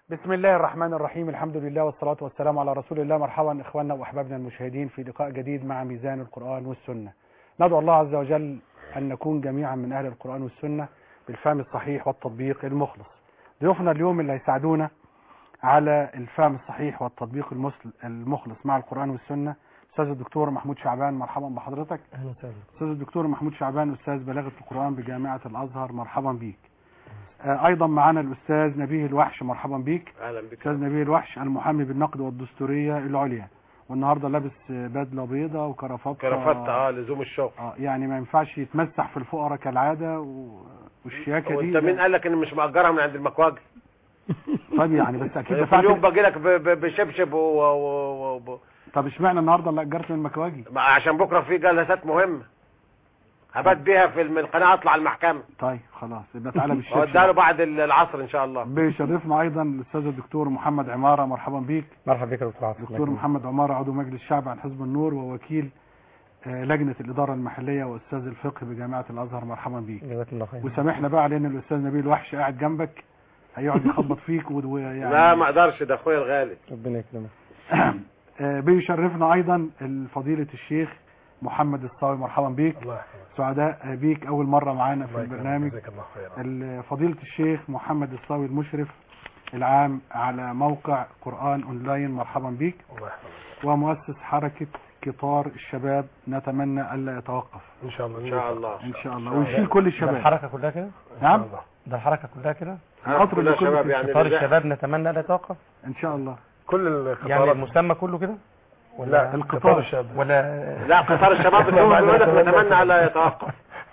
بسم الله الرحمن الرحيم الحمد لله والصلاة والسلام على رسول الله مرحبا إخواننا وأحبابنا المشاهدين في لقاء جديد مع ميزان القرآن والسنة ندعو الله عز وجل أن نكون جميعا من أهل القرآن والسنة بالفهم الصحيح والتطبيق المخلص ضيوفنا اليوم اللي هيساعدونا على الفهم الصحيح والتطبيق المسل- المخلص مع القرآن والسنة أستاذ الدكتور محمود شعبان مرحبا بحضرتك اهلا وسهلا أستاذ الدكتور محمود شعبان أستاذ بلاغة القرآن بجامعة الأزهر مرحبا بيك آه، أيضا معنا الأستاذ نبيه الوحش مرحبا بيك اهلا بك أستاذ نبيه الوحش المحامي بالنقد والدستورية العليا والنهارده لابس آه، بدلة بيضة وكرافات كرافت اه لزوم الشغل اه يعني ما ينفعش يتمسح في الفقراء كالعادة و... والشياكة دي وانت مين قال لك اني مش مأجرها من عند المكواجي طب يعني بس اكيد كل دفعت يوم باجي لك ب- ب- بشبشب و... و... و... و... طب اشمعنى النهارده اللي اجرت من المكواجي ما- عشان بكره في جلسات مهمه هبات بيها في الم- القناه اطلع المحكمه طيب خلاص يبقى تعالى اوديها له بالشبشب بعد ال- العصر ان شاء الله بيشرفنا ايضا الاستاذ الدكتور محمد عمارة مرحبا بيك مرحبا بك يا دكتور عاطف دكتور محمد عمارة عضو مجلس الشعب عن حزب النور ووكيل آه، لجنة الإدارة المحلية وأستاذ الفقه بجامعة الأزهر مرحبا بيك جزاك الله خير وسامحنا بقى على ان الاستاذ نبيل الوحش قاعد جنبك هيقعد يخبط فيك و- ويعني لا ما اقدرش ده اخويا الغالي ربنا يكرمك آه، بيشرفنا ايضا فضيلة الشيخ محمد الصاوي مرحبا بيك الله يحفظك سعداء آه، بيك اول مرة معانا في الله يكرمك البرنامج جزاك الله خيرا ال- فضيلة الشيخ محمد الصاوي المشرف العام على موقع قرآن اونلاين مرحبا بيك الله يحفظك ومؤسس حركة قطار الشباب نتمنى الا يتوقف ان شاء الله ان شاء الله ان شاء الله ويشيل كل ده الشباب الحركة كلها كده نعم ده الحركة كلها كده القطر اللي كلها كله شباب في يعني قطار اللي- الشباب نتمنى لا يتوقف ان شاء الله كل يعني القطارات المسمى كله كده ولا لا القطار. القطار الشاب ولا لا قطار الشباب بتقول بيقول لك نتمنى الا يتوقف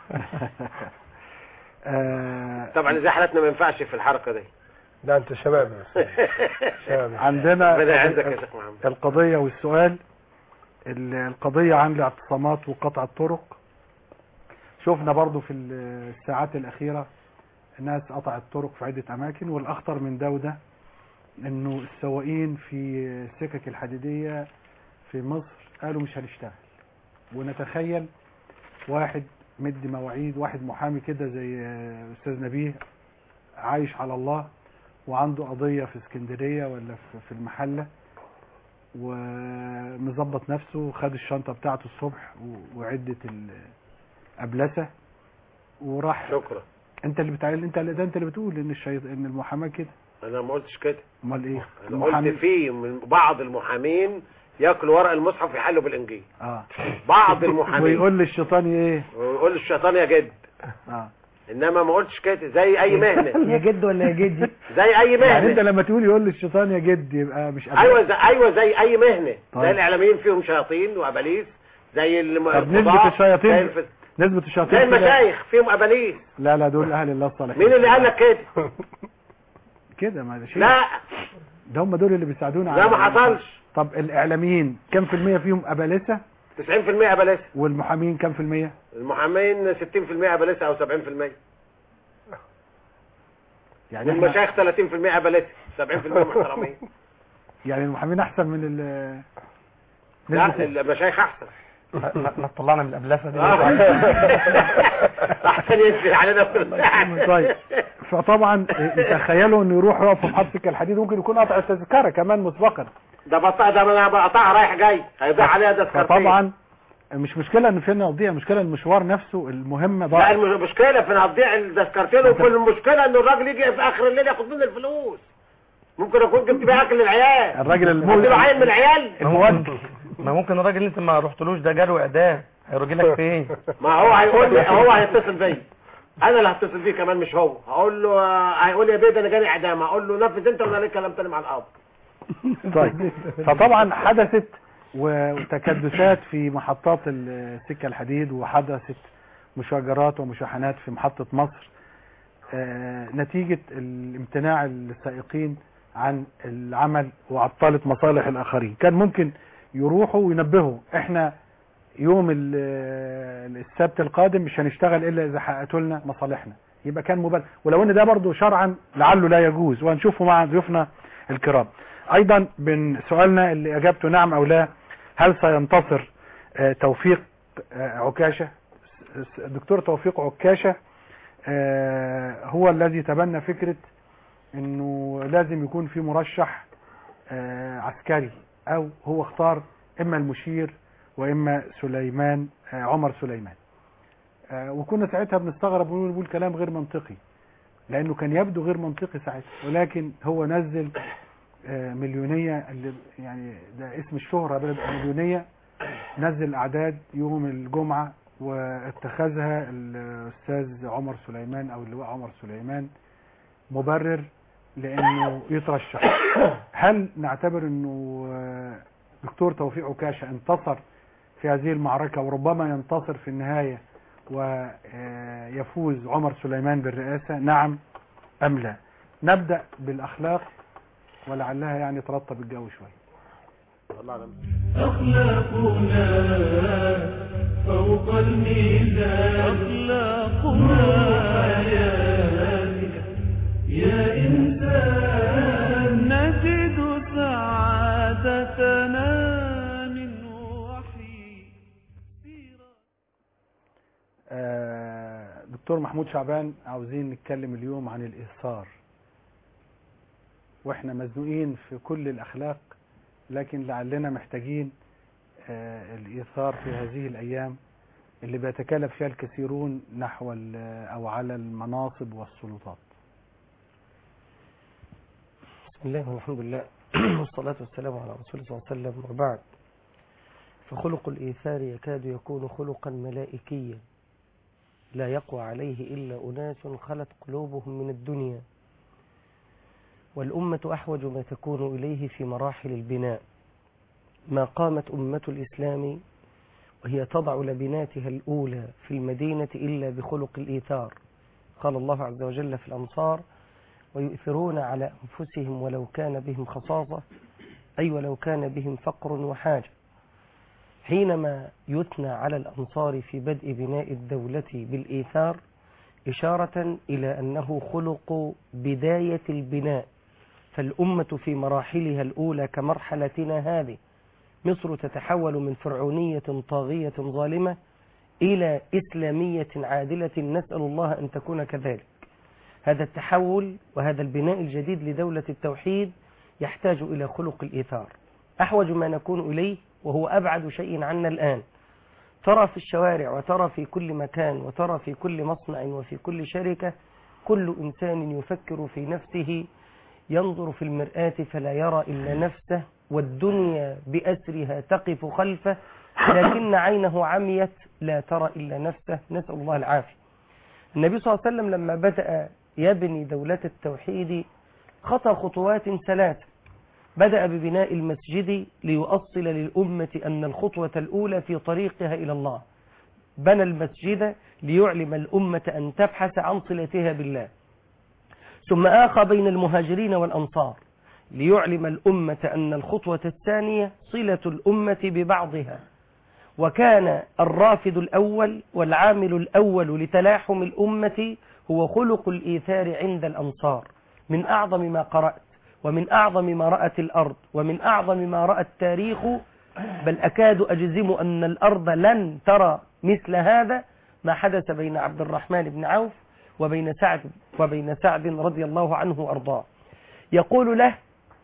آه، طبعا زي حالتنا ما ينفعش في الحركه دي لا انت شباب بس شباب عندنا ربنا يعزك يا شيخ محمد القضية والسؤال ال- القضية عن الاعتصامات وقطع الطرق شفنا برضو في الساعات الأخيرة ناس قطعت طرق في عدة أماكن والأخطر من ده وده إنه السواقين في السكك الحديدية في مصر قالوا مش هنشتغل ونتخيل واحد مدي مواعيد واحد محامي كده زي أستاذ نبيه عايش على الله وعنده قضية في اسكندرية ولا في- في المحلة ومظبط نفسه وخد الشنطة بتاعته الصبح و- وعدة الأبلسة وراح شكرا انت اللي بتعمل انت اللي ده انت اللي بتقول ان الشيط... ان المحاماه كده انا ما قلتش كده امال ايه انا قلت في من بعض المحامين ياكلوا ورق المصحف يحلوا بالانجيل اه بعض المحامين ويقول للشيطان ايه ويقول الشيطان يا جد اه انما ما قلتش كده زي اي مهنه يا جد ولا يا جدي زي اي يعني انت مهنه لما تقول يقول للشيطان يا جد يبقى مش قادر. ايوه زي ايوه زي اي مهنه طيب. زي الاعلاميين فيهم شياطين واباليس زي الم- طب نسبة القضاء، الشياطين زي, الف... نسبة زي الشياطين كده المشايخ فيهم اباليس لا لا دول اهل الله الصالحين مين اللي قال لك كده كده ما ده شيء لا ده هم دول اللي بيساعدونا لا ما حصلش طب الاعلاميين كم في المية فيهم ابالسة 90% ابالسه والمحامين كم في المية المحامين 60% ابالسه او 70% يعني احنا والمشايخ 30% ابالسه 70% محترمين يعني المحامين احسن من ال لا نسبة- المشايخ احسن ما- ما ما طلعنا من الأبلسة دي احسن ينزل علينا كل طيب فطبعا تخيلوا انه يروح يقف في محطة سكة الحديد ممكن يكون قطع التذكرة كمان مسبقا ده بطاقة ده انا بقطعها رايح جاي هيضيع عليها تذكرتين فطبعا مش مشكلة ان فينا نضيع مشكلة المشوار نفسه المهم لا ضاع المشكلة في هتضيع التذكرتين وفي المشكلة ان الراجل يجي في اخر الليل ياخد مني الفلوس ممكن اكون جبت بيها اكل للعيال الراجل اديله الموجه عين من العيال الموجه ما ممكن الراجل اللي انت ما رحتلوش ده جاله اعدام هيرجي لك فين ما هو هيقول لي هو هيتصل بيا انا اللي هتصل بيه كمان مش هو هقول له آه، هيقول لي يا بيه ده انا جاني اعدام هقول له نفذ انت ولا ليك كلام تاني مع الاب طيب فطبعا حدثت وتكدسات في محطات السكة الحديد وحدثت مشاجرات ومشاحنات في محطة مصر آه، نتيجة الامتناع السائقين عن العمل وعطلت مصالح الآخرين كان ممكن يروحوا وينبهوا احنا يوم ال- السبت القادم مش هنشتغل الا اذا حققتوا لنا مصالحنا يبقى كان مبالغ ولو ان ده برضه شرعا لعله لا يجوز وهنشوفه مع ضيوفنا الكرام ايضا من سؤالنا اللي اجابته نعم او لا هل سينتصر آه، توفيق آه، عكاشة الدكتور توفيق عكاشة آه، هو الذي تبنى فكرة انه لازم يكون في مرشح آه، عسكري او هو اختار اما المشير واما سليمان آه، عمر سليمان آه، وكنا ساعتها بنستغرب ونقول بيقول كلام غير منطقي لانه كان يبدو غير منطقي ساعتها ولكن هو نزل آه، مليونيه اللي يعني ده اسم الشهره بلد مليونيه نزل اعداد يوم الجمعه واتخذها الاستاذ عمر سليمان او اللواء عمر سليمان مبرر لانه يترشح هل نعتبر انه آه، دكتور توفيق عكاشه انتصر في هذه المعركه وربما ينتصر في النهايه ويفوز عمر سليمان بالرئاسه نعم ام لا نبدا بالاخلاق ولعلها يعني ترطب الجو شويه والله أنا أخلاقنا فوق الميزان أخلاقنا حياتك يا إنسان نجد سعادتنا من وحي سيرة آه، دكتور محمود شعبان عاوزين نتكلم اليوم عن الإيثار واحنا مزنوقين في كل الأخلاق لكن لعلنا محتاجين آه، الإيثار في هذه الأيام اللي بيتكلف فيها الكثيرون نحو ال- أو على المناصب والسلطات بسم الله والحمد لله والصلاة والسلام على رسول الله صلى الله عليه وسلم وبعد فخلق الإيثار يكاد يكون خلقا ملائكيا لا يقوى عليه إلا أناس خلت قلوبهم من الدنيا والأمة أحوج ما تكون إليه في مراحل البناء ما قامت أمة الإسلام وهي تضع لبناتها الأولى في المدينة إلا بخلق الإيثار قال الله عز وجل في الأنصار ويؤثرون على أنفسهم ولو كان بهم خصاصة أي ولو كان بهم فقر وحاجة حينما يثنى على الأنصار في بدء بناء الدولة بالإيثار إشارة إلى أنه خلق بداية البناء فالأمة في مراحلها الأولى كمرحلتنا هذه مصر تتحول من فرعونية طاغية ظالمة إلى إسلامية عادلة نسأل الله أن تكون كذلك هذا التحول وهذا البناء الجديد لدولة التوحيد يحتاج إلى خلق الإيثار أحوج ما نكون إليه وهو أبعد شيء عنا الآن ترى في الشوارع وترى في كل مكان وترى في كل مصنع وفي كل شركة كل إنسان يفكر في نفسه ينظر في المرآة فلا يرى إلا نفسه والدنيا بأسرها تقف خلفه لكن عينه عميت لا ترى إلا نفسه نسأل الله العافية النبي صلى الله عليه وسلم لما بدأ يبني دولة التوحيد خطى خطوات ثلاثة بدأ ببناء المسجد ليؤصل للأمة أن الخطوة الأولى في طريقها إلى الله بنى المسجد ليعلم الأمة أن تبحث عن صلتها بالله ثم آخى بين المهاجرين والأنصار ليعلم الأمة أن الخطوة الثانية صلة الأمة ببعضها وكان الرافد الأول والعامل الأول لتلاحم الأمة هو خلق الإيثار عند الأنصار من أعظم ما قرأت ومن أعظم ما رأت الأرض ومن أعظم ما رأى التاريخ بل أكاد أجزم أن الأرض لن ترى مثل هذا ما حدث بين عبد الرحمن بن عوف وبين سعد وبين سعد رضي الله عنه وأرضاه يقول له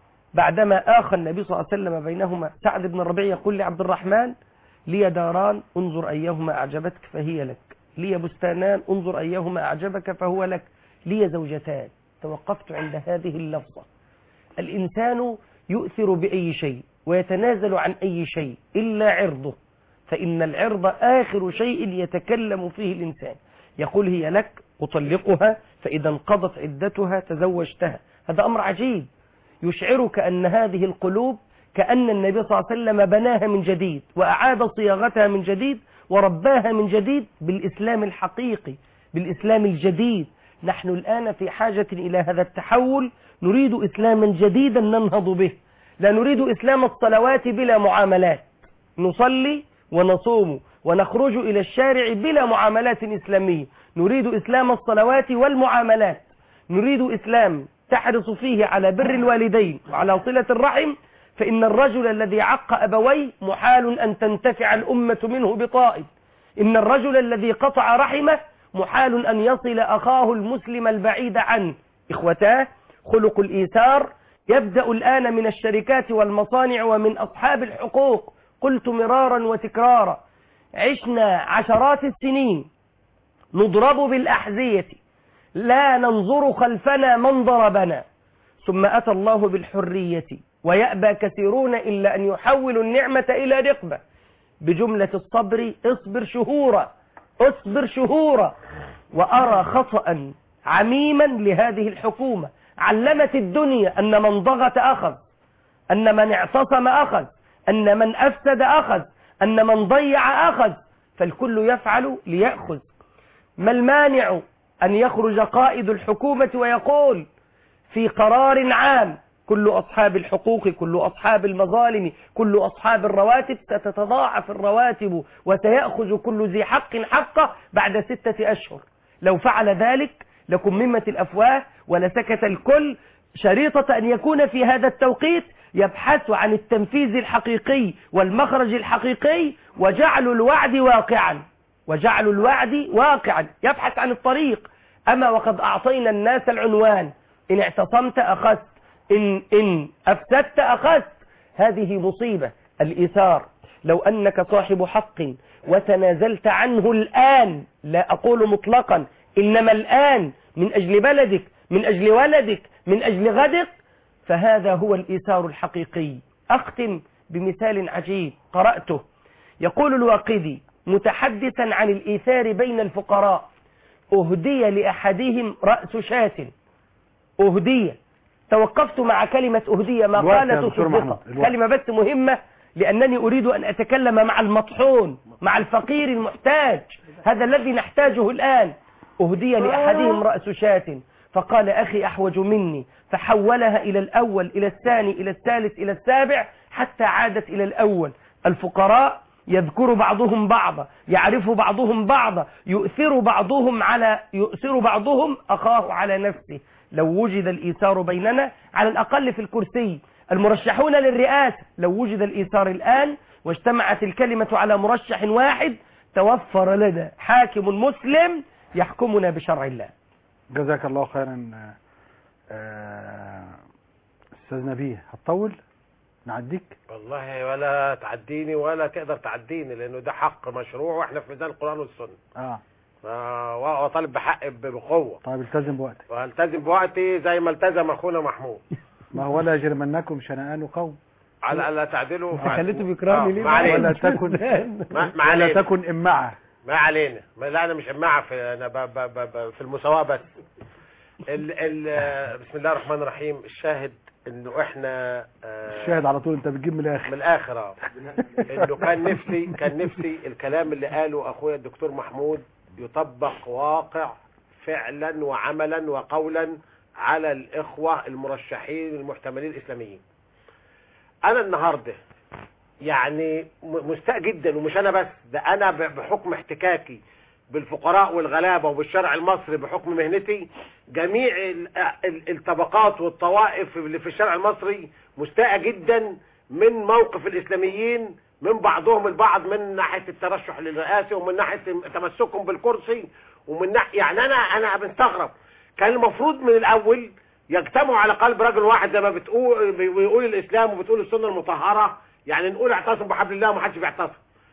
بعدما آخى النبي صلى الله عليه وسلم بينهما سعد بن الربيع يقول لعبد الرحمن لي داران انظر أيهما أعجبتك فهي لك لي بستانان انظر أيهما أعجبك فهو لك لي زوجتان توقفت عند هذه اللفظة الإنسان يؤثر بأي شيء ويتنازل عن أي شيء إلا عرضه فإن العرض آخر شيء يتكلم فيه الإنسان يقول هي لك أطلقها فإذا انقضت عدتها تزوجتها هذا أمر عجيب يشعرك أن هذه القلوب كأن النبي صلى الله عليه وسلم بناها من جديد وأعاد صياغتها من جديد ورباها من جديد بالإسلام الحقيقي بالإسلام الجديد نحن الآن في حاجة إلى هذا التحول نريد إسلاما جديدا ننهض به لا نريد إسلام الصلوات بلا معاملات نصلي ونصوم ونخرج إلى الشارع بلا معاملات إسلامية نريد إسلام الصلوات والمعاملات نريد إسلام تحرص فيه على بر الوالدين وعلى صلة الرحم فإن الرجل الذي عق أبويه محال أن تنتفع الأمة منه بطائب إن الرجل الذي قطع رحمه محال أن يصل أخاه المسلم البعيد عنه إخوتاه خلق الإيثار يبدأ الآن من الشركات والمصانع ومن أصحاب الحقوق قلت مرارا وتكرارا عشنا عشرات السنين نضرب بالأحذية لا ننظر خلفنا من ضربنا ثم أتى الله بالحرية ويأبى كثيرون إلا أن يحولوا النعمة إلى رقبة بجملة الصبر اصبر شهورا اصبر شهورا وأرى خطأ عميما لهذه الحكومة علمت الدنيا أن من ضغط أخذ أن من اعتصم أخذ أن من أفسد أخذ أن من ضيع أخذ فالكل يفعل ليأخذ ما المانع أن يخرج قائد الحكومة ويقول في قرار عام كل أصحاب الحقوق كل أصحاب المظالم كل أصحاب الرواتب ستتضاعف الرواتب وسيأخذ كل ذي حق حقه بعد ستة أشهر لو فعل ذلك لكممت الأفواه ولسكت الكل شريطة أن يكون في هذا التوقيت يبحث عن التنفيذ الحقيقي والمخرج الحقيقي وجعل الوعد واقعا وجعل الوعد واقعا يبحث عن الطريق أما وقد أعطينا الناس العنوان إن اعتصمت أخذت إن, إن أفسدت أخذت هذه مصيبة الإيثار لو أنك صاحب حق وتنازلت عنه الآن لا أقول مطلقا إنما الآن من أجل بلدك من أجل ولدك من أجل غدك فهذا هو الإيثار الحقيقي أختم بمثال عجيب قرأته يقول الواقدي متحدثا عن الإيثار بين الفقراء أهدي لأحدهم رأس شاة أهدية توقفت مع كلمة أهدية ما الوقت يا قالت دكتور صدقة محمود، الوقت. كلمة بس مهمة لأنني أريد أن أتكلم مع المطحون مع الفقير المحتاج هذا الذي نحتاجه الآن أهدي لأحدهم رأس شاة فقال أخي أحوج مني فحولها إلى الأول إلى الثاني إلى الثالث إلى السابع حتى عادت إلى الأول الفقراء يذكر بعضهم بعضا يعرف بعضهم بعضا يؤثر بعضهم على يؤثر بعضهم أخاه على نفسه لو وجد الإيثار بيننا على الأقل في الكرسي المرشحون للرئاسة لو وجد الإيثار الآن واجتمعت الكلمة على مرشح واحد توفر لنا حاكم مسلم يحكمنا بشرع الله جزاك الله خيرا آه، آه، استاذ نبيه هتطول نعديك والله ولا تعديني ولا تقدر تعديني لانه ده حق مشروع واحنا في ميزان القران والسنه اه ف- واطالب بحق ب- بقوه طيب التزم بوقتك والتزم بوقتي زي ما التزم اخونا محمود ما هو ولا يجرمنكم شنآن قوم على الا تعدلوا خليته بيكرهني ليه ما علينا ولا تكن ما, ما ولا علينا تكن إمعة ما علينا ما لا انا مش امعه في انا ب ب ب ب في المساواه بس ال ال بسم الله الرحمن الرحيم الشاهد انه احنا آه، الشاهد على طول انت بتجيب من من الاخر الاخر اه انه كان نفسي كان نفسي الكلام اللي قاله اخويا الدكتور محمود يطبق واقع فعلا وعملا وقولا على الاخوه المرشحين المحتملين الاسلاميين انا النهارده يعني م- مستاء جدا ومش انا بس ده انا ب- بحكم احتكاكي بالفقراء والغلابه وبالشرع المصري بحكم مهنتي جميع ال- ال- الطبقات والطوائف اللي في الشرع المصري مستاءة جدا من موقف الاسلاميين من بعضهم البعض من ناحيه الترشح للرئاسه ومن ناحيه تمسكهم بالكرسي ومن ناحيه يعني انا انا بنستغرب كان المفروض من الاول يجتمعوا على قلب رجل واحد زي ما بتقول بيقول الاسلام وبتقول السنه المطهره يعني نقول اعتصم بحبل الله ومحدش بيعتصم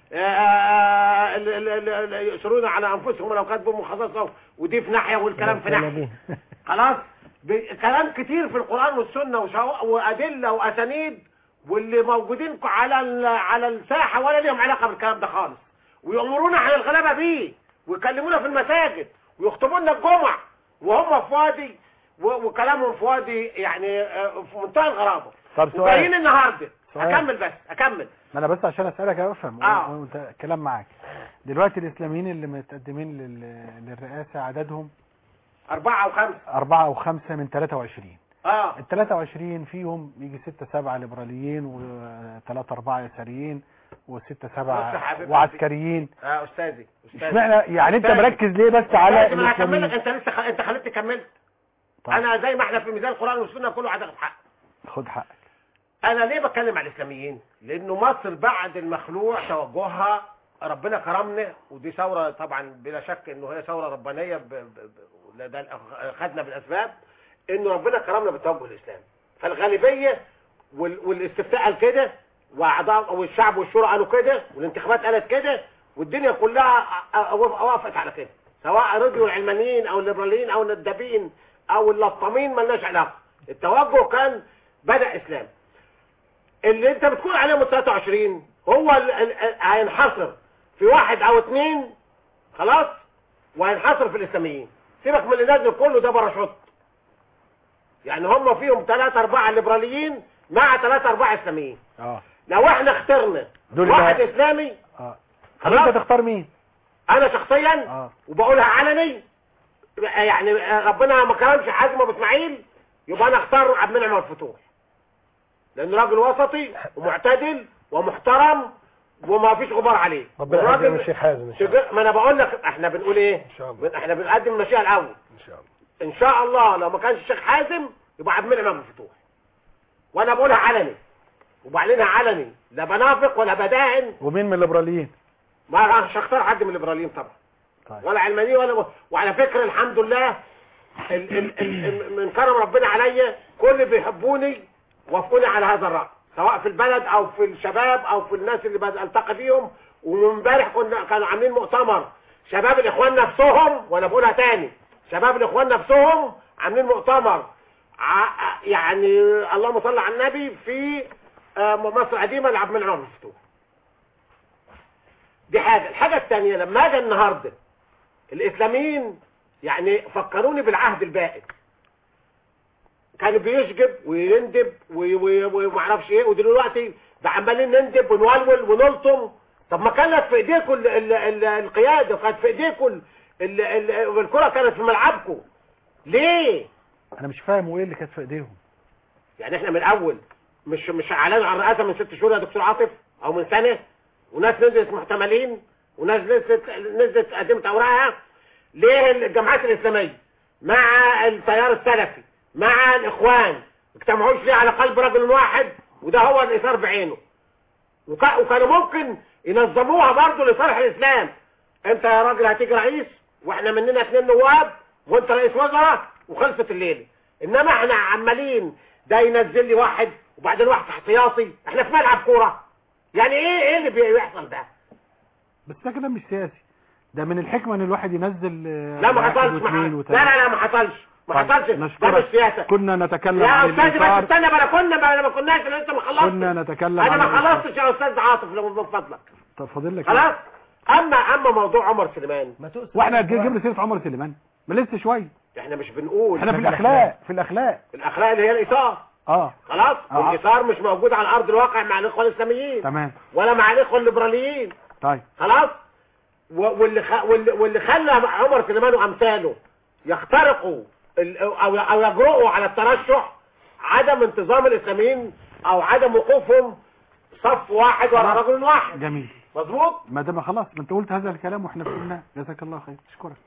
آه، ال- ال- ال- ال- يؤثرون على انفسهم ولو كانت بهم خصاصه ودي في ناحيه والكلام في ناحيه خلاص ب- كلام كتير في القرآن والسنة وشوا- وأدلة وأسانيد واللي موجودين على ال- على الساحة ولا ليهم علاقة بالكلام ده خالص ويأمرونا على الغلابة بيه ويكلمونا في المساجد ويخطبوا لنا الجمع وهم في وادي و- وكلامهم في وادي يعني آه، في منتهى الغرابة طب وجايين سؤال النهارده سؤال. أكمل بس أكمل ما انا بس عشان اسالك افهم آه. وانت كلام معاك دلوقتي الاسلاميين اللي متقدمين لل- للرئاسه عددهم أربعة أو خمسة أربعة أو خمسة من 23 اه ال 23 فيهم يجي ستة سبعة ليبراليين وثلاثة أربعة يساريين وستة بص يا سبعة حبيبي. وعسكريين اه أستاذي أستاذي اشمعنى يعني أنت أستاذي. مركز ليه بس على لازم أنا هكمل لك الإسلاميين أنت لسه خ... أنت خليتني كملت طيب. أنا زي ما احنا في ميزان القرآن والسنة كله هتاخد حق خد حقك انا ليه بتكلم على الاسلاميين لانه مصر بعد المخلوع توجهها ربنا كرمنا ودي ثوره طبعا بلا شك انه هي ثوره ربانيه ب... ب... ب... ده خدنا بالاسباب انه ربنا كرمنا بالتوجه الاسلامي فالغالبيه وال... والاستفتاء قال كده واعضاء والشعب والشورى قالوا كده والانتخابات قالت كده والدنيا كلها أ- أ- وافقت على كده سواء رضيوا العلمانيين او الليبراليين او الندابين او اللطامين ملناش علاقه التوجه كان بدا اسلام اللي انت بتقول عليهم ال 23 هو ال- ال- ال- هينحصر في واحد او اثنين خلاص وهينحصر في الاسلاميين سيبك من اللي نازل كله ده باراشوت يعني هم فيهم ثلاثة أربعة ليبراليين مع ثلاثة أربعة إسلاميين اه لو احنا اخترنا دول واحد بقى- إسلامي اه طب انت تختار مين أنا شخصيا اه وبقولها علني يعني ربنا ما كرمش حازم ابو اسماعيل يبقى انا اختار عبد المنعم الفتوح لانه راجل وسطي ومعتدل ومحترم وما فيش غبار عليه ربنا والراجل يهدينا الشيخ حازم ان شاء الله شج- ما انا بقول لك احنا بنقول ايه ان شاء الله احنا بنقدم المشيئه الاول ان شاء الله ان شاء الله لو ما كانش الشيخ حازم يبقى عبد المنعم ابو الفتوح وانا بقولها علني وبعلنها علني لا بنافق ولا بداهن ومين من الليبراليين ما مش هختار حد من الليبراليين طبعا طيب. ولا علماني ولا وعلى فكره الحمد لله ال ال ال من كرم ربنا عليا كل اللي بيحبوني وافقوني على هذا الراي سواء في البلد او في الشباب او في الناس اللي بلتقي بيهم ومن امبارح كنا كانوا عاملين مؤتمر شباب الاخوان نفسهم وانا بقولها تاني شباب الاخوان نفسهم عاملين مؤتمر ع- يعني اللهم صل على النبي في آه، مصر القديمه لعبد المنعم مفتوح دي حاجة الحاجة الثانية لما اجي النهاردة الاسلاميين يعني فكروني بالعهد البائد كان بيشجب ويندب وي- وي- وي- ومعرفش ايه ودلوقتي ده عمالين نندب ونولول ونلطم طب ما كانت في ايديكم ال- ال- ال- القيادة وكانت في ايديكم ال- ال- ال- والكرة كانت في ملعبكم ليه انا مش فاهم وايه اللي كانت في ايديهم يعني احنا من الاول مش مش اعلنوا عن الرئاسه من ست شهور يا دكتور عاطف او من سنه وناس نزلت محتملين وناس نزلت نزلت قدمت اوراقها ليه الجماعات الاسلاميه مع التيار السلفي مع الاخوان ما اجتمعوش ليه على قلب رجل واحد وده هو الاثار بعينه وكا- وكانوا ممكن ينظموها برضه لصالح الاسلام انت يا راجل هتيجي رئيس واحنا مننا اثنين نواب وانت رئيس وزراء وخلصت الليله انما احنا عمالين ده ينزل لي واحد وبعدين واحد احتياطي احنا في ملعب كوره يعني ايه ايه اللي بيحصل ده بس ده كلام مش سياسي ده من الحكمة ان الواحد ينزل آه، لا ما واحد حصلش ما واثنين لا وثلاثة. لا لا ما حصلش ما طيب، حصلش ده نشكرك. مش سياسه كنا نتكلم يا عن استاذ بس الإطار استنى بلا كنا بلا ما كناش لسه ما خلصتش كنا نتكلم انا عن ما الإطار. خلصتش يا استاذ عاطف لو من فضلك طب فاضل لك خلاص اما اما موضوع عمر سليمان ما تؤسف واحنا جبنا سيرة عمر سليمان ما لسه شوية احنا مش بنقول احنا في الاخلاق في الاخلاق الاخلاق اللي هي الايثار اه خلاص آه. والايثار مش موجود على ارض الواقع مع الاخوه الاسلاميين تمام ولا مع الاخوه الليبراليين طيب خلاص و- واللي خ... واللي, واللي خلى عمر سليمان وامثاله يخترقوا ال... او او يجرؤوا على الترشح عدم انتظام الاسلاميين او عدم وقوفهم صف واحد ورا خلاص. رجل واحد جميل مظبوط ما دام خلاص ما انت قلت هذا الكلام واحنا فهمناه جزاك الله خير اشكرك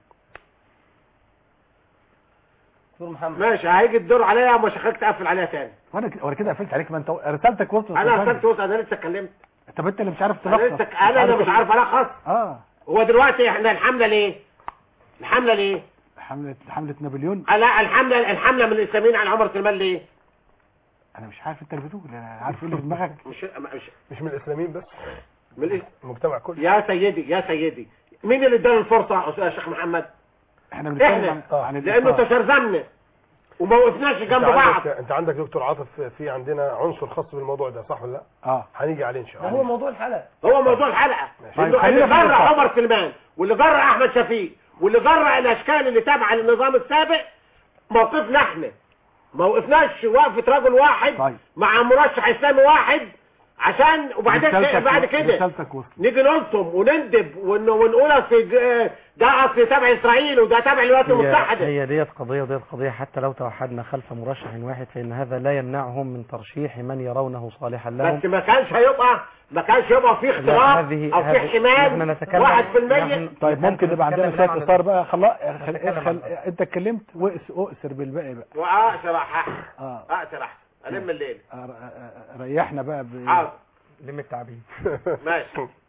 دكتور محمد ماشي هيجي الدور عليا ومش هخليك تقفل عليها تاني وانا ك- وانا كده قفلت عليك ما انت رسالتك وصلت انا يا اخترت فندم. وسط انا لسه اتكلمت طب انت اللي مش عارف انا تلخص لسه انا انا مش عارف الخص اه هو دلوقتي احنا الحمله ليه الحمله ليه حملة حملة نابليون لا الحمله الحمله من الاسلاميين على عمر سليمان ليه انا مش عارف انت اللي بتقول انا عارف ايه اللي في دماغك مش مش مش من الاسلاميين بس من الإس... المجتمع كله يا سيدي يا سيدي مين اللي ادانا الفرصه يا شيخ محمد احنا بنتكلم عن, احنا عن لانه الإطار. تشرذمنا وما وقفناش انت جنب بعض عندك, انت عندك دكتور عاطف في عندنا عنصر خاص بالموضوع ده صح ولا لا اه هنيجي عليه ان شاء ده الله هو موضوع الحلقة هو موضوع الحلقه طيب، انه خلينا اللي في جرى الإطار. عمر سليمان واللي جرى احمد شفيق واللي جرى الاشكال اللي تابعه للنظام السابق موقفنا احنا ما وقفناش وقفه رجل واحد طيب. مع مرشح اسلامي واحد عشان وبعدين رسالتك- بعد كده رسالتك وصلت نيجي نلطم وندب ون- ونقول اصل ج- ده اصل تبع اسرائيل وده تبع الولايات هي, المتحده هي ديت قضية وديت قضية حتى لو توحدنا خلف مرشح واحد فإن هذا لا يمنعهم من ترشيح من يرونه صالحا لهم بس ما كانش هيبقى ما كانش يبقى في لا، اختراق هذه- او في هذه- احتمال نحن نتكلم- واحد في المية نحن- طيب ممكن يبقى عندنا نتكلم شويه عن- اثار بقى خلاص خل... نتكلم خل... عن- انت اتكلمت وأس... اؤسر بالباقي بقى واقسر احسن اه اقسر احسن الم الليل آه، آه، آه، ريحنا بقى ب... حاضر لم التعبير ماشي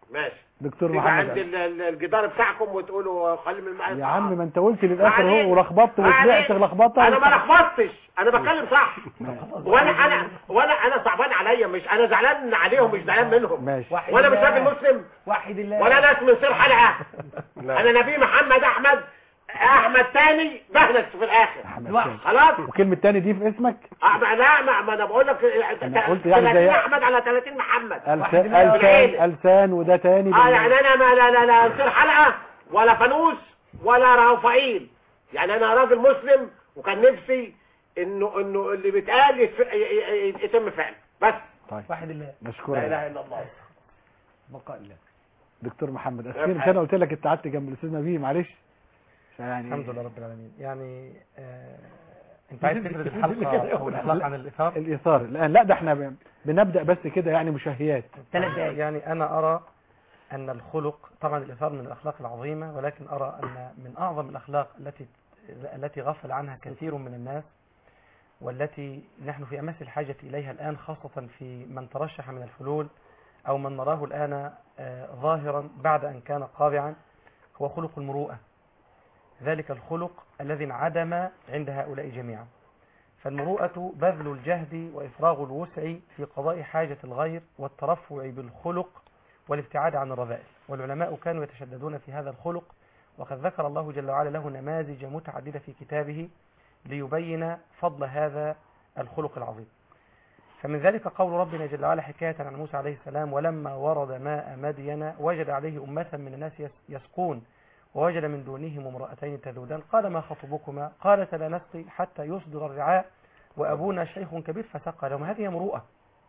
ماشي دكتور تيجي محمد عند ال- ال- الجدار بتاعكم وتقولوا خلي من المعايا يا عم ما انت قلت للاخر معلش. اهو ولخبطت وطلعت معلش. لخبطه انا ما لخبطتش انا بتكلم صح وانا انا وانا انا صعبان عليا مش انا زعلان عليهم مش زعلان منهم ماشي واحد وانا مش الله. راجل مسلم وحد الله ولا ناس من سير حلقه لا. انا نبي محمد احمد احمد تاني بهنس في الاخر أحمد الواحد. تاني. خلاص وكلمة تاني دي في اسمك آه، ما- لا ما, ما انا بقول لك أنا قلت يعني 30 زي- احمد على 30 محمد واحد ألسان الله. ألسان ألسان وده تاني اه يعني انا ما لا لا لا سير حلقه ولا فانوس ولا رفائيل يعني انا راجل مسلم وكان نفسي انه انه اللي بيتقال يتف- ي- ي- ي- يتم فعله بس طيب واحد الله مشكور لا اله الا الله بقاء الله دكتور محمد أخير مش أنا قلت لك أنت قعدت جنب الأستاذ نبيه معلش يعني الحمد لله رب العالمين يعني آه انت عايز تفرد الحلقه او الاخلاق عن الاثار الإيثار الآن لا ده احنا ب- بنبدأ بس كده يعني مشهيات ثلاث دقائق يعني انا ارى ان الخلق طبعا الاثار من الاخلاق العظيمه ولكن ارى ان من اعظم الاخلاق التي التي غفل عنها كثير من الناس والتي نحن في امس الحاجه اليها الان خاصه في من ترشح من الفلول او من نراه الان آه، ظاهرا بعد ان كان قابعا هو خلق المروءه ذلك الخلق الذي انعدم عند هؤلاء جميعا فالمروءة بذل الجهد وإفراغ الوسع في قضاء حاجة الغير والترفع بالخلق والابتعاد عن الرذائل والعلماء كانوا يتشددون في هذا الخلق وقد ذكر الله جل وعلا له نماذج متعددة في كتابه ليبين فضل هذا الخلق العظيم فمن ذلك قول ربنا جل وعلا حكاية عن موسى عليه السلام ولما ورد ماء مدين وجد عليه أمة من الناس يس- يسقون ووجد من دونهم امرأتين تذودان قال ما خطبكما قالت لا نسقي حتى يصدر الرعاء وأبونا شيخ كبير فسقى لهم هذه مروءة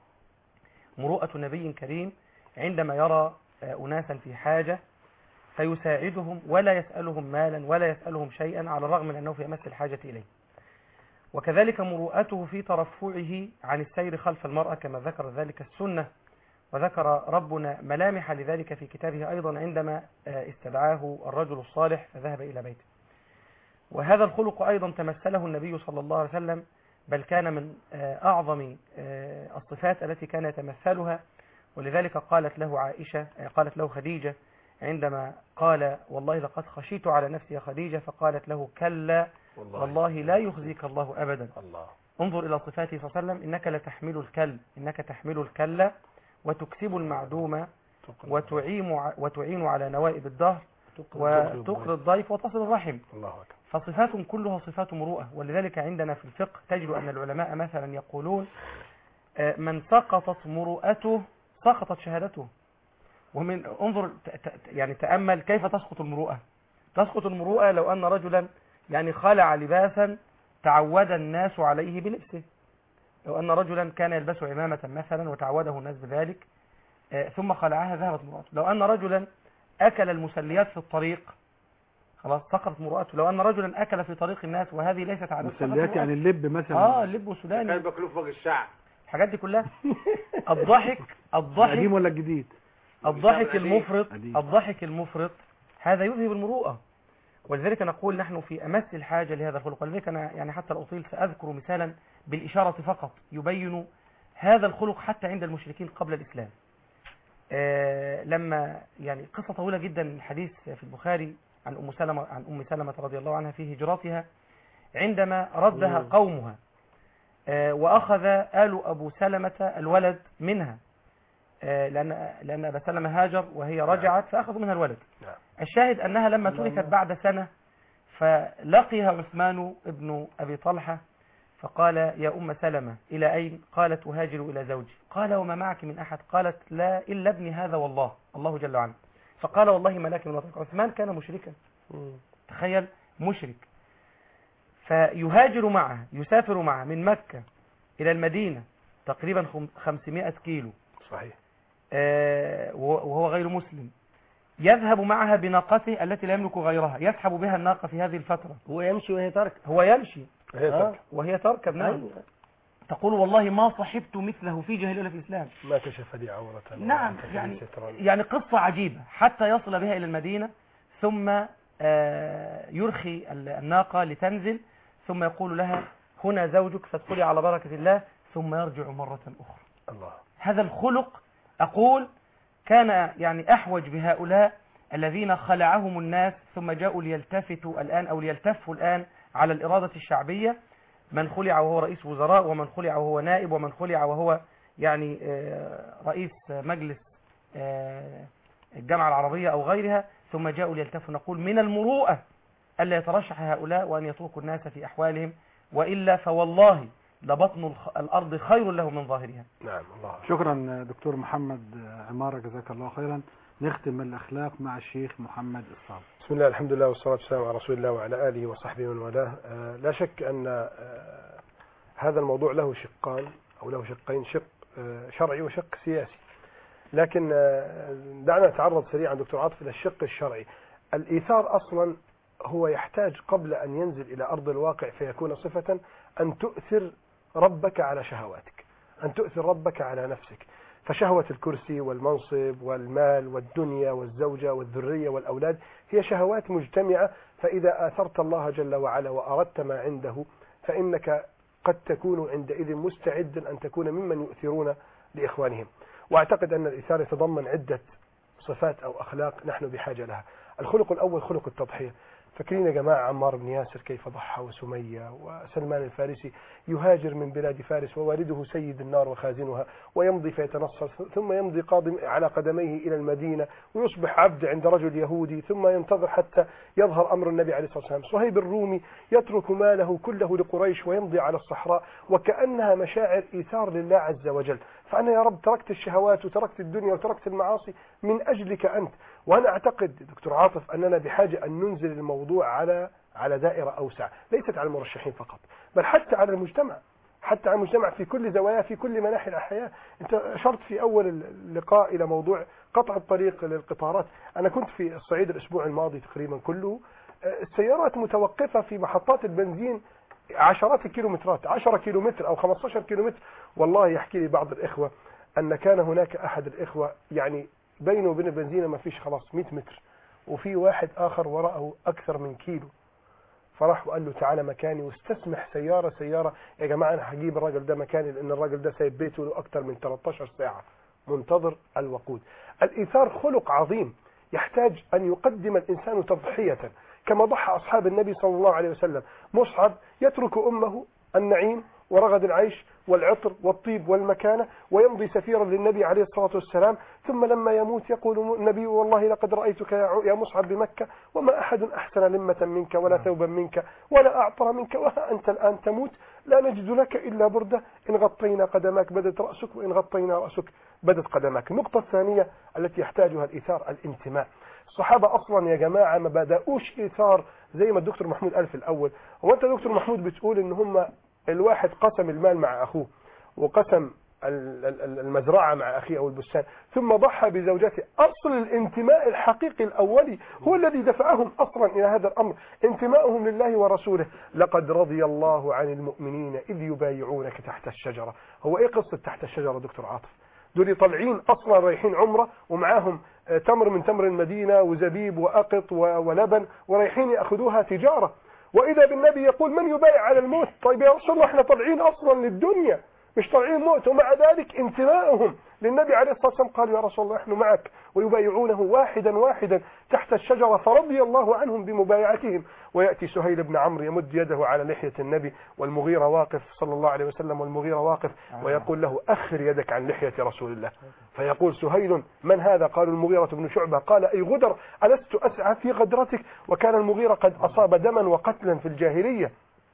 مروءة نبي كريم عندما يرى آه، أناسا في حاجة فيساعدهم ولا يسألهم مالا ولا يسألهم شيئا على الرغم من أنه في أمس الحاجة إليه وكذلك مروءته في ترفعه عن السير خلف المرأة كما ذكر ذلك السنة وذكر ربنا ملامح لذلك في كتابه أيضا عندما آه، استدعاه الرجل الصالح فذهب إلى بيته وهذا الخلق أيضا تمثله النبي صلى الله عليه وسلم بل كان من آه، أعظم آه، الصفات التي كان يتمثلها ولذلك قالت له عائشة آه، قالت له خديجة عندما قال والله لقد خشيت على نفسي يا خديجة فقالت له كلا والله لا يخزيك الله أبدا الله انظر إلى صفاته صلى الله عليه وسلم إنك لتحمل الكل إنك تحمل الكل وتكسب المعدوم وتعين ع- وتعين على نوائب الدهر وتقري الضيف وتصل الرحم الله اكبر فصفات كلها صفات مروءة ولذلك عندنا في الفقه تجد أن العلماء مثلا يقولون آه، من سقطت مروءته سقطت شهادته ومن انظر ت- ت- يعني تأمل كيف تسقط المروءة تسقط المروءة لو أن رجلا يعني خلع لباسا تعود الناس عليه بلبسه لو أن رجلا كان يلبس عمامة مثلا وتعوده الناس بذلك آه، ثم خلعها ذهبت مروءته لو أن رجلا أكل المسليات في الطريق خلاص سقطت مروءته لو أن رجلا أكل في طريق الناس وهذه ليست عادة سقطت مسليات يعني مروءته. اللب مثلا اه اللب والسوداني كان بكلوف فوق الشعب الحاجات دي كلها الضحك القديم الضحك ولا الجديد الضحك قديم. المفرط قديم. الضحك المفرط هذا يذهب المروءة ولذلك نقول نحن في أمس الحاجة لهذا الخلق ولذلك أنا يعني حتى لا أطيل سأذكر مثالا بالإشارة فقط يبين هذا الخلق حتى عند المشركين قبل الإسلام آه لما يعني قصة طويلة جدا الحديث في البخاري عن أم سلمة عن أم سلمة رضي الله عنها في هجرتها عندما ردها قومها آه وأخذ آل أبو سلمة الولد منها آه لأن لأن أبا سلمة هاجر وهي رجعت فأخذوا منها الولد نعم. الشاهد أنها لما تركت بعد سنة فلقيها عثمان ابن أبي طلحة فقال يا أم سلمة إلى أين قالت أهاجر إلى زوجي قال وما معك من أحد قالت لا إلا ابني هذا والله الله جل وعلا فقال والله ما لك من وطنك عثمان كان مشركا تخيل مشرك فيهاجر معها يسافر معها من مكة إلى المدينة تقريبا خم- 500 كيلو صحيح آه، وهو غير مسلم يذهب معها بناقته التي لا يملك غيرها يسحب بها الناقة في هذه الفترة هو يمشي وهي ترك هو يمشي هي آه. ترك وهي تركب نعم أيوة. تقول والله ما صحبت مثله في جاهلية ولا في الإسلام ما كشف لي عورة نعم ولا يعني كشف سترا. يعني قصة عجيبة حتى يصل بها إلى المدينة ثم آه، يرخي ال- الناقة لتنزل ثم يقول لها هنا زوجك فادخلي على بركة الله ثم يرجع مرة أخرى الله هذا الخلق أقول كان يعني أحوج بهؤلاء الذين خلعهم الناس ثم جاءوا ليلتفتوا الآن أو ليلتفوا الآن على الإرادة الشعبية من خلع وهو رئيس وزراء ومن خلع وهو نائب ومن خلع وهو يعني آه، رئيس مجلس آه، الجامعة العربية أو غيرها ثم جاءوا ليلتفوا نقول من المروءة ألا يترشح هؤلاء وأن يتركوا الناس في أحوالهم وإلا فوالله لبطن الخ- الأرض خير له من ظاهرها نعم الله شكرا دكتور محمد عمارة جزاك الله خيرا نختم الأخلاق مع الشيخ محمد الصابر بسم الله الحمد لله والصلاة والسلام على رسول الله وعلى آله وصحبه ومن والاه آه، لا شك أن آه، هذا الموضوع له شقان أو له شقين شق آه، شرعي وشق سياسي لكن آه، دعنا نتعرض سريعا دكتور عاطف إلى الشق الشرعي الإيثار أصلا هو يحتاج قبل أن ينزل إلى أرض الواقع فيكون صفة أن تؤثر ربك على شهواتك أن تؤثر ربك على نفسك فشهوة الكرسي والمنصب والمال والدنيا والزوجة والذرية والأولاد هي شهوات مجتمعة فإذا آثرت الله جل وعلا وأردت ما عنده فإنك قد تكون عندئذ مستعدا أن تكون ممن يؤثرون لإخوانهم وأعتقد أن الإيثار يتضمن عدة صفات أو أخلاق نحن بحاجة لها الخلق الأول خلق التضحية فاكرين يا جماعة عمار بن ياسر كيف ضحى وسمية وسلمان الفارسي يهاجر من بلاد فارس ووالده سيد النار وخازنها ويمضي فيتنصر ثم يمضي قادم على قدميه إلى المدينة ويصبح عبد عند رجل يهودي ثم ينتظر حتى يظهر أمر النبي عليه الصلاة والسلام صهيب الرومي يترك ماله كله لقريش ويمضي على الصحراء وكأنها مشاعر إيثار لله عز وجل فأنا يا رب تركت الشهوات وتركت الدنيا وتركت المعاصي من أجلك أنت وأنا أعتقد دكتور عاطف أننا بحاجة أن ننزل الموضوع على على دائرة أوسع ليست على المرشحين فقط بل حتى على المجتمع حتى على المجتمع في كل زوايا في كل مناحي الحياة أنت أشرت في أول اللقاء إلى موضوع قطع الطريق للقطارات أنا كنت في الصعيد الأسبوع الماضي تقريبا كله آه، السيارات متوقفة في محطات البنزين عشرات الكيلومترات 10 كيلومتر أو 15 كيلومتر والله يحكي لي بعض الإخوة أن كان هناك أحد الإخوة يعني بينه وبين البنزينة ما فيش خلاص 100 متر وفي واحد آخر وراءه أكثر من كيلو فراح وقال له تعالى مكاني واستسمح سيارة سيارة يا جماعة أنا هجيب الراجل ده مكاني لأن الراجل ده سايب بيته له أكثر من 13 ساعة منتظر الوقود الإيثار خلق عظيم يحتاج أن يقدم الإنسان تضحية كما ضحى أصحاب النبي صلى الله عليه وسلم مصعب يترك أمه النعيم ورغد العيش والعطر والطيب والمكانة ويمضي سفيرا للنبي عليه الصلاة والسلام ثم لما يموت يقول النبي والله لقد رأيتك يا ع- يا مصعب بمكة وما أحد أحسن لمة منك ولا ثوبا منك ولا أعطر منك وها أنت الآن تموت لا نجد لك إلا بردة إن غطينا قدماك بدت رأسك وإن غطينا رأسك بدت قدماك النقطة الثانية التي يحتاجها الإيثار الانتماء الصحابة أصلا يا جماعة ما بدأوش إيثار زي ما الدكتور محمود قال في الأول هو أنت دكتور محمود بتقول إن هم الواحد قسم المال مع أخوه وقسم ال- ال- ال- المزرعة مع أخيه أو البستان ثم ضحى بزوجته أصل الانتماء الحقيقي الأولي هو الذي دفعهم أصلا إلى هذا الأمر انتماؤهم لله ورسوله لقد رضي الله عن المؤمنين إذ يبايعونك تحت الشجرة هو إيه قصة تحت الشجرة دكتور عاطف دول طالعين أصلا رايحين عمرة ومعاهم آه، تمر من تمر المدينة وزبيب وأقط و- ولبن ورايحين يأخذوها تجارة وإذا بالنبي يقول من يبايع على الموت طيب يا رسول الله احنا طالعين أصلا للدنيا مش طالعين موت ومع ذلك انتمائهم للنبي عليه الصلاة والسلام قالوا يا رسول الله نحن معك ويبايعونه واحدا واحدا تحت الشجرة فرضي الله عنهم بمبايعتهم ويأتي سهيل بن عمرو يمد يده على لحية النبي والمغيرة واقف صلى الله عليه وسلم والمغيرة واقف ويقول له أخر يدك عن لحية رسول الله فيقول سهيل من هذا قالوا المغيرة بن شعبة قال أي غدر ألست أسعى في غدرتك وكان المغيرة قد أصاب دما وقتلا في الجاهلية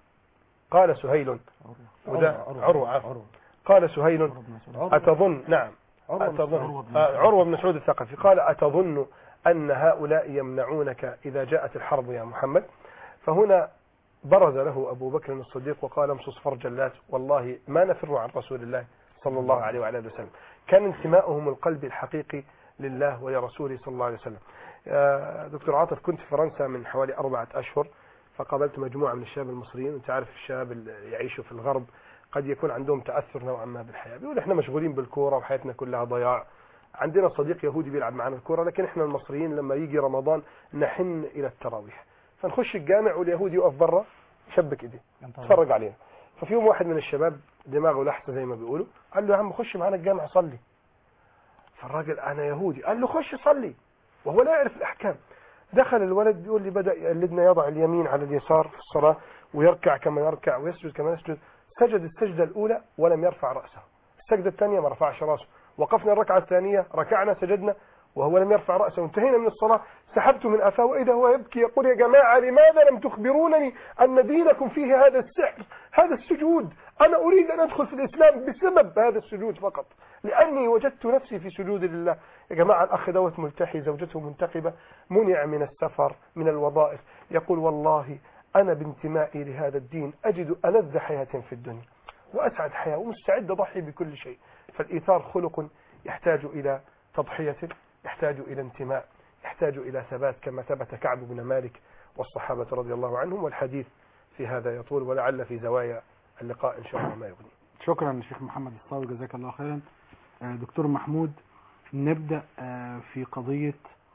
قال سهيل وده عروة عفوا. قال سهيل أتظن نعم أتظن آه، عروة بن مسعود الثقفي قال أتظن أن هؤلاء يمنعونك إذا جاءت الحرب يا محمد فهنا برز له أبو بكر الصديق وقال امصص فرج اللات والله ما نفر عن رسول الله صلى الله عليه وعلى اله وسلم كان انتماؤهم القلبي الحقيقي لله ولرسوله صلى الله عليه وسلم آه، دكتور عاطف كنت في فرنسا من حوالي أربعة أشهر فقابلت مجموعة من الشباب المصريين وانت عارف الشباب اللي يعيشوا في الغرب قد يكون عندهم تأثر نوعا ما بالحياة بيقول احنا مشغولين بالكورة وحياتنا كلها ضياع عندنا صديق يهودي بيلعب معنا الكورة لكن احنا المصريين لما يجي رمضان نحن إلى التراويح فنخش الجامع واليهودي يقف برا يشبك ايديه اتفرج علينا ففي يوم واحد من الشباب دماغه لحسه زي ما بيقولوا قال له يا عم خش معانا الجامع صلي فالراجل انا يهودي قال له خش صلي وهو لا يعرف الاحكام دخل الولد بيقول لي بدا يقلدنا يضع اليمين على اليسار في الصلاه ويركع كما يركع ويسجد كما يسجد سجد السجده الاولى ولم يرفع راسه السجده الثانيه ما رفعش راسه وقفنا الركعه الثانيه ركعنا سجدنا وهو لم يرفع رأسه انتهينا من الصلاة سحبت من أفاه وإذا هو يبكي يقول يا جماعة لماذا لم تخبرونني أن دينكم فيه هذا السحر هذا السجود أنا أريد أن أدخل في الإسلام بسبب هذا السجود فقط لأني وجدت نفسي في سجود لله يا جماعة الأخ دوت ملتحي زوجته منتقبة منع من السفر من الوظائف يقول والله أنا بانتمائي لهذا الدين أجد ألذ حياة في الدنيا وأسعد حياة ومستعد أضحي بكل شيء فالإيثار خلق يحتاج إلى تضحية يحتاج إلى انتماء يحتاج إلى ثبات كما ثبت كعب بن مالك والصحابة رضي الله عنهم والحديث في هذا يطول ولعل في زوايا اللقاء إن شاء الله ما يغني شكرا شيخ محمد الصاوي جزاك الله خيرا آه، دكتور محمود نبدأ آه، في قضية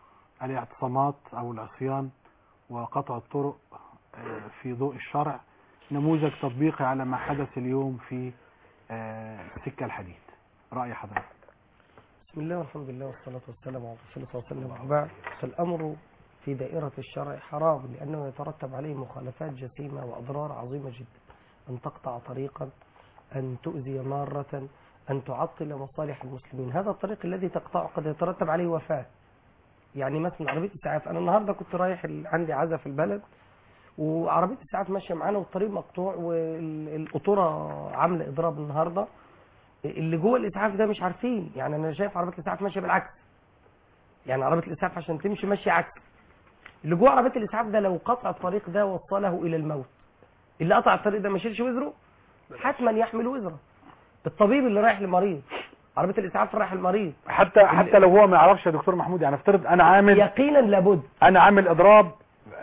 الاعتصامات أو العصيان وقطع الطرق آه، في ضوء الشرع نموذج تطبيقي على ما حدث اليوم في آه، سكة الحديد رأي حضرتك بسم الله والحمد لله والصلاة والسلام على رسول الله صلى الله عليه وسلم وبعد فالأمر في دائرة الشرع حرام لأنه يترتب عليه مخالفات جسيمة وأضرار عظيمة جدا أن تقطع طريقا أن تؤذي مارة أن تعطل مصالح المسلمين هذا الطريق الذي تقطعه قد يترتب عليه وفاة يعني مثلا عربية إسعاف أنا النهاردة كنت رايح ال- عندي عزا في البلد وعربية إسعاف ماشية معانا والطريق مقطوع والقطورة عاملة إضراب النهاردة اللي جوه الاسعاف ده مش عارفين يعني انا شايف عربيه الاسعاف ماشيه بالعكس يعني عربيه الاسعاف عشان تمشي ماشيه عكس اللي جوه عربيه الاسعاف ده لو قطع الطريق ده وصله الى الموت اللي قطع الطريق ده ما يشيلش وزره حتما يحمل وزره الطبيب اللي رايح لمريض عربيه الاسعاف رايح المريض حتى حتى لو هو ما يعرفش يا دكتور محمود يعني افترض انا عامل يقينا لابد انا عامل اضراب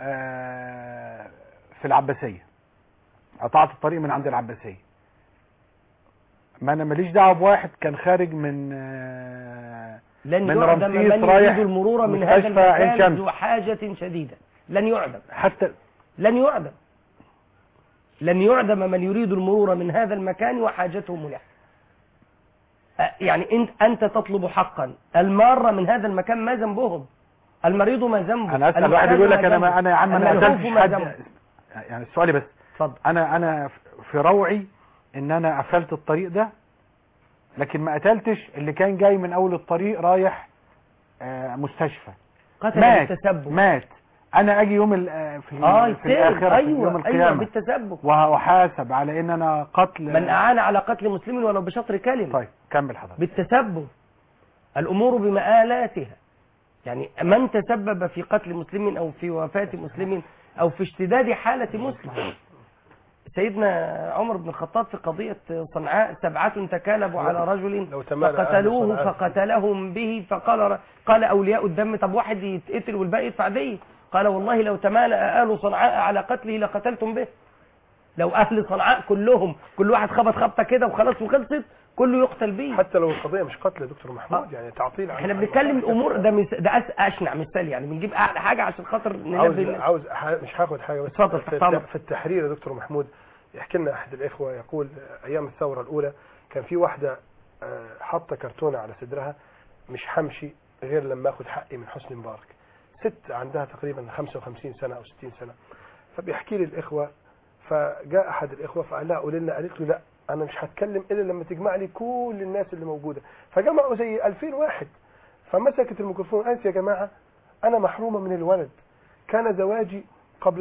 آه، في العباسيه قطعت الطريق من عند العباسيه ما انا ماليش دعوه بواحد كان خارج من آه، لن من يعدم رمسيس من رايح يريد المرور من هذا مستشفى عين المكان شمس. ذو حاجه شديده لن يعدم حتى لن يعدم لن يعدم من يريد المرور من هذا المكان وحاجته ملحة أه، يعني انت انت تطلب حقا المارة من هذا المكان ما ذنبهم المريض ما ذنبه انا اسال واحد يقول لك انا ما انا يا عم انا الملهوف قتلتش ما حد ذنبه يعني السؤال بس اتفضل انا انا في روعي ان انا قفلت الطريق ده لكن ما قتلتش اللي كان جاي من اول الطريق رايح آه، مستشفى قتل مات بالتسبب مات انا اجي يوم ال- آه، في, ال- اه في يتسبب الاخره في يوم ايوه ايوه القيامه بالتسبب وهحاسب على ان انا قتل من اعان على قتل مسلم ولو بشطر كلمة طيب كمل حضرتك بالتسبب الامور بمآلاتها يعني من تسبب في قتل مسلم او في وفاة مسلم او في اشتداد حالة مسلم سيدنا عمر بن الخطاب في قضية صنعاء سبعة تكالبوا على رجل لو تمالأ أهل فقتلوه صنعاء. فقتلهم به فقال قال أولياء الدم طب واحد يتقتل والباقي يدفع دية قال والله لو تمالأ أهل صنعاء على قتله لقتلتم به لو أهل صنعاء كلهم كل واحد خبط خبطة كده وخلاص وخلصت كله يقتل به حتى لو القضية مش قتل يا دكتور محمود آه. يعني تعطيل عن احنا عن- بنتكلم الامور ده مس... ده أس... اشنع مثال يعني بنجيب اعلى حاجه عشان خاطر عاوز ننبه الناس. عاوز ح- مش هاخد حاجه بس اتفضل، في, تحت أمرك. في التحرير يا دكتور محمود يحكي لنا احد الاخوه يقول آه، ايام الثوره الاولى كان في واحده آه، حاطه كرتونه على صدرها مش همشي غير لما اخد حقي من حسني مبارك ست عندها تقريبا 55 سنه او 60 سنه فبيحكي لي الاخوه فجاء احد الاخوه فقال لها قولي لنا قالت له لا انا مش هتكلم الا لما تجمع لي كل الناس اللي موجوده فجمعوا زي 2000 واحد فمسكت الميكروفون قالت يا جماعه انا محرومه من الولد كان زواجي قبل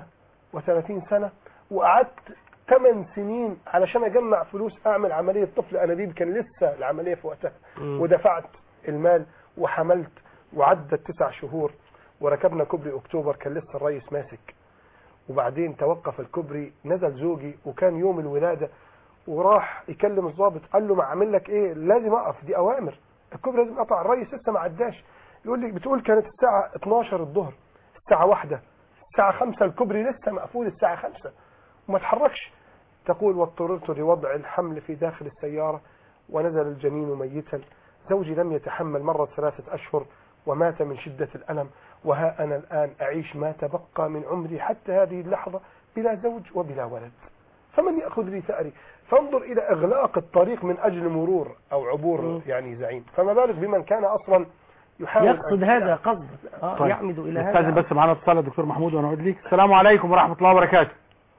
35 سنة وقعدت 8 سنين علشان اجمع فلوس اعمل عملية طفل انابيب كان لسه العملية في وقتها مم. ودفعت المال وحملت وعدت تسع شهور وركبنا كوبري اكتوبر كان لسه الرئيس ماسك وبعدين توقف الكوبري نزل زوجي وكان يوم الولادة وراح يكلم الضابط قال له ما اعمل لك ايه لازم اقف دي اوامر الكوبري لازم اقطع الرئيس لسه ما عداش يقول لي بتقول كانت الساعة 12 الظهر الساعة واحدة الساعة خمسة الكوبري لسه مقفول الساعة خمسة وما تحركش تقول واضطررت لوضع الحمل في داخل السيارة ونزل الجنين ميتا زوجي لم يتحمل مرة ثلاثة أشهر ومات من شدة الألم وها أنا الآن أعيش ما تبقى من عمري حتى هذه اللحظة بلا زوج وبلا ولد فمن يأخذ لي ثأري فانظر الى اغلاق الطريق من اجل مرور او عبور مم. يعني زعيم فما بالك بمن كان اصلا يحاول يقصد أن- هذا قصد آه طيب. يعمد إلى استاذن هذا بس معانا اتصال الدكتور محمود وانا اعود ليك السلام عليكم ورحمه الله وبركاته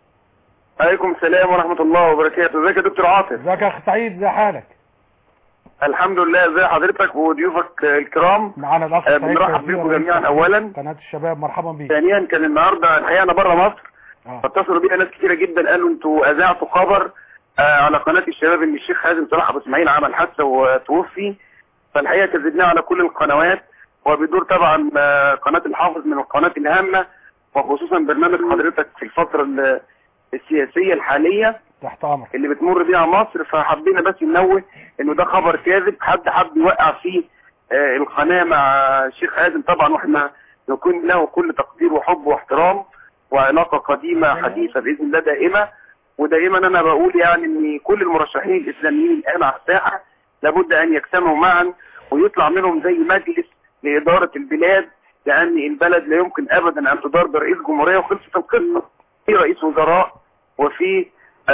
عليكم السلام ورحمة الله وبركاته ازيك يا دكتور عاطف ازيك يا اخ سعيد ازي حالك الحمد لله ازي حضرتك وضيوفك الكرام معانا الاخ آه، سعيد بنرحب فوزي بكم رئيس جميعا اولا قناه الشباب مرحبا بيك ثانيا كان النهارده الحقيقه انا بره مصر آه. فاتصلوا بيا ناس كتيره جدا قالوا انتوا اذاعتوا خبر آه، على قناه الشباب ان الشيخ حازم صلاح ابو اسماعيل عمل حادثه وتوفي فالحقيقه كذبناه على كل القنوات وبدور طبعا آه، قناه الحافظ من القناه الهامه وخصوصا برنامج حضرتك في الفتره ال- السياسيه الحاليه تحت امرك اللي بتمر بيها مصر فحبينا بس ننوه انه ده خبر كاذب حد حب يوقع فيه آه، القناه مع الشيخ حازم طبعا واحنا نكون له كل تقدير وحب واحترام وعلاقه قديمه حديثه باذن الله دائمه ودائما انا بقول يعني ان كل المرشحين الاسلاميين الان على الساحه لابد ان يجتمعوا معا ويطلع منهم زي مجلس لاداره البلاد لان البلد لا يمكن ابدا ان تدار برئيس جمهوريه وخلصت القصه في رئيس وزراء وفي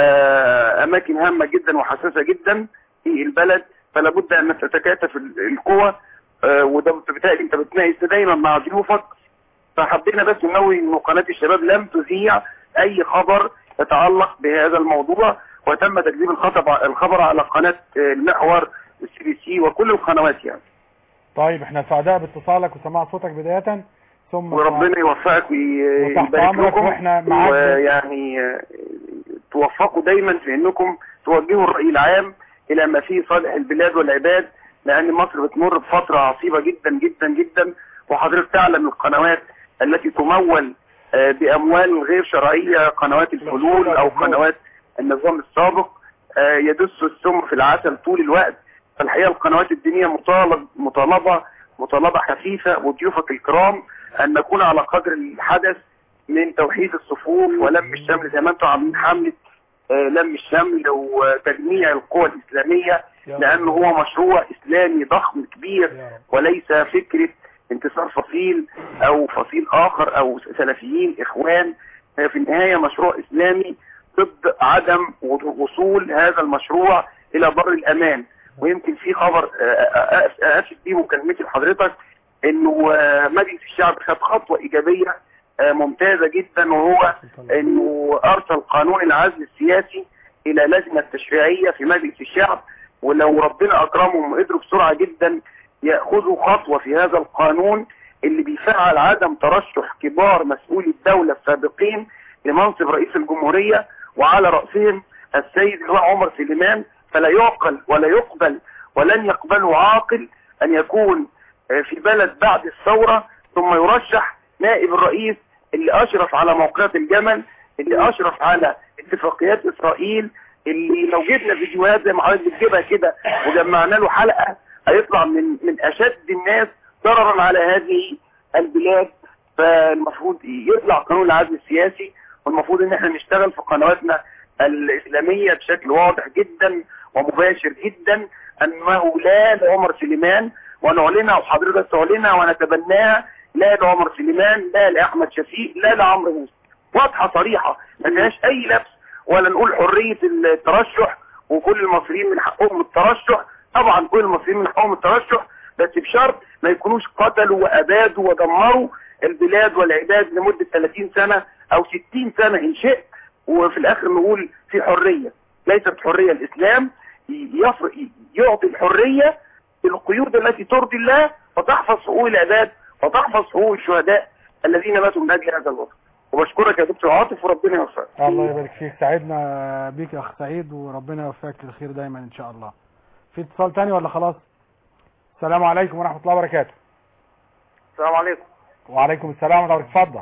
آه، اماكن هامه جدا وحساسه جدا في البلد فلا بد ان تتكاتف ال- القوى آه، وده بالتالي انت بتناقش ده دايما مع ضيوفك فحبينا بس ننوه ان قناه الشباب لم تذيع اي خبر يتعلق بهذا الموضوع وتم تكذيب الخطب الخبر على قناه آه، المحور والسي بي سي وكل القنوات يعني طيب احنا سعداء باتصالك وسماع صوتك بدايه ثم وربنا يوفقك وي- وتحت ويبارك أمرك لكم وإحنا معاك. ويعني آه، توفقوا دايما في انكم توجهوا الرأي العام الى ما فيه صالح البلاد والعباد لان مصر بتمر بفترة عصيبة جدا جدا جدا وحضرتك تعلم القنوات التي تمول آه، باموال غير شرعية قنوات الفلول او قنوات النظام السابق آه، يدس السم في العسل طول الوقت فالحقيقة القنوات الدينية مطالب مطالبة مطالبة خفيفة وضيوفك الكرام ان نكون على قدر الحدث من توحيد الصفوف ولم الشمل زي ما انتم عاملين حملة آه، لم الشمل وتجميع القوى الإسلامية لأنه هو مشروع إسلامي ضخم كبير وليس فكرة انتصار فصيل أو فصيل آخر أو سلفيين إخوان هي في النهاية مشروع إسلامي ضد عدم وصول هذا المشروع إلى بر الأمان ويمكن في خبر أقفل بيه مكالمتي لحضرتك إنه آه، مجلس الشعب خد خطوة إيجابية آه، ممتازة جدا وهو انه ارسل قانون العزل السياسي الى لجنة تشريعية في مجلس الشعب ولو ربنا اكرمهم وقدروا بسرعة جدا يأخذوا خطوة في هذا القانون اللي بيفعل عدم ترشح كبار مسؤولي الدولة السابقين لمنصب رئيس الجمهورية وعلى رأسهم السيد اللواء عمر سليمان فلا يعقل ولا يقبل ولن يقبله عاقل ان يكون آه، في بلد بعد الثورة ثم يرشح نائب الرئيس اللي اشرف على موقعة الجمل اللي اشرف على اتفاقيات اسرائيل اللي لو جبنا فيديوهات زي ما حضرتك بتجيبها كده وجمعنا له حلقة هيطلع من من اشد الناس ضررا على هذه البلاد فالمفروض يطلع قانون العدل السياسي والمفروض ان احنا نشتغل في قنواتنا الاسلامية بشكل واضح جدا ومباشر جدا انه لا لعمر سليمان ونعلنها وحضرتك تعلنها ونتبناها لا لعمر سليمان لا لاحمد شفيق لا لعمرو موسى واضحه صريحه ما فيهاش اي لبس ولا نقول حريه الترشح وكل المصريين من حقهم الترشح طبعا كل المصريين من حقهم الترشح بس بشرط ما يكونوش قتلوا وابادوا ودمروا البلاد والعباد لمده 30 سنه او 60 سنه ان شئت وفي الاخر نقول في حريه ليست حريه الاسلام يفرق يعطي الحريه بالقيود التي ترضي الله وتحفظ حقوق العباد وتحفظ حقوق الشهداء الذين ماتوا من اجل هذا الوطن وبشكرك يا دكتور عاطف وربنا يوفقك الله يبارك فيك سعدنا بيك يا اخ سعيد وربنا يوفقك للخير دايما ان شاء الله في اتصال تاني ولا خلاص السلام عليكم ورحمة الله وبركاته السلام عليكم وعليكم السلام ورحمة الله اتفضل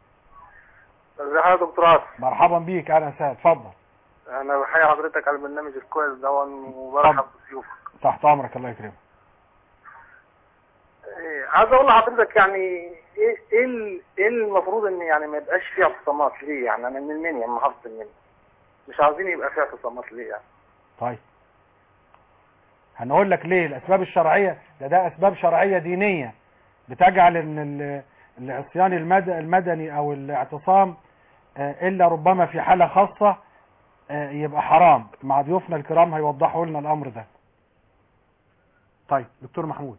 ازي حضرتك يا دكتور عاطف مرحبا بيك اهلا وسهلا اتفضل انا بحيي حضرتك على البرنامج الكويس ده وبرحب بضيوفك تحت امرك الله يكرمك إيه، عايز اقول لحضرتك يعني ايه ايه ال- ايه المفروض ان يعني ما يبقاش فيه اعتصامات ليه يعني انا من المنيا من محافظه المنيا مش عاوزين يبقى فيه اعتصامات ليه يعني طيب هنقول لك ليه الاسباب الشرعية ده ده اسباب شرعية دينية بتجعل ان ال- العصيان المد- المدني او الاعتصام آه، الا ربما في حالة خاصة آه، يبقى حرام مع ضيوفنا الكرام هيوضحوا لنا الامر ده طيب دكتور محمود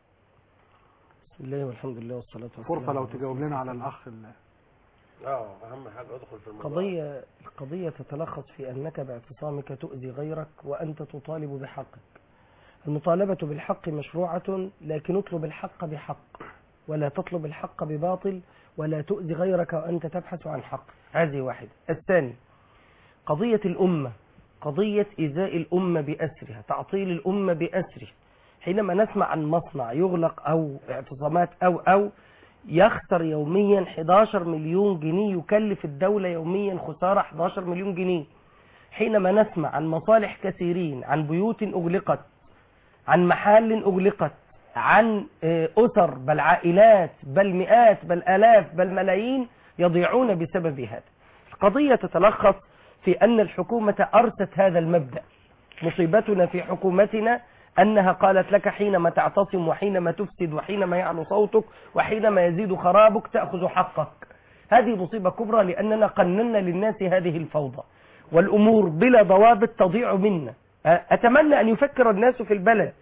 بسم الله والحمد لله والصلاة والسلام فرصة لو على تجاوب لنا على الاخ ال- اه اهم حاجه ادخل في الموضوع قضية القضية تتلخص في أنك باعتصامك تؤذي غيرك وأنت تطالب بحقك المطالبة بالحق مشروعة لكن اطلب الحق بحق ولا تطلب الحق بباطل ولا تؤذي غيرك وأنت تبحث عن حق هذه واحدة الثاني قضية الأمة قضية إزاء الأمة بأسرها تعطيل الأمة بأسرها حينما نسمع عن مصنع يغلق أو اعتصامات أو أو يخسر يوميا 11 مليون جنيه يكلف الدولة يوميا خسارة 11 مليون جنيه حينما نسمع عن مصالح كثيرين عن بيوت أغلقت عن محال أغلقت عن آه، أسر بل عائلات بل مئات بل آلاف بل ملايين يضيعون بسبب هذا القضية تتلخص في أن الحكومة أرست هذا المبدأ مصيبتنا في حكومتنا أنها قالت لك حينما تعتصم وحينما تفسد وحينما يعلو صوتك وحينما يزيد خرابك تأخذ حقك هذه مصيبة كبرى لأننا قننا للناس هذه الفوضى والأمور بلا ضوابط تضيع منا أتمنى أن يفكر الناس في البلد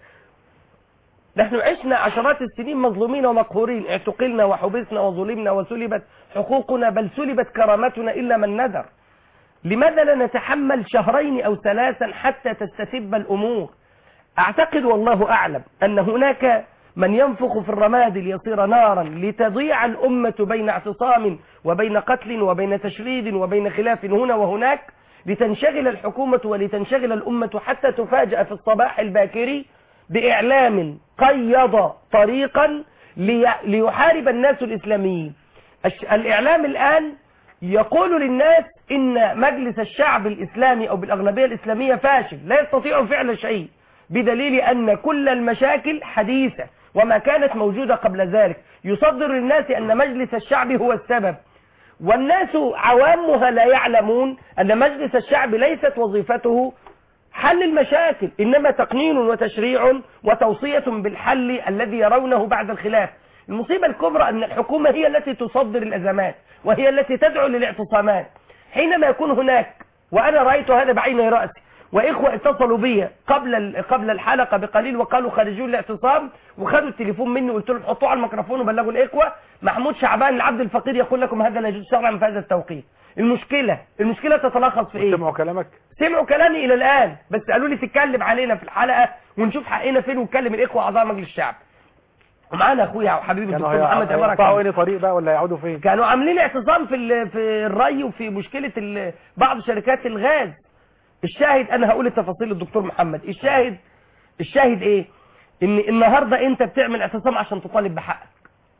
نحن عشنا عشرات السنين مظلومين ومقهورين اعتقلنا وحبسنا وظلمنا وسلبت حقوقنا بل سلبت كرامتنا إلا من نذر لماذا لا نتحمل شهرين أو ثلاثا حتى تستتب الأمور أعتقد والله أعلم أن هناك من ينفخ في الرماد ليصير نارا لتضيع الأمة بين اعتصام وبين قتل وبين تشريد وبين خلاف هنا وهناك لتنشغل الحكومة ولتنشغل الأمة حتى تفاجأ في الصباح الباكر بإعلام قيض طريقا لي- ليحارب الناس الإسلاميين الش- الإعلام الآن يقول للناس إن مجلس الشعب الإسلامي أو بالأغلبية الإسلامية فاشل لا يستطيع فعل شيء بدليل أن كل المشاكل حديثة وما كانت موجودة قبل ذلك يصدر للناس أن مجلس الشعب هو السبب والناس عوامها لا يعلمون أن مجلس الشعب ليست وظيفته حل المشاكل إنما تقنين وتشريع وتوصية بالحل الذي يرونه بعد الخلاف المصيبة الكبرى أن الحكومة هي التي تصدر الأزمات وهي التي تدعو للاعتصامات حينما يكون هناك وأنا رأيت هذا بعين رأسي وإخوة اتصلوا بي قبل ال- قبل الحلقة بقليل وقالوا خارجون الاعتصام وخدوا التليفون مني وقلت لهم حطوه على الميكروفون وبلغوا الإخوة محمود شعبان العبد الفقير يقول لكم هذا لا يجوز شرعا في هذا التوقيت المشكلة المشكلة تتلخص في إيه؟ سمعوا كلامك سمعوا كلامي الى الان بس قالوا لي تتكلم علينا في الحلقه ونشوف حقنا فين ونكلم الاخوه اعضاء مجلس الشعب ومعانا اخويا وحبيبي كانوا الدكتور محمد عماره هيقطعوا كامل. ايه طريق بقى ولا يقعدوا فين كانوا عاملين اعتصام في ال- في الري وفي مشكله ال- بعض شركات الغاز الشاهد انا هقول التفاصيل للدكتور محمد الشاهد الشاهد ايه ان النهارده انت بتعمل اعتصام عشان تطالب بحقك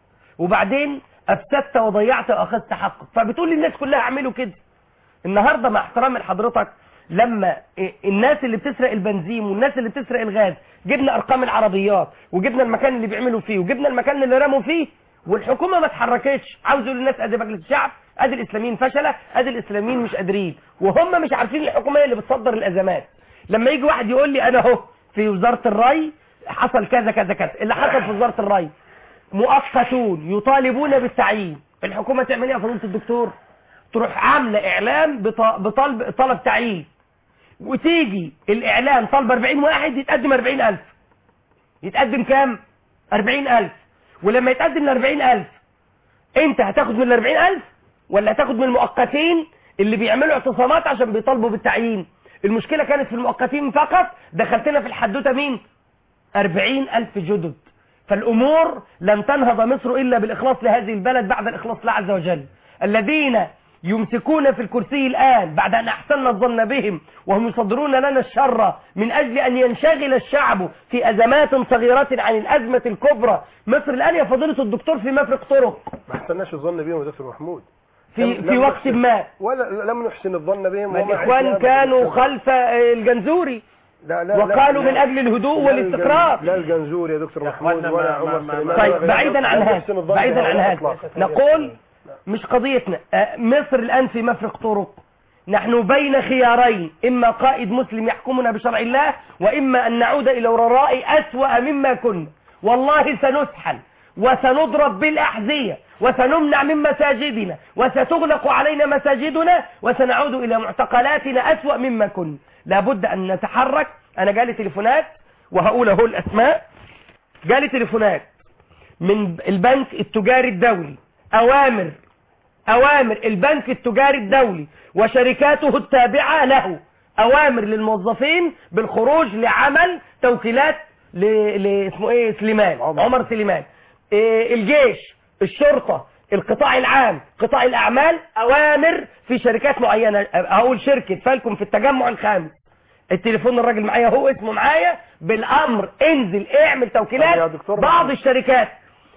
وبعدين افسدت وضيعت واخذت حقك فبتقول للناس كلها اعملوا كده النهارده مع احترامي لحضرتك لما إيه الناس اللي بتسرق البنزين والناس اللي بتسرق الغاز جبنا ارقام العربيات وجبنا المكان اللي بيعملوا فيه وجبنا المكان اللي رموا فيه والحكومه ما اتحركتش عاوز يقول للناس ادي مجلس الشعب ادي الاسلاميين فشله ادي الاسلاميين مش قادرين وهم مش عارفين الحكومه هي اللي بتصدر الازمات لما يجي واحد يقول لي انا اهو في وزاره الري حصل كذا كذا كذا اللي حصل في وزاره الري مؤقتون يطالبون بالتعيين الحكومه تعمل ايه يا فضيله الدكتور تروح عامله اعلام بط- بطلب طلب تعيين وتيجي الاعلام طالب 40 واحد يتقدم 40000 يتقدم كام 40000 ولما يتقدم ل 40000 انت هتاخد من ال 40000 ولا هتاخد من المؤقتين اللي بيعملوا اعتصامات عشان بيطالبوا بالتعيين المشكله كانت في المؤقتين فقط دخلتنا في الحدوته مين 40000 جدد فالأمور لن تنهض مصر إلا بالإخلاص لهذه البلد بعد الإخلاص لله عز وجل الذين يمسكون في الكرسي الآن بعد أن أحسننا الظن بهم وهم يصدرون لنا الشر من أجل أن ينشغل الشعب في أزمات صغيرة عن الأزمة الكبرى مصر الآن يا فضيلة الدكتور في مفرق طرق ما احسناش الظن بهم يا دكتور محمود في, لم- في لم وقت نحسن- ما ولا لم نحسن الظن بهم ما وما الإخوان عشنا كانوا أبداً. خلف آه، الجنزوري لا لا وقالوا لا من أجل الهدوء لا الجن- والاستقرار لا الجنزور يا دكتور يا محمود إخوانا ولا ما- عمر ما- سليمان ما- طيب ولا بعيدا غيرهم. عن لم هذا نحسن الظن بعيدا بهم عن هذا إطلاقاً. نقول مش قضيتنا آه، مصر الآن في مفرق طرق نحن بين خيارين إما قائد مسلم يحكمنا بشرع الله وإما أن نعود إلى الوراء أسوأ مما كنا والله سنسحل وسنضرب بالأحذية وسنمنع من مساجدنا وستغلق علينا مساجدنا وسنعود إلى معتقلاتنا أسوأ مما كنا لابد أن نتحرك أنا جالي تليفونات وهقول أهو الأسماء جالي تليفونات من البنك التجاري الدولي أوامر أوامر البنك التجاري الدولي وشركاته التابعة له أوامر للموظفين بالخروج لعمل توكيلات ل... ل... اسمه إيه سليمان عمر. عمر سليمان إيه الجيش الشرطة القطاع العام قطاع الأعمال أوامر في شركات معينة أقول شركة فالكم في التجمع الخامس التليفون الراجل معايا هو اسمه معايا بالأمر انزل اعمل طب يا توكيلات دكتور بعض محمد. الشركات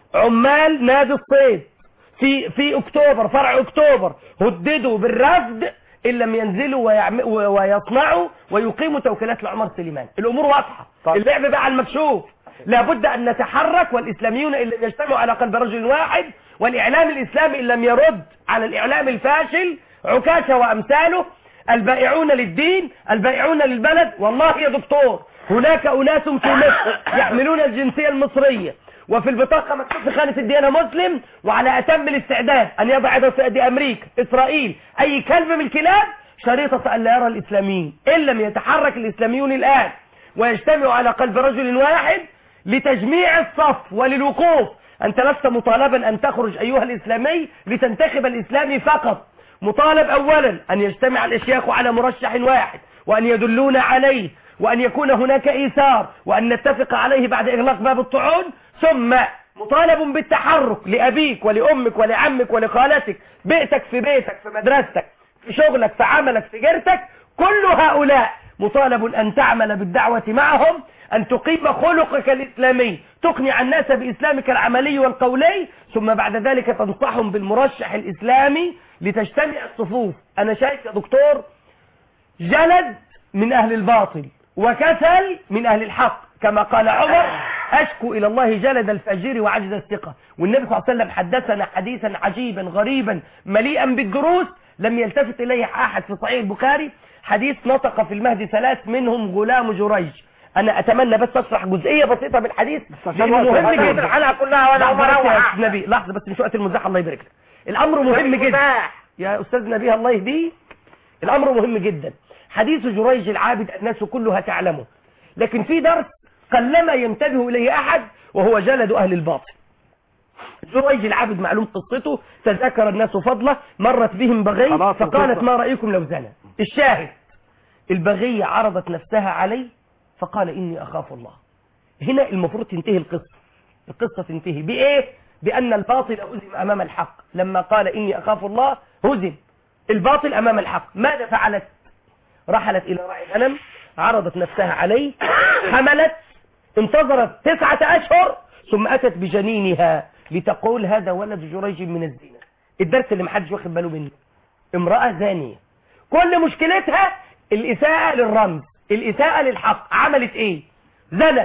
عمال نادي الصيد في في اكتوبر فرع اكتوبر هددوا بالرفض ان لم ينزلوا ويعم... و- ويصنعوا ويقيموا توكيلات لعمر سليمان الامور واضحه طب. اللعب بقى على المكشوف لابد ان نتحرك والاسلاميون ان لم يجتمعوا على قلب رجل واحد والاعلام الاسلامي ان لم يرد على الاعلام الفاشل عكاشه وامثاله البائعون للدين البائعون للبلد والله يا دكتور هناك اناس في مصر يحملون الجنسيه المصريه وفي البطاقة مكتوب في خانة الديانة مسلم وعلى أتم الاستعداد أن يضع يده في أيدي أمريكا إسرائيل أي كلب من الكلاب شريطة أن لا يرى الإسلاميين إن لم يتحرك الإسلاميون الآن ويجتمعوا على قلب رجل واحد لتجميع الصف وللوقوف أنت لست مطالبا أن تخرج أيها الإسلامي لتنتخب الإسلامي فقط مطالب أولا أن يجتمع الأشياخ على مرشح واحد وأن يدلون عليه وأن يكون هناك إيثار وأن نتفق عليه بعد إغلاق باب الطعون ثم مطالب بالتحرك لأبيك ولأمك ولعمك ولخالتك بيتك في بيتك في مدرستك في شغلك في عملك في جرتك كل هؤلاء مطالب أن تعمل بالدعوة معهم أن تقيم خلقك الإسلامي تقنع الناس بإسلامك العملي والقولي ثم بعد ذلك تنصحهم بالمرشح الإسلامي لتجتمع الصفوف أنا شايف يا دكتور جلد من أهل الباطل وكسل من أهل الحق كما قال عمر أشكو إلى الله جلد الفجير وعجز الثقة والنبي صلى الله عليه وسلم حدثنا حديثا عجيبا غريبا مليئا بالدروس لم يلتفت إليه أحد في صحيح البخاري حديث نطق في المهد ثلاث منهم غلام جريج أنا أتمنى بس أشرح جزئية بسيطة من الحديث عشان لأنه وقت مهم الحلقة. جدا الحلقة كلها وانا لحظة بس يا مروح أستاذ نبي لحظة بس مش وقت المزاح الله يبارك لك الأمر مهم جدا يا أستاذ نبيه الله يهديه الأمر مهم جدا حديث جريج العابد الناس كلها تعلمه لكن في درس قلما ينتبه إليه أحد وهو جلد أهل الباطل جريج العابد معلوم قصته تذكر الناس فضله مرت بهم بغي خلاص فقالت القصة. ما رأيكم لو زنى الشاهد البغية عرضت نفسها عليه فقال إني أخاف الله هنا المفروض تنتهي القصة القصة تنتهي بإيه بأن الباطل هزم أمام الحق لما قال إني أخاف الله هزم الباطل أمام الحق ماذا فعلت رحلت إلى راعي الغنم عرضت نفسها عليه حملت انتظرت تسعة أشهر ثم أتت بجنينها لتقول هذا ولد جريج من الزنا الدرس اللي محدش واخد باله منه امرأة زانية كل مشكلتها الإساءة للرمز الإساءة للحق عملت إيه زنت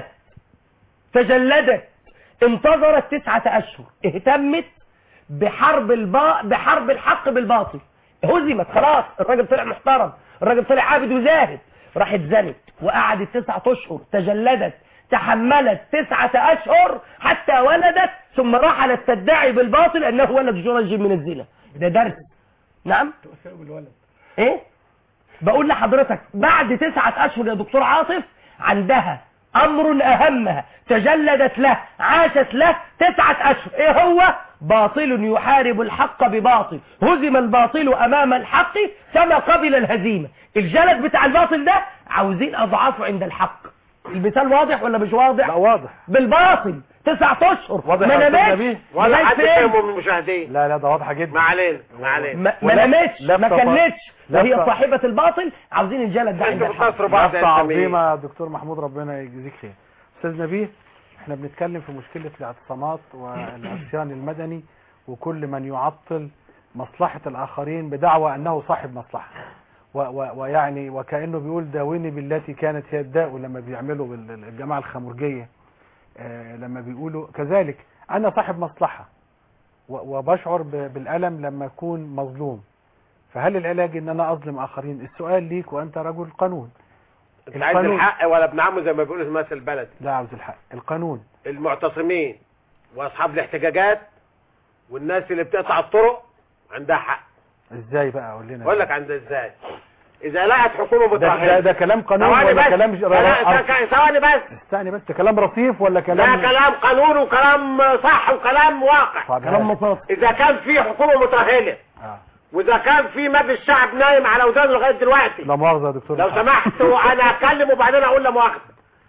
تجلدت انتظرت تسعة أشهر اهتمت بحرب البا... بحرب الحق بالباطل هزمت خلاص الراجل طلع محترم الراجل طلع عابد وزاهد راحت زنت وقعدت تسعة أشهر تجلدت تحملت تسعة أشهر حتى ولدت ثم رحلت تدعي بالباطل أنه ولد جرج من الزنا ده درس نعم ايه بقول لحضرتك بعد تسعة اشهر يا دكتور عاطف عندها امر اهمها تجلدت له عاشت له تسعة اشهر ايه هو باطل يحارب الحق بباطل هزم الباطل امام الحق كما قبل الهزيمة الجلد بتاع الباطل ده عاوزين اضعافه عند الحق المثال واضح ولا مش واضح لا واضح بالباطل تسعة اشهر واضح ما يا أستاذ نامتش نبيه؟ ولا لغاية حد فين؟ فاهمه من المشاهدين لا لا ده واضحة جدا ما علينا ما علينا ما ما ولا- نامتش ما لفة كلتش وهي لفة- صاحبة الباطل عاوزين الجلد ده عند انتوا الحق بتصروا بعض لفة يا عظيمة سمير. يا دكتور محمود ربنا يجزيك خير استاذ نبيه احنا بنتكلم في مشكلة الاعتصامات والعصيان المدني وكل من يعطل مصلحة الآخرين بدعوى أنه صاحب مصلحة و و ويعني وكأنه بيقول داوني بالتي كانت هي الداء لما بيعملوا بال- الجماعة الخمرجية آه، لما بيقولوا كذلك أنا صاحب مصلحة و- وبشعر ب- بالألم لما أكون مظلوم فهل العلاج ان انا اظلم اخرين السؤال ليك وانت رجل قانون انت عايز القانون. الحق ولا ابن عمه زي ما بيقولوا في مثل البلد لا عاوز الحق القانون المعتصمين واصحاب الاحتجاجات والناس اللي بتقطع الطرق عندها حق ازاي بقى قول لنا اقول لك عندها ازاي اذا لقت حكومه ده, ده, مترهبه ده كلام قانون ثواني ولا بس كلام ج- لا، عرف؟ ث- ثواني بس استني بس ده كلام رصيف ولا ده كلام كلام قانون وكلام صح وكلام واقع طب كلام هات. مصاص اذا كان في حكومه مترهله آه. واذا كان في مجلس الشعب نايم على ودانه لغايه دلوقتي لا مؤاخذه يا دكتور لو محمد. سمحت وانا اتكلم وبعدين اقول لا مؤاخذه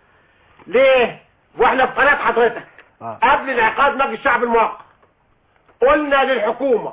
ليه واحنا في قناه حضرتك آه. قبل انعقاد مجلس الشعب الموقع قلنا للحكومه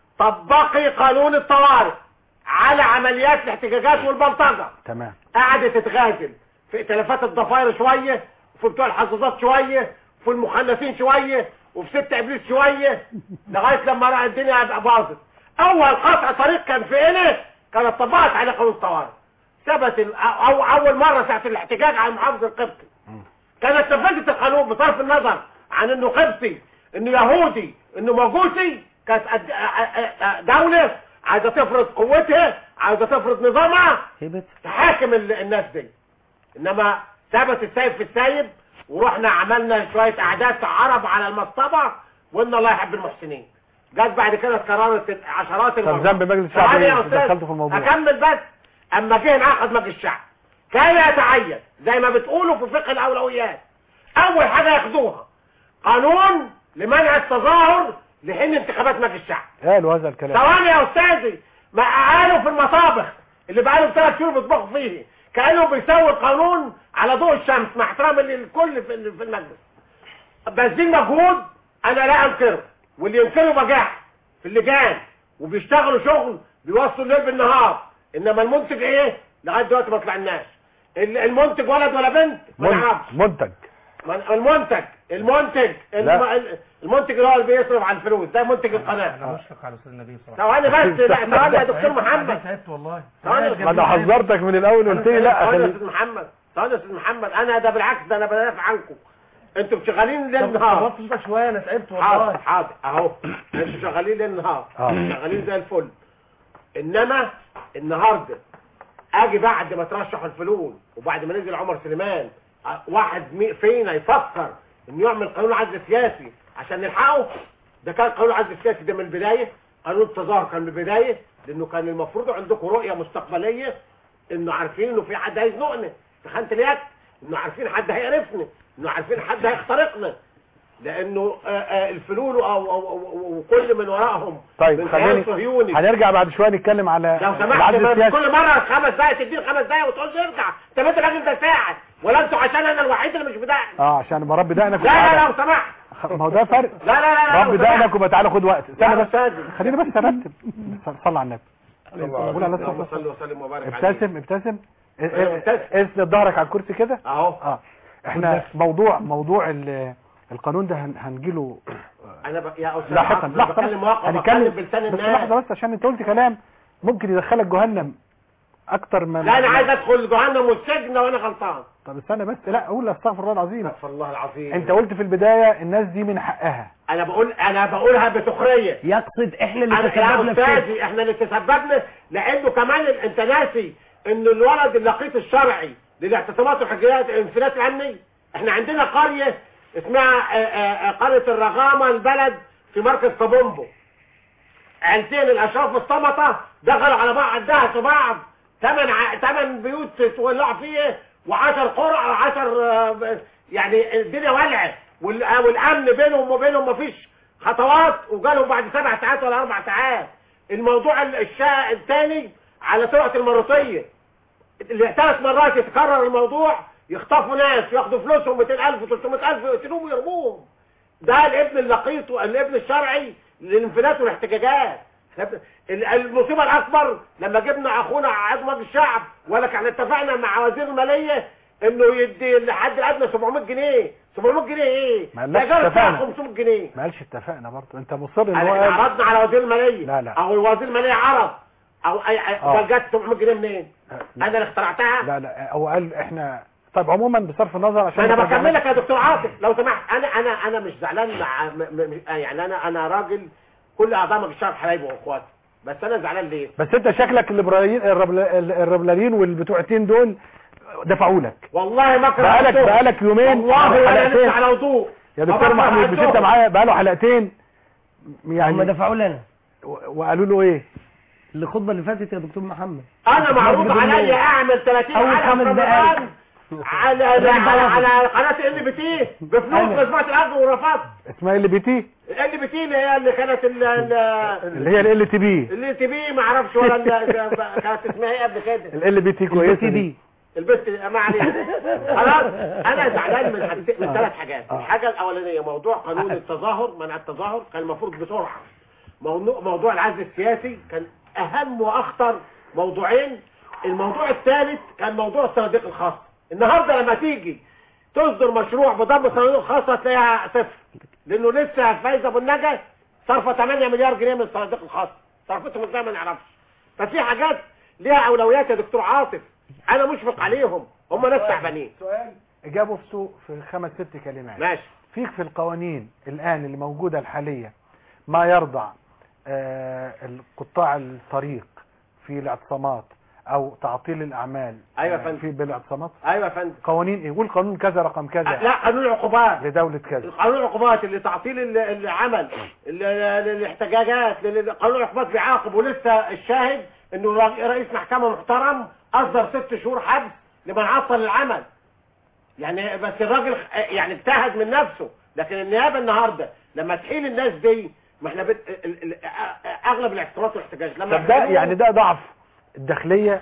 طبقي قانون الطوارئ على عمليات الاحتجاجات والبلطجه تمام قعدت تتغازل في ائتلافات الضفاير شويه وفي بتوع الحظاظات شويه وفي المخنثين شويه وفي ست ابليس شويه لغايه لما رأى الدنيا باظت اول قطع طريق كان في هنا كانت طبقت على قانون الطوارئ ثبت ال- أو اول مره ساعه الاحتجاج على المحافظ القبطي كانت نفذت القانون بصرف النظر عن انه قبطي انه يهودي انه مجوسي كانت أد- أ- أ- أ- دولة عايزة تفرض قوتها عايزة تفرض نظامها هبت تحاكم ال- الناس دي انما ثبت السيب في السيب ورحنا عملنا شوية اعداد عرب على المصطبة وان الله يحب المحسنين جت بعد كده قررت عشرات طب المرات ذنب مجلس الشعب تعالى ايه يا أستاذ، دخلته في الموضوع اكمل بس اما جه انعقد مجلس الشعب كان يتعين زي ما بتقولوا في فقه الاولويات اول حاجه ياخدوها قانون لمنع التظاهر لحين انتخابات مجلس الشعب قالوا هذا الكلام ثواني يا استاذي ما قالوا في المطابخ اللي بقالهم ثلاث شهور بيطبخوا فيه كانوا بيسووا القانون على ضوء الشمس مع احترام للكل في في المجلس باذلين مجهود انا لا انكره واللي ينكره بجاح في اللجان وبيشتغلوا شغل بيوصلوا الليل بالنهار انما المنتج ايه لغايه دلوقتي ما طلعناش ال- المنتج ولد ولا بنت ما من- نعرفش منتج من- المنتج المنتج لا. الم- المنتج اللي هو اللي بيصرف على الفلوس ده منتج القناه انا مشفق على استاذ النبي صراحه ثواني بس لا ثواني يا دكتور محمد تعبت والله ثواني ما انا حذرتك من الاول قلت لي لا ثواني يا خلي استاذ محمد ثواني يا استاذ محمد انا ده بالعكس ده انا بدافع عنكم انتوا شغالين ليل نهار طب شويه انا تعبت حاضر والله حاضر اهو انتوا شغالين ليل نهار آه. شغالين زي الفل انما النهارده اجي بعد ما ترشحوا الفلول وبعد ما نزل عمر سليمان اه، واحد مي- فينا يفكر انه يعمل قانون عزل سياسي عشان نلحقه ده كان قانون عزل سياسي ده من البدايه قانون التظاهر كان من البدايه لانه كان المفروض عندكم رؤيه مستقبليه انه عارفين انه في حد هيزنقنا في خانه اليد انه عارفين حد هيقرفنا انه عارفين حد هيخترقنا لانه آه، آه، الفلول أو, أو, أو, أو وكل من وراهم طيب من خليني خيال صهيوني هنرجع بعد شويه نتكلم على لو سمحت العدل ما السياسي كل مره خمس دقايق تديني خمس دقايق وتقول لي ارجع طب انت الراجل ده ساعد ولا انتوا عشان انا الوحيد اللي مش بدقن اه عشان بربي دقنك لا لا وتعالى. لو سمحت ما هو ده فرق لا لا لا لا رب لو سمحت. دقنك وبقى تعالى خد وقت استنى يا بس استاذ خليني بس ارتب صلى على النبي قول على اللهم الصلاة صل وسلم وبارك عليه ابتسم ابتسم اه، أيوة، اه، ابتسم. اسند ظهرك على الكرسي كده اهو اه احنا موضوع موضوع ال- القانون ده هن- هنجيله انا ب... يا استاذ لاحقا عاطف، أنا لاحقا بتكلم واقع بتكلم بلسان بس لحظه الناس بس عشان انت قلت كلام ممكن يدخلك جهنم اكتر من لا انا عايز ادخل جهنم والسجن وانا غلطان طب استنى بس لا اقول استغفر الله العظيم استغفر الله العظيم انت قلت في البدايه الناس دي من حقها انا بقول انا بقولها بسخريه يقصد احنا اللي أنا يا تسببنا في كده استاذي احنا اللي تسببنا لانه كمان ال- انت ناسي ان الولد اللقيط الشرعي للاعتصامات والحجرات الانفلات الامني احنا عندنا قريه اسمها آه، آه، آه، قريه الرغامه البلد في مركز كابومبو عيلتين الاشراف والصمطه دخلوا على بعض دهسوا بعض ثمان ع... ثمان بيوت تولعوا فيه وعشر قرى وعشر آه، يعني الدنيا ولعت وال- آه، والامن بينهم وبينهم مفيش خطوات وجالهم بعد سبع ساعات ولا اربع ساعات الموضوع ال- الشا الثاني على سرعه المروطيه اللي ثلاث مرات يتكرر الموضوع يخطفوا ناس ياخدوا فلوسهم 200000 و300000 ويقتلوهم ويرموهم ده الابن اللقيط والابن الشرعي للانفلات والاحتجاجات إحنا ب- ال- المصيبه الاكبر لما جبنا اخونا عضو مجلس الشعب ولا كان اتفقنا مع وزير الماليه انه يدي الحد الادنى 700 جنيه 700 جنيه ايه ما ده قالكش جرس اتفقنا. 500 جنيه ما قالش اتفقنا برضه انت مصر ان هو احنا قال عرضنا على وزير الماليه لا، لا. او وزير الماليه عرض او اي آه. ده جت 700 جنيه منين لا. انا اللي اخترعتها لا لا هو قال احنا طيب عموما بصرف النظر عشان انا ما بكمل ترجعناش- لك يا دكتور عاطف لو سمحت انا انا انا مش زعلان مع م م يعني انا انا راجل كل اعضاء مجلس الشعب حبايبي واخواتي بس انا زعلان ليه بس انت شكلك الليبراليين الربل- الربلالين والبتوعتين دول دفعوا لك والله ما كره بقالك نفسهم. بقالك يومين والله انا حلقتين. لسه على وضوء يا ما دكتور بكره محمود مش انت نفسهم. معايا بقاله حلقتين هم يعني دفعوا لنا و- وقالوا له ايه الخطبه اللي فاتت يا دكتور محمد انا معروض عليا اعمل 30 أول حلقه خمس في دقايق. رمضان على على على على قناه ال بي تي بفلوس أيوة. مجموعه الارض ورفضت اسمها ال بي تي ال بي تي اللي هي اللي كانت ال- ال- اللي هي ال تي بي اللي تي بي ما اعرفش ولا ال- كانت اسمها ايه قبل كده ال بي تي كويسه البي دي دي البنت ما عليها خلاص انا زعلان من حاجتين من ثلاث حاجات الحاجه الاولانيه موضوع قانون التظاهر منع التظاهر كان المفروض بسرعه موضوع موضوع العزل السياسي كان اهم واخطر موضوعين الموضوع الثالث كان موضوع الصناديق الخاصه النهارده لما تيجي تصدر مشروع بضم الصناديق الخاصه تلاقيها صفر لانه لسه فايز ابو النجا صرف 8 مليار جنيه من الصناديق الخاصه صرفتهم ازاي ما نعرفش ففي حاجات ليها اولويات يا دكتور عاطف انا مشفق عليهم هم ناس تعبانين سؤال اجابه في سوق في خمس ست كلمات ماشي فيك في القوانين الآن اللي موجودة الحالية ما يرضع آه، قطاع الطريق في الاعتصامات أو تعطيل الأعمال أيوة يا آه، فندم. في بالاعتصامات ايوه يا فندم قوانين إيه والقانون كذا رقم كذا لا قانون العقوبات لدولة كذا قانون العقوبات اللي تعطيل ال- العمل ال- ال- الاحتجاجات ال- قانون العقوبات بيعاقب ولسه الشاهد انه را- رئيس محكمة محترم اصدر ست شهور حبس لمن عطل العمل يعني بس الراجل خ- يعني اجتهد من نفسه لكن النيابة النهاردة لما تحيل الناس دي ما احنا بت... ال- ال- اغلب الاعتراضات والاحتجاج لما طب ده يحيلوه- يعني ده ضعف الداخلية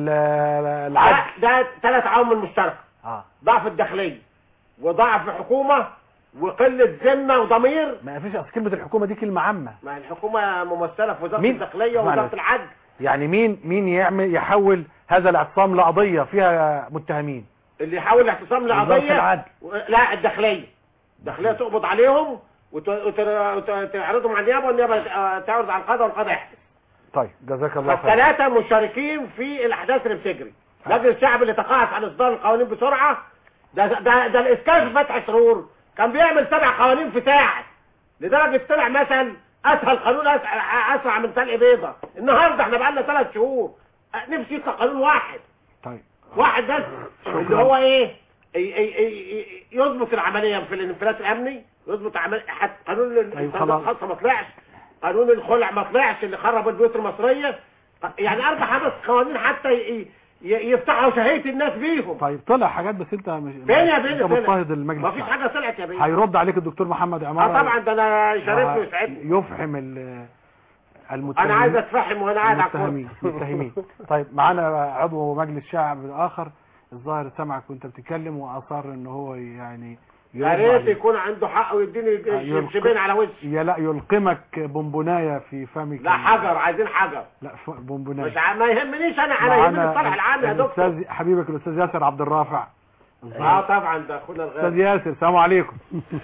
ولا العدل ده, ده ثلاث عوامل مشتركة اه ضعف الداخلية وضعف الحكومة وقلة ذمة وضمير ما فيش اصل كلمة الحكومة دي كلمة عامة ما الحكومة ممثلة في وزارة مين؟ الداخلية معلش. ووزارة العدل يعني مين مين يعمل يحول هذا الاعتصام لقضية فيها متهمين اللي يحول الاعتصام وزارة لقضية العدل. و- لا الداخلية الداخلية تقبض عليهم وت- وت- وت- وتعرضهم على النيابة والنيابة آه، تعرض على القضاء والقضاء يحبس طيب جزاك الله خير فالثلاثة مشاركين في الأحداث اللي بتجري لجنة الشعب اللي تقاعس عن إصدار القوانين بسرعة ده ده ده الإسكان في فتح سرور كان بيعمل سبع قوانين في ساعة لدرجة طلع مثل أسهل قانون أسرع, أسرع من سلق بيضة النهاردة احنا بقالنا ثلاث شهور أه، نفسي يطلع قانون واحد طيب واحد بس اللي هو ايه ي- ي- ي- يضبط العملية في الانفلات الأمني يضبط عمل حتى قانون أيوة الانفلات خلاص. الخاصة ما طلعش قانون الخلع ما طلعش اللي خرب البيوت المصرية يعني أربع خمس قوانين حتى ي- ي- يفتحوا شهية الناس بيهم طيب طلع حاجات بس انت مش فين يا بيه انت مضطهد المجلس ما فيش الشعبي. حاجة طلعت يا بيه هيرد عليك الدكتور محمد عمارة اه طبعا ده انا يشرفني ويسعدني يفحم ال- المتهمين انا عايز اتفهم وانا قاعد على الكرسي المتهمين متهمين طيب معانا عضو مجلس شعب اخر الظاهر سمعك وانت بتتكلم واصر ان هو يعني يا يرد ريت عليك. يكون عنده حق ويديني يلقي- شبشبين على وشي يا لا يلقمك بونبونايه في فمك لا حجر عايزين حجر لا ف- بونبونايه مش ع- ما يهمنيش انا انا يهمني معانا الصالح العام يا دكتور الاستاذ حبيبك الاستاذ ياسر عبد الرافع اه طبعا ده اخونا استاذ الغالي ياسر السلام عليكم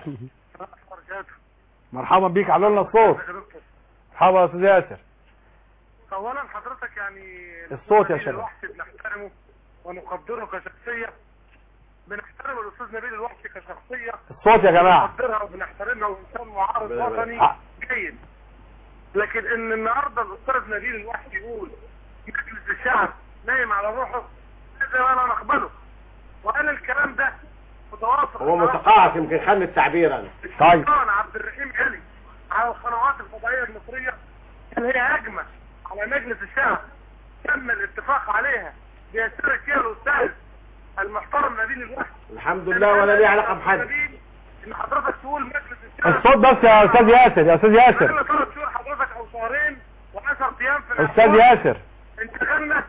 مرحبا بيك علوا لنا الصوت مرحبا يا استاذ ياسر اولا حضرتك يعني الصوت يا نبيل شباب. الوحشي بنحترمه ونقدره كشخصيه بنحترم الاستاذ نبيل الوحشي كشخصيه الصوت يا جماعه بنقدرها وبنحترمها وانسان معارض ربنا يبارك. وطني حق. جيد لكن ان النهارده الاستاذ نبيل الوحشي يقول مجلس الشعب نايم على روحه هذا انا نقبله وانا الكلام ده متوافق هو متقاعس يمكن خان التعبير انا طيب. السلطان عبد الرحيم علي على القنوات الفضائيه المصريه اللي هي هجمه على مجلس الشعب تم الاتفاق عليها بيشترك فيها الاستاذ المحترم نبيل الوحش الحمد لله ولا ليه علاقه بحد نبيل ان حضرتك تقول مجلس الشعب الصوت بس يا استاذ ياسر يا استاذ ياسر بقالنا ثلاث شهور حضرتك او شهرين و10 ايام في استاذ الأسبوع. ياسر انتخلنا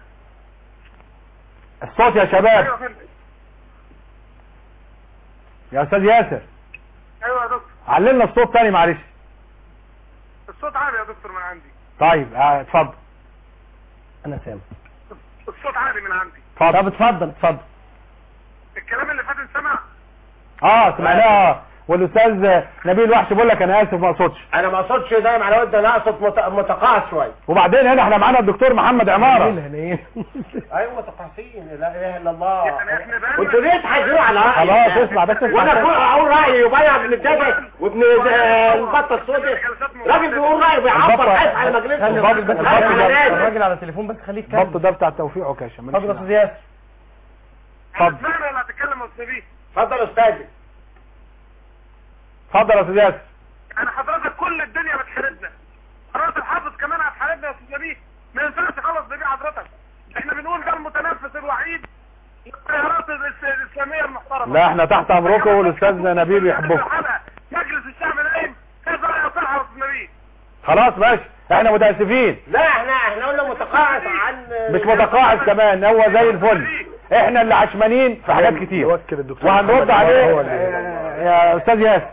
الصوت يا ايوه شباب يا فندم يا استاذ ياسر ايوه يا دكتور علمنا الصوت تاني معلش الصوت عالي يا دكتور من عندي طيب آه، اتفضل انا سامع الصوت عالي من عندي اتفضل طب اتفضل اتفضل الكلام اللي فات سمع اه سمعناها والاستاذ نبيل وحش بيقول لك انا اسف ما اقصدش انا ما اقصدش دايما على ود انا اقصد مت- متقاعس شويه وبعدين هنا احنا معانا الدكتور محمد عماره ايوه متقاعسين لا اله الا الله يعني احنا بقالنا- وانتوا ليه تحجروا على رايي خلاص اسمع بس اسمع وانا اقول اقول رايي وبيع ابن الدجل وابن آه، البطه السوداء راجل بيقول رايه بيعبر البطة- حاسس على مجلسه خلي الراجل ده- أنا الراجل ده- نازل. الراجل على التليفون بس خليه الضبط يتكلم ده بتاع توفيق عكاشه ماليش اتفضل يا دعوة. استاذ ياسر اتفضل. سمعنا ولا هتتكلم يا استاذ بيه اتفضل يا استاذي اتفضل يا استاذ ياسر يعني حضرتك كل الدنيا بتحاربنا قرارات الحافظ كمان هتحاربنا يا استاذ نبيه ما ينفعش خالص نبيه حضرتك احنا بنقول ده المتنفس الوحيد للتيارات الإس- الاسلاميه المحترمه لا احنا تحت امركم والاستاذ نبيل يحبكم مجلس الشعب نايم كيف لا يصح يا استاذ نبيه خلاص ماشي احنا متاسفين لا احنا احنا قلنا متقاعد عن مش متقاعد كمان هو زي الفل احنا اللي عشمانين في حاجات كتير نوكل الدكتور وهنرد محمد عليه هو اللي- آه، يا استاذ ياسر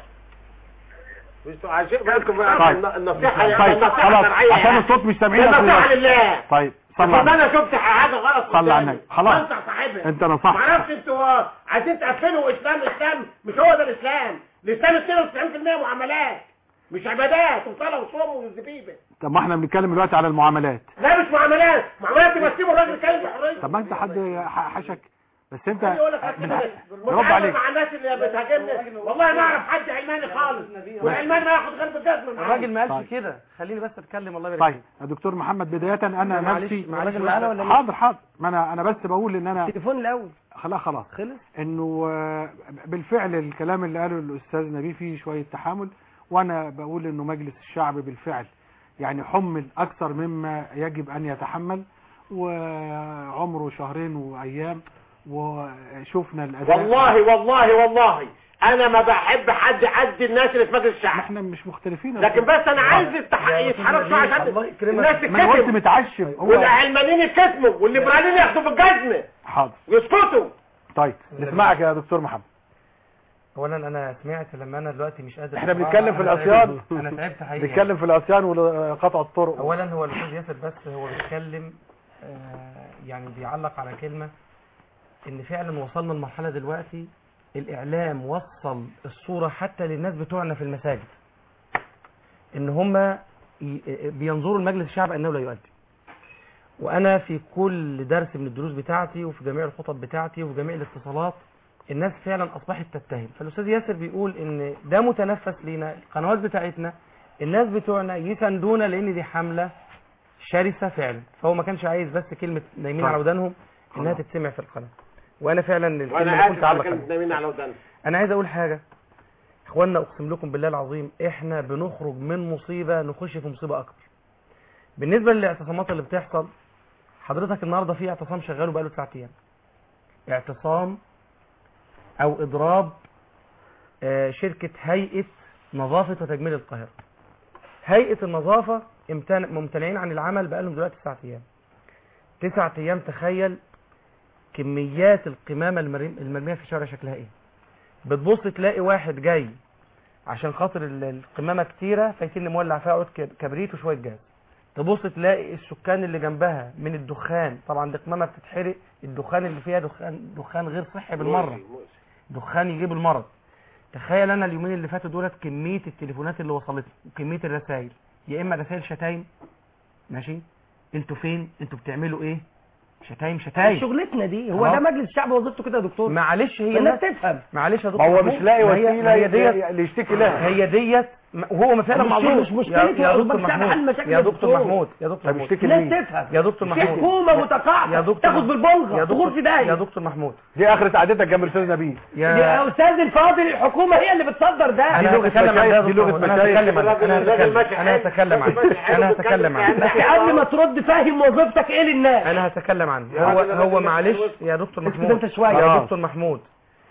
مش عايزين بالكم طيب. النصيحه طيب النصيحه خلاص الشرعيه عشان يعني. الصوت مش سامعين النصيحه لله طيب صلى على طب النبي. انا شفت حاجه غلط صلى على قدامي. النبي. خلاص. انصح صاحبها انت نصحت معرفش انتوا عايزين تقفلوا اسلام اسلام مش هو ده الاسلام الاسلام 92% معاملات مش عبادات وصلاه وصوم وزبيبه طب ما احنا بنتكلم دلوقتي على المعاملات لا مش معاملات معاملات يبقى سيبوا الراجل يتكلم بحريه طب ما انت حد ح- حشك بس انت يقول لك بن- رد برد عليك مع الناس اللي بتهاجمني والله ما اعرف حد علماني خالص والعلماني ما ياخد غير بالجزمه معاه. الراجل ما طيب. قالش كده خليني بس اتكلم الله يبارك طيب فيك يا دكتور محمد بداية انا معلش- نفسي معلش الراجل معانا ولا حاضر حاضر ما انا انا بس بقول ان انا التليفون الاول خلاص خلاص خلص انه آه، بالفعل الكلام اللي قاله الاستاذ نبيه فيه شويه تحامل وانا بقول انه مجلس الشعب بالفعل يعني حمل اكثر مما يجب ان يتحمل وعمره شهرين وايام وشفنا الاداء والله والله والله انا ما بحب حد عدي الناس اللي في مجلس الشعب احنا مش مختلفين يا لكن دكتور. بس انا عايز التح- يتحرك شويه عشان الله يكرمك. الناس ما انا قلت تتكتم متعشم هو والعلمانيين يتكتموا والليبراليين ياخدوا بالجزمه حاضر ويسكتوا طيب نسمعك يا دكتور محمد اولا انا سمعت لما انا دلوقتي مش قادر احنا أسمع. بنتكلم في أنا العصيان. تعبت. انا تعبت حقيقي بنتكلم في العصيان وقطع الطرق اولا هو الاستاذ ياسر بس هو بيتكلم آه، يعني بيعلق على كلمه ان فعلا وصلنا لمرحله دلوقتي الاعلام وصل الصوره حتى للناس بتوعنا في المساجد ان هم بينظروا لمجلس الشعب انه لا يؤدي وانا في كل درس من الدروس بتاعتي وفي جميع الخطب بتاعتي وفي جميع الاتصالات الناس فعلا اصبحت تتهم فالاستاذ ياسر بيقول ان ده متنفس لينا القنوات بتاعتنا الناس بتوعنا يساندونا لان دي حمله شرسه فعلا فهو ما كانش عايز بس كلمه نايمين طيب. على ودانهم انها خلاص. تتسمع في القناه وانا فعلا الكلمه وانا اللي كنت اسف اعلق على عليها كلمه نايمين على ودان انا عايز اقول حاجه اخوانا اقسم لكم بالله العظيم احنا بنخرج من مصيبه نخش في مصيبه اكبر بالنسبه للاعتصامات اللي بتحصل حضرتك النهارده في اعتصام شغال بقاله تسعة ايام اعتصام او اضراب آه، شركه هيئه نظافه وتجميل القاهره هيئه النظافه امتن- ممتنعين عن العمل بقالهم دلوقتي تسعة ايام تسعة ايام تخيل كميات القمامه المرم- المرميه في الشارع شكلها ايه بتبص تلاقي واحد جاي عشان خاطر ال- القمامه كتيره فيتم مولع فيها عود كب- كبريت وشويه جاز تبص تلاقي السكان اللي جنبها من الدخان طبعا دي قمامه بتتحرق الدخان اللي فيها دخان دخان غير صحي بالمره دخان يجيب المرض تخيل انا اليومين اللي فاتوا دولت كميه التليفونات اللي وصلتني وكميه الرسائل يا اما رسائل شتايم ماشي انتوا فين انتوا بتعملوا ايه شتايم شتايم شغلتنا دي هو خلاص. ده مجلس الشعب وظيفته كده يا دكتور معلش هي الناس الناس تفهم معلش يا ما دكتور هو محمود، مش لاقي ما هي- وسيله ما هي ديت اللي يشتكي لها هي ديت م- وهو ما فعلا مش- معذور مش مشكلة يا, يا هو دكتور بس أنا محمود حل مشاكل يا يا دكتور دكتور. محمود يا دكتور طب محمود اشتكي الناس لمين تفهم يا دكتور في محمود حكومه متقاعده يا دكتور تاخد محمود. بالبلغه يا تغور في دكتور يا داهيه دكتور محمود دي اخرة قعدتك جنب الاستاذ نبيل يا يا استاذ الفاضل الحكومه هي اللي بتصدر ده انا لغة هتكلم عن ده يا مشايخ، دي دكتور لغة محمود. انا مشايخ. هتكلم عن انا هتكلم انا هتكلم عن انا هتكلم عن قبل ما ترد فاهم وظيفتك ايه للناس انا هتكلم عنه يا هو راجل هو الراجل معلش محمود. يا دكتور اسكت محمود انت شوية. يا آه. دكتور محمود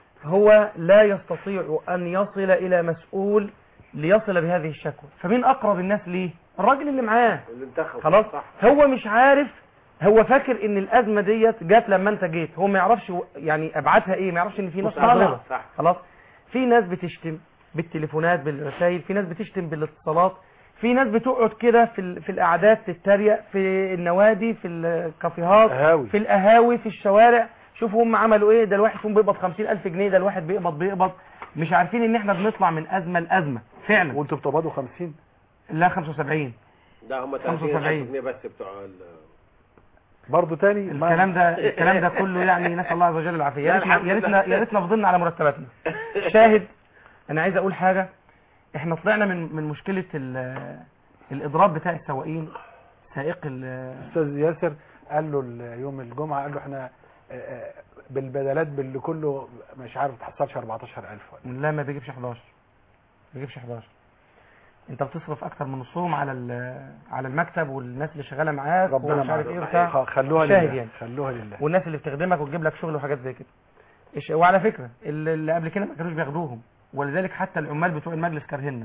هو لا يستطيع ان يصل الى مسؤول ليصل بهذه الشكوى فمين اقرب الناس ليه الراجل اللي معاه اللي انتخب خلاص صح هو مش عارف هو فاكر ان الازمه ديت جت لما انت جيت هو ما يعرفش و- يعني ابعادها ايه ما يعرفش ان في ناس صح مضربه صح خلاص في ناس بتشتم بالتليفونات بالرسائل في ناس بتشتم بالاتصالات في ناس بتقعد كده في ال- في القعدات تتريق في النوادي في الكافيهات قهاوي. في القهاوي في الشوارع شوفوا هم عملوا ايه ده الواحد فيهم بيقبض 50000 جنيه ده الواحد بيقبض بيقبض مش عارفين ان احنا بنطلع من ازمه لازمه فعلا وانتوا بتقبضوا 50 لا 75 ده هم 75. 30000 جنيه بس بتوع ال- برضه تاني ما- الكلام ده الكلام ده كله يعني نسال الله عز وجل العافيه يا لا، ريتنا الحمد يا ريتنا لله. يا ريتنا فضلنا على مرتباتنا شاهد انا عايز اقول حاجه احنا طلعنا من من مشكله ال- الاضراب بتاع السواقين سائق ال- الاستاذ ياسر قال له ال- يوم الجمعه قال له احنا آه، آه، بالبدلات باللي كله مش عارف تحصلش 14000 ولا لا ما بيجيبش 11 ما بيجيبش 11 انت بتصرف اكتر من نصهم على ال- على المكتب والناس اللي شغاله معاك ربنا ومش عارف ايه معاك. وبتاع خ- خلوها شاهد لله يعني. خلوها لله والناس اللي بتخدمك وتجيب لك شغل وحاجات زي كده إيش- وعلى فكره اللي اللي قبل كده ما كانوش بياخدوهم ولذلك حتى العمال بتوع المجلس كارهنا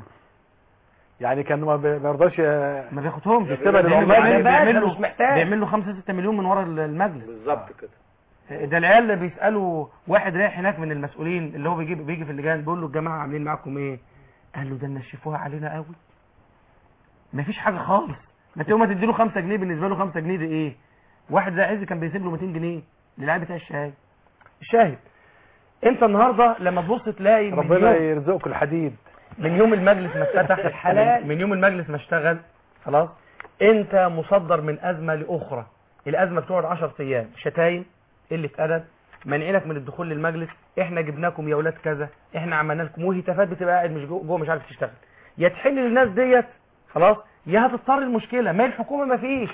يعني كان ما بي- ما يرضاش ي- ما بياخدهمش بيسيبها بيعمل- للعمال. بيعمل أنا له مش محتاج. بيعمل له 5 6 مليون من ورا المجلس بالظبط كده ده العيال اللي بيسالوا واحد رايح هناك من المسؤولين اللي هو بيجي بيجي في اللجان بيقول له الجماعه عاملين معاكم ايه قال له ده نشفوها علينا قوي مفيش حاجه خالص ما تقوم تدي له 5 جنيه بالنسبه له 5 جنيه دي ايه واحد زي عز كان بيسيب له 200 جنيه للعيال بتاع الشاي الشاهد انت النهارده لما تبص تلاقي من ربنا يوم, يرزقكم الحديد من يوم المجلس ما افتتح الحلال. من يوم المجلس ما اشتغل خلاص انت مصدر من ازمه لاخرى الازمه بتقعد 10 ايام شتايم قله ادب مانعينك من الدخول للمجلس احنا جبناكم يا اولاد كذا احنا عملنا لكم وهتافات بتبقى قاعد مش جوه جوه مش عارف تشتغل يا تحل للناس ديت خلاص يا هتضطر المشكله ما الحكومه ما فيش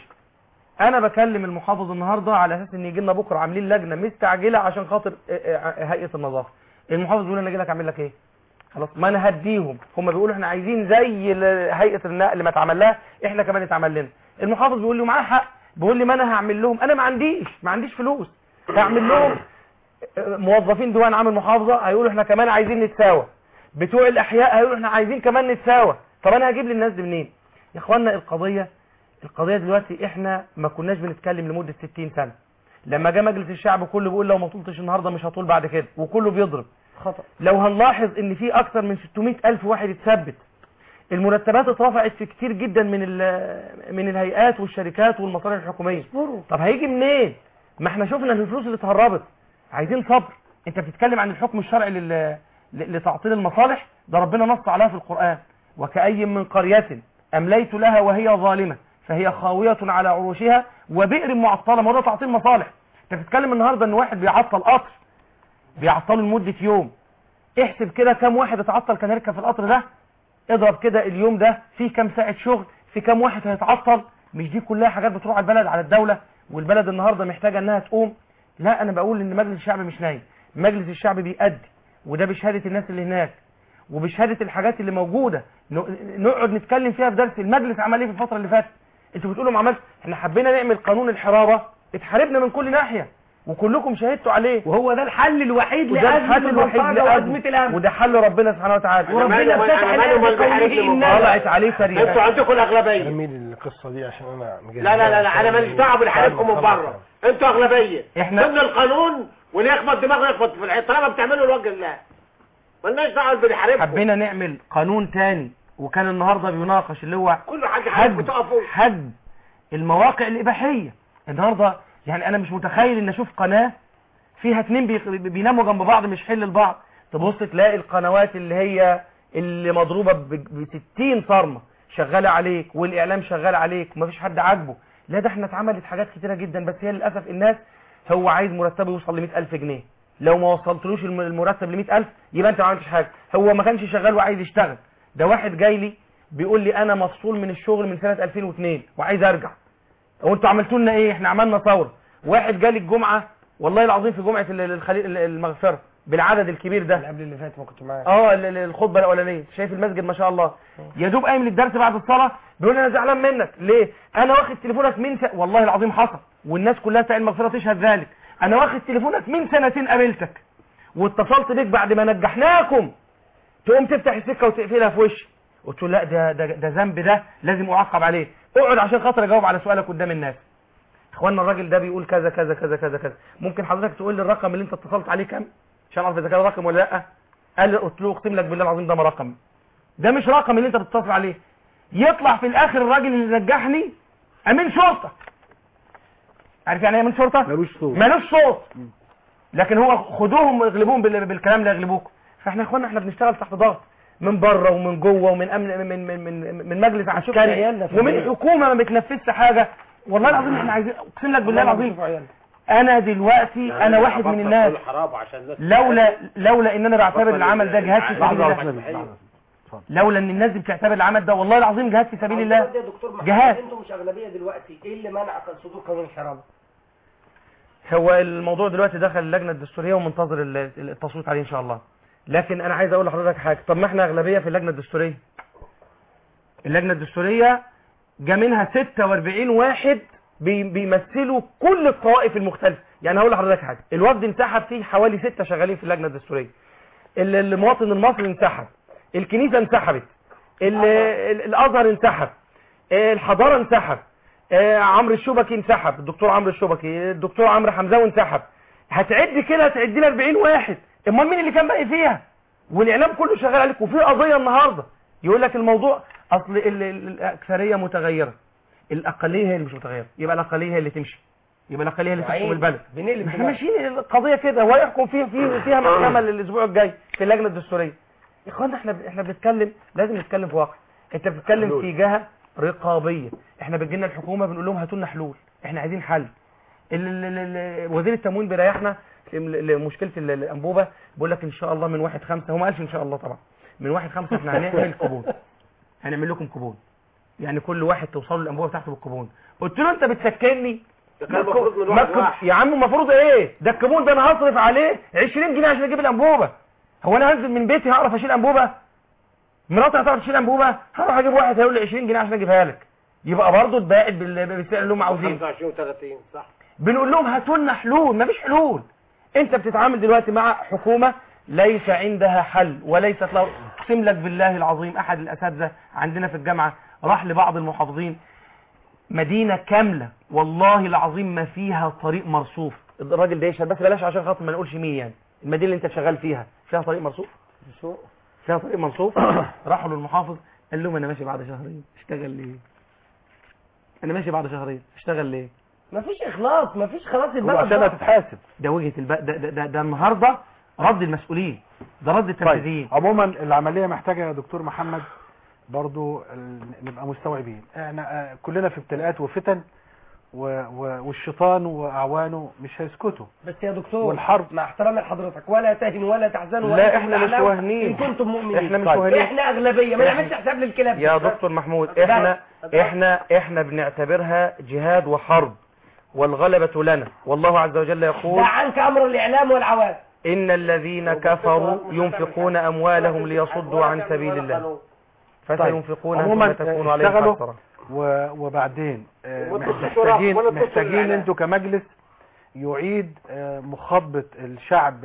انا بكلم المحافظ النهارده على اساس ان يجي لنا بكره عاملين لجنه مستعجله عشان خاطر اه، اه، هيئه النظافه المحافظ بيقول انا اجي لك اعمل لك ايه خلاص ما انا هديهم هم بيقولوا احنا عايزين زي ال- هيئه النقل ما اتعمل لها احنا كمان اتعمل لنا المحافظ بيقول لي معاه حق بيقول لي ما انا هعمل لهم انا ما عنديش ما عنديش فلوس هعمل لهم اه، موظفين ديوان عام المحافظه هيقولوا احنا كمان عايزين نتساوى بتوع الاحياء هيقولوا احنا عايزين كمان نتساوى طب انا هجيب للناس دي منين يا اخوانا القضيه القضيه دلوقتي احنا ما كناش بنتكلم لمده 60 سنه لما جه مجلس الشعب كله بيقول لو ما طولتش النهارده مش هطول بعد كده وكله بيضرب خطأ لو هنلاحظ ان في اكتر من 600 الف واحد اتثبت المرتبات اترفعت في كتير جدا من ال- من الهيئات والشركات والمصالح الحكوميه طب هيجي منين ما احنا شفنا ان الفلوس اللي اتهربت عايزين صبر انت بتتكلم عن الحكم الشرعي لل... ل- لتعطيل المصالح ده ربنا نص عليها في القرآن وكأي من قرية أمليت لها وهي ظالمة فهي خاوية على عروشها وبئر معطلة ما هو ده تعطيل مصالح انت بتتكلم النهارده ان واحد بيعطل قطر بيعطله لمدة يوم احسب كده كام واحد اتعطل كان يركب في القطر ده اضرب كده اليوم ده فيه كام ساعة شغل في كام واحد هيتعطل مش دي كلها حاجات بتروح على البلد على الدولة والبلد النهارده محتاجة انها تقوم لا انا بقول ان مجلس الشعب مش نايم مجلس الشعب بيأدي وده بشهادة الناس اللي هناك وبشهادة الحاجات اللي موجودة ن- نقعد نتكلم فيها في درس المجلس عمل ايه في الفترة اللي فاتت انتوا بتقولوا ما عملش احنا حبينا نعمل قانون الحرارة اتحاربنا من كل ناحية وكلكم شهدتوا عليه وهو ده الحل الوحيد وده لأزمة الحل الوحيد البلطجة لأزمة وأزمة الأمن وده حل ربنا سبحانه وتعالى أنا مالي ومال- أنا مالي ومال بيحاربني من بره. طلعت عليه انتوا سريع عندكم الاغلبيه نميل القصة دي عشان أنا مجهز لا لا لا, لا انا ماليش دعوه بالحاربكم من بره انتوا اغلبيه احنا- ضمن القانون واللي يخبط دماغه يخبط في الحيط طالما بتعملوا لوجه الله مالناش دعوه باللي بيحاربكم حبينا نعمل قانون تاني وكان النهارده بيناقش اللي هو كل حد يحاربكم حد تقفوا حد المواقع الإباحية النهارده يعني أنا مش متخيل إن أشوف قناة فيها اتنين بي- بيناموا جنب بعض مش حل لبعض تبص تلاقي القنوات اللي هي اللي مضروبة ب 60 صرمة شغالة عليك والإعلام شغال عليك ومفيش حد عاجبه لا ده احنا اتعملت حاجات كتيرة جدا بس هي للأسف الناس هو عايز مرتبه يوصل ل 100000 جنيه لو ما وصلتلوش الم- المرتب ل 100000 يبقى انت ما عملتش حاجة هو ما كانش شغال وعايز يشتغل ده واحد جاي لي بيقول لي انا مفصول من الشغل من سنة 2002 وعايز ارجع هو انتوا عملتوا لنا ايه احنا عملنا ثوره واحد جالي الجمعه والله العظيم في جمعه ال- الخليل المغفره بالعدد الكبير ده قبل اللي فات ما كنت معاك اه ال- ال- الخطبه الاولانيه شايف المسجد ما شاء الله يا دوب قايم للدرس بعد الصلاه بيقول لي انا زعلان منك ليه انا واخد تليفونك من س... والله العظيم حصل والناس كلها بتاع المغفره تشهد ذلك انا واخد تليفونك من سنتين قابلتك واتصلت بيك بعد ما نجحناكم تقوم تفتح السكه وتقفلها في وشي قلت له لا ده ده ده ذنب ده لازم اعاقب عليه اقعد عشان خاطر اجاوب على سؤالك قدام الناس اخوانا الراجل ده بيقول كذا كذا كذا كذا كذا ممكن حضرتك تقول لي الرقم اللي انت اتصلت عليه كام عشان اعرف اذا كان رقم ولا لا قال لي قلت له اقسم لك بالله العظيم ده ما رقم ده مش رقم اللي انت بتتصل عليه يطلع في الاخر الراجل اللي نجحني امين شرطه عارف يعني ايه امين شرطه ملوش صوت مالوش صوت لكن هو خدوهم واغلبوهم بال- بالكلام اللي يغلبوكم فاحنا يا اخوانا احنا بنشتغل تحت ضغط من بره ومن جوه ومن امن من من من, من مجلس عسكري عيالنا في ومن البيت. حكومه ما بتنفذش حاجه والله العظيم احنا عايزين اقسم لك بالله العظيم انا دلوقتي انا واحد من الناس حرام عشان الناس لولا لولا ان انا بعتبر العمل ده جهاد في سبيل لحظة الله واحدة بس. لولا ان الناس دي بتعتبر العمل ده والله العظيم جهاد في سبيل الله يا دكتور محمد جهاد. انتوا مش اغلبيه دلوقتي ايه اللي منع صدور قانون الحرام هو الموضوع دلوقتي دخل اللجنه الدستوريه ومنتظر ال- التصويت عليه ان شاء الله لكن انا عايز اقول لحضرتك حاجه طب ما احنا اغلبيه في اللجنه الدستوريه اللجنه الدستوريه جا منها 46 واحد بي- بيمثلوا كل الطوائف المختلفه يعني هقول لحضرتك حاجه الوفد انسحب فيه حوالي ستة شغالين في اللجنه الدستوريه ال- المواطن المصري انسحب الكنيسه انسحبت ال- ال- الازهر انسحب آه، الحضاره انسحب آه، عمرو الشبكي انسحب الدكتور عمرو الشبكي الدكتور عمرو حمزاوي انسحب هتعد كده هتعد لنا 40 واحد امال مين اللي كان باقي فيها والاعلام كله شغال عليك وفي قضيه النهارده يقول لك الموضوع اصل ال- ال- الاكثريه متغيره الاقليه هي اللي مش متغيره يبقى الاقليه هي اللي تمشي يبقى الاقليه هي اللي تحكم البلد بنقلب احنا ماشيين القضيه كده وهيحكم فيها فيها فيها محكمه الاسبوع الجاي في اللجنه الدستوريه يا اخوانا احنا احنا بنتكلم لازم نتكلم في واقع انت بتتكلم حلول. في جهه رقابيه احنا بتجينا الحكومه بنقول لهم هاتوا لنا حلول احنا عايزين حل ال- ال- ال- ال- وزير التموين بيريحنا ل- لمشكله ال- الانبوبه بيقول لك ان شاء الله من واحد خمسة هو ما قالش ان شاء الله طبعا من واحد خمسة احنا هنعمل كوبون هنعمل لكم كوبون يعني كل واحد توصلوا الانبوبه بتاعته بالكوبون قلت له انت بتسكنني ده كان المفروض من ما واحد تكون- واحد يا عم المفروض ايه ده الكوبون ده انا هصرف عليه 20 جنيه عشان اجيب الانبوبه هو انا هنزل من بيتي هعرف اشيل انبوبه مراتي هتعرف تشيل انبوبه هروح اجيب واحد هيقول لي 20 جنيه عشان اجيبها لك يبقى برضه اتباعت بال- بالسعر اللي هم عاوزينه 25 و30 صح بنقول لهم هاتوا لنا حلول مفيش حلول انت بتتعامل دلوقتي مع حكومه ليس عندها حل وليست له اقسم لك بالله العظيم احد الاساتذه عندنا في الجامعه راح لبعض المحافظين مدينه كامله والله العظيم ما فيها طريق مرصوف الراجل ده يشهد بس بلاش عشان خاطر ما نقولش مين يعني المدينه اللي انت شغال فيها فيها طريق مرصوف فيها طريق مرصوف راحوا للمحافظ قال لهم انا ماشي بعد شهرين اشتغل ليه انا ماشي بعد شهرين اشتغل ليه مفيش اخلاص مفيش خلاص هو البلد عشان ضاعت. هتتحاسب ده وجهه الب... ده, ده, ده, ده النهارده رد المسؤولين ده رد التنفيذيين طيب عموما العمليه محتاجه يا دكتور محمد برضو ال- نبقى مستوعبين احنا آه، كلنا في ابتلاءات وفتن و... و... والشيطان واعوانه مش هيسكتوا بس يا دكتور والحرب. مع احترامي لحضرتك ولا تهنوا ولا تحزنوا لا، ولا إحنا مش تزعلوا واهنين. ان كنتم مؤمنين إحنا مش طيب. واهنين. احنا اغلبيه ما إحنا- نعملش حساب للكلاب يا دكتور محمود احنا احنا احنا بنعتبرها جهاد وحرب والغلبة لنا والله عز وجل يقول دع عنك امر الاعلام والعوام إن الذين كفروا ينفقون أموالهم ليصدوا عن سبيل الله فسينفقونها عموما ثم تكون عليهم اشتغلوا حسرة و... وبعدين آه، وانتوا محتاجين ولا تبصوا محتاجين للإعلام. انتوا كمجلس يعيد آه، مخاطبة الشعب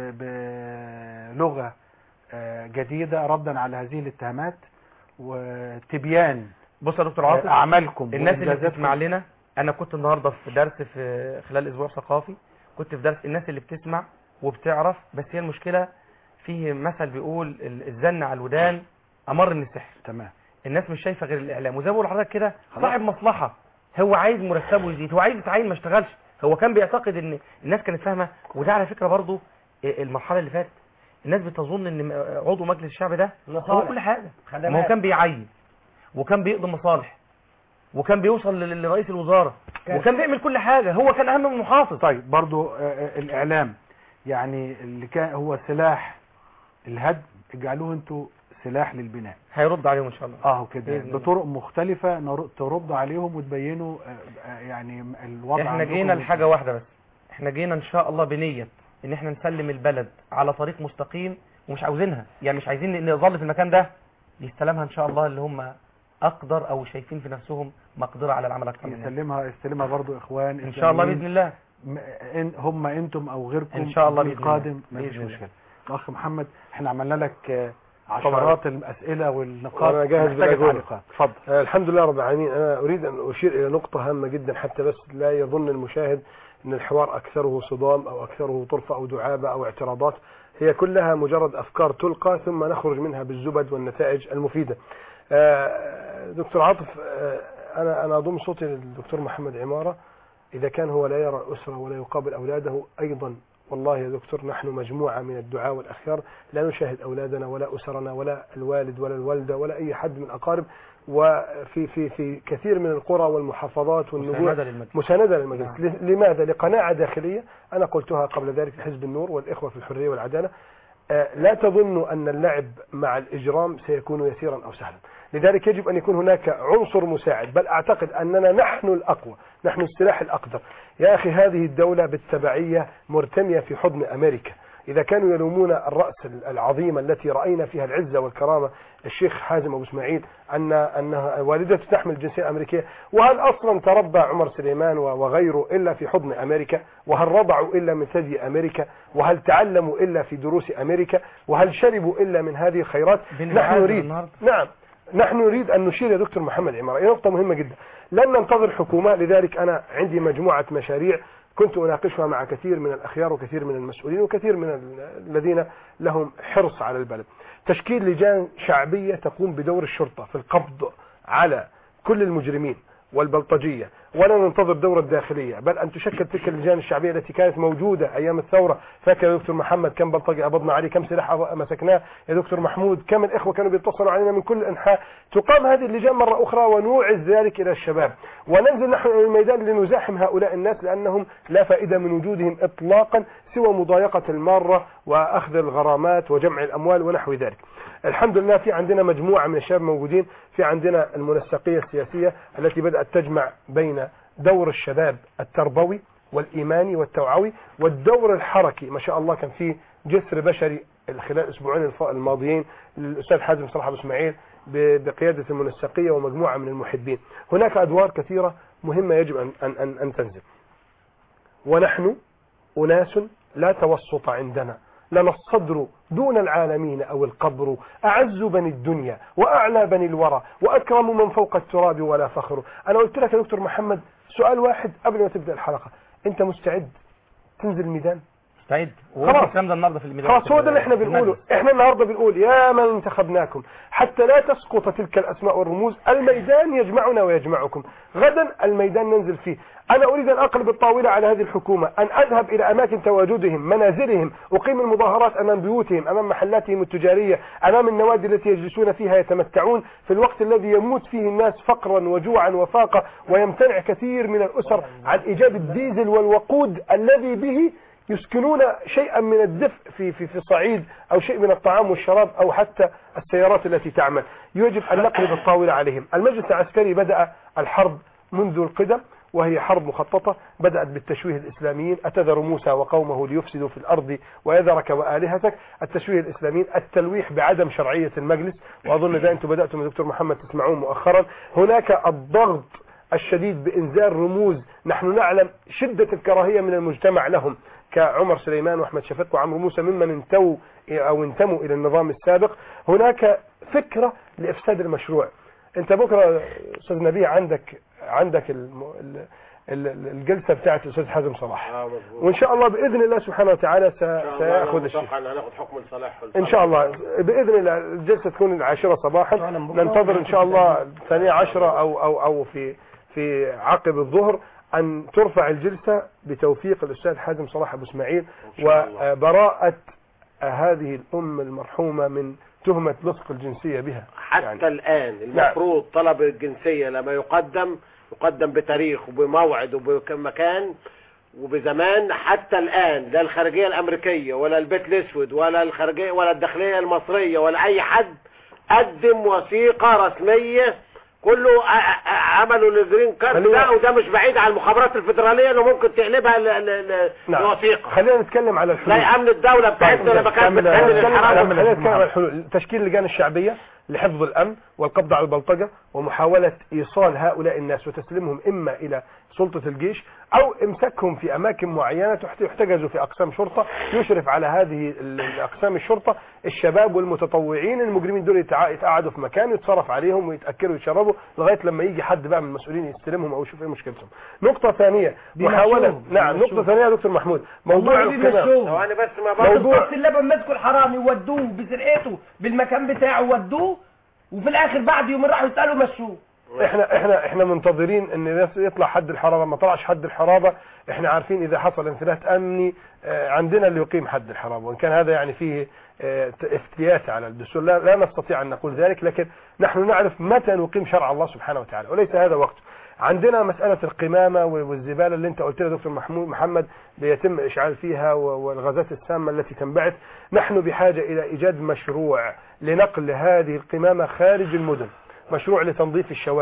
بلغة آه، جديدة ردا على هذه الاتهامات وتبيان بص يا دكتور عاطف أعمالكم الناس اللي وإنجازاتكم. بتسمع لنا أنا كنت النهاردة في درس في خلال أسبوع ثقافي كنت في درس الناس اللي بتسمع وبتعرف بس هي المشكلة فيه مثل بيقول ال- الزن على الودان أمر من السحر تمام الناس مش شايفه غير الاعلام وزي ما بقول لحضرتك كده صاحب مصلحه هو عايز مرتبه يزيد هو عايز يتعين ما اشتغلش هو كان بيعتقد ان الناس كانت فاهمه وده على فكره برضو المرحله اللي فاتت الناس بتظن ان عضو مجلس الشعب ده هو مصالح. كل حاجه خدمات. ما هو كان بيعين وكان بيقضي مصالح وكان بيوصل لل- لرئيس الوزاره كان- وكان بيعمل كل حاجه هو كان اهم من المحافظ طيب برضو آه، آه، الإعلام يعني اللي كان هو سلاح الهدم اجعلوه انتوا سلاح للبناء هيرد عليهم ان شاء الله اه كده بإذن الله. بطرق مختلفة نر- تردوا عليهم وتبينوا آه، آه، يعني الوضع احنا عندكم جينا لحاجه واحده بس احنا جينا ان شاء الله بنيه ان احنا نسلم البلد على طريق مستقيم ومش عاوزينها يعني مش عايزين ان نظل في المكان ده يستلمها ان شاء الله اللي هم اقدر او شايفين في نفسهم مقدره على العمل اكتر مننا يسلمها يستلمها برضو اخوان ان شاء الله إسلاميين. باذن الله م- إن هم انتم او غيركم إن شاء الله الجيل بإذن الله. القادم ما فيش بإذن الله. مشكله الاخ محمد احنا عملنا لك آه، عشرات الاسئله والنقاط وأنا جاهز محتاجة بالأجوبة. تعليقات اتفضل آه، الحمد لله رب العالمين أنا أريد أن أشير إلى نقطة هامة جدا حتى بس لا يظن المشاهد أن الحوار أكثره صدام أو أكثره طرفة أو دعابة أو اعتراضات هي كلها مجرد أفكار تلقى ثم نخرج منها بالزبد والنتائج المفيدة آه، دكتور عاطف آه، أنا أنا أضم صوتي للدكتور محمد عمارة إذا كان هو لا يرى الأسرة ولا يقابل أولاده أيضا والله يا دكتور نحن مجموعة من الدعاء والأخيار لا نشاهد أولادنا ولا أسرنا ولا الوالد ولا الوالدة ولا أي حد من الأقارب وفي في في كثير من القرى والمحافظات والنجوع مساندة للمجلس. مساندة للمجلس ل- لماذا؟ لقناعة داخلية أنا قلتها قبل ذلك في حزب النور والإخوة في الحرية والعدالة آه، لا تظنوا أن اللعب مع الإجرام سيكون يسيرا أو سهلا لذلك يجب أن يكون هناك عنصر مساعد بل أعتقد أننا نحن الأقوى نحن السلاح الأقدر يا أخي هذه الدولة بالتبعية مرتمية في حضن أمريكا إذا كانوا يلومون الرأس العظيمة التي رأينا فيها العزة والكرامة الشيخ حازم أبو إسماعيل أن أنها والدته تحمل الجنسية الأمريكية وهل أصلا تربى عمر سليمان و- وغيره إلا في حضن أمريكا وهل رضعوا إلا من ثدي أمريكا وهل تعلموا إلا في دروس أمريكا وهل شربوا إلا من هذه الخيرات بين نحن المعادن نريد النهاردة. نعم نحن نريد أن نشير يا دكتور محمد عمارة إلى نقطة مهمة جدا لن ننتظر حكومة لذلك أنا عندي مجموعة مشاريع كنت أناقشها مع كثير من الأخيار وكثير من المسؤولين وكثير من ال- الذين لهم حرص على البلد تشكيل لجان شعبية تقوم بدور الشرطة في القبض على كل المجرمين والبلطجية ولا ننتظر دورة داخلية بل أن تشكل تلك اللجان الشعبية التي كانت موجودة أيام الثورة فاكر يا دكتور محمد كم بلطجي قبضنا عليه كم سلاح أب- مسكناه يا دكتور محمود كم الإخوة كانوا بيتصلوا علينا من كل أنحاء تقام هذه اللجان مرة أخرى ونوعز ذلك إلى الشباب وننزل نحن إلى الميدان لنزاحم هؤلاء الناس لأنهم لا فائدة من وجودهم إطلاقا سوى مضايقة المارة وأخذ الغرامات وجمع الأموال ونحو ذلك الحمد لله في عندنا مجموعة من الشباب موجودين في عندنا المنسقية السياسية التي بدأت تجمع بين دور الشباب التربوي والإيماني والتوعوي والدور الحركي ما شاء الله كان في جسر بشري خلال الأسبوعين الف- الماضيين للأستاذ حازم صلاح أبو إسماعيل ب- بقيادة المنسقية ومجموعة من المحبين هناك أدوار كثيرة مهمة يجب أن, أن, أن, أن تنزل ونحن أناس لا توسط عندنا لنا الصدر دون العالمين أو القبر أعز بني الدنيا وأعلى بني الورى وأكرم من فوق التراب ولا فخر أنا قلت لك يا دكتور محمد سؤال واحد قبل ما تبدأ الحلقة أنت مستعد تنزل الميدان مستعد خلاص. وقلت الكلام ده النهارده في الميدان خلاص هو ده اللي احنا في بنقوله المجلس. احنا النهارده بنقول يا من انتخبناكم حتى لا تسقط تلك الاسماء والرموز الميدان يجمعنا ويجمعكم غدا الميدان ننزل فيه انا اريد ان اقلب الطاوله على هذه الحكومه ان اذهب الى اماكن تواجدهم منازلهم اقيم المظاهرات امام بيوتهم امام محلاتهم التجاريه امام النوادي التي يجلسون فيها يتمتعون في الوقت الذي يموت فيه الناس فقرا وجوعا وفاقه ويمتنع كثير من الاسر عن ايجاد الديزل والوقود الذي به يسكنون شيئا من الدفء في في في صعيد او شيء من الطعام والشراب او حتى السيارات التي تعمل يجب ان نقلب الطاوله عليهم المجلس العسكري بدا الحرب منذ القدم وهي حرب مخططة بدأت بالتشويه الإسلاميين أتذر موسى وقومه ليفسدوا في الأرض ويذرك وآلهتك التشويه الإسلاميين التلويح بعدم شرعية المجلس وأظن ده أنتم بدأتم يا دكتور محمد تسمعون مؤخرا هناك الضغط الشديد بإنزال رموز نحن نعلم شدة الكراهية من المجتمع لهم كعمر سليمان وأحمد شفيق وعمرو موسى ممن انتوا أو انتموا إلى النظام السابق هناك فكرة لإفساد المشروع أنت بكرة أستاذ نبيه عندك عندك الم... ال- ال- الجلسة بتاعت الأستاذ حازم صلاح اه مظبوط وإن شاء الله بإذن الله سبحانه وتعالى س... إن شاء الله سيأخذ أنا الشيء متوقع ان هناخد حكم لصالح ان شاء الله باذن الله الجلسه تكون العاشره صباحا فعلاً بكرة ننتظر ان شاء الله الثانيه عشرة او او او في في عقب الظهر ان ترفع الجلسه بتوفيق الاستاذ حازم صلاح ابو اسماعيل إن شاء الله. وبراءه هذه الام المرحومه من تهمه لصق الجنسيه بها حتى يعني. الآن المفروض طلب الجنسية لما يقدم يقدم بتاريخ وبموعد وبمكان وبزمان حتى الآن لا الخارجية الأمريكية ولا البيت الأسود ولا الخارجية ولا الداخلية المصرية ولا أي حد قدم وثيقة رسمية كله ع- ع- عملوا الجرين كارد خلينا- ده وده مش بعيد عن المخابرات الفدرالية انه ممكن تقلبها ل- ل- ل- نعم لوثيقة خلينا نتكلم على الحلول زي امن الدولة بتاعتنا لما كانت كمل- بتعمل نتكلم على- الحرام خلينا نتكلم على الحلول تشكيل اللجان الشعبية لحفظ الأمن والقبض على البلطجة ومحاولة إيصال هؤلاء الناس وتسليمهم إما إلى سلطة الجيش أو إمساكهم في أماكن معينة تحت- يحتجزوا في أقسام شرطة يشرف على هذه ال- الأقسام الشرطة الشباب والمتطوعين المجرمين دول يتع- يتقعدوا في مكان يتصرف عليهم ويتأكلوا ويشربوا لغاية لما يجي حد بقى من المسؤولين يستلمهم أو يشوف إيه مشكلتهم نقطة ثانية محاولة بيمشوهم. نعم بيمشوهم. نقطة ثانية يا دكتور محمود موضوع والله القمام. بيمشوهم. ثواني بس ما موضوع- برضه موضوع اللبن مسكوا الحرامي ودوه بسرقته بالمكان بتاعه ودوه وفي الاخر بعد يومين راحوا يسالوا مشوه احنا احنا احنا منتظرين ان الناس يطلع حد الحرابه ما طلعش حد الحرابه احنا عارفين اذا حصل انفلات امني اه، عندنا اللي يقيم حد الحرابه وان كان هذا يعني فيه اه، افتيات على الدستور لا, لا نستطيع ان نقول ذلك لكن نحن نعرف متى نقيم شرع الله سبحانه وتعالى وليس هذا وقته عندنا مسألة القمامة والزبالة اللي انت قلت لها دكتور محمود محمد بيتم اشعال فيها و- والغازات السامة التي تنبعث نحن بحاجة الى ايجاد مشروع لنقل هذه القمامة خارج المدن مشروع لتنظيف الشوارع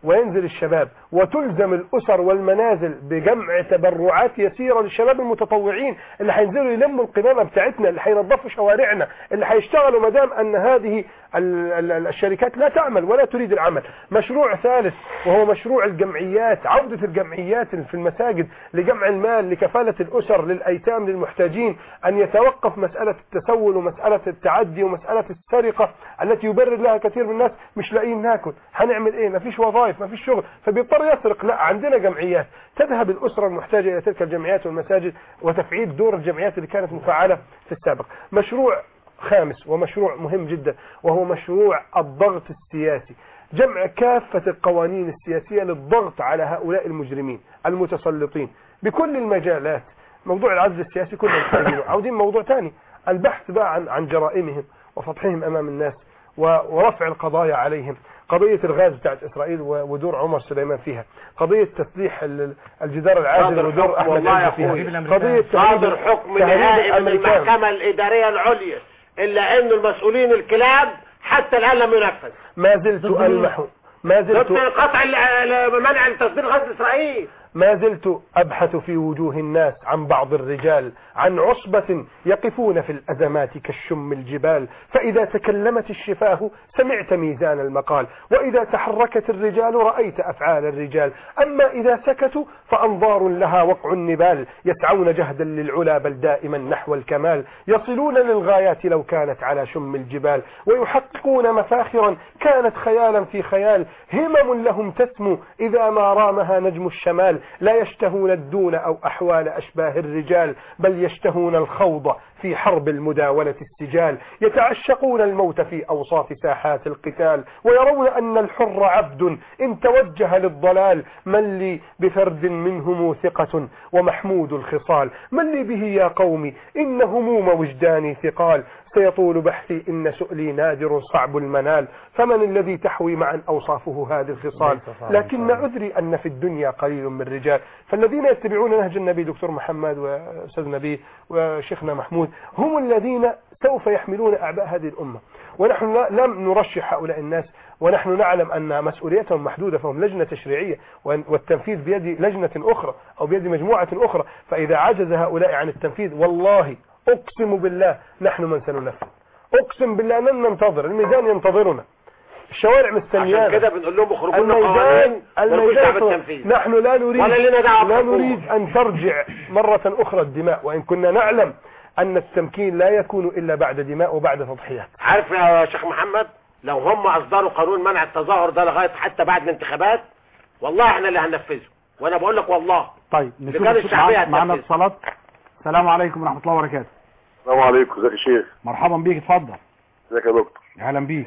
وينزل الشباب وتلزم الأسر والمنازل بجمع تبرعات يسيرة للشباب المتطوعين اللي هينزلوا يلموا القمامة بتاعتنا اللي هينظفوا شوارعنا اللي هيشتغلوا ما دام أن هذه ال- ال- ال- الشركات لا تعمل ولا تريد العمل مشروع ثالث وهو مشروع الجمعيات عودة الجمعيات في المساجد لجمع المال لكفالة الأسر للأيتام للمحتاجين أن يتوقف مسألة التسول ومسألة التعدي ومسألة السرقة التي يبرر لها كثير من الناس مش لاقيين ناكل هنعمل ايه مفيش وظائف مفيش شغل فبيضطر يسرق لا عندنا جمعيات تذهب الأسرة المحتاجة إلى تلك الجمعيات والمساجد وتفعيل دور الجمعيات اللي كانت مفعلة في السابق مشروع خامس ومشروع مهم جدا وهو مشروع الضغط السياسي جمع كافة القوانين السياسية للضغط على هؤلاء المجرمين المتسلطين بكل المجالات موضوع العزل السياسي كله محتاجينه عاوزين موضوع ثاني البحث بقى عن عن جرائمهم وفضحهم امام الناس و- ورفع القضايا عليهم قضية الغاز بتاعت إسرائيل و- ودور عمر سليمان فيها قضية تسليح ال- الجدار العازل صادر ودور حكم أحمد والله يا عز فيها أخوي. قضية صادر تهريب- حكم تهريب نهائي من الأمريكان. المحكمة الإدارية العليا إلا أن المسؤولين الكلاب حتى الآن لم ينفذ ما زلت ألمح ما زلت ضد قطع ال- ال- منع تصدير غاز إسرائيل ما زلت أبحث في وجوه الناس عن بعض الرجال عن عصبة يقفون في الأزمات كالشم الجبال فإذا تكلمت الشفاه سمعت ميزان المقال وإذا تحركت الرجال رأيت أفعال الرجال أما إذا سكتوا فأنظار لها وقع النبال يسعون جهدا للعلا بل دائما نحو الكمال يصلون للغايات لو كانت على شم الجبال ويحققون مفاخرا كانت خيالا في خيال همم لهم تسمو إذا ما رامها نجم الشمال لا يشتهون الدون أو أحوال أشباه الرجال بل يشتهون الخوض في حرب المداولة السجال يتعشقون الموت في أوصاف ساحات القتال ويرون أن الحر عبد إن توجه للضلال من لي بفرد منهم ثقة ومحمود الخصال من لي به يا قومي إن هموم وجداني ثقال سيطول بحثي إن سؤلي نادر صعب المنال فمن الذي تحوي معا أوصافه هذه الخصال لكن أدري أن في الدنيا قليل من الرجال فالذين يتبعون نهج النبي دكتور محمد وأستاذ نبي وشيخنا محمود هم الذين سوف يحملون أعباء هذه الأمة ونحن لا- لم نرشح هؤلاء الناس ونحن نعلم أن مسؤوليتهم محدودة فهم لجنة تشريعية وأن- والتنفيذ بيد لجنة أخرى أو بيد مجموعة أخرى فإذا عجز هؤلاء عن التنفيذ والله أقسم بالله نحن من سننفذ أقسم بالله لن ننتظر الميزان ينتظرنا الشوارع مستنيانا عشان كده بنقول لهم اخرجوا لنا الميدان قوانين ملوش دعوه الميدان بالتنفيذ نحن لا نريد ولا لنا دعوة لا بالحكومة. نريد أن ترجع مرة أخرى الدماء وإن كنا نعلم أن التمكين لا يكون إلا بعد دماء وبعد تضحيات عارف يا شيخ محمد لو هم اصدروا قانون منع التظاهر ده لغايه حتى بعد الانتخابات والله احنا اللي هننفذه وانا بقول لك والله طيب نشوف رجال الصوت الشعبية معانا- معانا هتنفذ. اتصالات السلام عليكم ورحمة الله وبركاته السلام عليكم ازيك يا شيخ مرحبا بيك اتفضل ازيك يا دكتور اهلا بيك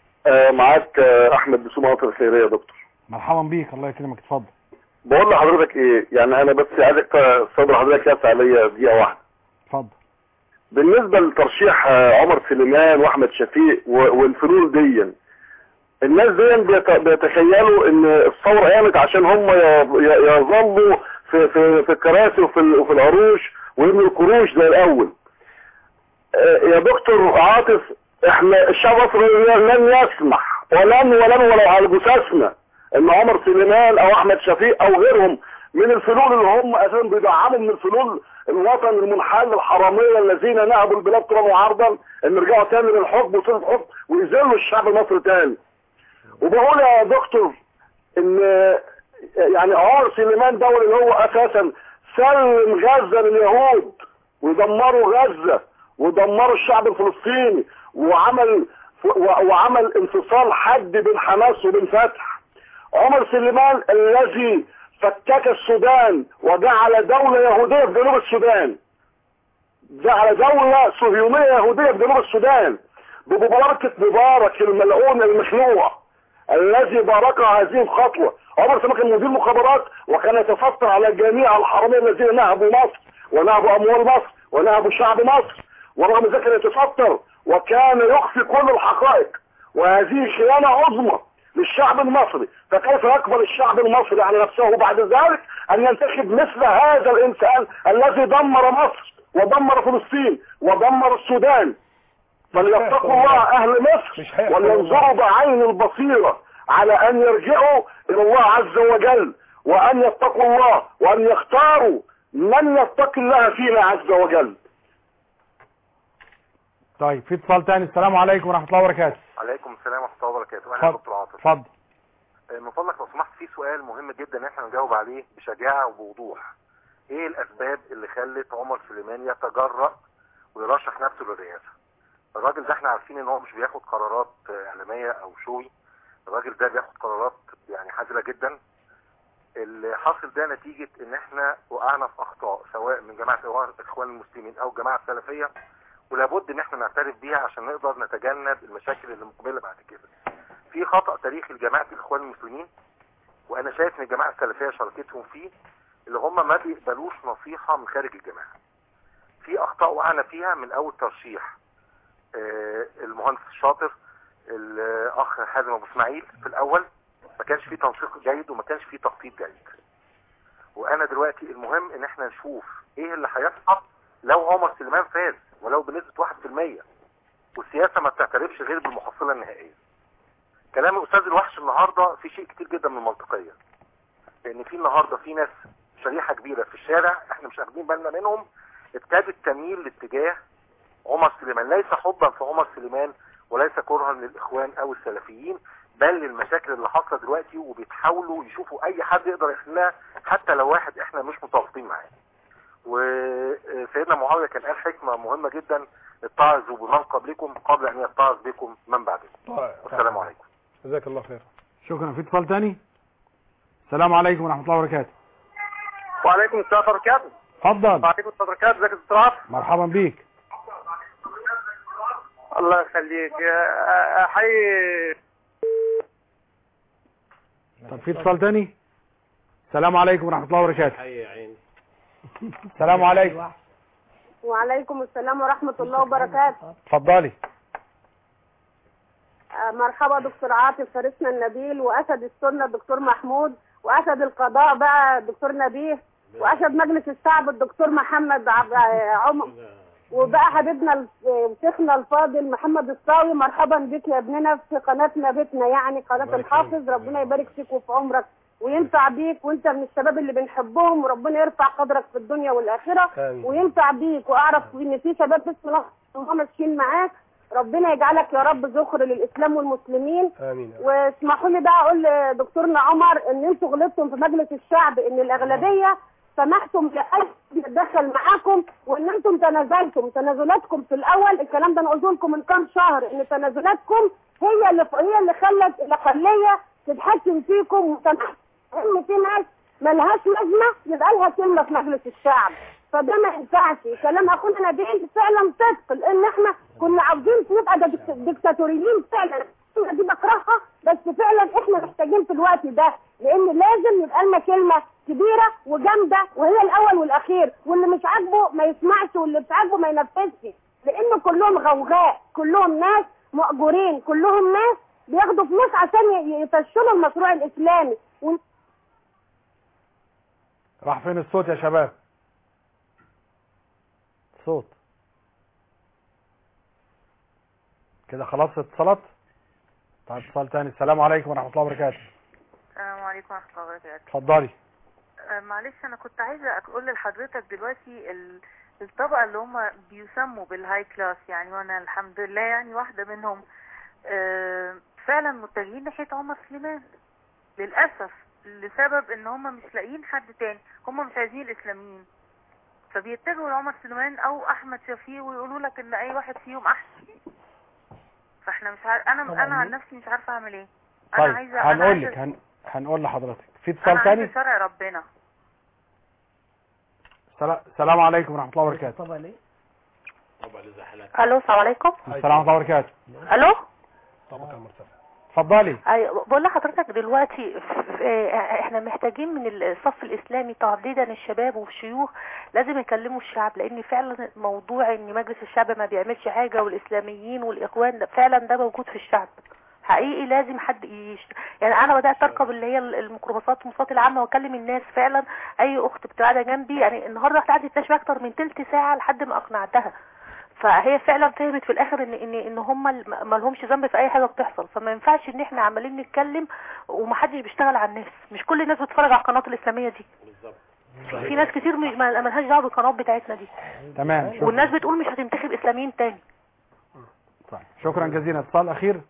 آه معاك آه احمد بسوم مصر الخيريه يا دكتور مرحبا بيك الله يكرمك اتفضل بقول لحضرتك ايه يعني انا بس عايزك تصبر حضرتك ياس عليا دقيقه واحده اتفضل بالنسبه لترشيح آه، عمر سليمان واحمد شفيق و- والفلول دي الناس دي بيت- بيتخيلوا ان الثوره قامت عشان هم ي- ي- يظلوا في في في الكراسي وفي ال- وفي العروش ويبنوا الكروش زي الاول آه، يا دكتور عاطف احنا الشعب المصري لن يسمح ولن ولن ولو على جثثنا ان عمر سليمان او احمد شفيق او غيرهم من الفلول اللي هم اساسا بيدعموا من الفلول الوطن المنحل الحراميه الذين نهبوا البلاد طولا وعرضا ان يرجعوا تاني للحكم وسلطه الحكم ويذلوا الشعب المصري تاني وبقول يا دكتور ان يعني عمر سليمان ده اللي هو اساسا سلم غزه لليهود ودمروا غزه ودمروا الشعب الفلسطيني وعمل وعمل انفصال حد بين حماس وبين فتح عمر سليمان الذي فكك السودان وجعل دولة يهودية في جنوب السودان جعل دولة صهيونية يهودية في جنوب السودان بمباركة مبارك الملعون المخلوع الذي بارك هذه الخطوة عمر سليمان كان مدير مخابرات وكان يتفتر على جميع الحرامية الذين نهبوا مصر ونهبوا أموال مصر ونهبوا شعب مصر ورغم ذلك كان يتفتر وكان يخفي كل الحقائق وهذه خيانة عظمى للشعب المصري فكيف يقبل الشعب المصري على نفسه بعد ذلك أن ينتخب مثل هذا الإنسان الذي دمر مصر ودمر فلسطين ودمر السودان فليتقوا الله أهل مصر ولينظروا بعين البصيرة على ان يرجعوا الى الله عز وجل وان يتقوا الله وان يختاروا من يتقي الله فينا عز وجل طيب في اتصال تاني السلام عليكم ورحمه الله وبركاته عليكم السلام ورحمه الله وبركاته انا اتفضل. دكتور عاطف اتفضل آه، من فضلك لو سمحت في سؤال مهم جدا ان احنا نجاوب عليه بشجاعه وبوضوح ايه الاسباب اللي خلت عمر سليمان يتجرأ ويرشح نفسه للرئاسه الراجل ده احنا عارفين ان هو مش بياخد قرارات آه، اعلاميه او شوي الراجل ده بياخد قرارات يعني حذره جدا اللي حاصل ده نتيجة ان احنا وقعنا في اخطاء سواء من جماعة الاخوان المسلمين او الجماعة السلفية ولابد ان احنا نعترف بيها عشان نقدر نتجنب المشاكل اللي مقبلة بعد كده في خطأ تاريخي لجماعة الاخوان المسلمين وانا شايف ان الجماعة السلفية شاركتهم فيه اللي هم ما بيقبلوش نصيحة من خارج الجماعة في اخطاء وقعنا فيها من اول ترشيح آه، المهندس الشاطر الاخ حازم ابو اسماعيل في الاول ما كانش فيه تنسيق جيد وما كانش فيه تخطيط جيد وانا دلوقتي المهم ان احنا نشوف ايه اللي هيحصل لو عمر سليمان فاز ولو بنسبة 1% والسياسة ما بتعترفش غير بالمحصلة النهائية كلام الاستاذ الوحش النهاردة في شيء كتير جدا من المنطقية لان في النهاردة في ناس شريحة كبيرة في الشارع احنا مش واخدين بالنا منهم ابتدت تميل لاتجاه عمر سليمان ليس حبا في عمر سليمان وليس كرها للاخوان او السلفيين بل للمشاكل اللي حاصله دلوقتي وبيتحاولوا يشوفوا اي حد يقدر يحلها حتى لو واحد احنا مش متوافقين معاه وسيدنا معاويه كان قال حكمه مهمه جدا اتعظوا بمن قبلكم قبل ان يتعظ بكم من بعدكم والسلام عليكم جزاك الله خير شكرا في اتصال تاني السلام عليكم ورحمه الله وبركاته وعليكم السلام ورحمه الله وبركاته اتفضل وعليكم السلام ورحمه الله وبركاته ازيك يا دكتور عاطف مرحبا بيك الله يخليك آه، احيي طب في اتصال تاني السلام عليكم ورحمه الله وبركاته حي يا عيني السلام عليكم وعليكم السلام ورحمة الله وبركاته اتفضلي آه، مرحبا دكتور عاطف فارسنا النبيل وأسد السنة الدكتور محمود وأسد القضاء بقى الدكتور نبيه وأسد مجلس الشعب الدكتور محمد عب- آه، عمر وبقى حبيبنا ال- آه، شيخنا الفاضل محمد الصاوي مرحبا بك يا ابننا في قناتنا بيتنا يعني قناة الحافظ ربنا يبارك فيك وفي عمرك وينفع بيك وانت من الشباب اللي بنحبهم وربنا يرفع قدرك في الدنيا والاخره آمين. وينفع بيك واعرف ان في شباب بسم الله هم ماشيين معاك ربنا يجعلك يا رب ذخر للاسلام والمسلمين امين واسمحوا لي بقى اقول لدكتورنا عمر ان انتوا غلطتم في مجلس الشعب ان الاغلبيه سمحتم لاي حد يتدخل معاكم وان انتم تنازلتم تنازلاتكم في الاول الكلام ده انا قلت لكم من كام شهر ان تنازلاتكم هي اللي هي اللي خلت الاقليه تتحكم فيكم وتنحكم ان في ناس ملهاش لازمه يبقى لها كلمه في مجلس الشعب فده ما ينفعش كلام اخونا نبيل فعلا صدق لان احنا كنا عاوزين نبقى ده ديك- ديكتاتوريين فعلا الكلمة دي بكرهها بس فعلا احنا محتاجين في الوقت ده لان لازم يبقى لنا كلمه كبيره وجامده وهي الاول والاخير واللي مش عاجبه ما يسمعش واللي مش عاجبه ما ينفذش لان كلهم غوغاء كلهم ناس مأجورين كلهم ناس بياخدوا فلوس عشان ي- يفشلوا المشروع الاسلامي و- راح فين الصوت يا شباب صوت كده خلاص اتصلت طيب اتصال تاني السلام عليكم ورحمه الله وبركاته السلام عليكم ورحمة الله وبركاته اتفضلي آه، معلش أنا كنت عايزة أقول لحضرتك دلوقتي ال- الطبقة اللي هم بيسموا بالهاي كلاس يعني وأنا الحمد لله يعني واحدة منهم آه، فعلا متجهين ناحية عمر سليمان للأسف لسبب إن هم مش لاقيين حد تاني هم مش عايزين الإسلاميين فبيتجهوا لعمر سليمان أو أحمد شفيق ويقولوا لك إن أي واحد فيهم أحسن فاحنا مش عارف أنا طبعاً. أنا عن نفسي مش عارفة أعمل إيه أنا طيب عايزة أنا هنقول عايزة لك هن... هنقول لحضرتك في أنا اتصال تاني عايزة شرع ربنا سلا- السلام عليكم ورحمه الله وبركاته طبعا اذا حلقت الو السلام عليكم السلام ورحمه الله وبركاته الو طبقة المرتفع اتفضلي أيوة، بقول لحضرتك دلوقتي ف- ف- احنا محتاجين من الصف الاسلامي تحديدا الشباب والشيوخ لازم يكلموا الشعب لان فعلا موضوع ان مجلس الشعب ما بيعملش حاجه والاسلاميين والاخوان ده فعلا ده موجود في الشعب حقيقي لازم حد يش... يعني انا بدات اركب اللي هي الميكروباصات والمواصلات العامه واكلم الناس فعلا اي اخت بتبقى قاعده جنبي يعني النهارده قعدت تناقش اكتر من تلت ساعه لحد ما اقنعتها فهي فعلا فهمت في الاخر ان ان ان هم ما لهمش ذنب في اي حاجه بتحصل فما ينفعش ان احنا عمالين نتكلم ومحدش بيشتغل على الناس مش كل الناس بتتفرج على القنوات الاسلاميه دي في ناس كتير مش ما مالهاش دعوه بالقنوات بتاعتنا دي تمام شكرا والناس بتقول مش هتنتخب اسلاميين تاني طيب. شكرا جزيلا اتصال اخير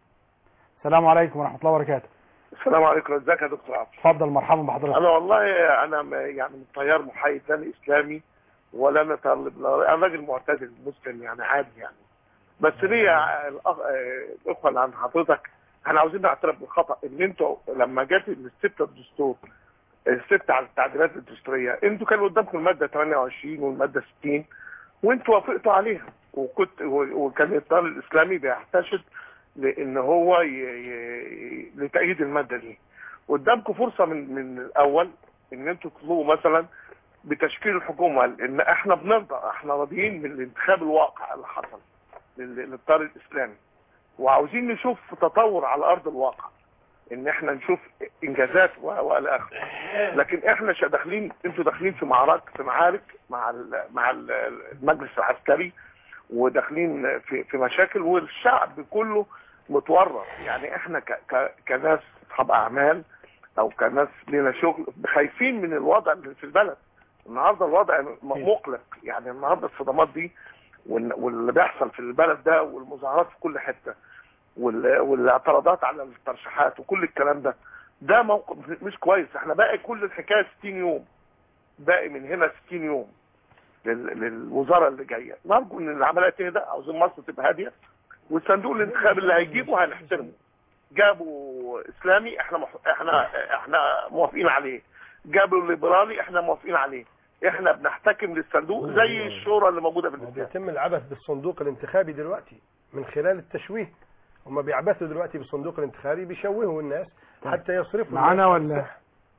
السلام عليكم ورحمه الله وبركاته السلام عليكم ازيك يا دكتور عبد اتفضل مرحبا بحضرتك انا والله انا م- يعني من تيار محايد لا أنا اسلامي ولا انا طالب انا راجل معتدل مسلم يعني عادي يعني بس ليا الأخ... آه، الاخوه اللي عند حضرتك احنا عاوزين نعترف بالخطا ان انتوا لما جت الستة الدستور الستة على التعديلات الدستوريه انتوا كان قدامكم الماده 28 والماده 60 وانتوا وافقتوا عليها وكنت و- وكان التيار الاسلامي بيحتشد لان هو ي... ي... لتأييد الماده دي قدامكم فرصه من من الاول ان انتوا تطلبوا مثلا بتشكيل الحكومه ان احنا بنرضى احنا راضيين من الانتخاب الواقع اللي حصل لل- للتيار الاسلامي وعاوزين نشوف تطور على ارض الواقع ان احنا نشوف انجازات و- والى اخره لكن احنا شا- داخلين انتوا داخلين في معارك في معارك مع ال مع ال- المجلس العسكري وداخلين في في مشاكل والشعب كله متورط يعني احنا ك ك كناس اصحاب اعمال او كناس لنا شغل خايفين من الوضع اللي في البلد النهارده الوضع م- مقلق يعني النهارده الصدمات دي وال- واللي بيحصل في البلد ده والمظاهرات في كل حته وال- والاعتراضات على الترشيحات وكل الكلام ده ده موقف مش كويس احنا باقي كل الحكايه 60 يوم باقي من هنا 60 يوم لل- للوزاره اللي جايه نرجو ان العمليه تهدى عاوزين مصر تبقى هاديه والصندوق الانتخابي اللي هيجيبه هنحترمه جابوا اسلامي احنا مح... احنا احنا موافقين عليه جابوا ليبرالي احنا موافقين عليه احنا بنحتكم للصندوق زي الشورى اللي موجوده في الاسلام بيتم العبث بالصندوق الانتخابي دلوقتي من خلال التشويه هم بيعبثوا دلوقتي بالصندوق الانتخابي بيشوهوا الناس حتى يصرفوا معانا الناس. ولا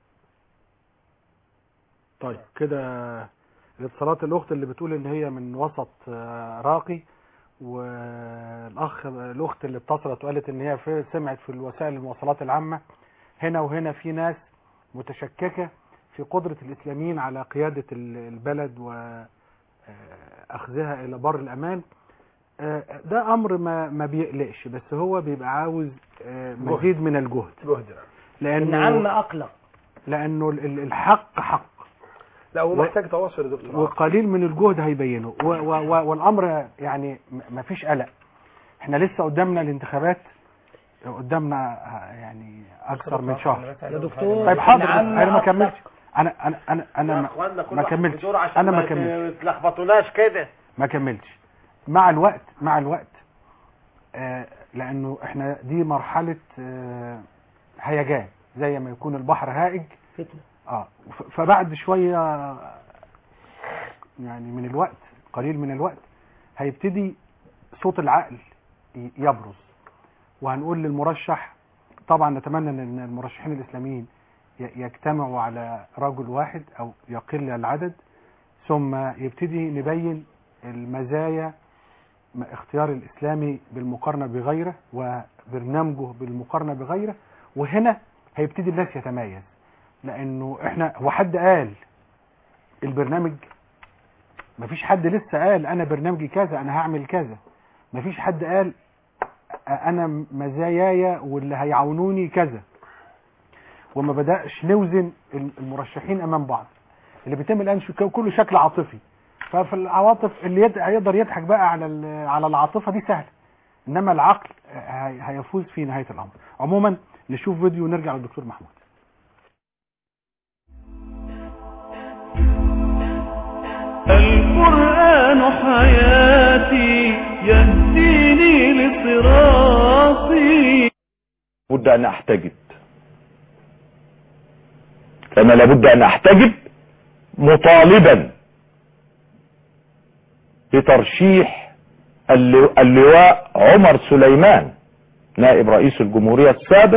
طيب كده الاتصالات الاخت اللي بتقول ان هي من وسط آه، راقي والاخ الاخت اللي اتصلت وقالت ان هي في سمعت في الوسائل المواصلات العامه هنا وهنا في ناس متشككه في قدره الاسلاميين على قياده ال- البلد واخذها الى بر الامان آه، ده امر ما ما بيقلقش بس هو بيبقى عاوز آه، مزيد من الجهد جهد لانه العم اقلق لانه ال- ال- الحق حق لا هو و- محتاج تواصل يا دكتور وقليل من الجهد هيبينه و و و والامر يعني ما فيش قلق احنا لسه قدامنا الانتخابات قدامنا يعني اكثر من شهر يا دكتور طيب حاضر العم انا ما أقلق. كملتش انا انا انا انا يا ما- اخوانا كل ما واحد كملتش بدور عشان انا ما ما كملتش تلخبطوناش كده ما كملتش مع الوقت مع الوقت آه لانه احنا دي مرحله آه هيجان زي ما يكون البحر هائج فتنة اه ف- فبعد شويه يعني من الوقت قليل من الوقت هيبتدي صوت العقل ي- يبرز وهنقول للمرشح طبعا نتمنى ان المرشحين الاسلاميين ي- يجتمعوا على رجل واحد او يقل العدد ثم يبتدي نبين المزايا م- اختيار الاسلامي بالمقارنه بغيره وبرنامجه بالمقارنه بغيره وهنا هيبتدي الناس يتميز لانه احنا هو حد قال البرنامج مفيش حد لسه قال انا برنامجي كذا انا هعمل كذا مفيش حد قال انا مزاياي واللي هيعاونوني كذا وما بدأش نوزن المرشحين امام بعض اللي بيتم الان شك- كله شكل عاطفي ففي العواطف اللي يد- هيقدر يضحك بقى على ال- على العاطفه دي سهله انما العقل هي- هيفوز في نهايه الامر عموما نشوف فيديو ونرجع للدكتور محمود القرآن حياتي يهديني لصراطي لابد أن أحتجب أنا لابد أن أحتجب مطالبا بترشيح اللو- اللواء عمر سليمان نائب رئيس الجمهورية السابق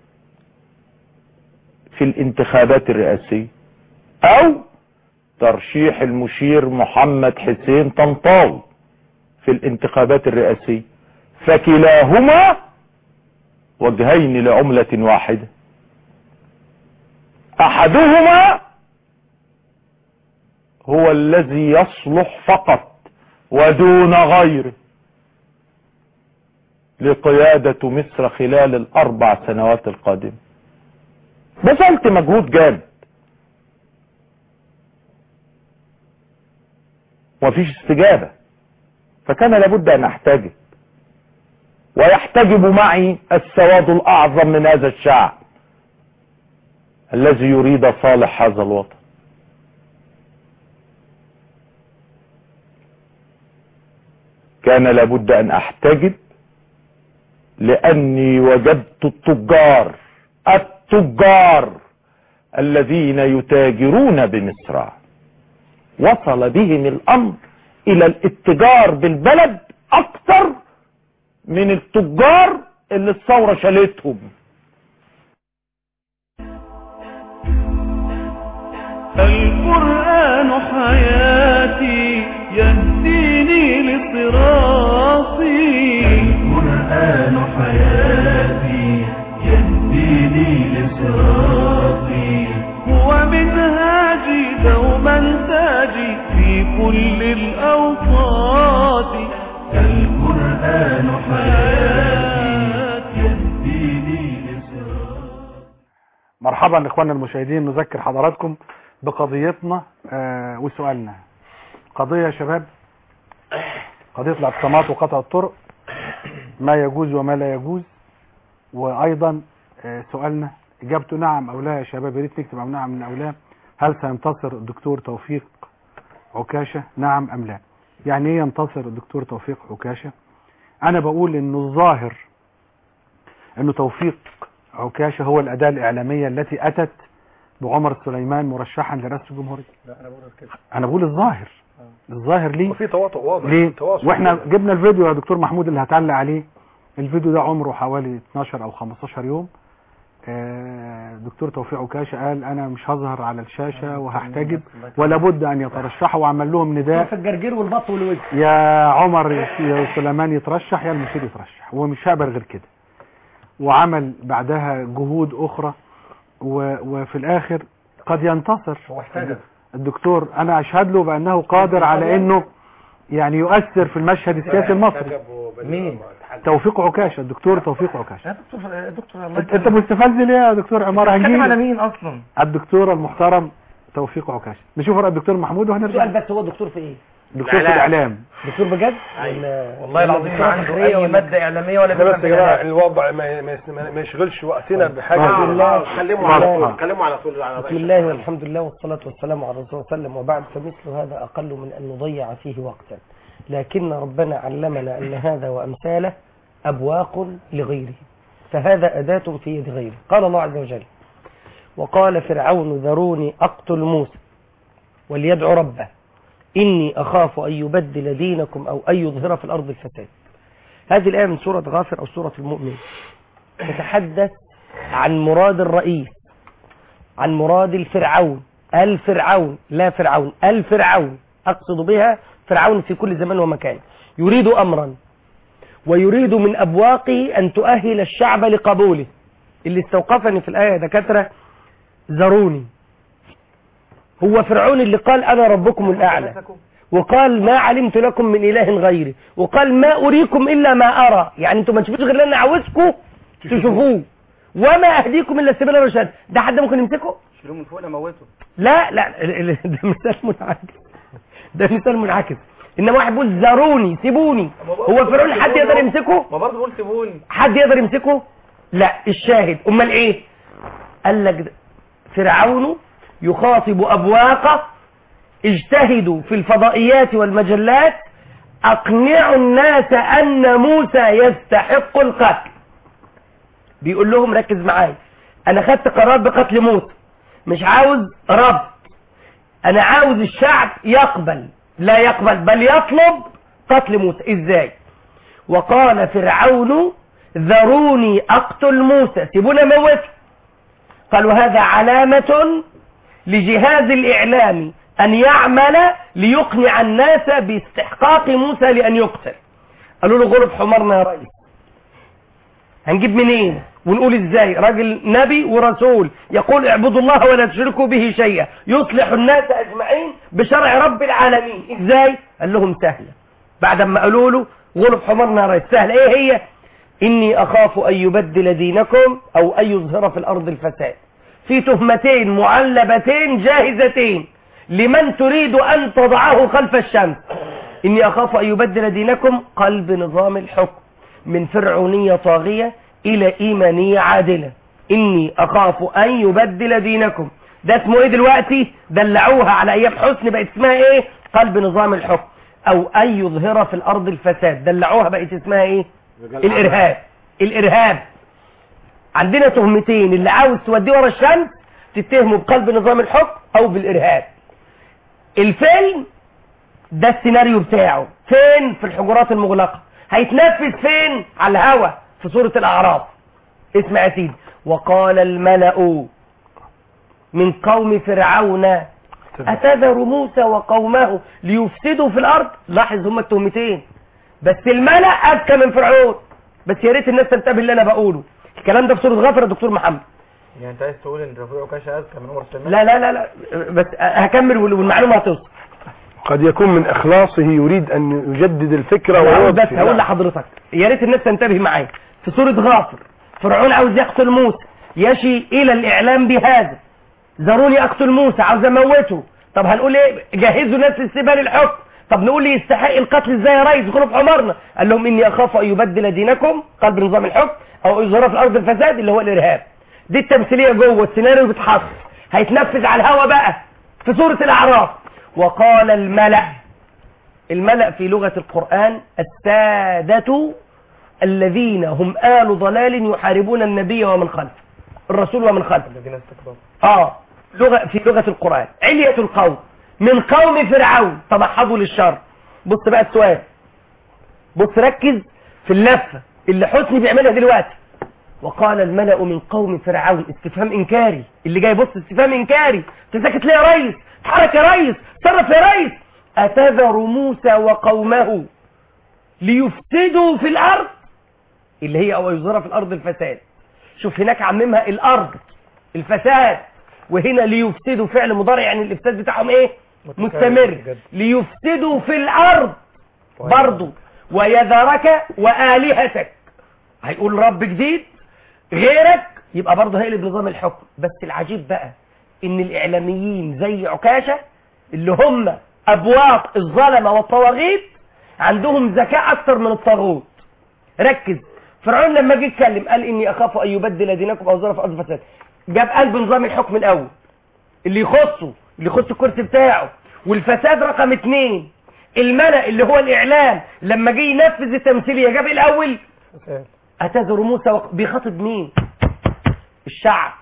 في الانتخابات الرئاسية أو ترشيح المشير محمد حسين طنطاوي في الانتخابات الرئاسية فكلاهما وجهين لعملة واحدة احدهما هو الذي يصلح فقط ودون غيره لقيادة مصر خلال الأربع سنوات القادمة بذلت مجهود جامد ومفيش استجابة فكان لابد أن أحتجب ويحتجب معي السواد الأعظم من هذا الشعب الذي يريد صالح هذا الوطن كان لابد أن أحتجب لأني وجدت التجار التجار الذين يتاجرون بمصر وصل بهم الأمر إلى الاتجار بالبلد أكثر من التجار اللي الثورة شالتهم القرآن حياتي يهديني لصراطي القرآن حياتي يهديني لصراطي هو منهاجي دوما تاجي في كل الأوقات القرآن حياتي يهديني لصراطي مرحبا اخواننا المشاهدين نذكر حضراتكم بقضيتنا آه وسؤالنا قضية يا شباب قضية الاعتصامات وقطع الطرق ما يجوز وما لا يجوز وايضا آه سؤالنا اجابته نعم او لا يا شباب يا ريت نكتب او نعم من او لا هل سينتصر الدكتور توفيق عكاشة نعم ام لا يعني ايه ينتصر الدكتور توفيق عكاشة انا بقول انه الظاهر انه توفيق عكاشة هو الاداة الاعلامية التي اتت بعمر سليمان مرشحا لرئاسة الجمهورية لا انا بقول كده انا بقول الظاهر الظاهر ليه وفي تواطؤ واضح ليه تواصل واحنا جبنا الفيديو يا دكتور محمود اللي هتعلق عليه الفيديو ده عمره حوالي 12 او 15 يوم آه، دكتور توفيق عكاشة قال انا مش هظهر على الشاشة وهحتجب ولا بد ان يترشحوا وعمل لهم نداء في الجرجير والبط والوجه يا عمر يا سليمان يترشح يا المشير يترشح ومش هقبل غير كده وعمل بعدها جهود اخرى و... وفي الاخر قد ينتصر الدكتور انا اشهد له بانه قادر على انه يعني يؤثر في المشهد السياسي المصري مين توفيق عكاشة الدكتور توفيق عكاشة يا دكتور يا دكتور الله انت أنت مستفز ليه يا دكتور عمار هنتكلم على هنجيب مين اصلا الدكتور المحترم توفيق عكاشة نشوف رأي الدكتور محمود وهنرجع سؤال بس هو دكتور في ايه دكتور في الاعلام دكتور بجد والله العظيم ما عنده اي ماده اعلاميه ولا احنا بس بيفهم يا جماعه بالإعلام. الوضع ما ما ما- ما يشغلش وقتنا بحاجه آه. زي- آه، اتكلموا على طول آه. اتكلموا على طول على بسم الله والحمد لله والصلاة والسلام على رسول الله صلى الله عليه وسلم وبعد فمثل هذا أقل من أن نضيع فيه وقتا لكن ربنا علمنا أن هذا وأمثاله أبواق لغيره فهذا أداة في يد غيره قال الله عز وجل وقال فرعون ذروني أقتل موسى وليدعو ربه إني أخاف أن يبدل دينكم أو أن يظهر في الأرض الفساد هذه الآية من سورة غافر أو سورة المؤمن تتحدث عن مراد الرئيس عن مراد الفرعون الفرعون لا فرعون الفرعون أقصد بها فرعون في كل زمان ومكان يريد أمرا ويريد من أبواقه أن تؤهل الشعب لقبوله اللي استوقفني في الآية يا دكاترة ذروني هو فرعون اللي قال أنا ربكم الأعلى وقال ما علمت لكم من إله غيري وقال ما أريكم إلا ما أرى يعني أنتم ما تشوفوش غير اللي أنا عاوزكم تشوفوه وما أهديكم إلا سبيل الرشاد ده حد ممكن يمسكه شيلوه من فوق موته لا لا ال- ال- ده مثال منعكس ده مثال منعكس انما واحد بيقول ذروني سيبوني هو فرعون حد يقدر يمسكه ما برضه بقول سيبوني حد يقدر يمسكه لا الشاهد امال ايه قال لك ده فرعون يخاطب ابواقه اجتهدوا في الفضائيات والمجلات اقنعوا الناس ان موسى يستحق القتل بيقول لهم ركز معايا انا خدت قرار بقتل موسى مش عاوز ربط انا عاوز الشعب يقبل لا يقبل بل يطلب قتل موسى ازاي وقال فرعون ذروني اقتل موسى سيبونا موته قالوا هذا علامة لجهاز الاعلام ان يعمل ليقنع الناس باستحقاق موسى لان يقتل قالوا له غلب حمارنا يا رئيس هنجيب منين ونقول ازاي راجل نبي ورسول يقول اعبدوا الله ولا تشركوا به شيئا يصلح الناس اجمعين بشرع رب العالمين ازاي قال لهم سهلة بعد ما قالوا له غلب حمارنا يا ريس سهل ايه هي اني اخاف ان يبدل دينكم او ان يظهر في الارض الفساد في تهمتين معلبتين جاهزتين لمن تريد ان تضعه خلف الشمس اني اخاف ان يبدل دينكم قلب نظام الحكم من فرعونية طاغية الى ايمانية عادلة اني اخاف ان يبدل دينكم ده اسمه ايه دلوقتي دلعوها على ايام حسن بقت اسمها ايه قلب نظام الحكم او ان يظهر في الارض الفساد دلعوها بقت اسمها ايه الارهاب الارهاب عندنا تهمتين اللي عاوز توديه ورا الشمس تتهمه بقلب نظام الحكم او بالارهاب الفيلم ده السيناريو بتاعه فين في الحجرات المغلقة هيتنفذ فين على الهوا في سورة الاعراف اسمع يا سيدي وقال الملأ من قوم فرعون أتذر موسى وقومه ليفسدوا في الأرض لاحظ هما التهمتين بس الملأ أذكى من فرعون بس يا ريت الناس تنتبه اللي أنا بقوله الكلام ده في سورة غفر يا دكتور محمد يعني انت عايز تقول ان رفيع عكاشة اذكى من عمر سلمان لا لا لا لا بس هكمل وال- والمعلومة هتوصل قد يكون من إخلاصه يريد أن يجدد الفكرة أنا عاوز ويضفي بس هقول نعم. لحضرتك يا ريت الناس تنتبه معايا في سورة غافر فرعون عاوز يقتل موسى يشي إلى الإعلام بهذا ذروني أقتل موسى عاوز أموته طب هنقول إيه جهزوا ناس لاستقبال الحكم طب نقول لي يستحق القتل ازاي يا ريس غلب عمرنا قال لهم اني اخاف ان يبدل دينكم قلب نظام الحكم او يظهر في الارض الفساد اللي هو الارهاب دي التمثيليه جوه السيناريو بيتحط هيتنفذ على الهوا بقى في سوره الاعراف وقال الملأ الملأ في لغة القرآن السادة الذين هم آل ضلال يحاربون النبي ومن خلفه الرسول ومن خلفه الذين استكبروا اه لغة في لغة القرآن علية القوم من قوم فرعون تمحضوا للشر بص بقى السؤال بص ركز في اللفة اللي حسني بيعملها دلوقتي وقال الملأ من قوم فرعون استفهام انكاري اللي جاي بص استفهام انكاري انت ساكت ليه يا ريس اتحرك يا ريس تصرف يا ريس اتذر موسى وقومه ليفسدوا في الارض اللي هي او يظهر في الارض الفساد شوف هناك عممها الارض الفساد وهنا ليفسدوا فعل مضارع يعني الافساد بتاعهم ايه مستمر ليفسدوا في الارض برضو ويذرك والهتك هيقول رب جديد غيرك يبقى برضه هيقلب نظام الحكم بس العجيب بقى ان الاعلاميين زي عكاشة اللي هم ابواق الظلمة والطواغيت عندهم ذكاء اكتر من الطاغوت ركز فرعون لما جه يتكلم قال اني اخاف ان يبدل دينكم او ظرف ارض فساد جاب قلب نظام الحكم الاول اللي يخصه اللي يخص الكرسي بتاعه والفساد رقم اتنين الملأ اللي هو الاعلام لما جه ينفذ التمثيليه جاب إيه الاول أتذر موسى وق... بيخاطب مين الشعب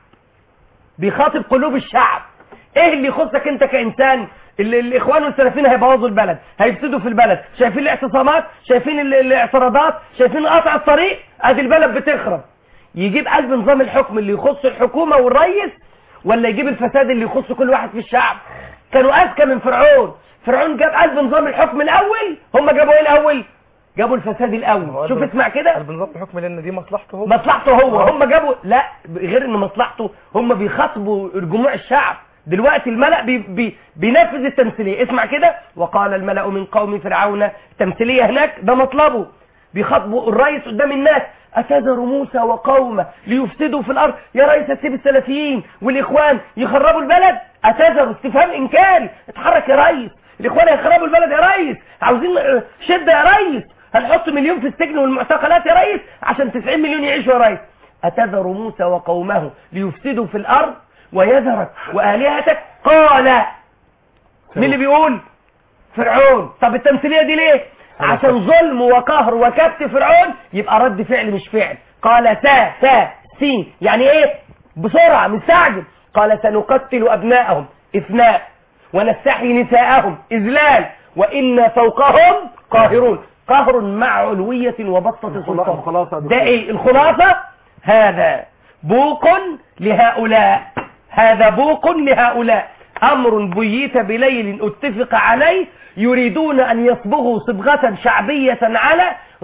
بيخاطب قلوب الشعب ايه اللي يخصك انت كإنسان اللي الاخوان والسلفيين هيبوظوا البلد هيفسدوا في البلد شايفين الاعتصامات شايفين ال- الاعتراضات شايفين قطع الطريق ادي البلد بتخرب يجيب قلب نظام الحكم اللي يخص الحكومة والرئيس ولا يجيب الفساد اللي يخص كل واحد في الشعب كانوا اذكى من فرعون فرعون جاب قلب نظام الحكم الاول هم جابوا ايه الاول جابوا الفساد الاول شوف اسمع كده قلب نظام الحكم لان دي مصلحته هو مصلحته هو هم جابوا لا غير ان مصلحته هم بيخاطبوا جموع الشعب دلوقتي الملأ بي بي بينفذ التمثيلية اسمع كده وقال الملأ من قوم فرعون تمثيلية هناك ده مطلبه بيخاطبوا الرئيس قدام الناس أتذر موسى وقومه ليفسدوا في الأرض يا رئيس هتسيب السلفيين والإخوان يخربوا البلد أتذر استفهام إنكاري اتحرك يا رئيس الإخوان هيخربوا البلد يا ريس عاوزين آه، شدة يا ريس هنحط مليون في السجن والمعتقلات يا ريس عشان 90 مليون يعيشوا يا ريس أتذر موسى وقومه ليفسدوا في الأرض ويذرك وآلهتك قال مين اللي بيقول فرعون طب التمثيلية دي ليه عشان ظلم وقهر وكبت فرعون يبقى رد فعل مش فعل قال تا تا سين يعني ايه بسرعة مستعجل قال سنقتل أبناءهم إثناء ونستحيي نساءهم إذلال وإن فوقهم قاهرون قهر مع علوية وبسطة سلطان ده ايه الخلاصة هذا بوق لهؤلاء هذا بوق لهؤلاء أمر بيت بليل اتفق عليه يريدون أن يصبغوا صبغة شعبية على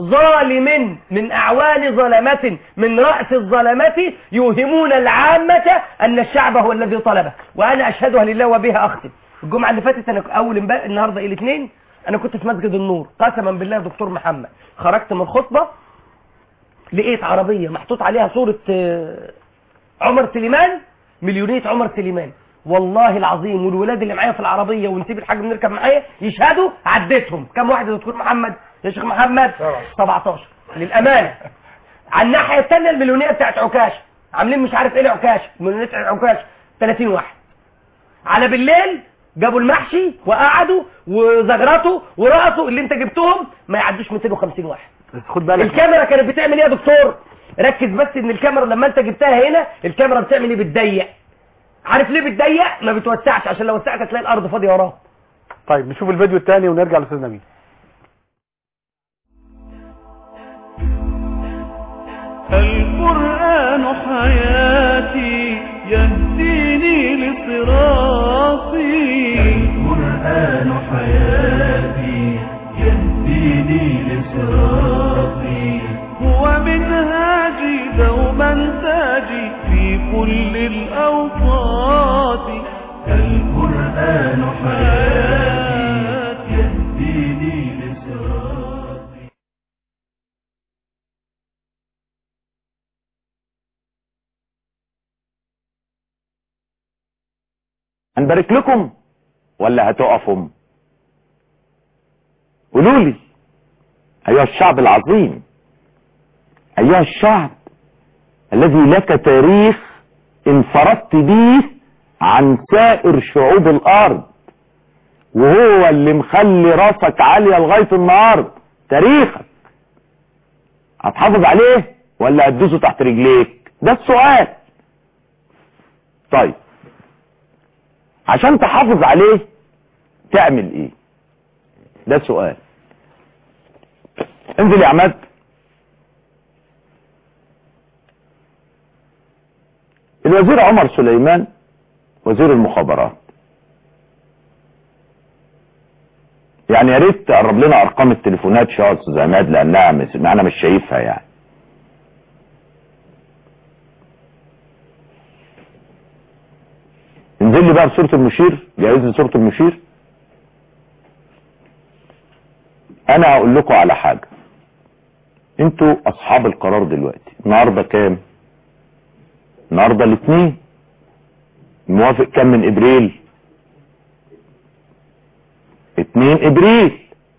ظالم من أعوان ظلمة من رأس الظلمة يوهمون العامة أن الشعب هو الذي طلبه وأنا أشهدها لله وبها أختم الجمعة اللي فاتت أنا أول امبارح النهاردة الاثنين انا كنت في مسجد النور قسما بالله يا دكتور محمد خرجت من الخطبه لقيت عربيه محطوط عليها صوره آه، عمر سليمان مليونيه عمر سليمان والله العظيم والولاد اللي معايا في العربيه ونسيب الحاج بنركب معايا يشهدوا عديتهم كم واحد يا دكتور محمد يا شيخ محمد 17 للامانه على الناحيه الثانيه المليونيه بتاعت عكاش عاملين مش عارف ايه لعكاش مليونيه عكاش 30 واحد على بالليل جابوا المحشي وقعدوا وزغرطوا ورقصوا اللي انت جبتهم ما يعدوش 250 واحد بس خد بالك الكاميرا كانت بتعمل ايه يا دكتور ركز بس ان الكاميرا لما انت جبتها هنا الكاميرا بتعمل ايه بتضيق عارف ليه بتضيق ما بتوسعش عشان لو وسعت هتلاقي الارض فاضيه وراها طيب نشوف الفيديو الثاني ونرجع لاستاذ نبيل القرآن حياتي يهديني لصراطي القرآن حياتي يهديني لصراطي هو منهاجي دوما تاجي في كل الأوقات القرآن حياتي يهديني لصراطي هنبارك لكم ولا هتقفوا قولوا لي ايها الشعب العظيم ايها الشعب الذي لك تاريخ انفردت به عن سائر شعوب الارض وهو اللي مخلي راسك عالية لغاية النهاردة تاريخك هتحافظ عليه ولا هتدوسه تحت رجليك ده السؤال طيب عشان تحافظ عليه تعمل ايه ده سؤال انزل يا عماد الوزير عمر سليمان وزير المخابرات يعني يا ريت تقرب لنا ارقام التليفونات شويه يا استاذ عماد لانها مش انا مش شايفها يعني انزل لي بقى بصورة المشير جايز لي صورة المشير انا هقول لكم على حاجة انتوا اصحاب القرار دلوقتي النهاردة كام النهاردة الاثنين موافق كام من ابريل اتنين ابريل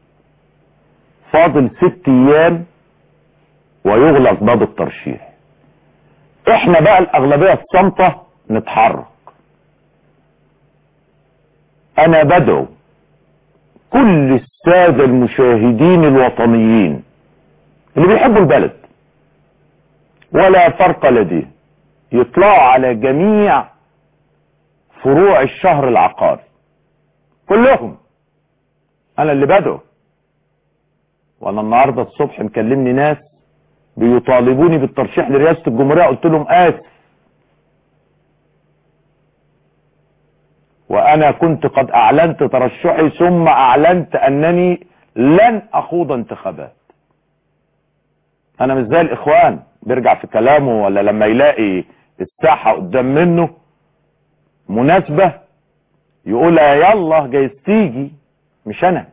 فاضل ست ايام ويغلق باب الترشيح احنا بقى الاغلبية الصامتة نتحرك انا بدعو كل السادة المشاهدين الوطنيين اللي بيحبوا البلد ولا فرق لديهم يطلعوا على جميع فروع الشهر العقاري كلهم انا اللي بدعو وانا النهارده الصبح مكلمني ناس بيطالبوني بالترشيح لرئاسة الجمهورية قلت لهم اسف وانا كنت قد اعلنت ترشحي ثم اعلنت انني لن اخوض انتخابات انا مش زي الاخوان بيرجع في كلامه ولا لما يلاقي الساحة قدام منه مناسبة يقول يلا جايز تيجي مش انا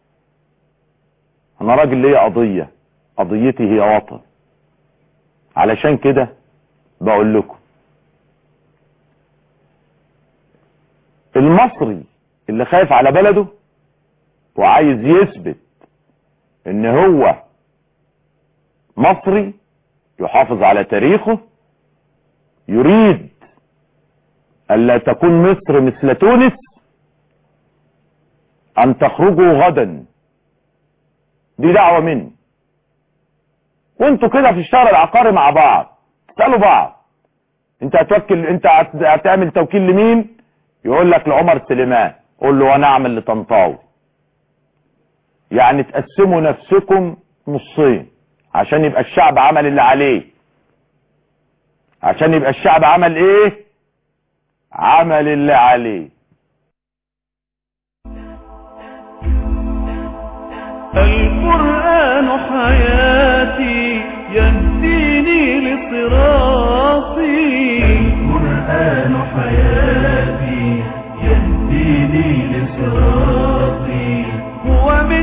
انا راجل ليا قضية قضيتي هي وطن علشان كده بقول لكم المصري اللي خايف على بلده وعايز يثبت ان هو مصري يحافظ على تاريخه يريد الا تكون مصر مثل تونس ان تخرجوا غدا دي دعوة مني وانتوا كده في الشهر العقاري مع بعض تسألوا بعض انت هتوكل انت هت- هتعمل توكيل لمين يقول لك لعمر سليمان قول له وانا اعمل لطنطاوي يعني تقسموا نفسكم نصين عشان يبقى الشعب عمل اللي عليه عشان يبقى الشعب عمل ايه عمل اللي عليه القرآن حياتي يهديني لصراطي القرآن حياتي يهديني لصراطي هو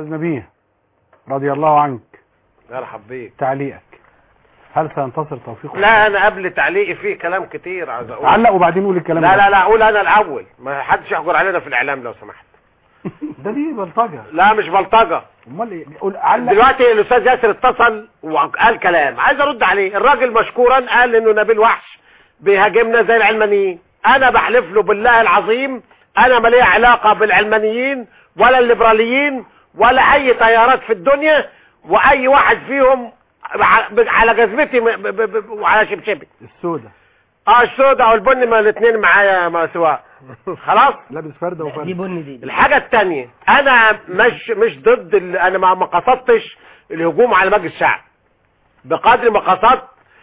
استاذ نبيه رضي الله عنك مرحب بيك تعليقك هل سينتصر توفيق لا انا قبل تعليقي فيه كلام كتير عايز اقول علق وبعدين قول الكلام لا ده. لا لا اقول انا الاول ما حدش يحجر علينا في الاعلام لو سمحت ده دي بلطجه لا مش بلطجه امال ايه قول علق دلوقتي الاستاذ ياسر اتصل وقال كلام عايز ارد عليه الراجل مشكورا قال انه نبيل وحش بيهاجمنا زي العلمانيين انا بحلف له بالله العظيم انا ما ليا علاقه بالعلمانيين ولا الليبراليين ولا اي تيارات في الدنيا واي واحد فيهم ع- على جزمتي م- ب- ب- ب- وعلى شبشبي السودة اه السودا والبني ما الاثنين معايا ما سواء خلاص لابس فرده وفرده دي بني دي الحاجة التانية انا مش مش ضد ال... انا ما ما قصدتش الهجوم على مجلس الشعب بقدر ما قصدت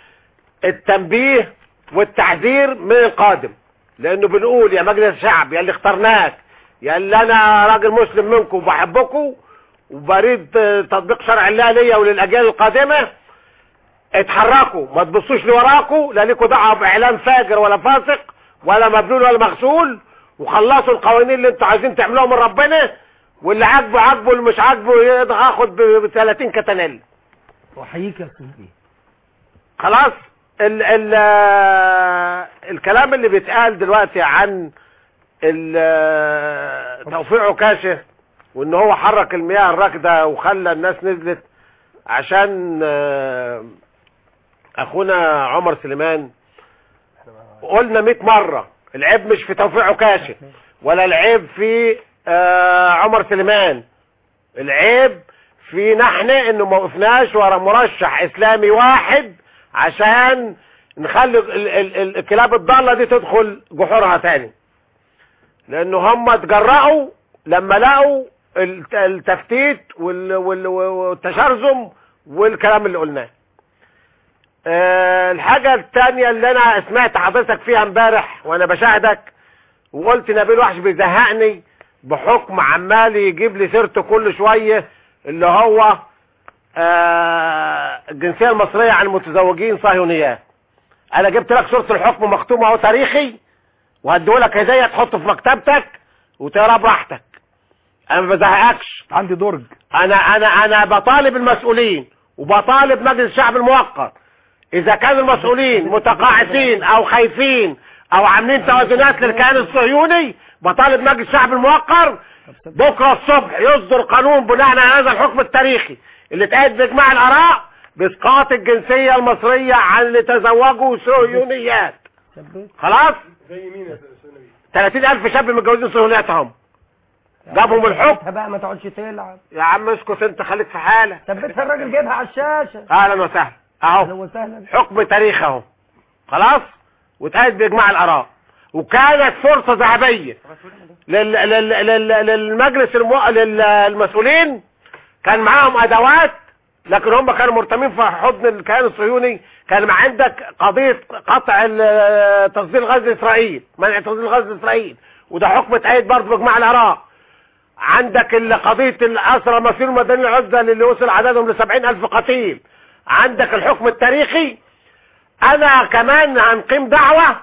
التنبيه والتحذير من القادم لانه بنقول يا مجلس الشعب يا اللي اخترناك يا اللي انا راجل مسلم منكم وبحبكم وبريد آه، تطبيق شرع الله ليا وللاجيال القادمه اتحركوا ما تبصوش لوراكوا لا ليكوا دعوه باعلام فاجر ولا فاسق ولا مبلول ولا مغسول وخلصوا القوانين اللي انتوا عايزين تعملوها من ربنا واللي عاجبه عاجبه واللي مش عاجبه ياخد ب 30 كتنل واحييك يا استاذ بيه خلاص ال ال آه، الكلام اللي بيتقال دلوقتي عن ال- آه، توفيق عكاشه وان هو حرك المياه الراكده وخلى الناس نزلت عشان آه، اخونا عمر سليمان قلنا 100 مرة العيب مش في توفيق عكاشه ولا العيب في آه، عمر سليمان العيب في نحن انه ما وقفناش ورا مرشح اسلامي واحد عشان نخلي ال- ال- ال- الكلاب الضالة دي تدخل جحورها تاني لانه هم اتجرأوا لما لقوا الت- التفتيت وال- وال- والتشرذم والكلام اللي قلناه آه، الحاجة التانية اللي انا سمعت حضرتك فيها امبارح وانا بشاهدك وقلت نبيل وحش بيزهقني بحكم عمال يجيب لي سيرته كل شوية اللي هو آه، الجنسية المصرية عن المتزوجين صهيونيات انا جبت لك صورة الحكم مختومة اهو تاريخي وهديهولك هدية تحطه في مكتبتك وتقرا براحتك انا ما بزهقكش عندي درج انا انا انا بطالب المسؤولين وبطالب مجلس الشعب الموقر اذا كانوا المسؤولين متقاعسين او خايفين او عاملين توازنات للكيان الصهيوني بطالب مجلس الشعب الموقر بكره الصبح يصدر قانون بناء على هذا الحكم التاريخي اللي اتقاد باجماع الاراء باسقاط الجنسيه المصريه عن اللي تزوجوا صهيونيات خلاص زي مين يا استاذ نبيل 30000 شاب متجوزين صهيونيات جابهم الحكم بقى ما تقعدش تلعب يا عم اسكت انت خليك في حالك ثبتها الراجل جايبها على الشاشه اهلا وسهلا اهلا اهو وسهلا حكم تاريخ اهو خلاص واتقاد باجماع الاراء وكانت فرصه ذهبيه لل... لل... لل... للمجلس المو... للمسؤولين كان معاهم ادوات لكن هم كانوا مرتمين في حضن الكيان الصهيوني كان مع عندك قضيه قطع ال- تصدير الغاز لاسرائيل منع تصدير الغاز لاسرائيل وده حكم اتقاد برضه باجماع الاراء عندك ال- قضية الأسرى مسير المدني العزة اللي وصل عددهم لسبعين ألف قتيل عندك الحكم التاريخي أنا كمان هنقيم دعوة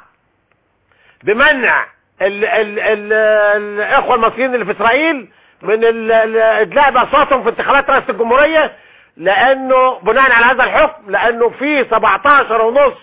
بمنع ال ال ال الإخوة المصريين اللي في إسرائيل من ال- ال- إدلاء بأصواتهم في انتخابات رئاسة الجمهورية لأنه بناء على هذا الحكم لأنه في 17 ونص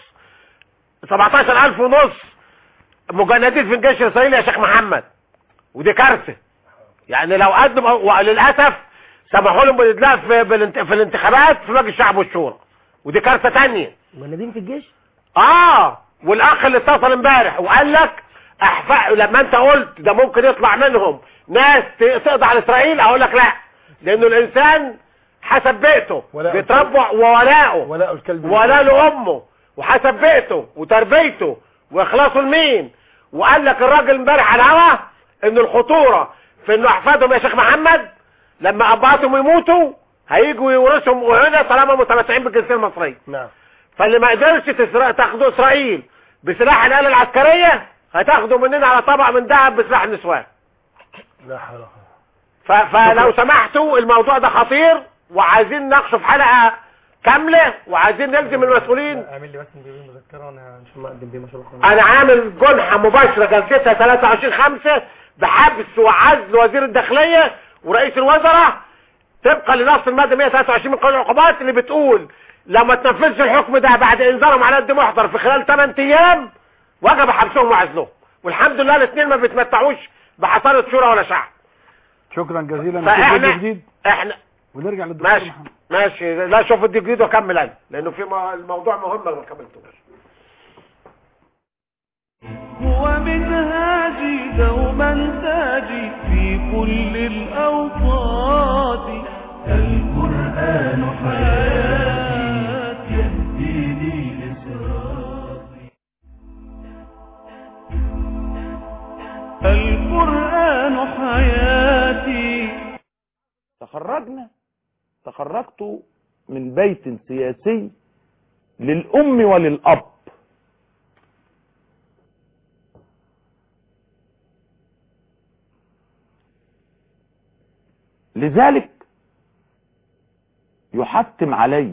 17 ألف ونص مجندين في الجيش الإسرائيلي يا شيخ محمد ودي كارثة يعني لو قدم وللاسف سمحوا لهم بالادلاء في, بالانت- في الانتخابات في مجلس الشعب والشورى ودي كارثه تانية مجندين في الجيش اه والاخ اللي اتصل امبارح وقال لك احفاء لما انت قلت ده ممكن يطلع منهم ناس ت- تقضي على اسرائيل اقول لك لا لانه الانسان حسب بيئته ولاء بيتربى وولاءه ولاء الكلب ولا لامه وحسب بيئته وتربيته واخلاصه لمين وقال لك الراجل امبارح على الهوا ان الخطوره في انه احفادهم يا شيخ محمد لما ابهاتهم يموتوا هيجوا يورثهم وهنا طالما متمتعين بالجنسيه المصريه نعم فاللي ما قدرش تسرق تاخدوا اسرائيل بسلاح الاله العسكريه هتاخدوا مننا على طبق من ذهب بسلاح النسوان لا حول ولا قوة. ف- فلو سمحتوا الموضوع ده خطير وعايزين نناقشه في حلقه كامله وعايزين نلزم المسؤولين اعمل لي بس مديرين مذكره وانا ان شاء الله اقدم بيه مشروع قانون انا عامل جنحة مباشرة جلستها 23 5 بحبس وعزل وزير الداخلية ورئيس الوزراء طبقا لنص الماده 123 من قانون العقوبات اللي بتقول لما تنفذش الحكم ده بعد انذارهم على قد محضر في خلال 8 ايام وجب حبسهم وعزلهم والحمد لله الاثنين ما بيتمتعوش بحصانه شورى ولا شعب شكرا جزيلا فإحنا- نشوف فيديو جديد احنا ونرجع للدكتور ماشي محمد ماشي لا شوف الدي جديد واكمل انا لانه في مو- الموضوع مهم ما كملتوش هو منهاجي دوما تاجي في كل الأوقات القرآن حياتي يهديني لصراطي القرآن حياتي تخرجنا تخرجت من بيت سياسي للأم وللأب لذلك يحتم علي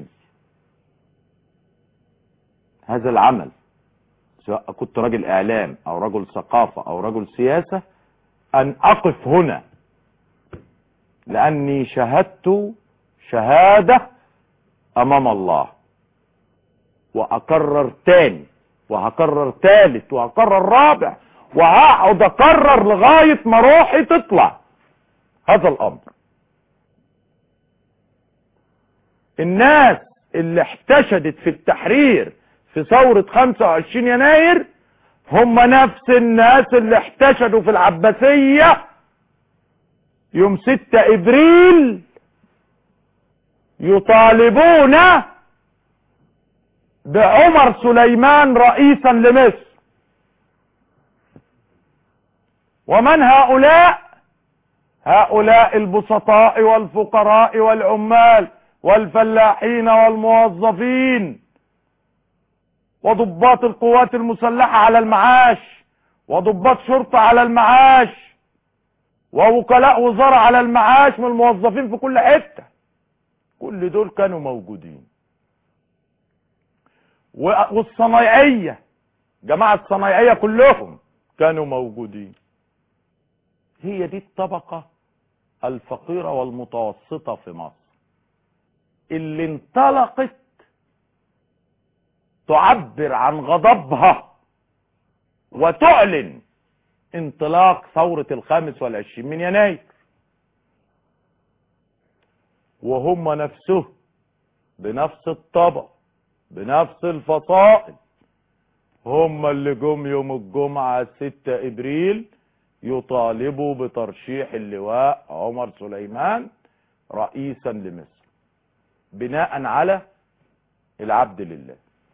هذا العمل سواء كنت رجل اعلام او رجل ثقافة او رجل سياسة ان اقف هنا لاني شهدت شهادة امام الله واكرر تاني وهكرر تالت وهكرر رابع وهقعد اكرر لغاية ما روحي تطلع هذا الامر الناس اللي احتشدت في التحرير في ثورة 25 يناير هم نفس الناس اللي احتشدوا في العباسية يوم 6 ابريل يطالبون بعمر سليمان رئيسا لمصر ومن هؤلاء هؤلاء البسطاء والفقراء والعمال والفلاحين والموظفين وضباط القوات المسلحة على المعاش وضباط شرطة على المعاش ووكلاء وزارة على المعاش من الموظفين في كل حتة كل دول كانوا موجودين و- والصنايعية جماعة الصنايعية كلهم كانوا موجودين هي دي الطبقة الفقيرة والمتوسطة في مصر اللي انطلقت تعبر عن غضبها وتعلن انطلاق ثورة الخامس والعشرين من يناير وهم نفسهم بنفس الطبع بنفس الفصائل هم اللي جم يوم الجمعة 6 ابريل يطالبوا بترشيح اللواء عمر سليمان رئيسا لمصر بناء على العبد لله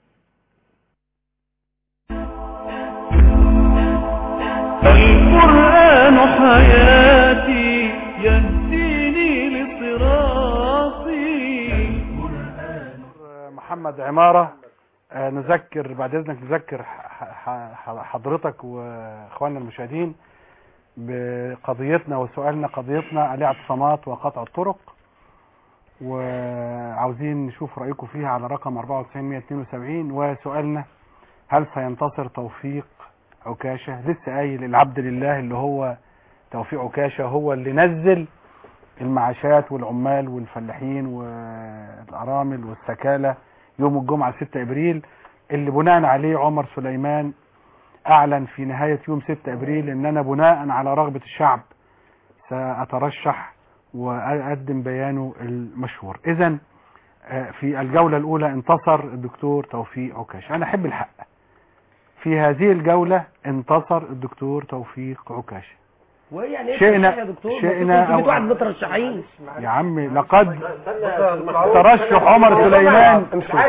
القرآن حياتي يهديني لصراطي محمد عمارة آه، نذكر بعد اذنك نذكر ح- ح- ح- حضرتك واخواننا المشاهدين بقضيتنا وسؤالنا قضيتنا الاعتصامات وقطع الطرق وعاوزين نشوف رأيكم فيها على رقم 94172 وسؤالنا هل سينتصر توفيق عكاشة لسه قايل العبد لله اللي هو توفيق عكاشة هو اللي نزل المعاشات والعمال والفلاحين والأرامل والسكالة يوم الجمعة 6 ابريل اللي بناء عليه عمر سليمان اعلن في نهاية يوم 6 ابريل ان انا بناء على رغبة الشعب ساترشح واقدم بيانه المشهور اذا في الجولة الاولى انتصر الدكتور توفيق عكاش انا احب الحق في هذه الجولة انتصر الدكتور توفيق عكاش ويعني ايه شئنا- ترشيح يا دكتور شئنا شئنا أو- واحد مترشحين يا عمي لقد ترشح عمر سليمان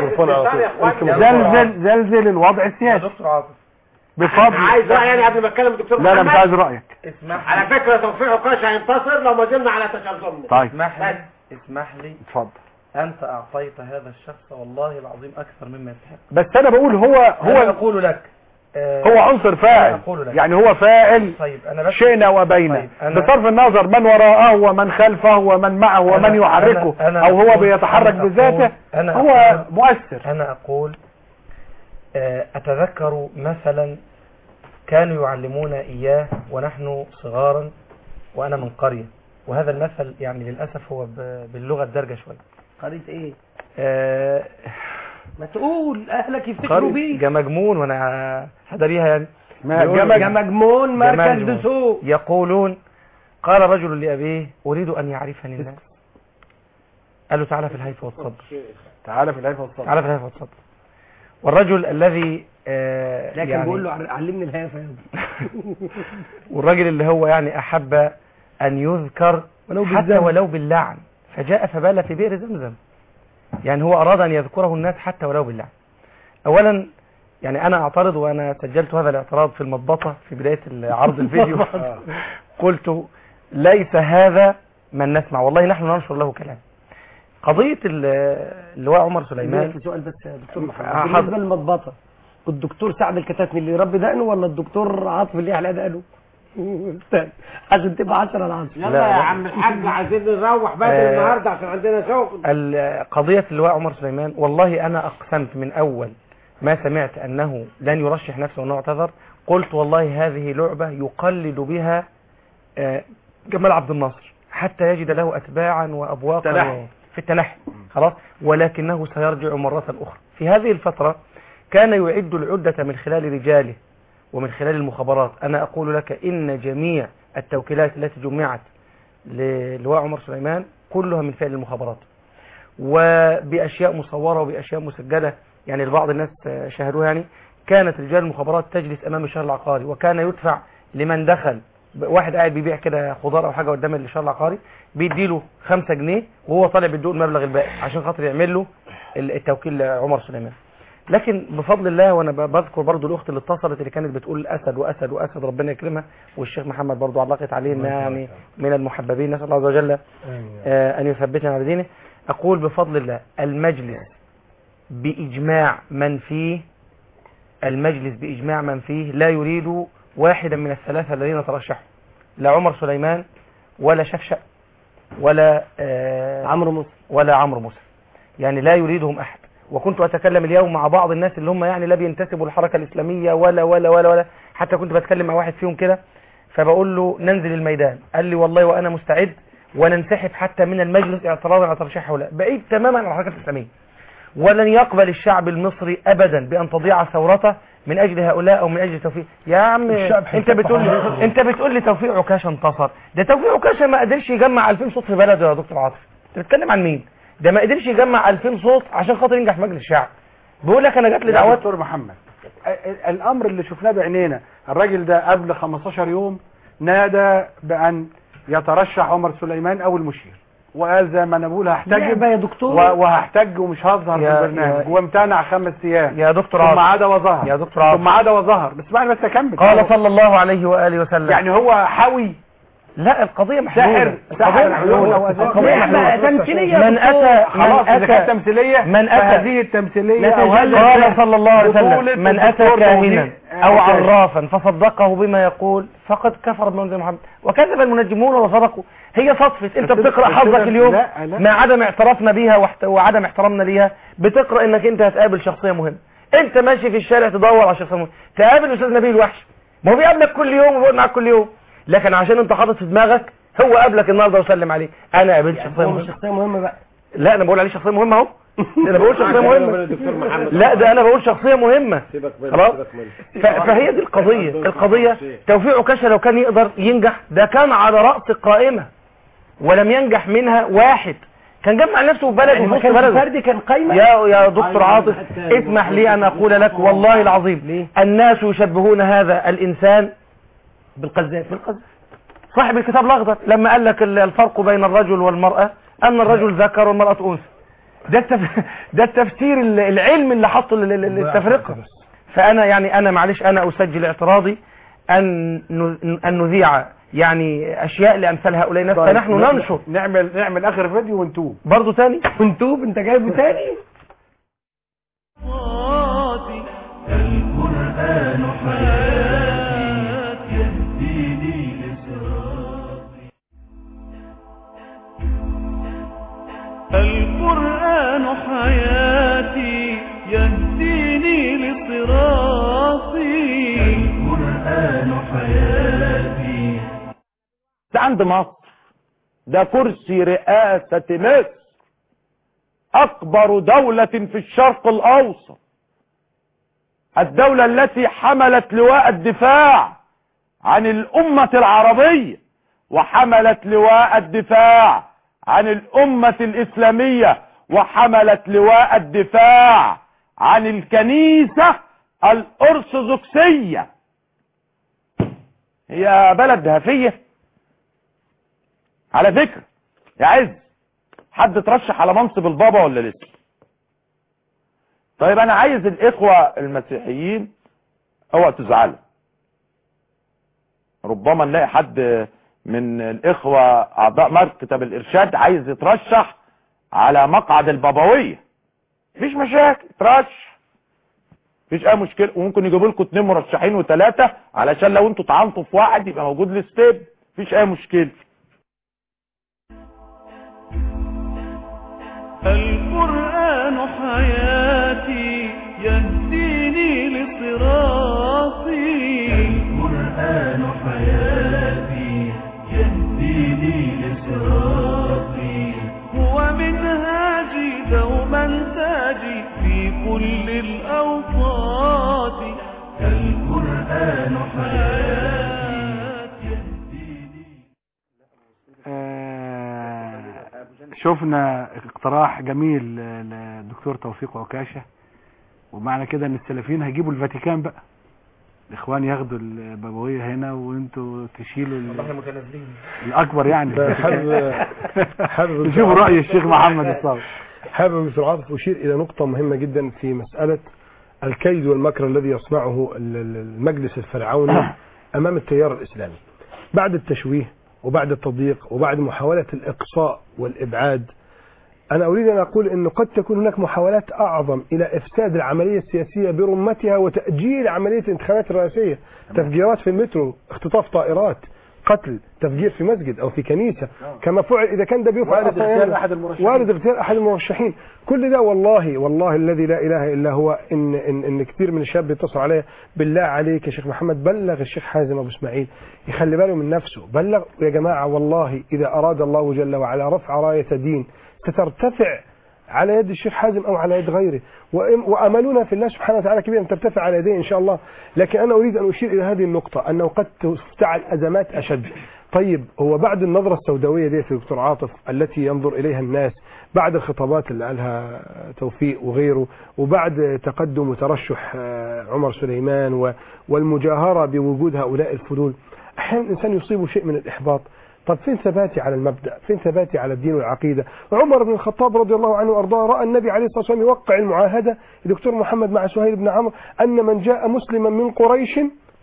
زلزل زلزل الوضع السياسي دكتور عاطف بفضل عايز رأي يعني قبل ما اتكلم الدكتور لا لا مش محمد؟ عايز رأيك اسمح على فكرة توفيق عكاش هينتصر لو ما زلنا على تشرذمنا طيب اسمح لي اسمح لي اتفضل أنت أعطيت هذا الشخص والله العظيم أكثر مما يستحق بس انا بقول هو أنا هو أقول لك آه، هو عنصر أنا فاعل أقول لك يعني هو فاعل طيب أنا بس شئنا وبينا طيب، أنا- بصرف النظر من وراءه ومن خلفه ومن معه ومن أنا- يحركه أنا- أنا او هو أقول- بيتحرك أنا أقول- بذاته أنا هو أقول- مؤثر أنا أقول آه، أتذكر مثلا كانوا يعلمون إياه ونحن صغارا وأنا من قرية وهذا المثل يعني للأسف هو ب- باللغة الدارجة شوية قريت ايه آه، ما تقول اهلك يفتكروا بيك جمجمون وانا هدريها يعني ما بيقول- جمجمون مركز جمجمون. دسوق يقولون قال رجل لأبيه أريد أن يعرفني الناس قال له تعالى في الهيف والصدر تعالى في الهيفه والصبر تعالى في الهيف والصدر والرجل الذي آه لكن يعني بقول له عل- علمني الهيفه يا ابني. والراجل اللي هو يعني أحب أن يذكر ولو حتى بالذنب. ولو باللعن فجاء فبال في بئر زمزم يعني هو أراد أن يذكره الناس حتى ولو باللعن أولا يعني أنا أعترض وأنا سجلت هذا الاعتراض في المضبطة في بداية عرض الفيديو قلت ليس هذا من نسمع والله نحن ننشر له كلام قضية ال- اللواء عمر سليمان في سؤال بس يا دكتور آه، محمد حاضر. بالنسبه للمضبطه الدكتور سعد الكتاتني اللي يربي دقنه ولا الدكتور عاطف اللي يحلق دقنه استنى، عشان تبقى 10 على 10 يلا يا عم الحاج عايزين نروح بدري آه. النهارده عشان عندنا شغل ال- قضية اللواء عمر سليمان والله أنا أقسمت من أول ما سمعت أنه لن يرشح نفسه وأنه اعتذر قلت والله هذه لعبة يقلد بها آه، جمال عبد الناصر حتى يجد له أتباعا وأبواقا تنحي. و- في التنحي خلاص ولكنه سيرجع مرة أخرى في هذه الفترة كان يعد العدة من خلال رجاله ومن خلال المخابرات أنا أقول لك إن جميع التوكيلات التي جمعت للواء عمر سليمان كلها من فعل المخابرات وبأشياء مصورة وبأشياء مسجلة يعني البعض الناس آه، شاهدوها يعني كانت رجال المخابرات تجلس أمام الشهر العقاري وكان يدفع لمن دخل ب- واحد قاعد بيبيع كده خضار أو حاجة قدام الشهر العقاري بيديله خمسة جنيه وهو طالع بيديه المبلغ الباقي عشان خاطر يعمل له ال- التوكيل لعمر سليمان لكن بفضل الله وانا ب- بذكر برضو الاخت اللي اتصلت اللي كانت بتقول اسد واسد واسد ربنا يكرمها والشيخ محمد برضو علقت عليه انها يعني من المحببين نسال الله عز وجل آه، أن يثبتنا على دينه أقول بفضل الله المجلس بإجماع من فيه المجلس بإجماع من فيه لا يريد واحدا من الثلاثة الذين ترشحوا لا عمر سليمان ولا شفشق ولا آه عمرو موسى ولا عمرو موسى يعني لا يريدهم أحد وكنت أتكلم اليوم مع بعض الناس اللي هم يعني لا بينتسبوا للحركة الإسلامية ولا ولا ولا ولا حتى كنت بتكلم مع واحد فيهم كده فبقول له ننزل الميدان قال لي والله وأنا مستعد وننسحب حتى من المجلس اعتراضا على ترشيح هؤلاء بعيد تماما عن الحركة الإسلامية ولن يقبل الشعب المصري أبدا بأن تضيع ثورته من أجل هؤلاء أو من أجل توفيق يا عم الشعب أنت بتقول لي هيفتح أنت بتقول لي توفيق عكاشة انتصر ده توفيق عكاشة ما قدرش يجمع 2000 صوت في بلده يا دكتور عاطف أنت بتتكلم عن مين ده ما قدرش يجمع 2000 صوت عشان خاطر ينجح في مجلس الشعب بيقول لك أنا جات لي يا دعوات دكتور محمد ال- الامر اللي شفناه بعينينا الراجل ده قبل 15 يوم نادى بان يترشح عمر سليمان او المشير وقال زي ما انا بقول هحتجب لعبة يا دكتور. و- وهحتج ومش هظهر في يا- البرنامج يا- وامتنع خمس ايام يا دكتور ثم عاطف عاد وظهر يا دكتور عاطف ثم عاد وظهر بس بعد بس اكمل قال صلى الله عليه وآله وسلم يعني هو حوي لا القضية محلولة ساحر القضية ساحر محلولة عيون القضية لعبة محلولة تمثيلية من يا دكتور. أتى خلاص من اذا كانت أتى تمثيليه من أتى- فهذه التمثيليه او نتجلى هذا قال صلى الله عليه بطولة وسلم من أتى الدكتور كاهنا توفيق أو عكاشة. عرافا فصدقه بما يقول فقد كفر بمنزل محمد وكذب المنجمون وصدقوا هي صدفة انت بس- بتقرأ بس حظك ده- اليوم لا، لا. مع عدم اعترافنا بيها واحت- وعدم احترامنا ليها بتقرأ انك انت هتقابل شخصية مهمة انت ماشي في الشارع تدور على شخصية مهمة تقابل الاستاذ نبيل الوحش ما هو بيقابلك كل يوم وبيقعد معاك كل يوم لكن عشان انت حاطط في دماغك هو قابلك النهارده وسلم عليه انا قابلت شخصية هو مش مهمة شخصية مهمة بقى لا انا بقول عليه شخصيه مهمه اهو انا بقول شخصيه من مهمه الدكتور محمد لا ده انا بقول شخصيه مهمه سيبك منه خلاص سيبك منه ف- فهي دي القضيه القضيه توفيق عكاشه لو كان يقدر ينجح ده كان على راس القائمه ولم ينجح منها واحد كان جمع نفسه في بلد يعني ما وفي كانش بلده فردي كان قايمة يا يا دكتور عاطف اسمح لي ان اقول لك والله العظيم الناس يشبهون هذا الانسان بالقذاف بالقذاف صاحب الكتاب الاخضر لما قال لك ال- الفرق بين الرجل والمراه ان الرجل ذكر والمراه انثى ده التف... ده التفسير ال- العلمي اللي حطه ال- ال- ال- التفرقه فانا يعني انا معلش انا اسجل اعتراضي ان ن- ان نذيع يعني اشياء لامثال هؤلاء الناس طيب، فنحن نعمل- ننشر نعمل نعمل اخر فيديو ونتوب برضه تاني ونتوب انت جايبه تاني صادي القرآن حياتي يهديني لصراطي القرآن حياتي يهديني لصراطي القرآن حياتي ده عند مصر ده كرسي رئاسة مصر أكبر دولة في الشرق الأوسط الدولة التي حملت لواء الدفاع عن الأمة العربية وحملت لواء الدفاع عن الأمة الإسلامية وحملت لواء الدفاع عن الكنيسة الأرثوذكسية هي بلد هفية على فكرة يا عز حد ترشح على منصب البابا ولا لسه طيب انا عايز الاخوة المسيحيين اوعى تزعلوا ربما نلاقي حد من الاخوة اعضاء مكتب الارشاد عايز يترشح على مقعد البابوية مفيش مشاكل ترشح مفيش اي مشكلة وممكن يجيبوا لكم اتنين مرشحين وثلاثة علشان لو انتوا تعانطوا في واحد يبقى موجود الستيب مفيش اي مشكلة القرآن حياتي يهديني لصراطي القرآن حياتي يهديني لصراطي هو منهاجي دوما تاجي في كل الأوقات القرآن حياتي آه، شفنا اقتراح جميل للدكتور توفيق عكاشة ومعنى كده ان السلفيين هيجيبوا الفاتيكان بقى الاخوان ياخدوا البابوية هنا وانتوا تشيلوا ال- احنا متنازلين الاكبر يعني ده حابب حابب نشوف رأي الشيخ محمد الصاوي حابب دكتور عاطف أشير إلى نقطة مهمة جدا في مسألة الكيد والمكر الذي يصنعه ال- ال- المجلس الفرعوني أمام التيار الإسلامي بعد التشويه وبعد التضييق وبعد محاولة الإقصاء والإبعاد أنا أريد أن أقول أنه قد تكون هناك محاولات أعظم إلى إفساد العملية السياسية برمتها وتأجيل عملية الانتخابات الرئاسية تفجيرات في المترو اختطاف طائرات قتل تفجير في مسجد أو في كنيسة كما فعل إذا كان ده بيفعل وارد أصلاً اغتيال يعني- أحد المرشحين. وارد اغتيال أحد المرشحين كل ده والله والله الذي لا إله إلا هو إن, إن, إن كثير من الشباب بيتصل عليا بالله عليك يا شيخ محمد بلغ الشيخ حازم أبو إسماعيل يخلي باله من نفسه بلغ يا جماعة والله إذا أراد الله جل وعلا رفع راية دين سترتفع على يد الشيخ حازم او على يد غيره وإم- واملنا في الله سبحانه وتعالى كبير ان ترتفع على يديه ان شاء الله لكن انا اريد ان اشير الى هذه النقطه انه قد تفتعل ازمات اشد طيب هو بعد النظره السوداويه دي يا دكتور عاطف التي ينظر اليها الناس بعد الخطابات اللي قالها توفيق وغيره وبعد تقدم وترشح آه، عمر سليمان و- والمجاهره بوجود هؤلاء الفلول احيانا الانسان يصيبه شيء من الاحباط طب فين ثباتي على المبدأ فين ثباتي على الدين والعقيدة عمر بن الخطاب رضي الله عنه وأرضاه رأى النبي عليه الصلاة والسلام يوقع المعاهدة دكتور محمد مع سهيل بن عمرو أن من جاء مسلما من قريش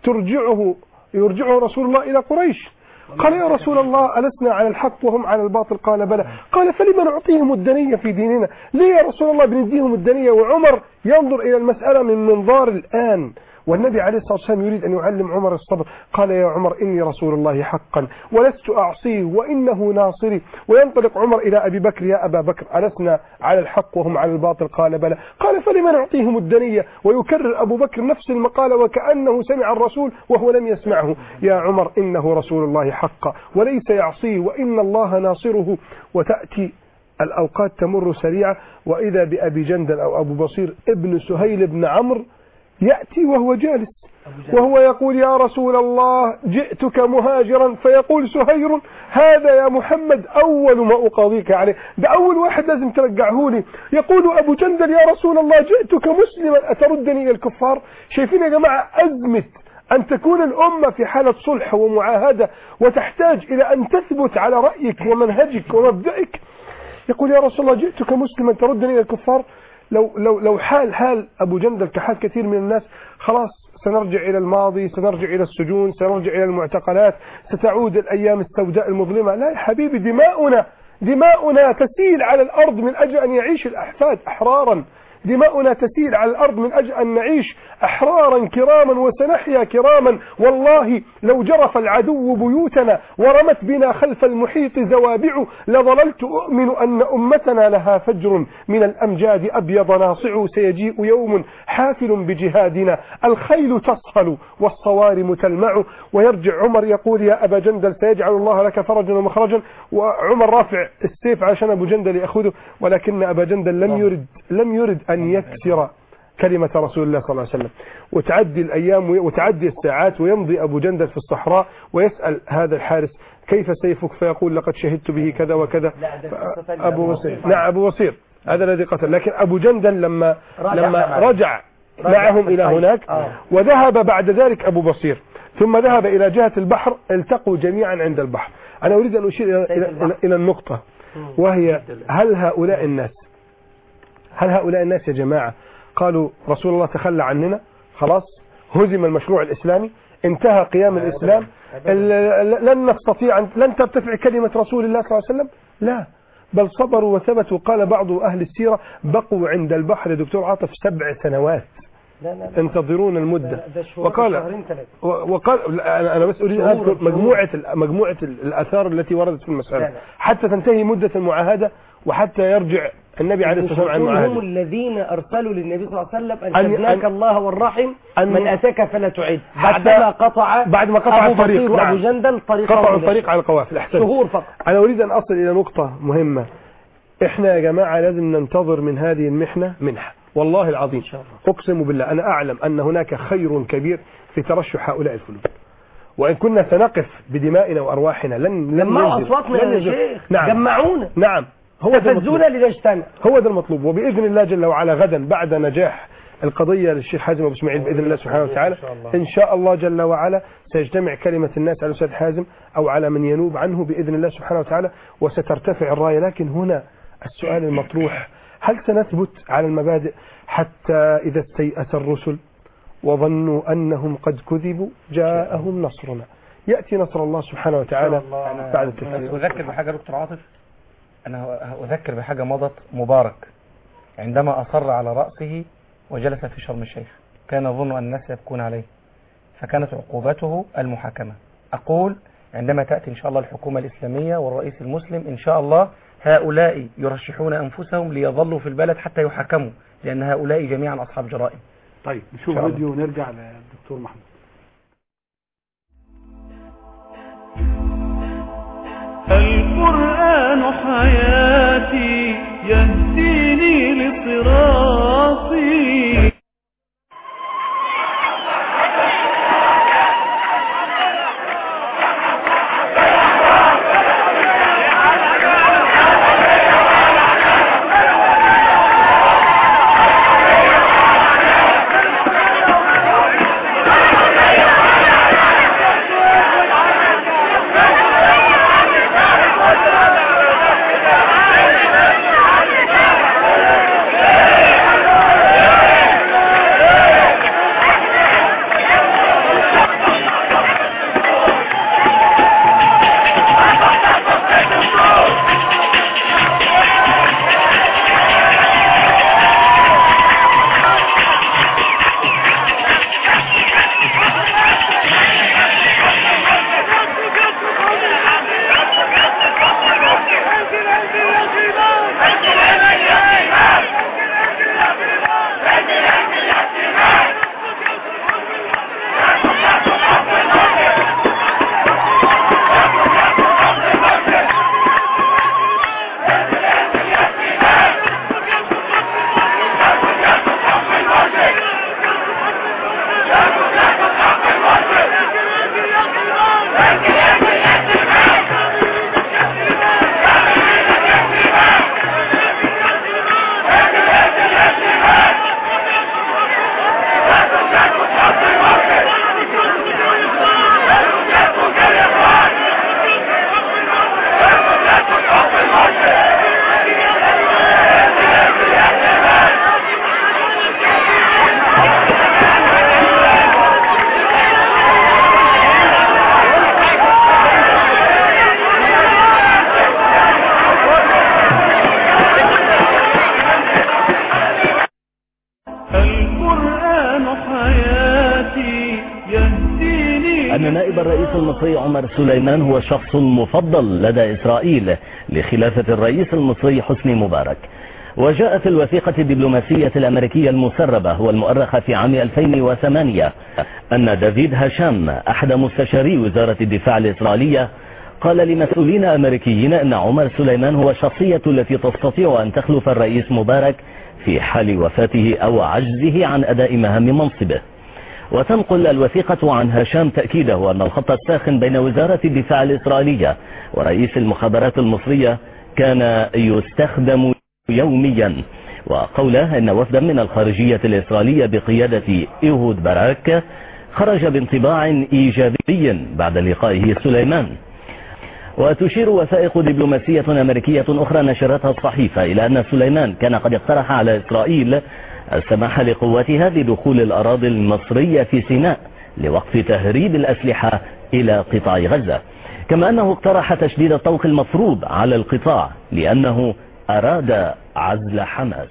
ترجعه يرجعه رسول الله إلى قريش قال يا رسول الله ألسنا على الحق وهم على الباطل قال بلى قال فلما نعطيهم الدنية في ديننا ليه يا رسول الله بنديهم الدنية وعمر ينظر إلى المسألة من منظار الآن والنبي عليه الصلاة والسلام يريد أن يعلم عمر الصبر قال يا عمر إني رسول الله حقا ولست أعصيه وإنه ناصري وينطلق عمر إلى أبي بكر يا أبا بكر ألسنا على الحق وهم على الباطل قال بلى قال فلما نعطيهم الدنية ويكرر أبو بكر نفس المقالة وكأنه سمع الرسول وهو لم يسمعه يا عمر إنه رسول الله حقا وليس يعصيه وإن الله ناصره وتأتي الأوقات تمر سريعة وإذا بأبي جندل أو أبو بصير ابن سهيل بن عمرو يأتي وهو جالس وهو يقول يا رسول الله جئتك مهاجرا فيقول سهير هذا يا محمد أول ما أقاضيك عليه ده أول واحد لازم ترجعه لي يقول أبو جندل يا رسول الله جئتك مسلما أتردني إلى الكفار شايفين يا جماعة أزمة أن تكون الأمة في حالة صلح ومعاهدة وتحتاج إلى أن تثبت على رأيك ومنهجك ومبدئك يقول يا رسول الله جئتك مسلما تردني إلى الكفار لو لو لو حال حال ابو جندل كحال كثير من الناس خلاص سنرجع الى الماضي سنرجع الى السجون سنرجع الى المعتقلات ستعود الايام السوداء المظلمه لا يا حبيبي دماؤنا دماؤنا تسيل على الارض من اجل ان يعيش الاحفاد احرارا دماؤنا تسيل على الأرض من أجل أن نعيش أحرارا كراما وسنحيا كراما والله لو جرف العدو بيوتنا ورمت بنا خلف المحيط زوابع لظللت أؤمن أن أمتنا لها فجر من الأمجاد أبيض ناصع سيجيء يوم حافل بجهادنا الخيل تصهل والصوارم تلمع ويرجع عمر يقول يا أبا جندل سيجعل الله لك فرجا ومخرجا وعمر رافع السيف عشان أبو جندل يأخذه ولكن أبا جندل لم يرد لم يرد أن يكسر كلمة رسول الله صلى الله عليه وسلم وتعدي الأيام وتعدي الساعات ويمضي أبو جندل في الصحراء ويسأل هذا الحارس كيف سيفك فيقول لقد شهدت به كذا وكذا أبو بصير نعم أبو بصير هذا الذي قتل لكن أبو جندل لما رجع لما معه. رجع رجع معهم في إلى الطيب. هناك آه. وذهب بعد ذلك أبو بصير ثم ذهب إلى جهة البحر التقوا جميعا عند البحر أنا أريد أن أشير إلى, إلى, إلى, إلى النقطة وهي هل هؤلاء الناس هل هؤلاء الناس يا جماعة قالوا رسول الله تخلى عننا خلاص هزم المشروع الإسلامي انتهى قيام الإسلام ال- لن نستطيع أن لن ترتفع كلمة رسول الله صلى الله عليه وسلم لا بل صبروا وثبتوا قال بعض أهل السيرة بقوا عند البحر يا دكتور عاطف سبع سنوات لا لا لا انتظرون المدة ده شهور وقال شهرين ثلاثة و- وقال لا، انا أنا بس اريد ان شهور- اذكر شهور. مجموعه ال- مجموعه ال- الاثار التي وردت في لا، المساله لا. حتى تنتهي مده المعاهده وحتى يرجع النبي عليه الصلاه والسلام عن هم المعاهده الذين أرسلوا للنبي صلى الله عليه وسلم أن- أن شدناك أن- الله والرحم أن- من أتاك فلا تعد حتى- بعدما قطع بعد ما قطع أبو الطريق بصير وأبو نعم. جندل طريق قطعوا الطريق على القوافل احسنت شهور فقط انا اريد ان اصل الى نقطه مهمه احنا يا جماعه لازم ننتظر من هذه المحنه منحه والله العظيم اقسم بالله انا اعلم ان هناك خير كبير في ترشح هؤلاء الفلول وان كنا سنقف بدمائنا وارواحنا لن لن جمعوا ينزل- أصواتنا لن يا ينزل. شيخ نعم جمعونا نعم هو ده المطلوب. تفزونا لنجتمع هو ده المطلوب وباذن الله جل وعلا غدا بعد نجاح القضيه للشيخ حازم ابو اسماعيل باذن الله سبحانه وتعالى ان شاء الله جل وعلا سيجتمع كلمه الناس على الاستاذ حازم او على من ينوب عنه باذن الله سبحانه وتعالى وسترتفع الرايه لكن هنا السؤال المطروح هل سنثبت على المبادئ حتى اذا استيأس الرسل وظنوا انهم قد كذبوا جاءهم نصرنا ياتي نصر الله سبحانه وتعالى بعد بس التكفير أذكر بحاجة يا دكتور عاطف أنا أذكر بحاجة مضت مبارك عندما أصر على رأسه وجلس في شرم الشيخ كان يظن أن الناس يبكون عليه فكانت عقوبته المحاكمة أقول عندما تأتي إن شاء الله الحكومة الإسلامية والرئيس المسلم إن شاء الله هؤلاء يرشحون أنفسهم ليظلوا في البلد حتى يحاكموا لأن هؤلاء جميعا أصحاب جرائم طيب نشوف إن شاء الله. فيديو ونرجع للدكتور محمود القرآن حياتي يهديني لصراطي Thank you. إن نائب الرئيس المصري عمر سليمان هو الشخص المفضل لدى إسرائيل لخلافة الرئيس المصري حسني مبارك وجاءت الوثيقة الدبلوماسية الأمريكية المسربة والمؤرخة في عام 2008 أن دافيد هاشام أحد مستشاري وزارة الدفاع الإسرائيلية قال لمسؤولين أمريكيين أن عمر سليمان هو الشخصية التي تستطيع أن تخلف الرئيس مبارك في حال وفاته أو عجزه عن أداء مهام منصبه وتنقل الوثيقة عن هشام تأكيده أن الخط الساخن بين وزارة الدفاع الإسرائيلية ورئيس المخابرات المصرية كان يستخدم يوميا وقوله أن وفدا من الخارجية الإسرائيلية بقيادة إيهود باراك خرج بانطباع إيجابي بعد لقائه سليمان وتشير وثائق دبلوماسية أمريكية أخرى نشرتها الصحيفة إلى أن سليمان كان قد اقترح على إسرائيل السماح لقواتها بدخول الأراضي المصرية في سيناء لوقف تهريب الأسلحة إلى قطاع غزة كما أنه اقترح تشديد الطوق المفروض على القطاع لأنه أراد عزل حماس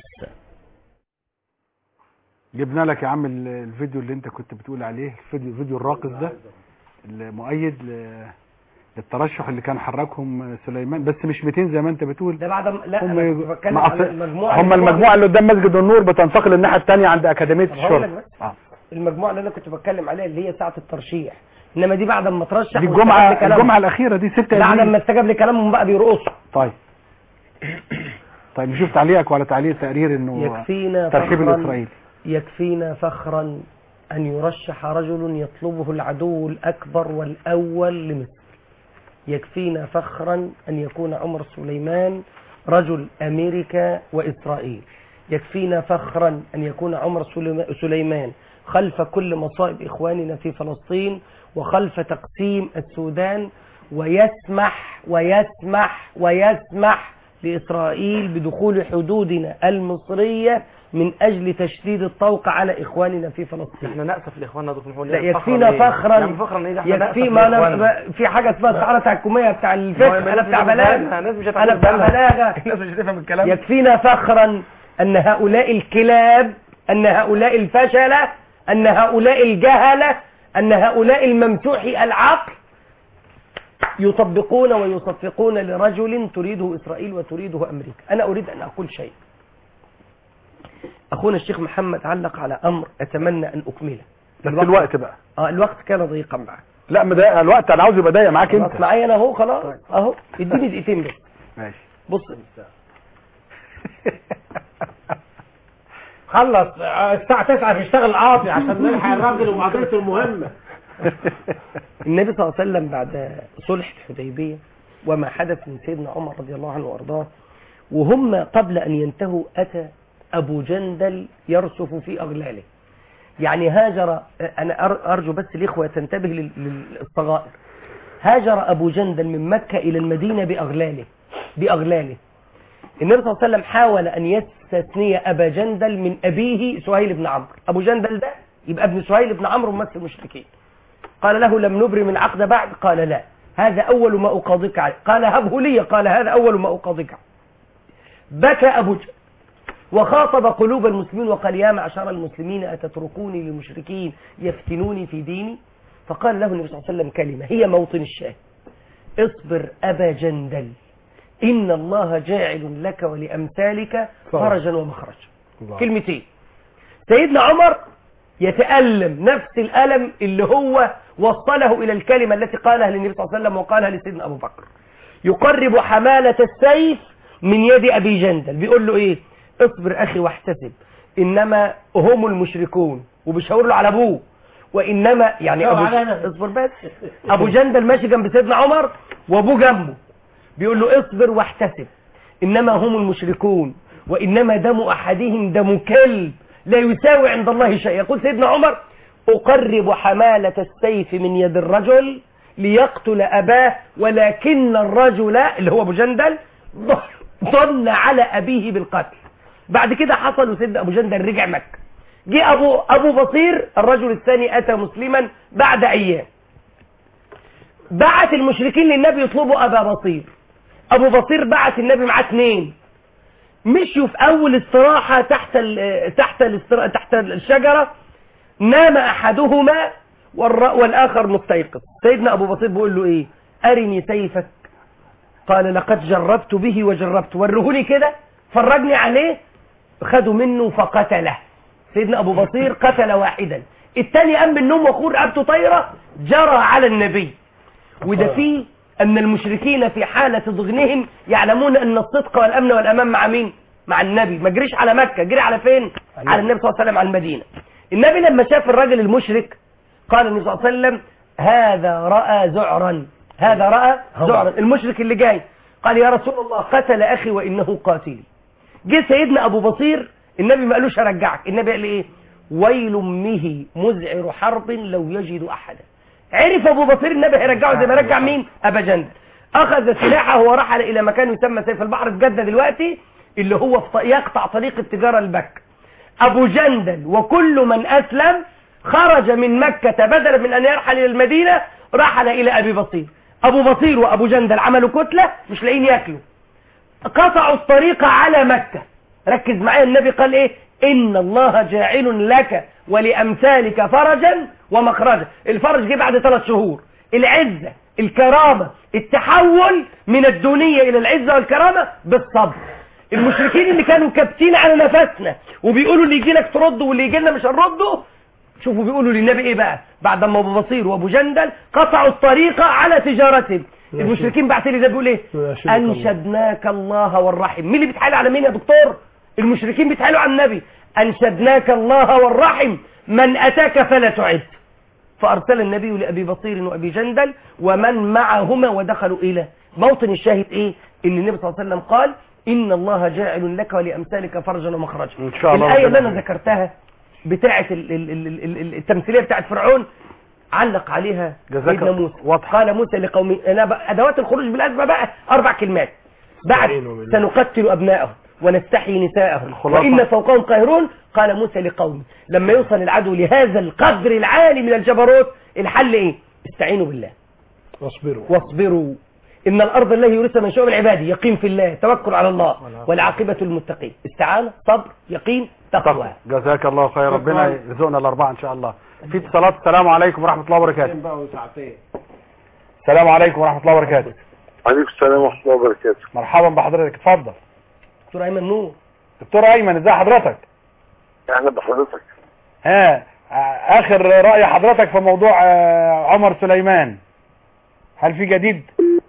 جبنا لك يا عم ال- الفيديو اللي انت كنت بتقول عليه الفيديو الفيديو الراقص ده المؤيد ل- للترشح اللي كان حركهم سليمان بس مش 200 زي ما انت بتقول ده بعد ما- لا هم أنا يج- بتكلم مع- على المجموعة هم المجموعه اللي قدام مسجد النور بتنتقل الناحيه الثانيه عند اكاديميه طب هقول لك الشرطه بس آه. المجموعة اللي أنا كنت بتكلم عليها اللي هي ساعة الترشيح إنما دي بعد ما ترشح دي واستجاب الجمعه لكلامهم. الجمعه الاخيره دي 6 بعد ابريل ما استجاب لكلامهم بقى بيرقصوا طيب طيب نشوف تعليقك ولا تعليق تقرير انه يكفينا ترحيب فخرا الاسرائيلي يكفينا فخرا أن يرشح رجل يطلبه العدو الأكبر والأول لمصر يكفينا فخرا أن يكون عمر سليمان رجل أمريكا وإسرائيل يكفينا فخرا أن يكون عمر سليما- سليمان خلف كل مصائب إخواننا في فلسطين وخلف تقسيم السودان ويسمح ويسمح ويسمح لإسرائيل بدخول حدودنا المصرية من أجل تشديد الطوق على إخواننا في فلسطين احنا نأسف لاخواننا دكتور محمود لا ليه؟ يكفينا إيه؟ فخرا يعني فخرا ايه ده احنا يكفي نأسف ما لإخواننا. أنا في حاجة اسمها السعارة التحكمية بتاع ما هو الفكر الناس أنا مش بتاع هتفهمها، بلاغة الناس مش أنا بتاع هتفهمها. بلاغة الناس مش هتفهم الكلام يكفينا فخرا أن هؤلاء الكلاب أن هؤلاء الفشلة أن هؤلاء الجهلة أن هؤلاء الممسوحي العقل يطبقون ويصفقون لرجل تريده إسرائيل وتريده أمريكا أنا أريد أن أقول شيء أخونا الشيخ محمد علق على أمر أتمنى أن أكمله بس الوقت بقى آه الوقت كان ضيقا معك لا مضايق الوقت انا عاوز يبقى ضيق معاك خلاص انت معايا أنا أهو خلاص أهو اديني دقيقتين بس ماشي بص خلص آه، الساعة 9 بيشتغل القاضي عشان نلحق الراجل ومحاضرته المهمة النبي صلى الله عليه وسلم بعد صلح الحديبية وما حدث من سيدنا عمر رضي الله عنه وارضاه وهم قبل ان ينتهوا اتى ابو جندل يرسف في اغلاله يعني هاجر انا أر- ارجو بس الاخوه تنتبه لل- للصغائر هاجر ابو جندل من مكه الى المدينه باغلاله باغلاله النبي صلى الله عليه وسلم حاول ان يستثني ابا جندل من ابيه سهيل بن عمرو ابو جندل ده يبقى ابن سهيل بن عمرو ممثل المشركين قال له لم نبرم العقد بعد قال لا هذا أول ما أقاضيك عليه قال هبه لي قال هذا أول ما أقاضيك عليه بكى أبو جهل وخاطب قلوب المسلمين وقال يا معشر المسلمين أتتركوني للمشركين يفتنوني في ديني فقال له النبي صلى الله عليه وسلم كلمة هي موطن الشاهد اصبر أبا جندل إن الله جاعل لك ولأمثالك فرجا ومخرجا كلمتين سيدنا عمر يتألم نفس الألم اللي هو وصله إلى الكلمة التي قالها للنبي صلى الله عليه وسلم وقالها لسيدنا أبو بكر يقرب حمالة السيف من يد أبي جندل بيقول له إيه اصبر أخي واحتسب إنما هم المشركون وبيشاور له على أبوه وإنما يعني شاور أبو علينا. اصبر بس أبو جندل ماشي جنب سيدنا عمر وأبوه جنبه بيقول له اصبر واحتسب إنما هم المشركون وإنما دم أحدهم دم كلب لا يساوي عند الله شيء يقول سيدنا عمر أقرب حمالة السيف من يد الرجل ليقتل أباه ولكن الرجل اللي هو أبو جندل ظن على أبيه بالقتل بعد كده حصل وسيدنا أبو جندل رجع مكة جه أبو, أبو بصير الرجل الثاني أتى مسلما بعد أيام بعت المشركين للنبي يطلبوا أبا بصير أبو بصير بعت النبي معاه اثنين مشوا في أول استراحة تحت ال تحت الاسترا... تحت الشجرة نام أحدهما والر- والآخر مستيقظ سيدنا أبو بصير بيقول له إيه أرني سيفك قال لقد جربت به وجربت ورهولي كده فرجني عليه خدوا منه فقتله سيدنا أبو بصير قتل واحدا الثاني قام من النوم وخور رقبته طايرة جرى على النبي وده فيه أن المشركين في حالة ضغنهم يعلمون أن الصدق والأمن والأمان مع مين؟ مع النبي ما جريش على مكة جري على فين؟ على النبي صلى الله عليه وسلم على المدينة النبي لما شاف الرجل المشرك قال النبي صلى الله عليه وسلم هذا رأى زعرا هذا رأى زعرا المشرك اللي جاي قال يا رسول الله قتل أخي وإنه قاتلي جه سيدنا أبو بصير النبي ما قالوش هرجعك النبي قال إيه ويل أمه مذعر حرب لو يجد أحدا عرف أبو بصير النبي هيرجعه زي ما رجع مين أبا جندل أخذ سلاحه ورحل إلى مكان يسمى سيف البحر في جدة دلوقتي اللي هو في ط- يقطع طريق التجارة لبك أبو جندل وكل من أسلم خرج من مكة بدلا من أن يرحل إلى المدينة رحل إلى أبي بصير أبو بصير وأبو جندل عملوا كتلة مش لاقيين ياكلوا قطعوا الطريق على مكة ركز معايا النبي قال ايه ان الله جاعل لك ولامثالك فرجا ومخرجا الفرج جه بعد ثلاث شهور العزة الكرامة التحول من الدونية الى العزة والكرامة بالصبر المشركين اللي كانوا كابتين على نفسنا وبيقولوا اللي يجي لك ترده واللي يجي لنا مش هنرده شوفوا بيقولوا للنبي ايه بقى بعد ما ابو بصير وابو جندل قطعوا الطريق على تجارتهم المشركين بعت لي ده بيقول ايه انشدناك الله والرحم مين اللي بيتحايل على مين يا دكتور المشركين بيتحايلوا على النبي انشدناك الله والرحم من اتاك فلا تعد فارسل النبي لابي بصير وابي جندل ومن معهما ودخلوا الى موطن الشاهد ايه ان النبي صلى الله عليه وسلم قال ان الله جاعل لك ولامثالك فرجا ومخرجا إن شاء الله الايه اللي ربنا انا ذكرتها بتاعه ال- ال- ال- ال- ال- التمثيليه بتاعه فرعون علق عليها جزاك سيدنا موسى قال موسى لقومه انا بقى ادوات الخروج بالازمه بقى اربع كلمات بعد سنقتل ابنائهم ونستحيي نساءهم الخلاصة. وان فوقهم قاهرون قال موسى لقومه لما يوصل العدو لهذا القدر العالي من الجبروت الحل ايه استعينوا بالله واصبروا واصبروا ان الارض الله يورثها من شؤم العباد يقين في الله توكل على الله والعاقبه للمتقين استعانه صبر يقين تقوى جزاك الله خير ربنا يرزقنا الأربعة إن شاء الله في اتصالات السلام عليكم ورحمة الله وبركاته السلام عليكم ورحمة الله وبركاته عليكم السلام ورحمة الله وبركاته مرحبا بحضرتك اتفضل دكتور ايمن نور دكتور أيمن ازي حضرتك أهلا بحضرتك ها آه، آخر رأي حضرتك في موضوع آه، عمر سليمان هل في جديد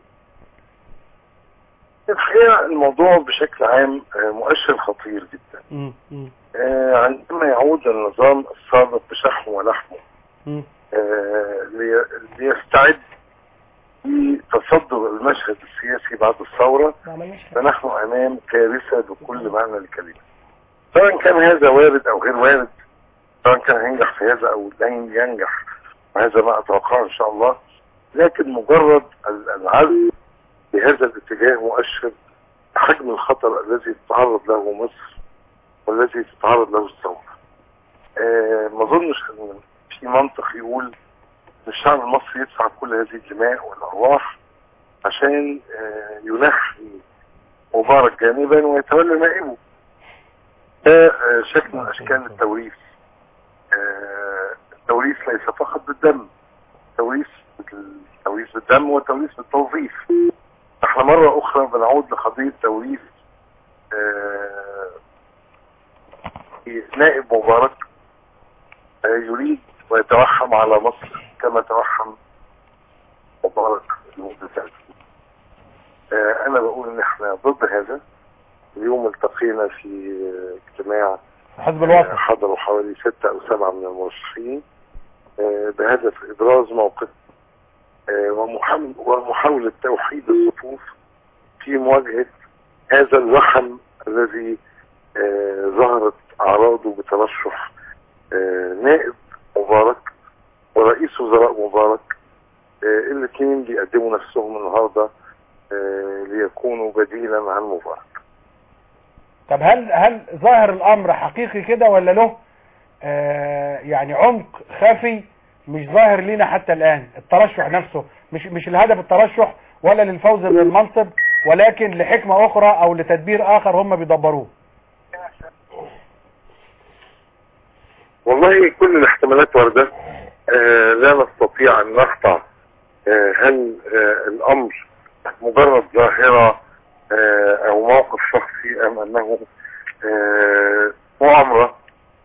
الحقيقة الموضوع بشكل عام آه، مؤشر خطير جدا آه، عندما يعود النظام السابق بشحمه ولحمه آه، لي- ليستعد لتصدر المشهد السياسي بعد الثورة فنحن أمام كارثة بكل معنى الكلمة سواء كان هذا وارد أو غير وارد سواء كان هينجح في هذا أو لن ينجح وهذا ما أتوقعه إن شاء الله لكن مجرد ال- العزم بهذا الاتجاه مؤشر حجم الخطر الذي تتعرض له مصر والذي تتعرض له الثورة آه ما اظنش ان في منطق يقول ان الشعب المصري يدفع كل هذه الدماء والارواح عشان آه ينحي مبارك جانبا ويتولى نائبه ده آه شكل من اشكال التوريث آه التوريث ليس فقط بالدم التوريث التوريث بالدم والتوريث بالتوظيف احنا مرة اخرى بنعود لقضية توريث آه، نائب مبارك آه، يريد ويتوحم على مصر كما توحم مبارك المدة آه، انا بقول ان احنا ضد هذا اليوم التقينا في آه، اجتماع حزب الوطن آه، حضروا حوالي ستة او سبعة من المرشحين آه، بهدف ابراز موقف آه، ومحاول- ومحاولة توحيد الصفوف في مواجهة هذا الوحم الذي آه، ظهرت أعراضه بترشح آه، نائب مبارك ورئيس وزراء مبارك آه، الاثنين بيقدموا نفسهم النهارده آه، ليكونوا بديلا عن مبارك طب هل هل ظاهر الامر حقيقي كده ولا له آه يعني عمق خفي مش ظاهر لينا حتى الان الترشح نفسه مش مش الهدف الترشح ولا للفوز بالمنصب ولكن لحكمة اخرى او لتدبير اخر هم بيدبروه والله كل الاحتمالات واردة آه، لا نستطيع أن نقطع آه، هل آه، الأمر مجرد ظاهرة آه، أو موقف شخصي أم أنه آه، مؤامرة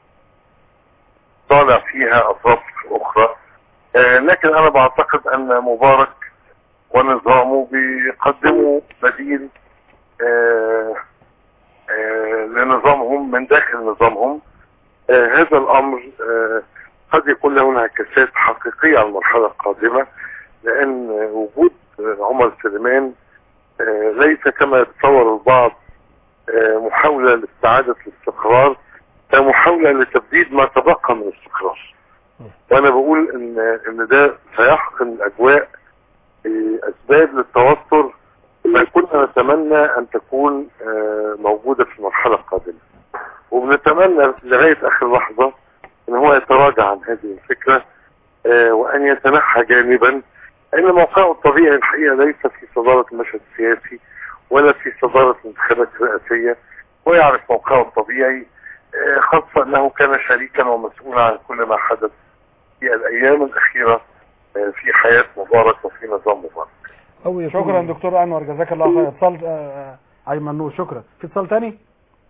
طالع فيها أطراف أخرى آه، لكن أنا بعتقد أن مبارك ونظامه بيقدموا بديل آه، آه، لنظامهم من داخل نظامهم آه، هذا الأمر آه، قد يكون له انعكاسات حقيقية على المرحلة القادمة لأن وجود آه، عمر سليمان آه، ليس كما يتصور البعض آه، محاولة لاستعادة الاستقرار ده محاولة لتبديد ما تبقى من الاستقرار وانا بقول ان ان ده سيحقن الاجواء آه، اسباب للتوتر ما كنا نتمنى ان تكون آه، موجودة في المرحلة القادمة وبنتمنى لغاية اخر لحظة ان هو يتراجع عن هذه الفكرة آه، وان يتنحى جانبا ان موقعه الطبيعي الحقيقة ليس في صدارة المشهد السياسي ولا في صدارة الانتخابات الرئاسية ويعرف موقعه الطبيعي آه، خاصة انه كان شريكا ومسؤولا عن كل ما حدث في الايام الاخيرة آه، في حياة مبارك وفي نظام مبارك أو يكون- شكرا دكتور انور جزاك الله خير اتصال آه، آه، ايمن نور شكرا في اتصال تاني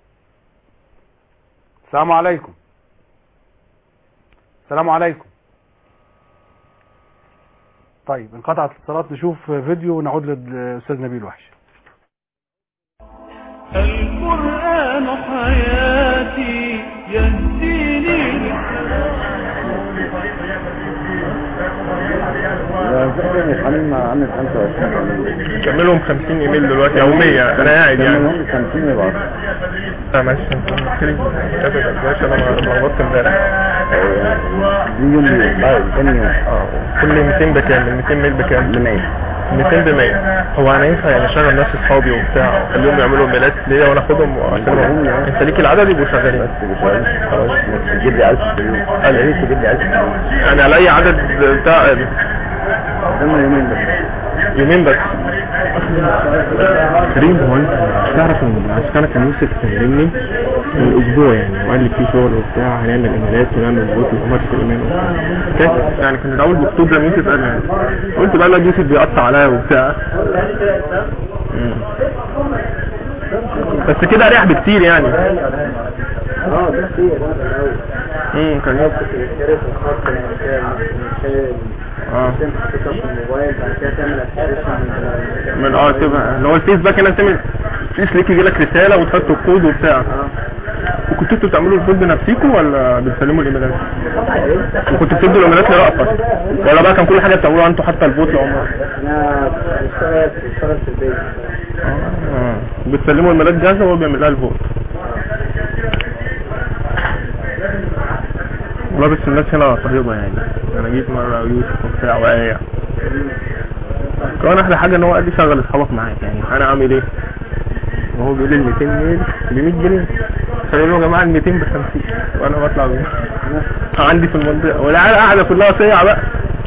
السلام عليكم السلام عليكم طيب انقطعت الاتصالات نشوف فيديو ونعود للاستاذ نبيل وحش القرآن حياتي يهديني الحميم عامل 25 كملهم 50 ايميل دلوقتي او 100 انا قاعد يعني كملهم 50 يبقى لا معلش انت بتتكلم كاتب الجيش انا لخبطت امبارح دي يوم يوم بعد تاني يوم اه كل 200 بكام ال 200 ميل بكام؟ ب 100 200 ب 100 هو انا ينفع يعني اشغل ناس اصحابي وبتاع واخليهم يعملوا ايميلات ليا وانا اخدهم واسلمهم انت ليك العدد يبقوا شغالين خلاص تجيب لي 1000 في اليوم يا ريت تجيب لي 1000 في اليوم يعني على اي عدد بتاع هم يومين بس يومين بس كريم هو انت تعرف ان عسكرة كان يوسف كلمني من اسبوع يعني وقال لي في شغل وبتاع هنعمل ايميلات ونعمل بوت وعمر سليمان وبتاع كاتب يعني كنت الاول مكتوب لما يوسف قال يعني قلت بقى لا يوسف بيقطع عليا وبتاع مم. بس كده اريح بكتير يعني اه ده كتير امم كان يوسف يشترك الخط من اه تمسك في الموبايل بعد كده تعمل ابلكيشن من اه تبقى اللي هو الفيس باك هنا تعمل فيس ليك يجي لك رساله وتحط الكود وبتاع وكنتوا انتوا بتعملوا الكود بنفسكم ولا بتسلموا الايميلات؟ وكنتوا بتدوا الايميلات لرأفت ولا بقى كان كل حاجه بتعملوها انتوا حتى الفوت لعمر؟ انا بشتغل بشتغل في البيت اه بتسلموا الايميلات جاهزه وهو بيعمل لها الفوت والله بس الناس هنا طيبه يعني انا جيت مره يوسف وبتاع وآية كمان احلى حاجه ان هو قال لي شغل اصحابك معاك يعني انا اعمل ايه وهو بيقول لي ال 200 ميل ب 100 جنيه فقال له يا جماعه ال 200 ب 50 وانا بطلع بيه عندي في المنطقه والعيال قاعده كلها صيع بقى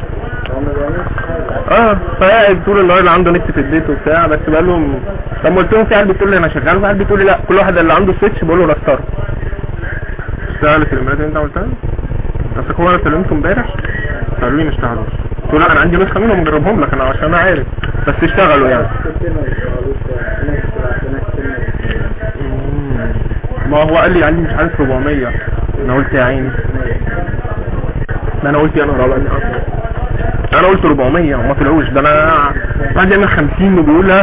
اه فقاعد طول النهار اللي عنده نت في البيت وبتاع بس بقى لهم لما قلت لهم في عيال بتقول لي انا شغال وفي عيال بتقول لي لا كل واحد اللي عنده سويتش بقول له رستره اشتغلت الايميلات اللي انت قلتها بس هو انا سلمته امبارح قالوا لي ما اشتغلوش قلت له لا انا عندي نسخه منهم مجربهم لك انا عشان انا عارف بس اشتغلوا يعني ما هو قال لي عندي مش عارف 400 انا قلت يا عيني ده انا قلت يا نهار ابيض انا قلت 400 وما طلعوش ده انا واحد يعمل 50 وبيقولها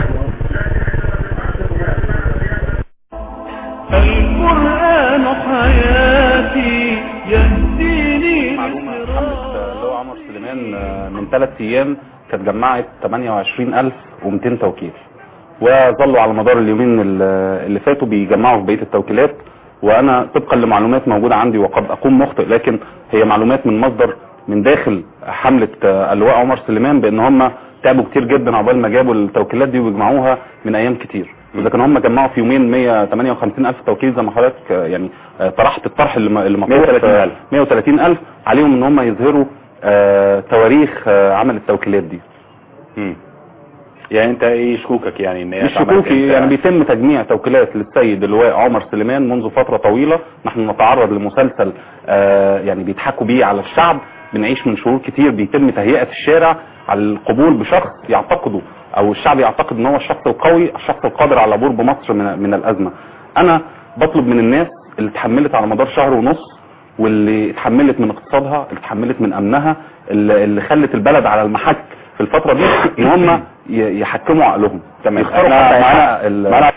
القرآن حياتي يهديني معلومة محمد اللي هو عمر سليمان آه، من ثلاث ايام كانت جمعت 28200 توكيل وظلوا على مدار اليومين ال- اللي فاتوا بيجمعوا في بقيه التوكيلات وانا طبقا لمعلومات موجوده عندي وقد اكون مخطئ لكن هي معلومات من مصدر من داخل حمله آه، اللواء عمر سليمان بان هم تعبوا كتير جدا عقبال ما جابوا التوكيلات دي ويجمعوها من ايام كتير واذا كانوا هم جمعوا في يومين 158 الف توكيل زي ما حضرتك آه، يعني آه، طرحت الطرح اللي م- اللي مطروح 130,000. 130 الف عليهم ان هم يظهروا آه، تواريخ آه، عمل التوكيلات دي مم. يعني انت ايه شكوكك يعني ان هي مش اتعملت شكوكي امتى؟ يعني بيتم تجميع توكيلات للسيد اللواء عمر سليمان منذ فترة طويلة نحن نتعرض لمسلسل آه يعني بيضحكوا بيه على الشعب بنعيش من شهور كتير بيتم تهيئة الشارع على القبول بشخص يعتقده او الشعب يعتقد ان هو الشخص القوي الشخص القادر على العبور بمصر من, من الازمة انا بطلب من الناس اللي اتحملت على مدار شهر ونص واللي اتحملت من اقتصادها اللي اتحملت من امنها اللي اللي خلت البلد على المحك في الفترة دي ان هم ي- يحكموا عقلهم تمام يختاروا احنا حتى معانا ال- معانا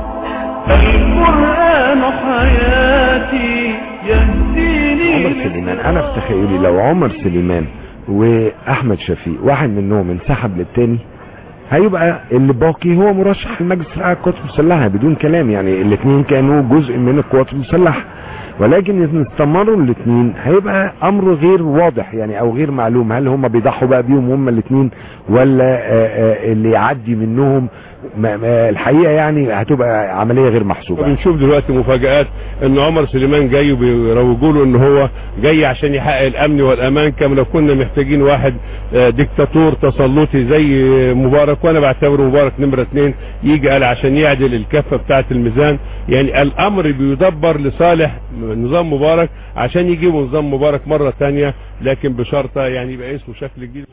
القرآن حياتي يهديني عمر سليمان انا في تخيلي لو عمر سليمان واحمد شفيق واحد منهم انسحب للتاني هيبقى اللي باقي هو مرشح لمجلس رعاية القوات المسلحة بدون كلام يعني الاثنين كانوا جزء من القوات المسلحة ولكن ان استمروا الاثنين هيبقى امر غير واضح يعني او غير معلوم هل هم بيضحوا بقى بيهم هم الاثنين ولا آه، آه، اللي يعدي منهم ما- ما- الحقيقة يعني هتبقى عملية غير محسوبة بنشوف دلوقتي مفاجآت ان عمر سليمان جاي وبيروجوا له ان هو جاي عشان يحقق الامن والامان كما لو كنا محتاجين واحد آه، ديكتاتور تسلطي زي مبارك وانا بعتبره مبارك نمرة اتنين يجي قال عشان يعدل الكفة بتاعة الميزان يعني الامر بيدبر لصالح نظام مبارك عشان يجيبوا نظام مبارك مرة تانية لكن بشرطة يعني يبقى اسمه شكل جديد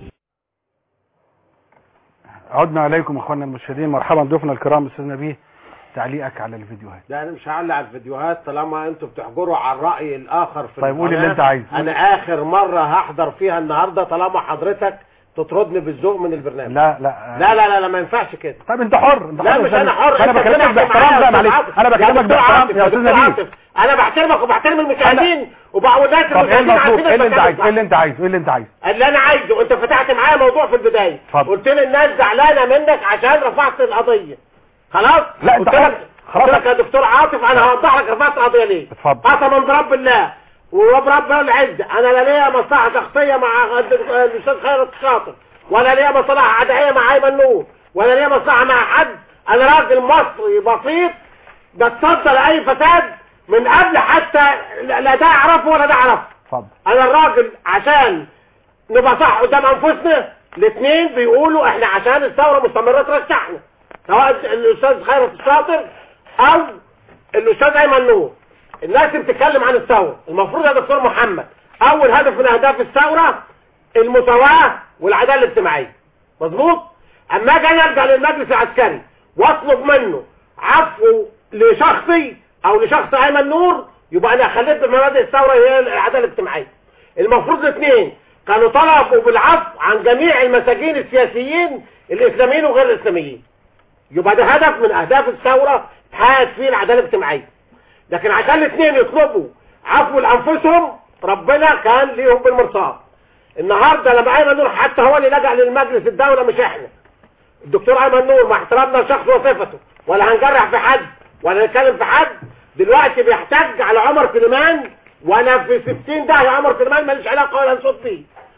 عدنا عليكم اخواننا المشاهدين مرحبا ضيوفنا الكرام استاذ نبيه تعليقك على الفيديوهات لا انا مش هعلق على الفيديوهات طالما انتوا بتحجروا على الراي الاخر في طيب قول اللي القناة. انت عايزه. انا اخر مره هحضر فيها النهارده طالما حضرتك تطردني بالذوق من البرنامج لا لا لا لا لا, لا ما ينفعش كده طب انت حر انت لا حر مش يا انا أستاذ. حر انا أنت بكلمك بتلعب باحترام معايا لا يا معلش أستاذ انا عاطف. بكلمك دكتور باحترام عاطف، يا استاذ دكتور نبيه عاطف. انا بحترمك وبحترم المشاهدين وبقول الناس طب ايه المشاهدين المطلوب عارفين ايه اللي انت المكان عايزه الصح. ايه اللي انت عايزه ايه اللي انت عايزه اللي انا عايزه انت فتحت معايا موضوع في البدايه اتفضل. قلت لي الناس زعلانه منك عشان رفعت القضيه خلاص لا، انت قلت حر. لك خلاص. قلت لك يا دكتور عاطف انا هوضح لك رفعت القضيه ليه اتفضل. قسما برب الله وبرب العزه انا لا ليا مصلحه شخصيه مع الاستاذ خيرت الشاطر ولا ليا مصلحه عدائيه مع ايمن نور ولا ليا مصلحه مع حد انا راجل مصري بسيط بتصدى لاي فساد من قبل حتى لا لا ده اعرفه ولا ده اعرفه اتفضل انا الراجل عشان نبقى صح قدام انفسنا الاثنين بيقولوا احنا عشان الثوره مستمره ترشحنا سواء الاستاذ خيرت الشاطر او الاستاذ ايمن نور الناس اللي بتتكلم عن الثوره المفروض يا دكتور محمد اول هدف من اهداف الثوره المساواه والعداله الاجتماعيه مظبوط اما اجي أنا ارجع للمجلس العسكري واطلب منه عفو لشخصي او لشخص ايمن نور يبقى انا خليت مبادئ الثوره هي العداله الاجتماعيه المفروض الاثنين كانوا طلبوا بالعفو عن جميع المساجين السياسيين الاسلاميين وغير الاسلاميين يبقى ده هدف من اهداف الثوره تحقق فيه العداله الاجتماعيه لكن عشان الاثنين يطلبوا عفو لانفسهم ربنا كان ليهم بالمرصاد النهارده لما ايمن نور حتى هو اللي لجأ للمجلس الدوله مش احنا الدكتور ايمن نور مع احترامنا لشخص وصفته ولا هنجرح في حد ولا نتكلم في حد دلوقتي بيحتج على عمر سليمان وانا في 60 ده يا عمر سليمان ماليش علاقه ولا صوت فيه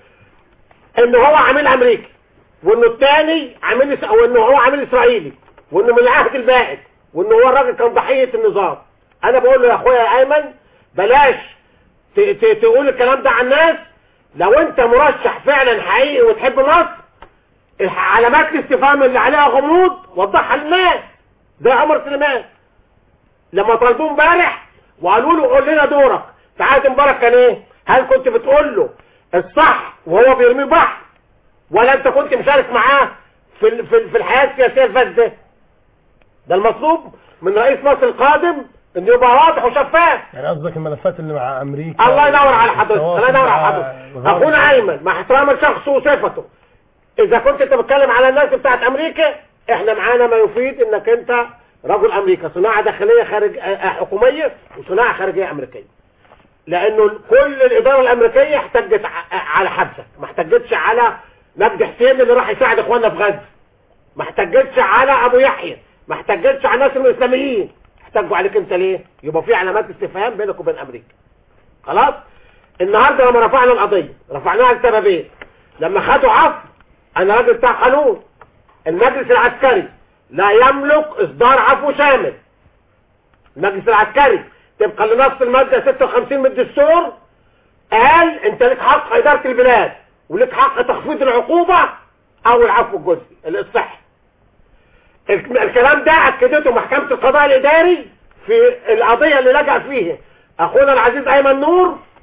ان هو عامل امريكي وانه الثاني عامل إس- وانه هو عامل اسرائيلي وانه من العهد البائد وانه هو الراجل كان ضحيه النظام انا بقول له يا اخويا يا ايمن بلاش ت- ت- تقول الكلام ده عن الناس لو انت مرشح فعلا حقيقي وتحب مصر علامات الاستفهام اللي عليها غموض وضحها للناس زي عمر سليمان لما طالبوه امبارح وقالوا له قول لنا دورك في عهد مبارك كان ايه هل كنت بتقول له الصح وهو بيرميه بحر ولا انت كنت مشارك معاه في ال- في ال- في الحياه السياسيه الفاسده ده المطلوب من رئيس مصر القادم انه يبقى واضح وشفاف يعني قصدك الملفات اللي مع امريكا الله ينور على حضرتك التواصل الله ينور على مع حضرتك الغرب. اخونا ايمن مع احترام الشخص وصفته اذا كنت انت بتتكلم على الناس بتاعت امريكا احنا معانا ما يفيد انك انت رجل امريكا صناعه داخليه خارج آه، آه، حكوميه وصناعه خارجيه امريكيه لانه كل الاداره الامريكيه احتجت ع- على حبسك ما احتجتش على مجدي حسين اللي راح يساعد اخواننا في غزه ما احتجتش على ابو يحيى ما احتجتش على الناس الاسلاميين احتجوا عليك انت ليه يبقى في علامات استفهام بينك وبين امريكا خلاص النهارده لما رفعنا القضيه رفعناها لسببين لما خدوا عفو انا راجل بتاع قانون المجلس العسكري لا يملك اصدار عفو شامل المجلس العسكري طبقا لنص الماده 56 من الدستور قال انت لك حق اداره البلاد ولك حق تخفيض العقوبه او العفو الجزئي الاصلاحي الك- الكلام ده اكدته محكمه القضاء الاداري في القضيه اللي لجأ فيها اخونا العزيز ايمن نور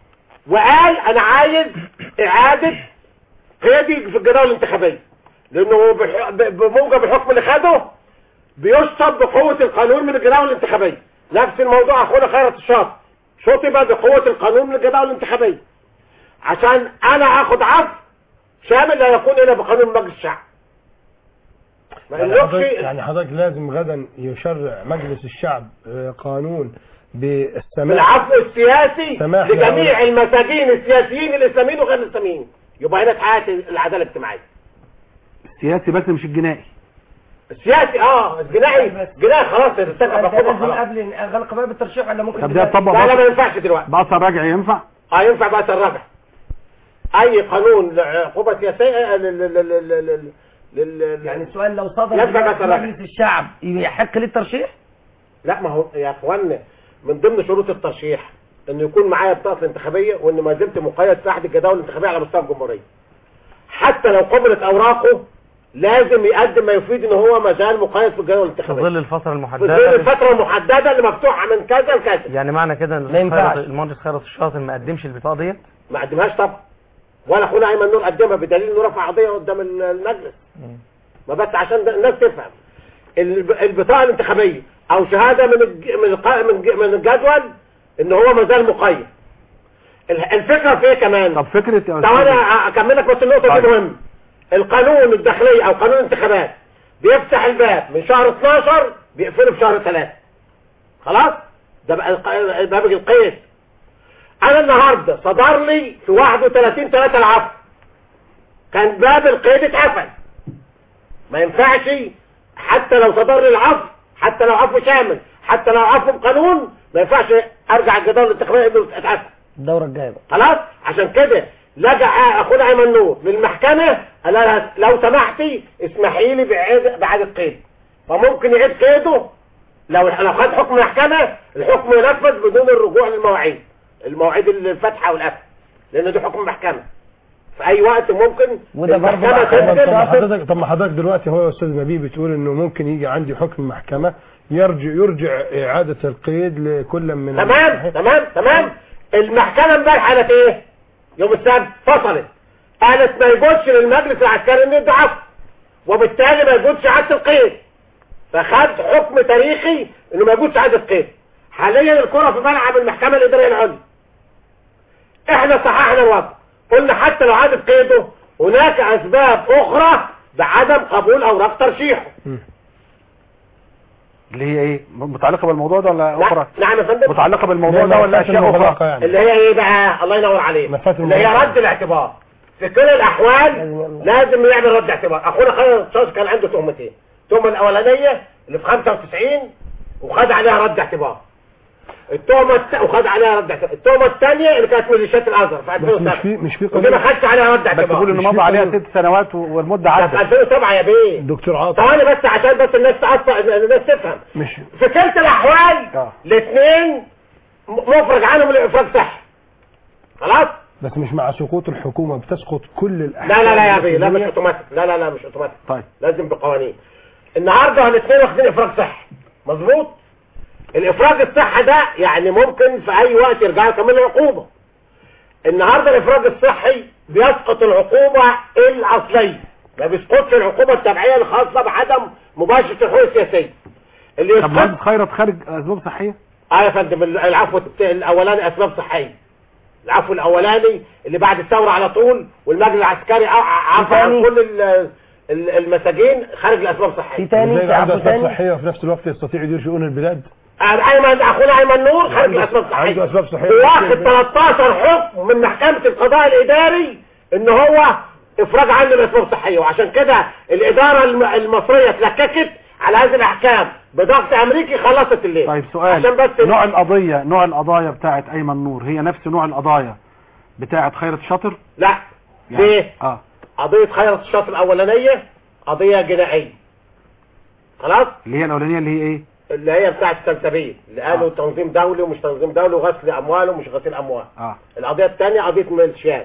وقال انا عايز اعادة قيادي في الجداول الانتخابية لانه بح- ب- بموجب الحكم اللي خده بيشطب بقوة القانون من الجداول الانتخابية نفس الموضوع اخونا خيرت الشاطر شطب بقوة القانون من الجداول الانتخابية عشان انا اخد عفو شامل لا يكون الا بقانون مجلس الشعب ما يعني يملكش حضرتك, يعني حضرتك لازم غدا يشرع مجلس الشعب آه، قانون بالسماح بالعفو السياسي سماح لجميع لهؤلاء. المساجين السياسيين الاسلاميين وغير الاسلاميين يبقى هنا اتحققت العداله الاجتماعيه السياسي بس مش الجنائي السياسي اه الجنائي جنائي خلاص ارتكب ده عقوبه لازم خلاص قبل غلق باب الترشيح ولا ممكن طب ده دلوقتي؟ يطبق لا لا ما بأثر- ينفعش دلوقتي بأثر رجعي ينفع اه ينفع بقى الرجع اي قانون عقوبه سياسيه لل لل لل لل لل يعني السؤال لو صدر ينفع دلوقتي بس الرجع. مجلس الشعب يحق للترشيح لا ما هو يا اخوانا من ضمن شروط الترشيح انه يكون معايا بطاقه الانتخابيه وان ما زلت مقيد في احد الجداول الانتخابيه على مستوى الجمهوريه حتى لو قبلت اوراقه لازم يقدم ما يفيد ان هو ما زال مقيد في الجداول في الانتخابيه ظل الفترة في ظل المحددة الفتره المحدده اللي مفتوحه من كذا لكذا يعني معنى كده ان ما ينفعش. خيرت- المهندس خيرت الشاطر ما قدمش البطاقة ديت ما قدمهاش طبعا ولا اخونا ايمن نور قدمها بدليل انه رفع قضيه قدام ال- المجلس ما بس عشان ده- الناس تفهم الب- البطاقه الانتخابيه او شهاده من الج- من الق- من الج- من الجدول ان هو ما زال مقيد ال- الفكره في ايه كمان طب فكرة يا طب أستاذ- انا اكملك بس النقطه دي طيب. مهمه القانون الداخلي او قانون الانتخابات بيفتح الباب من شهر 12 بيقفله في شهر 3 خلاص ده بقى الق- باب القيد انا النهارده صدر لي في 31 3 العفو كان باب القيد اتقفل ما ينفعش حتى لو صدر لي العفو حتى لو عفو شامل حتى لو عفو بقانون ما ينفعش ارجع الجدول الانتخابي انه اتقفل الدورة الجاية بقى خلاص عشان كده لجأ اخونا ايمن نور للمحكمة قال لها لو سمحتي اسمحي لي بإعادة بإعادة قيد فممكن يعيد قيده لو لو خد حكم محكمة الحكم ينفذ بدون الرجوع للمواعيد المواعيد الفتحة والقفل لان ده حكم محكمة في اي وقت ممكن وده برضه المحكمة بقى طب طب ما تنزل حضرتك طب ما حضرتك دلوقتي هو يا استاذ نبيل بتقول انه ممكن يجي عندي حكم محكمه يرجع يرجع اعاده القيد لكل من تمام تمام تمام المحكمة امبارح قالت ايه يوم السبت فصلت قالت ما يجوزش للمجلس العسكري انه يدعف وبالتالي ما يجوزش اعاده القيد فخد حكم تاريخي انه ما يجوزش اعاده القيد حاليا الكرة في ملعب المحكمة الادارية العليا احنا صححنا الوضع قلنا حتى لو عادت قيده هناك اسباب اخرى بعدم قبول اوراق ترشيحه اللي هي ايه متعلقة بالموضوع ده ولا اخرى نعم يا فندم متعلقة بالموضوع ده ولا اشياء اخرى اللي هي ايه بقى الله ينور عليك مفات اللي هي الموضوع. رد الاعتبار في كل الاحوال لازم يعمل رد اعتبار اخونا خالد الشاش كان عنده تهمتين التهمه الاولانيه اللي في 95 وخد عليها رد اعتبار التهمه الت... وخد عليها رد اعتبار التهمه الثانيه اللي كانت ميليشيات الازهر في بس مش 2007 في مش في ودي ما خدش عليها رد بس اعتبار تقول انه مضى عليها ست سنوات و- والمدة ده عدت في 2007 يا بيه دكتور عاطف ثواني بس عشان بس الناس تعصب الناس تفهم مش في كلتا الاحوال آه. الاثنين م- مفرج عنهم الافراج صحي خلاص بس مش مع سقوط الحكومه بتسقط كل الاحكام لا لا لا يا التي بيه لا مش هي- اوتوماتيك لا لا لا مش اوتوماتيك طيب لازم بقوانين النهارده الاثنين واخدين افراج صحي مظبوط الافراج الصحي ده يعني ممكن في اي وقت يرجعوا كمان العقوبه النهارده الافراج الصحي بيسقط العقوبه الاصليه ما بيسقطش العقوبه التبعيه الخاصه بعدم مباشره الحقوق السياسيه اللي طب يسقط مهندس خيرت خارج اسباب صحية اه يا فندم العفو الت- الاولاني اسباب صحيه العفو الاولاني اللي بعد الثوره على طول والمجلس العسكري ع- عفى عن كل ال- ال- المساجين خارج الاسباب صحيه ازاي عنده اسباب صحيه وفي نفس الوقت يستطيع يدير شؤون البلاد ايمن اخونا ايمن نور خارج الاسباب صحيه عنده اسباب صحيه واخد 13 حكم من محكمه القضاء الاداري ان هو افراج عنه الاسباب الصحيه وعشان كده الاداره الم- المصريه اتلككت على هذه الاحكام بضغط امريكي خلصت الليل طيب عشان سؤال بس نوع القضية نوع القضايا بتاعت ايمن نور هي نفس نوع القضايا بتاعت خيرت شاطر لا يعني- ليه اه قضيه خيرت الشاطر الاولانيه قضيه جنائيه خلاص اللي هي الاولانية اللي هي ايه اللي هي بتاعت السلسبيل اللي قالوا تنظيم دولي ومش تنظيم دولي وغسل اموال ومش غسيل اموال اه القضيه الثانيه قضيه ميليشيات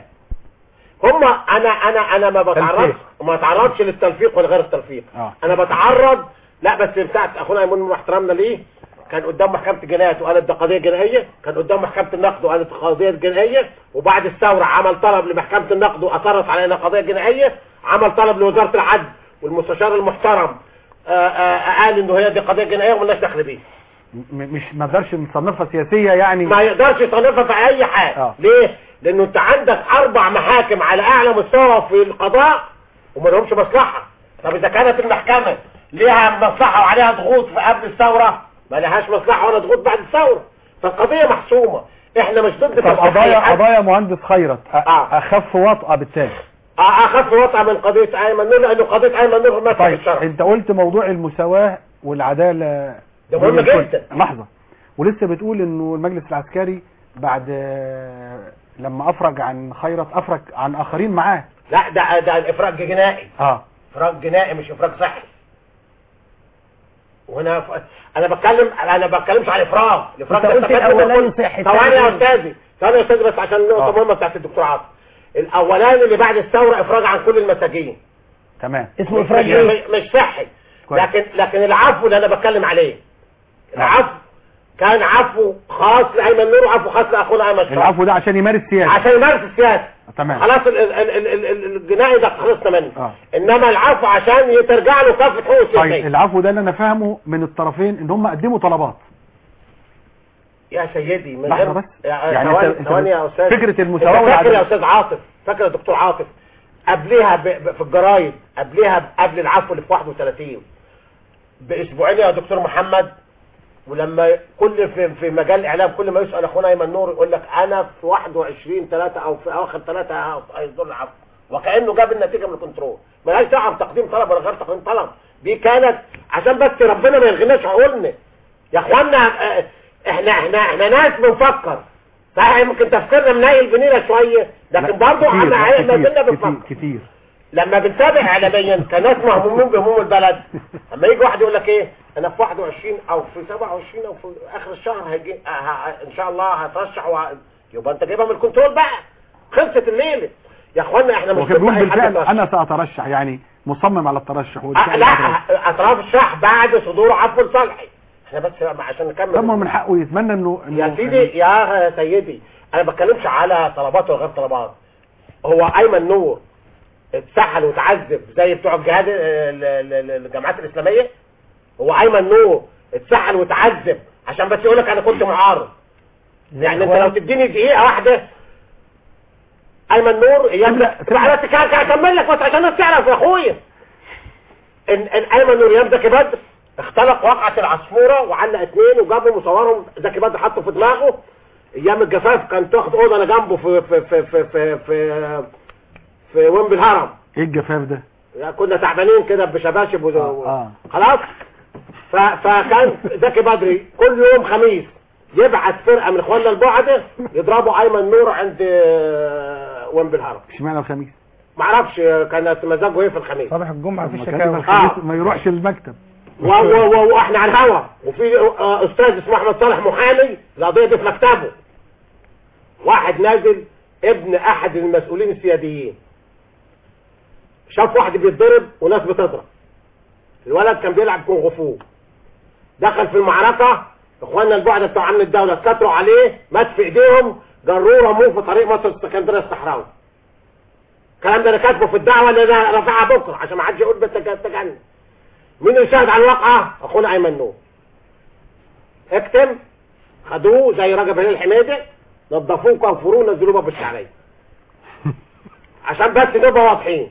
هم انا انا انا ما بتعرضش ما بتعرضش للتلفيق ولا غير التلفيق اه انا بتعرض لا بس بتاعت اخونا ايمن مع احترامنا ليه كان قدام محكمة الجنايات وقالت ده قضية جنائية كان قدام محكمة النقد وقالت قضية جنائية وبعد الثورة عمل طلب لمحكمة النقد وأصرت على انها قضية جنائية عمل طلب لوزارة العدل والمستشار المحترم آه، آه، قال انه هي دي قضية جنائية ومالناش دخل بيها م- مش ما نقدرش نصنفها سياسية يعني ما يقدرش يصنفها في اي حاجة آه. ليه لانه انت عندك اربع محاكم على اعلى مستوى في القضاء وما لهمش مصلحة طب اذا كانت المحكمة ليها مصلحة وعليها ضغوط في قبل الثورة ما لهاش مصلحة ولا ضغوط بعد الثورة فالقضية محسومة احنا مش ضد طب تصحيح قضايا حد. قضايا مهندس خيرت أ- اخف وطأة بالتالي آه، اخف وطأة من قضية ايمن نور لانه قضية ايمن نور ما طيب الشرع انت قلت موضوع المساواة والعدالة ده مهم بين الكل. جدا. لحظة ولسه بتقول انه المجلس العسكري بعد آه، لما افرج عن خيرت افرج عن اخرين معاه لا ده ده الافراج جنائي اه افراج جنائي مش افراج صحي وهنا ف... انا بتكلم انا ما بتكلمش عن افراج الافراج أنت ده قلت استفاد منه الأولاني كل- صحي، ثواني يا الثاني استاذي ثواني يا استاذي بس عشان النقطه مهمه بتاعت الدكتور عاطف الاولاني اللي بعد الثوره افراج عن كل المساجين تمام اسمه مش- افراج مش- ايه مش صحي كويس. لكن لكن العفو اللي انا بتكلم عليه العفو كان عفو خاص لايمن نور وعفو خاص لاخونا ايمن شرف العفو ده عشان يمارس سياسة عشان يمارس السياسه تمام خلاص ال- ال- ال- ال- ال- الجنائي ده خلصنا منه اه انما العفو عشان ترجع له كافه حقوق طيب السياسيه العفو ده اللي انا فاهمه من الطرفين ان هم قدموا طلبات يا سيدي من لحظة غير بس. يا- يعني ثواني أنت- أنت ثواني يا استاذ فكرة المساواة أنت فاكر والعدالة. يا استاذ عاطف فاكر يا دكتور عاطف قبلها ب... ب... في الجرايد قبلها ب... قبل العفو اللي في 31 باسبوعين يا دكتور محمد ولما كل في, في مجال الاعلام كل ما يسال اخونا ايمن نور يقول لك انا في 21 3 او في اواخر 3 هيصدر العفو وكانه جاب النتيجه من الكنترول مالهاش دعوه بتقديم طلب ولا غير تقديم طلب دي كانت عشان بس ربنا ما يلغيناش عقولنا يا اخوانا آه، احنا احنا احنا ناس بنفكر صحيح ممكن تفكيرنا منيل بنيلة شويه لكن برضه كتير احنا لا، ما زلنا كتير بنفكر كتير كتير لما بنتابع اعلاميا كناس مهمومين بهموم البلد اما يجي واحد يقول لك ايه انا في 21 او في 27 او في اخر الشهر هيجي ه- ه- ان شاء الله هترشح وه... يبقى انت جايبها من الكنترول بقى خلصت الليله يا اخوانا احنا مش هو كان بيقول ضد أي حد بالفعل يترشح. انا سأترشح يعني مصمم على الترشح أه والفعل لا أترشح. اطراف الشعب بعد صدور عفو لصالحي احنا بس عشان نكمل طب ما هو من حقه يتمنى انه يا إنه- سيدي يا سيدي انا ما بتكلمش على طلبات ولا غير طلبات هو ايمن نور اتسحل وتعذب زي بتوع الجهاد ال- ال- ال- الجامعات الاسلاميه هو ايمن نور اتسحل وتعذب عشان بس يقول لك انا كنت معارض يعني انت لو تديني دقيقه واحده ايمن نور ايام ده بس كان اكمل لك بس عشان الناس تعرف يا اخويا ان ان ايمن نور ايام زكي بدر اختلق وقعه العصفوره وعلق اثنين وجابهم وصورهم زكي بدر حطه في دماغه ايام الجفاف كان تاخد اوضه انا جنبه في في في في في في, في وين بالهرم ايه الجفاف ده كنا تعبانين كده بشباشب و... اه خلاص ف... فكان زكي بدري كل يوم خميس يبعت فرقه من اخواننا البعده يضربوا ايمن نور عند آه، وين بالهرم اشمعنى الخميس معرفش كانت مزاجه ايه في الخميس صباح الجمعة في ما كان الشكاوى الخميس ما يروحش المكتب و- و- و- واحنا على الهوا وفي آه، استاذ اسمه احمد صالح محامي القضيه دي في مكتبه واحد نازل ابن احد المسؤولين السياديين شاف واحد بيتضرب وناس بتضرب الولد كان بيلعب كونغ فو دخل في المعركه اخواننا البعد بتوع امن الدوله اتكتروا عليه مات في ايديهم جروه رموه في طريق مصر اسكندريه الصحراوي الكلام ده انا كاتبه في الدعوه اللي انا رافعها بكره عشان ما حدش يقول بالتجنن مين اللي شاهد على الواقعة اخونا ايمن نور اكتم خدوه زي رجب هلال حميدة نظفوه كفروه نزلوه باب الشعرية عشان بس نبقى واضحين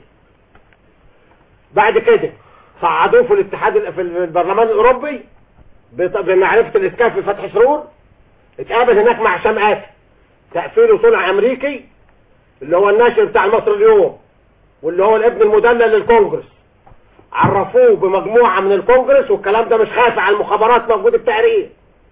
بعد كده صعدوه في الاتحاد ال- في البرلمان الاوروبي بط- بمعرفة الاسكاف في فتح سرور اتقابل هناك مع هشام آسف تقفيل وصنع امريكي اللي هو الناشر بتاع المصري اليوم واللي هو الابن المدلل للكونجرس عرفوه بمجموعة من الكونجرس والكلام ده مش خافي على المخابرات موجود التقرير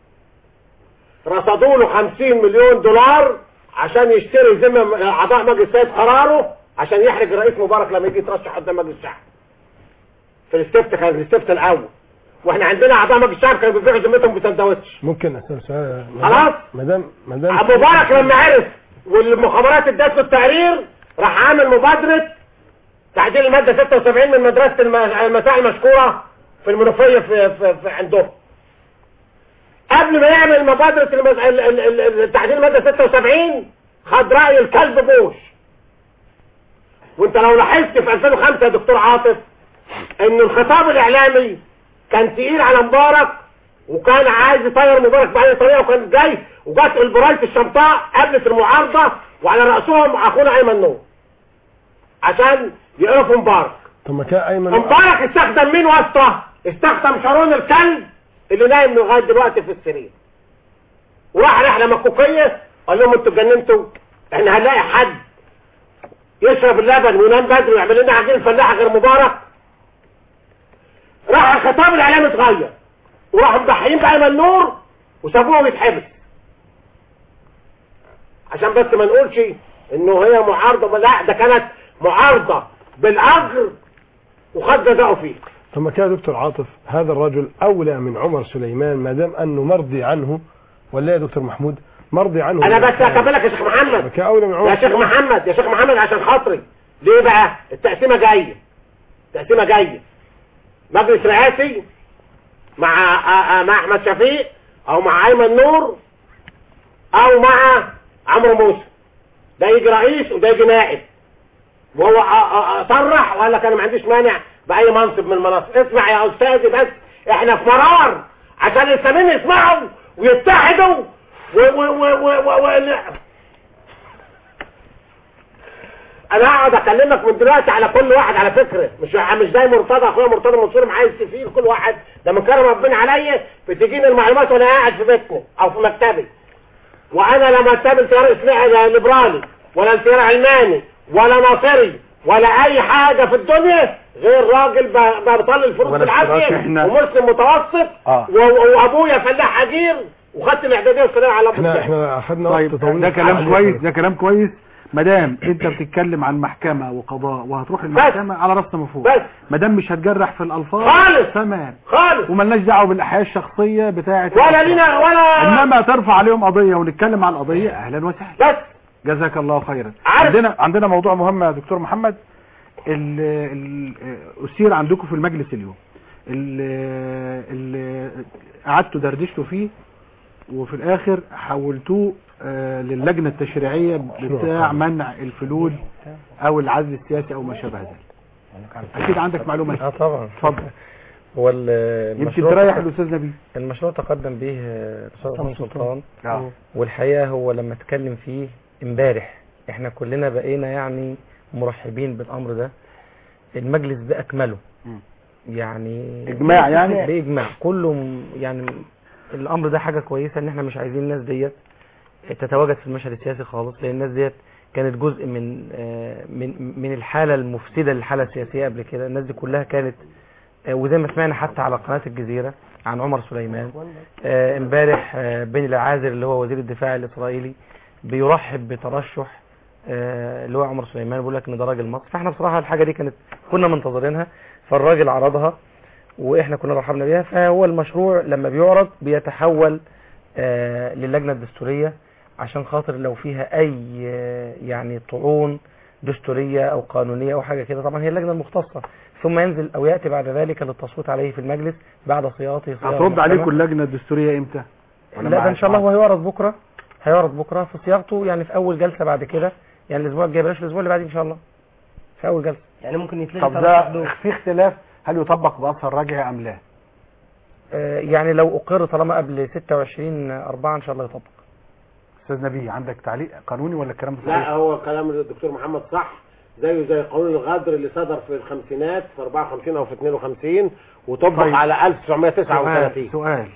رصدوا له 50 مليون دولار عشان يشتري ذمم اعضاء مجلس سيد قراره عشان يحرج الرئيس مبارك لما يجي يترشح قدام مجلس الشعب في الاستفتاء كان الاستفتاء الاول واحنا عندنا اعضاء مجلس الشعب كانوا بيبيعوا ذمتهم بسندوتش ممكن اسال سؤال خلاص مدام مدام مبارك لما عرف والمخابرات ادت له التقرير راح عامل مبادرة تعديل المادة 76 من مدرسة الم- المساء المشكورة في المنوفية في, في, في عندهم قبل ما يعمل مبادرة المز... ال... ال... ال... ال- تعديل المادة 76 خد رأي الكلب بوش وانت لو لاحظت في 2005 يا دكتور عاطف ان الخطاب الاعلامي كان تقيل على مبارك وكان عايز يطير مبارك بأي طريقة وكان جاي وجات البراية الشمطاء قابلت المعارضة وعلى رأسهم اخونا ايمن نور عشان يقرفوا مبارك طب ما كان ايمن مبارك استخدم مين واسطة استخدم شارون الكلب اللي نايم لغاية دلوقتي في السرير وراح رحلة مكوكية قال لهم انتوا اتجننتوا احنا هنلاقي حد يشرب اللبن وينام بدري ويعمل لنا عجين فلاحة غير مبارك راح الخطاب الاعلامي اتغير وراحوا مضحيين بايمن نور وسابوه يتحبس عشان بس ما نقولش انه هي معارضة لا ده كانت معارضة بالاجر وخد جزاؤه فيه طب ما كان يا دكتور عاطف هذا الرجل اولى من عمر سليمان ما دام انه مرضي عنه ولا يا دكتور محمود مرضي عنه انا بس اكملك يا شيخ محمد كان اولى من عمر يا شيخ سليمان. محمد يا شيخ محمد عشان خاطري ليه بقى التقسيمه جايه التقسيمه جايه مجلس رئاسي مع آ- آ- مع احمد شفيق او مع ايمن نور او مع عمرو موسى ده يجي رئيس وده يجي نائب وهو آ- آ- آ- صرح وقال لك انا ما عنديش مانع باي منصب من المناصب اسمع يا استاذي بس احنا في مرار عشان الاسلاميين يسمعوا ويتحدوا و و و و و و انا هقعد اكلمك من دلوقتي على كل واحد على فكره مش مش زي مرتضى اخويا مرتضى منصور معايا السفير كل واحد ده من كرم ربنا عليا بتجيني المعلومات وانا قاعد في بيتنا او في مكتبي وانا لا منتمي لتيار اسلامي ليبرالي ولا لتيار علماني ولا ناصري ولا اي حاجه في الدنيا غير راجل ب- بطل الفلوس ولا بالعافيه اشتراك احنا. ومسلم متوسط آه. و- وابويا فلاح حجير وخدت الاعداديه والثانويه على احنا احنا اخذنا طيب وقت طويل ده كلام كويس ده كلام كويس ما دام انت بتتكلم عن محكمه وقضاء وهتروح المحكمه على راسنا من فوق بس ما دام مش هتجرح في الالفاظ خالص. تمام خالص وملناش دعوه بالاحياء الشخصيه بتاعه ولا لينا ولا انما ترفع عليهم قضيه ونتكلم عن القضيه اهلا وسهلا بس جزاك الله خيرا عارف. عندنا عندنا موضوع مهم يا دكتور محمد ال ال أثير عندكم في المجلس اليوم ال- ال- قعدتوا دردشتوا فيه وفي الآخر حولتوه آه، للجنة التشريعية بتاع منع الفلول أو العزل السياسي أو ما شابه ذلك أكيد عندك معلومة اه طبعا اتفضل هو ال- يمكن المشروع تريح تق- الأستاذ نبيل المشروع تقدم به آه، الاستاذ عثمان سلطان آه. والحقيقه هو لما اتكلم فيه امبارح احنا كلنا بقينا يعني مرحبين بالامر ده المجلس باكمله مم. يعني إجماع يعني؟ باجماع كله م- يعني الامر ده حاجه كويسه ان احنا مش عايزين الناس ديت تتواجد في المشهد السياسي خالص لان الناس ديت كانت جزء من آه، من من الحاله المفسده للحاله السياسيه قبل كده الناس دي كلها كانت آه، وزي ما سمعنا حتى على قناه الجزيره عن عمر سليمان آه، امبارح آه، بن العازر اللي هو وزير الدفاع الاسرائيلي بيرحب بترشح آه، اللي هو عمر سليمان بيقول لك ان ده راجل مصر فاحنا بصراحه الحاجه دي كانت كنا منتظرينها فالراجل عرضها واحنا كنا رحبنا بيها فهو المشروع لما بيعرض بيتحول آه، للجنه الدستوريه عشان خاطر لو فيها اي آه، يعني طعون دستوريه او قانونيه او حاجه كده طبعا هي اللجنه المختصه ثم ينزل او ياتي بعد ذلك للتصويت عليه في المجلس بعد صياغته صياغة هترد محكمة. عليكم اللجنة الدستورية إمتى؟ ولا لا مع- ده ان شاء الله هو هيعرض بكره هيعرض بكره في صياغته يعني في اول جلسه بعد كده يعني الاسبوع الجاي بلاش الاسبوع اللي بعديه ان شاء الله في اول جلسه يعني ممكن يتلغي طب ترشح ده دول. في اختلاف هل يطبق بأثر رجعي أم لا؟ آه، يعني لو اقر طالما قبل 26 4 ان شاء الله يطبق أستاذ نبي عندك تعليق قانوني ولا الكلام ده لا صحيح؟ هو كلام الدكتور محمد صح زيه زي قانون الغدر اللي صدر في الخمسينات في 54 او في 52 وطبق طيب. على 1939 سؤال, سؤال.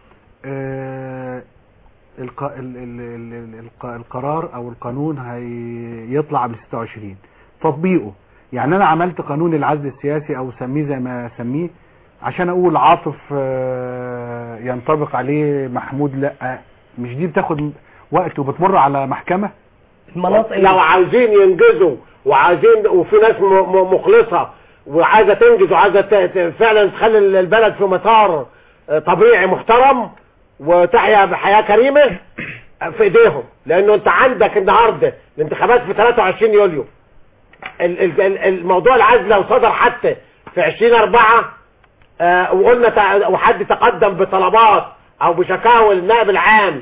آه الق... ال... ال... ال... ال... الق... القرار او القانون هيطلع قبل 26 تطبيقه يعني انا عملت قانون العزل السياسي او سميه زي ما اسميه عشان اقول عاطف آه، ينطبق عليه محمود لا مش دي بتاخد وقت وبتمر على محكمة لو عايزين ينجزوا وعايزين وفي ناس م- م- مخلصة وعايزة تنجز وعايزة ت- ت- فعلا تخلي البلد في مسار آه، طبيعي محترم وتحيا بحياة كريمة آه، في ايديهم لانه انت عندك النهاردة الانتخابات في 23 يوليو ال- ال- ال- الموضوع العزل لو صدر حتى في 20 4 آه، وقلنا تع- وحد تقدم بطلبات او بشكاوى النائب العام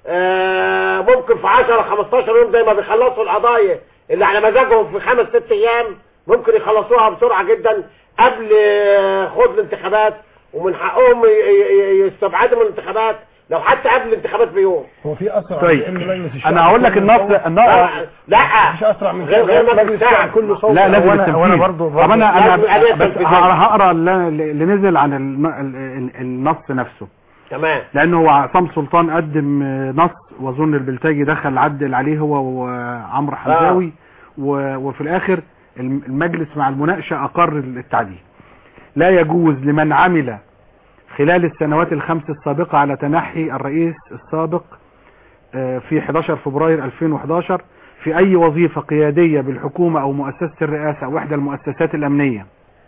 آه، ممكن في 10 15 يوم زي ما بيخلصوا القضايا اللي على مزاجهم في خمس ست ايام ممكن يخلصوها بسرعه جدا قبل آه، خوض الانتخابات ومن حقهم ي- ي- يستبعدوا من الانتخابات لو حتى قبل الانتخابات بيوم هو في اسرع طيب. من إن مجلس الشعب انا هقول لك كله النص يصوت؟ النص لا مش اسرع من غير- غير كده مجلس الشعب. كله صوت لا لازم هو أنا- التنفيذ هو أنا برضو- طب انا لازم انا عليه بس التنفيذ. هقرا اللي اللي نزل عن الن- ال- ال- النص نفسه تمام لانه هو عصام سلطان قدم نص واظن البلتاجي دخل عدل عليه هو وعمرو حمزاوي و- وفي الاخر الم- المجلس مع المناقشه اقر التعديل لا يجوز لمن عمل خلال السنوات الخمس السابقة على تنحي الرئيس السابق آه، في 11 فبراير 2011 في أي وظيفة قيادية بالحكومة أو مؤسسة الرئاسة أو إحدى المؤسسات الأمنية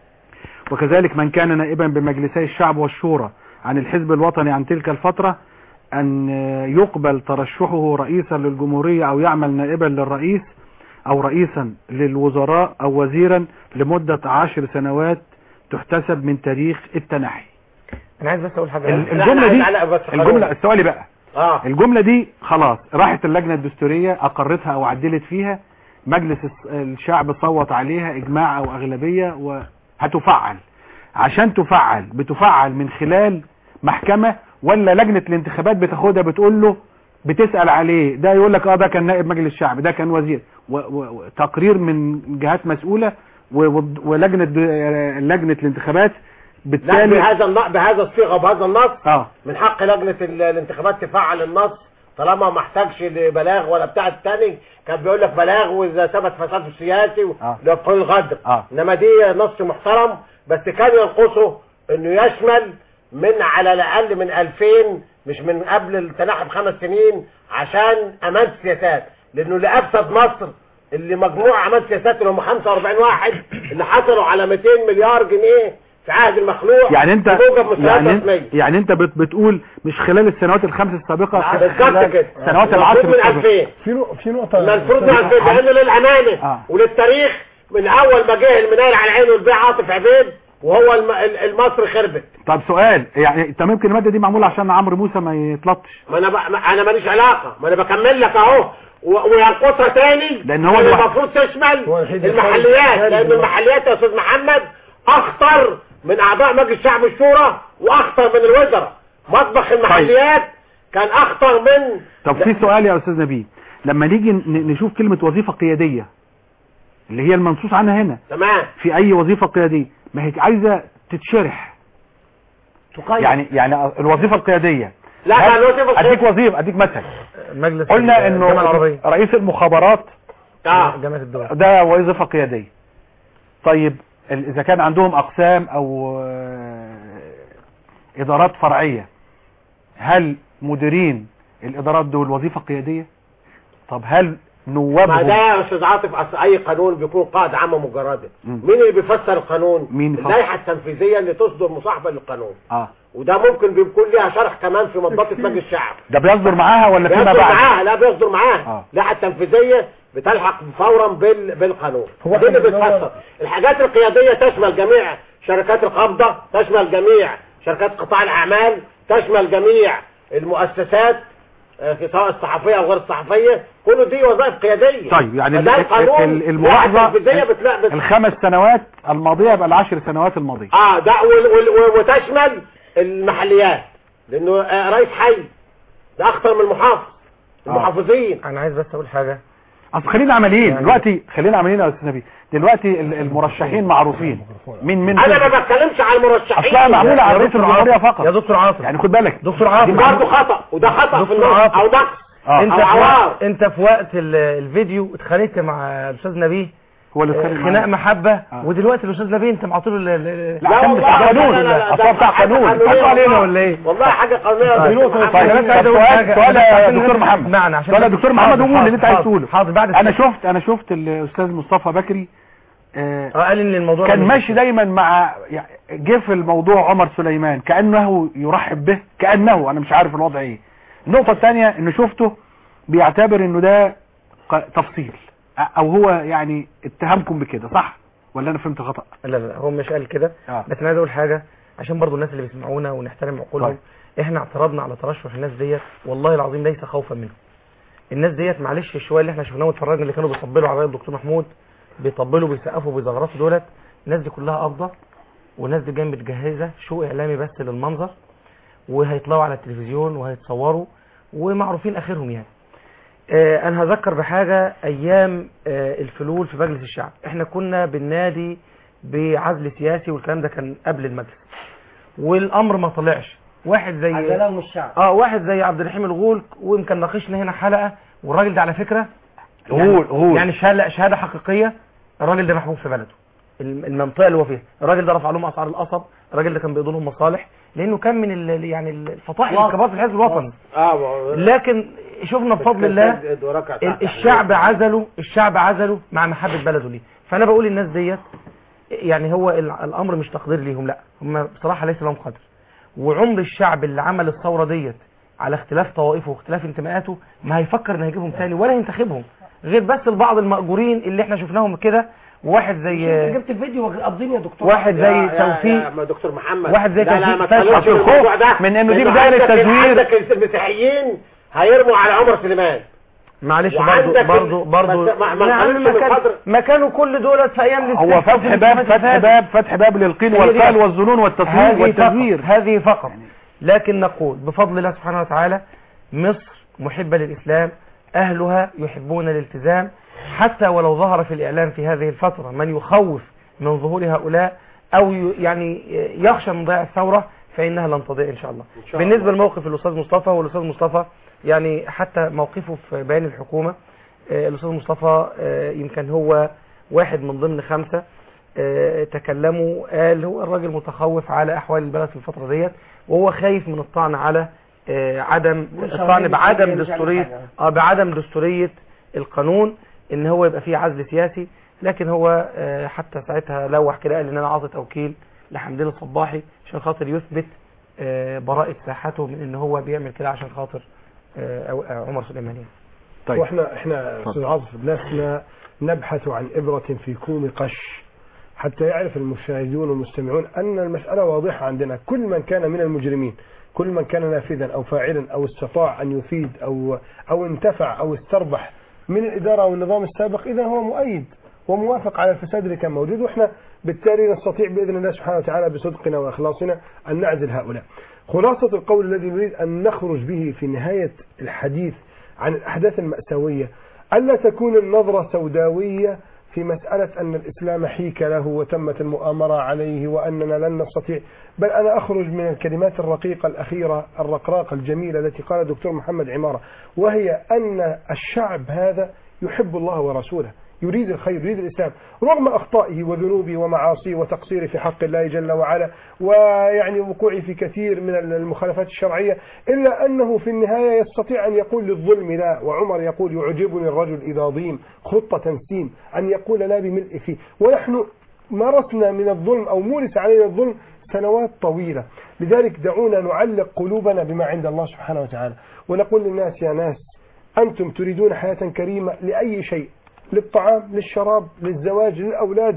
وكذلك من كان نائبا بمجلسي الشعب والشورى عن الحزب الوطني عن تلك الفترة أن آه، يقبل ترشحه رئيسا للجمهورية أو يعمل نائبا للرئيس أو رئيسا للوزراء أو وزيرا لمدة عشر سنوات تحتسب من تاريخ التنحي انا عايز بس اقول حاجه ال- لا، الجملة لا، دي لا، لا، بس خلاص. الجملة السؤال بقى اه الجملة دي خلاص راحت اللجنة الدستورية أقرتها أو عدلت فيها مجلس الس- الشعب صوت عليها إجماع أو أغلبية وهتفعل عشان تفعل بتفعل من خلال محكمة ولا لجنة الانتخابات بتاخدها بتقول له بتسأل عليه ده يقول لك اه ده كان نائب مجلس الشعب ده كان وزير و- و- وتقرير من جهات مسؤولة و- و- ولجنة د- لجنة الانتخابات لا بالتالي بهذا النص بهذا الصيغه وبهذا النص اه من حق لجنه ال- الانتخابات تفعل النص طالما ما احتاجش لبلاغ ولا بتاع التاني كان بيقول لك بلاغ واذا ثبت فساد سياسي آه. لقول الغدر اه انما دي نص محترم بس كان ينقصه انه يشمل من على الاقل من 2000 مش من قبل التنحي بخمس سنين عشان امان السياسات لانه اللي افسد مصر اللي مجموع امان سياسات اللي هم 45 واحد اللي حصلوا على 200 مليار جنيه في عهد المخلوع يعني انت بموجب مستويات يعني, رسميه يعني انت بت بتقول مش خلال السنوات الخمس السابقة لا، بالظبط خلال كده. سنوات المفروض العصر من السابق. 2000 في نق- في نقطة ما المفروض من 2000 لانه للامانه آه. وللتاريخ من اول ما جه المنايل على عينه البيع عاطف عبيد وهو الم- ال- المصر خربت طب سؤال يعني انت ممكن المادة دي معمولة عشان عمرو موسى ما يتلطش ما انا بق... ما انا ماليش علاقه ما انا بكمل لك اهو و- وينقصها تاني لأن هو إن الوحيد- المفروض تشمل هو الوحيد المحليات خارج لان الوقت. المحليات يا استاذ محمد اخطر من اعضاء مجلس الشعب والشورى واخطر من الوزراء مطبخ المحليات كان اخطر من طب في سؤال يا استاذ نبيل لما نيجي ن- نشوف كلمة وظيفة قيادية اللي هي المنصوص عنها هنا تمام في اي وظيفة قيادية ما هي عايزة تتشرح يعني يعني الوظيفة القيادية لا هل- لا الوظيفه اديك وظيفة اديك مثل مجلس قلنا الجامعه انه العربيه رئيس المخابرات اه جامعه الدول ده وظيفة قيادية طيب ال- اذا كان عندهم اقسام او آه، ادارات فرعية هل مديرين الادارات دول وظيفة قيادية طب هل ما نوابهم ده يا استاذ عاطف اصل اي قانون بيكون قاعده عامه مجرده مم. مين اللي بيفسر القانون مين فسر؟ اللائحه التنفيذيه اللي تصدر مصاحبه للقانون اه وده ممكن بيكون ليها شرح كمان في مضبطه مجلس الشعب ده بيصدر معاها ولا فيما بيصدر بعد معاها لا بيصدر معاها آه. اللائحه التنفيذيه بتلحق فورا بال... بالقانون هو دي اللي إحنا بندور- بتفسر الحاجات القياديه تشمل جميع شركات القبضه تشمل جميع شركات قطاع الاعمال تشمل جميع المؤسسات آه، سواء الصحفيه او غير الصحفيه كل دي وظائف قياديه طيب يعني فده ال- القانون ال- الملاحظة التنفيذيه بتلا... بت... الخمس سنوات الماضية يبقى العشر سنوات الماضية اه ده وال... وال... وال... وتشمل المحليات لانه آه، رئيس حي ده اخطر من المحافظ المحافظين انا عايز بس اقول حاجه اصل خلينا عمليين يعني- دلوقتي خلينا عمليين يا استاذ نبيل دلوقتي ال- المرشحين معروفين مين من انا ما بتكلمش على المرشحين اصلها معمولة على يا رئيس دكتور الجمهورية عاطف فقط يا دكتور عاطف يعني خد بالك دكتور دي عاطف برضه خطا وده خطا في دكتور النص عاطف. او نقص اه انت أو في عوار. وقت انت في وقت ال- الفيديو اتخانقت مع الاستاذ نبيه هو اللي آه، اتخانق خناق معايا. محبه آه. ودلوقتي الاستاذ نبيه انت معطيله ال- ال- لا عشان بتاع والله قانون لا، لا، لا، اصل ده هو بتاع حاجة قانون قانونية حطوا علينا والله. ولا ايه؟ والله حاجه قانونيه طيب. يا دكتور طيب، محمد. أنا بس عايز طب أقول سؤال حاجة. سؤال بس يا عشان دكتور الناس محمد تسمعنا عشان سؤال يا الناس دكتور تسمعنا. محمد قول اللي انت عايز حاضر، تقوله حاضر بعد انا السؤال. شفت انا شفت الاستاذ مصطفى بكري آه، اه قال ان الموضوع كان مش- ماشي دايما مع يعني جه في الموضوع عمر سليمان كأنه يرحب به كأنه انا مش عارف الوضع ايه النقطة الثانية انه شفته بيعتبر انه ده ق- تفصيل أ- او هو يعني اتهمكم بكده صح ولا انا فهمت خطأ لا لا هو مش قال كده آه. بس انا عايز اقول حاجه عشان برضو الناس اللي بيسمعونا ونحترم عقولهم احنا اعترضنا على ترشح الناس ديت والله العظيم ليس خوفا منهم الناس ديت معلش شويه اللي احنا شفناهم واتفرجنا اللي كانوا بيطبلوا على الدكتور محمود بيطبلوا بيسقفوا بيزغرطوا دولت الناس دي كلها قابضه والناس دي جايه متجهزه شو اعلامي بس للمنظر وهيطلعوا على التلفزيون وهيتصوروا ومعروفين اخرهم يعني آه انا هذكر بحاجه ايام آه الفلول في مجلس الشعب احنا كنا بالنادي بعزل سياسي والكلام ده كان قبل المجلس والامر ما طلعش واحد زي عزلهم الشعب اه واحد زي عبد الرحيم الغول ويمكن ناقشنا هنا حلقه والراجل ده على فكره غول غول يعني شهاده شهاده حقيقيه الراجل ده محبوب في بلده الم- المنطقه اللي هو فيها الراجل ده رفع لهم اسعار القصب الراجل ده كان بيقضي لهم مصالح لانه كان من ال- يعني الفطائح واضح. الكبار في الحزب الوطني اه لكن شفنا بفضل الله بتسدد وركع تحت ال- الشعب عزله الشعب عزله مع محبه بلده ليه فانا بقول الناس ديت يعني هو ال- الامر مش تقدير ليهم لا هم بصراحه ليس لهم قدر وعمر الشعب اللي عمل الثوره ديت على اختلاف طوائفه واختلاف انتماءاته ما هيفكر انه يجيبهم تاني ولا ينتخبهم غير بس البعض المأجورين اللي احنا شفناهم كده وواحد زي جبت الفيديو قابضين يا دكتور واحد زي يا- يا- توفيق يا ما دكتور محمد واحد زي لا لا توفيق ما فاشل تخلوش عشان الموضوع خوف ده من إنه دي لأنه بداية عندك- التزوير. عندك المسيحيين هيرموا على عمر سليمان معلش وعندك برضه ال- برضه برضه بس ما- ما يا عم نقللش من ما كان- قدر- ما كانوا كل دولت في ايام هو الاستفتاء فتح باب فتح باب فتح باب للقيل هي دي والقال بس. والظنون والتصوير هذه والتزوير فقط هذه فقط لكن نقول بفضل الله سبحانه وتعالى مصر محبة للإسلام أهلها يحبون الالتزام حتى ولو ظهر في الإعلام في هذه الفترة من يخوف من ظهور هؤلاء أو ي- يعني يخشى من ضياع الثورة فإنها لن تضيع إن شاء الله شاء بالنسبة لموقف الأستاذ مصطفى والأستاذ مصطفى يعني حتى موقفه في بيان الحكومة آه، الأستاذ مصطفى آه، يمكن هو واحد من ضمن خمسة آه، تكلموا قال هو الراجل متخوف على أحوال البلد في الفترة ديت وهو خايف من الطعن على آه، عدم الطعن بعدم دستورية اه بعدم دستورية القانون ان هو يبقى فيه عزل سياسي لكن هو آه، حتى ساعتها لوح كده قال ان انا عاطي توكيل لحمدين الصباحي عشان خاطر يثبت آه، براءة ساحته من ان هو بيعمل كده عشان خاطر آه، أو- آه، عمر سليمان يعني طيب واحنا احنا استاذ عاطف لسنا نبحث عن إبرة في كوم قش حتى يعرف المشاهدون والمستمعون أن المسألة واضحة عندنا كل من كان من المجرمين كل من كان نافذا أو فاعلا أو استطاع أن يفيد أو أو انتفع أو استربح من الإدارة أو النظام السابق إذا هو مؤيد وموافق على الفساد اللي كان موجود وإحنا بالتالي نستطيع بإذن الله سبحانه وتعالى بصدقنا وإخلاصنا أن نعزل هؤلاء خلاصة القول الذي نريد أن نخرج به في نهاية الحديث عن الأحداث المأساوية ألا تكون النظرة سوداوية في مسألة أن الإسلام حيك له وتمت المؤامرة عليه وأننا لن نستطيع بل أنا أخرج من الكلمات الرقيقة الأخيرة الرقراقة الجميلة التي قال دكتور محمد عمارة وهي أن الشعب هذا يحب الله ورسوله يريد الخير يريد الإسلام رغم أخطائه وذنوبه ومعاصيه وتقصيره في حق الله جل وعلا ويعني وقوعه في كثير من المخالفات الشرعية إلا أنه في النهاية يستطيع أن يقول للظلم لا وعمر يقول يعجبني الرجل إذا ضيم خطة تنسيم أن يقول لا بملء فيه ونحن مارسنا من الظلم أو مورس علينا الظلم سنوات طويلة لذلك دعونا نعلق قلوبنا بما عند الله سبحانه وتعالى ونقول للناس يا ناس أنتم تريدون حياة كريمة لأي شيء للطعام للشراب للزواج للأولاد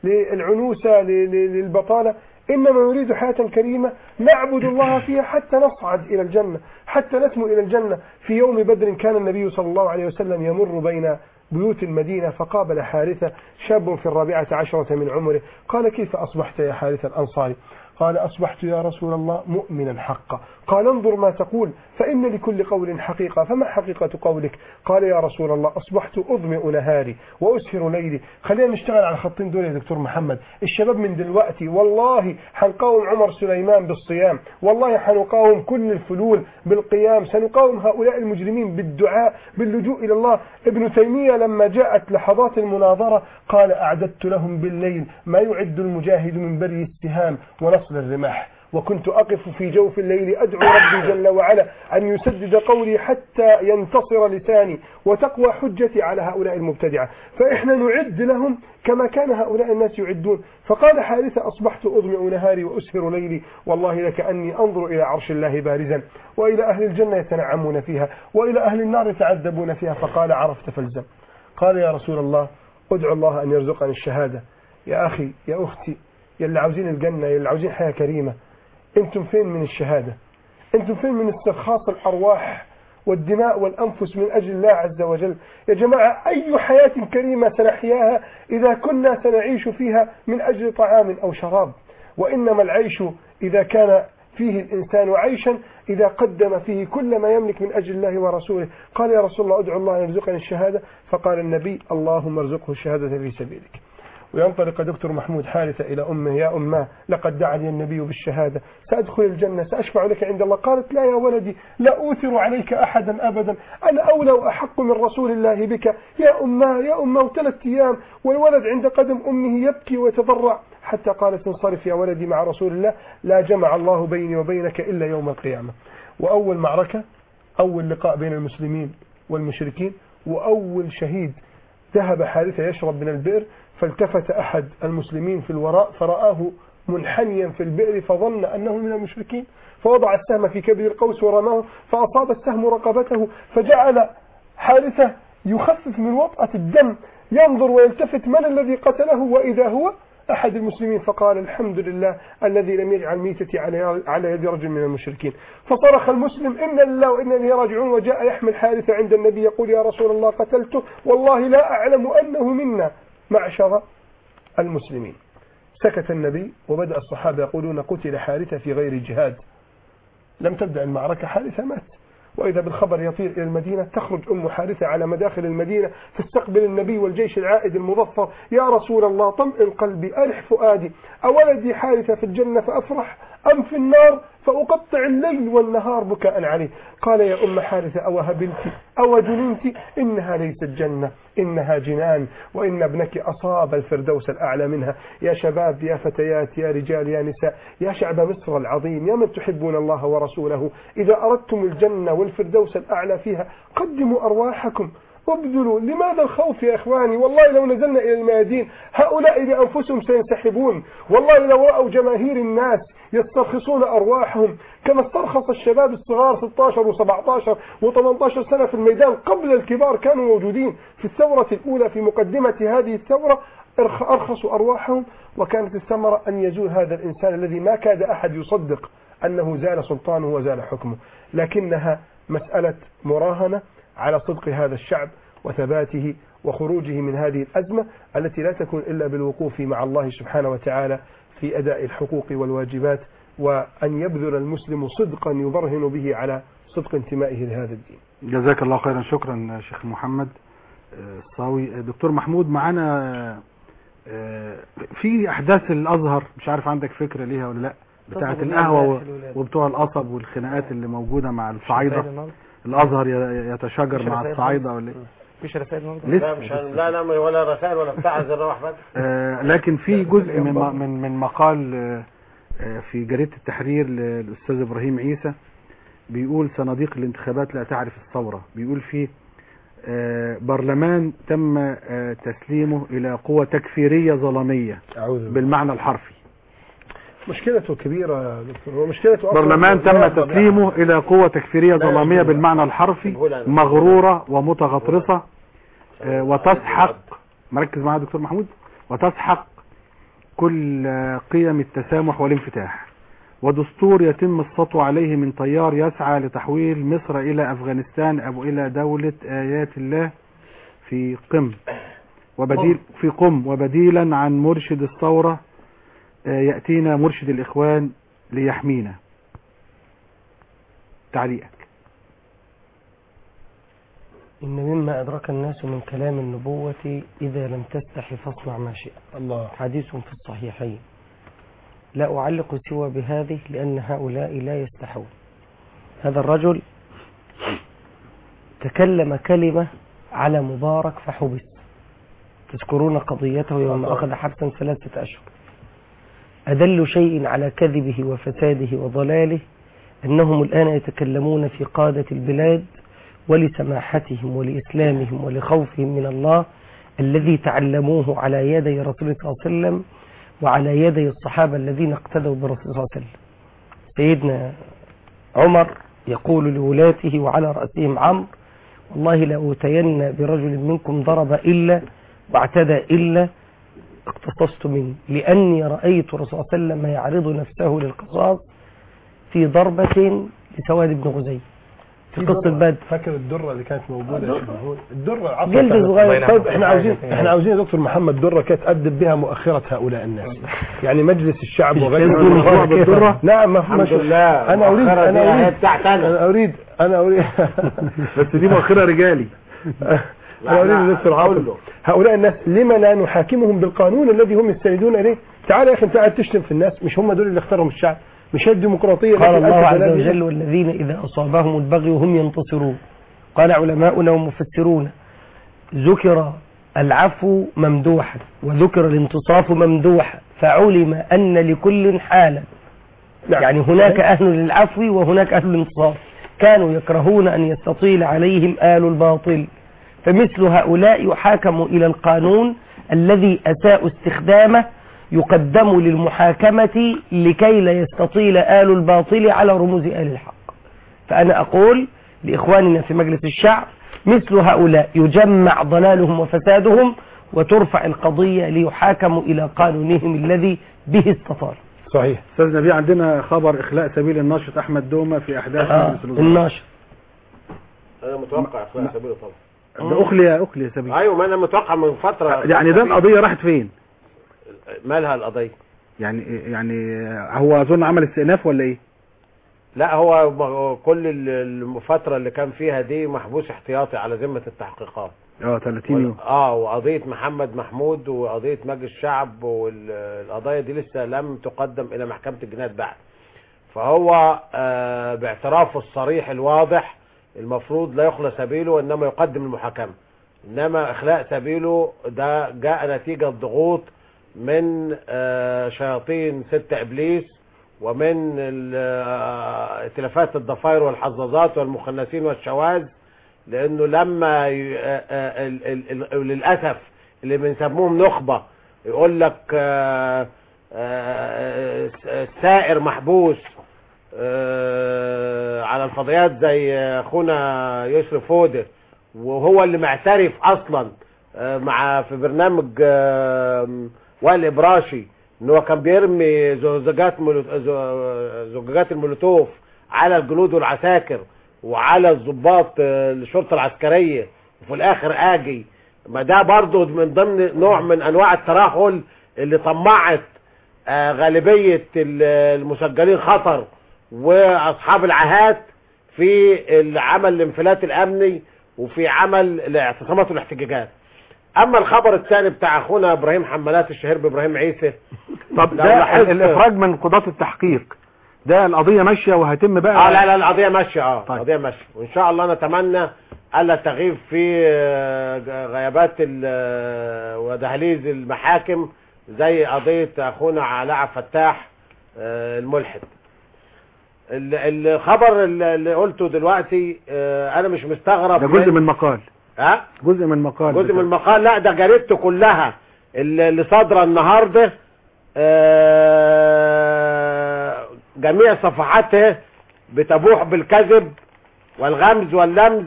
للعنوسة ل- ل- للبطالة إنما نريد حياة كريمة نعبد الله فيها حتى نصعد إلى الجنة حتى نسمو إلى الجنة في يوم بدر كان النبي صلى الله عليه وسلم يمر بين بيوت المدينة فقابل حارثة شاب في الرابعة عشرة من عمره قال كيف أصبحت يا حارثة الأنصاري قال أصبحت يا رسول الله مؤمنا حقا قال انظر ما تقول فإن لكل قول حقيقة فما حقيقة قولك قال يا رسول الله أصبحت أظمئ نهاري وأسهر ليلي خلينا نشتغل على خطين دول يا دكتور محمد الشباب من دلوقتي والله حنقاوم عمر سليمان بالصيام والله حنقاوم كل الفلول بالقيام سنقاوم هؤلاء المجرمين بالدعاء باللجوء إلى الله ابن تيمية لما جاءت لحظات المناظرة قال أعددت لهم بالليل ما يعد المجاهد من بري السهام ونصل الرماح وكنت أقف في جوف الليل أدعو ربي جل وعلا أن يسدد قولي حتى ينتصر لساني وتقوى حجتي على هؤلاء المبتدعة فإحنا نعد لهم كما كان هؤلاء الناس يعدون فقال حارثة أصبحت أظمئ نهاري وأسهر ليلي والله لكأني أنظر إلى عرش الله بارزا وإلى أهل الجنة يتنعمون فيها وإلى أهل النار يتعذبون فيها فقال عرفت فالزم قال يا رسول الله ادعو الله أن يرزقني الشهادة يا أخي يا أختي يا اللي عاوزين الجنة يا اللي عاوزين حياة كريمة انتم فين من الشهادة انتم فين من استرخاص الارواح والدماء والانفس من اجل الله عز وجل يا جماعة اي حياة كريمة سنحياها اذا كنا سنعيش فيها من اجل طعام او شراب وانما العيش اذا كان فيه الإنسان عيشا إذا قدم فيه كل ما يملك من أجل الله ورسوله قال يا رسول الله ادعو الله يرزقني الشهادة فقال النبي اللهم ارزقه الشهادة في سبيلك وينطلق دكتور محمود حارثة إلى أمه يا أمه لقد دعاني النبي بالشهادة سأدخل الجنة سأشفع لك عند الله قالت لا يا ولدي لا أوثر عليك أحدا أبدا أنا أولى وأحق من رسول الله بك يا أمه يا أمه وثلاث أيام والولد عند قدم أمه يبكي ويتضرع حتى قالت انصرف يا ولدي مع رسول الله لا جمع الله بيني وبينك إلا يوم القيامة وأول معركة أول لقاء بين المسلمين والمشركين وأول شهيد ذهب حارثة يشرب من البئر فالتفت أحد المسلمين في الوراء فرآه منحنيا في البئر فظن أنه من المشركين فوضع السهم في كبد القوس ورماه فأصاب السهم رقبته فجعل حارثة يخفف من وطأة الدم ينظر ويلتفت من الذي قتله وإذا هو أحد المسلمين فقال الحمد لله الذي لم يجعل ميتتي على على يد رجل من المشركين فصرخ المسلم إنا لله وإنا إليه راجعون وجاء يحمل حارثة عند النبي يقول يا رسول الله قتلته والله لا أعلم أنه منا معشر المسلمين سكت النبي وبدأ الصحابة يقولون قتل حارثة في غير جهاد لم تبدأ المعركة حارثة مات وإذا بالخبر يطير إلى المدينة تخرج أم حارثة على مداخل المدينة تستقبل النبي والجيش العائد المظفر يا رسول الله طمئن قلبي أرح فؤادي أولدي حارثة في الجنة فأفرح أم في النار فأقطع الليل والنهار بكاء عليه قال يا أم حارثة أو هبلت أو جننت إنها ليست جنة إنها جنان وإن ابنك أصاب الفردوس الأعلى منها يا شباب يا فتيات يا رجال يا نساء يا شعب مصر العظيم يا من تحبون الله ورسوله إذا أردتم الجنة والفردوس الأعلى فيها قدموا أرواحكم ابذلوا لماذا الخوف يا إخواني والله لو نزلنا إلى الميادين هؤلاء بأنفسهم سينسحبون والله لو رأوا جماهير الناس يسترخصون أرواحهم كما استرخص الشباب الصغار 16 و17 و18 سنة في الميدان قبل الكبار كانوا موجودين في الثورة الأولى في مقدمة هذه الثورة أرخصوا أرواحهم وكانت الثمرة أن يزول هذا الإنسان الذي ما كاد أحد يصدق أنه زال سلطانه وزال حكمه لكنها مسألة مراهنة على صدق هذا الشعب وثباته وخروجه من هذه الأزمة التي لا تكون إلا بالوقوف مع الله سبحانه وتعالى في أداء الحقوق والواجبات وأن يبذل المسلم صدقا يبرهن به على صدق انتمائه لهذا الدين جزاك الله خيرا شكرا شيخ محمد آه، الصاوي آه، دكتور محمود معانا آه، في احداث الازهر مش عارف عندك فكره ليها ولا لا بتاعه تطلب القهوه و- الناس الولاد. وبتوع القصب والخناقات اللي موجوده مع الصعايده رسائل الازهر ي- يتشاجر مش مع رسائل الصعايده ولا إيه؟ مفيش رسائل النهارده لسه. لا مش لا لا ولا رسائل ولا بتاع زي الروح بس آه، لكن في جزء من من من مقال آه، آه، في جريده التحرير للاستاذ ابراهيم عيسى بيقول صناديق الانتخابات لا تعرف الثوره بيقول فيه آه، برلمان تم آه، تسليمه الى قوة تكفيرية ظلامية أعوذ بالله. بالمعنى الحرفي مشكلته كبيرة يا دكتور ومشكلته أصلاً برلمان لا تم يقدر تسليمه الى قوة تكفيرية لا ظلامية يقدر. بالمعنى الحرفي الهولة. مغرورة ومتغطرسة آه، وتسحق مركز معايا يا دكتور محمود وتسحق كل آه، قيم التسامح والانفتاح ودستور يتم السطو عليه من تيار يسعى لتحويل مصر الى افغانستان او الى دولة ايات الله في قم وبديل في قم وبديلا عن مرشد الثورة آه، يأتينا مرشد الاخوان ليحمينا تعليقك إن مما أدرك الناس من كلام النبوة إذا لم تستحي فاصنع ما شئت الله حديث في الصحيحين لا أعلق سوى بهذه لأن هؤلاء لا يستحون هذا الرجل تكلم كلمة على مبارك فحبس تذكرون قضيته يوم أخذ حبسا ثلاثة أشهر أدل شيء على كذبه وفساده وضلاله أنهم الآن يتكلمون في قادة البلاد ولسماحتهم ولإسلامهم ولخوفهم من الله الذي تعلموه على يدي رسول صلى الله عليه وسلم وعلى يدي الصحابة الذين اقتدوا برسول صلى الله عليه وسلم سيدنا عمر يقول لولاته وعلى رأسهم عمرو والله لأوتين برجل منكم ضرب إلا واعتدى إلا اقتصصت منه لأني رأيت الرسول صلى الله عليه وسلم يعرض نفسه للقصاص في ضربة لسواد بن غزي في قصة بدر فاكر الدره اللي كانت موجوده يا شيخ محمود الدره العصر جلد بتاعت- صغير. طيب احنا عاوزين احنا عاوزين يا دكتور محمد دره كانت تأدب بها مؤخره هؤلاء الناس يعني مجلس الشعب وغيره كان في مشروع بالدرة؟ نعم ما الحمد مش- لله. انا اريد مؤخرة دي انا هي اريد بتاعتنا. انا اريد انا اريد بس دي مؤخرة رجالي انا اريد يا دكتور عاطف هؤلاء الناس لما لا نحاكمهم بالقانون الذي هم يستندون اليه تعال يا اخي انت قاعد تشتم في الناس مش هم دول اللي اختارهم الشعب مش هي الديمقراطيه قال التي الله أتت عز لنا بها؟ وجل والذين إذا أصابهم البغي هم ينتصرون قال علماؤنا ومفسرون ذكر العفو ممدوحا وذكر الانتصاف ممدوحا فعلم أن لكل حالا يعني هناك أهل للعفو وهناك أهل للانتصاف كانوا يكرهون أن يستطيل عليهم آل الباطل فمثل هؤلاء يحاكم إلى القانون الذي أساء استخدامه يقدم للمحاكمة لكي لا يستطيل آل الباطل على رموز آل الحق فأنا أقول لإخواننا في مجلس الشعب مثل هؤلاء يجمع ضلالهم وفسادهم وترفع القضية ليحاكموا إلى قانونهم الذي به استطال صحيح استاذ نبي عندنا خبر اخلاء سبيل الناشط احمد دومه في احداث آه مجلس الوزراء الناشط انا متوقع اخلاء سبيله طبعا ده اخلي اخلي سبيل ايوه ما انا متوقع من فتره يعني ده القضيه راحت فين مالها القضيه يعني يعني هو اظن عمل استئناف ولا ايه لا هو هو كل ال- الفتره اللي كان فيها دي محبوس احتياطي على ذمه التحقيقات اه 30 يوم اه وقضيه محمد محمود وقضيه مجلس الشعب والقضايا دي لسه لم تقدم الى محكمه الجنايات بعد فهو آه باعترافه الصريح الواضح المفروض لا يخلى سبيله انما يقدم المحاكمه انما اخلاء سبيله ده جاء نتيجه ضغوط من آه شياطين ست ابليس ومن ال- آه، ائتلافات الضفائر والحظاظات والمخنثين والشواذ لانه لما ي... آه، آه، ال... ال... ال... للاسف اللي بنسموهم نخبه يقول لك آه، آه، السائر محبوس آه، على الفضائيات زي اخونا يسري فوده وهو اللي معترف اصلا آه، مع في برنامج آه، وائل ابراشي ان هو كان بيرمي زجاجات مولو- ز- زجاجات المولوتوف على الجنود والعساكر وعلى الضباط آه، الشرطه العسكريه وفي الاخر اجي ما ده برضه من ضمن نوع من انواع الترهل اللي طمعت آه، غالبيه ال- المسجلين خطر واصحاب العاهات في العمل الانفلات الامني وفي عمل الاعتصامات والاحتجاجات اما الخبر الثاني بتاع اخونا ابراهيم حمالات الشهير بابراهيم عيسى طب لو ده لاحظت- الافراج من قضاة التحقيق ده القضية ماشية وهتم بقى اه لا لا القضيه ماشيه اه القضيه ماشيه وان شاء الله نتمنى الا تغيب في آه، غيابات ال- آه، ودهاليز المحاكم زي قضيه اخونا علاء عبد الفتاح آه، الملحد ال- الخبر اللي اللي قلته دلوقتي آه، انا مش مستغرب ده جزء من مقال ها جزء من مقال جزء من المقال لا ده جريدته كلها اللي اللي صادره النهارده آه، جميع صفحاتها بتبوح بالكذب والغمز واللمز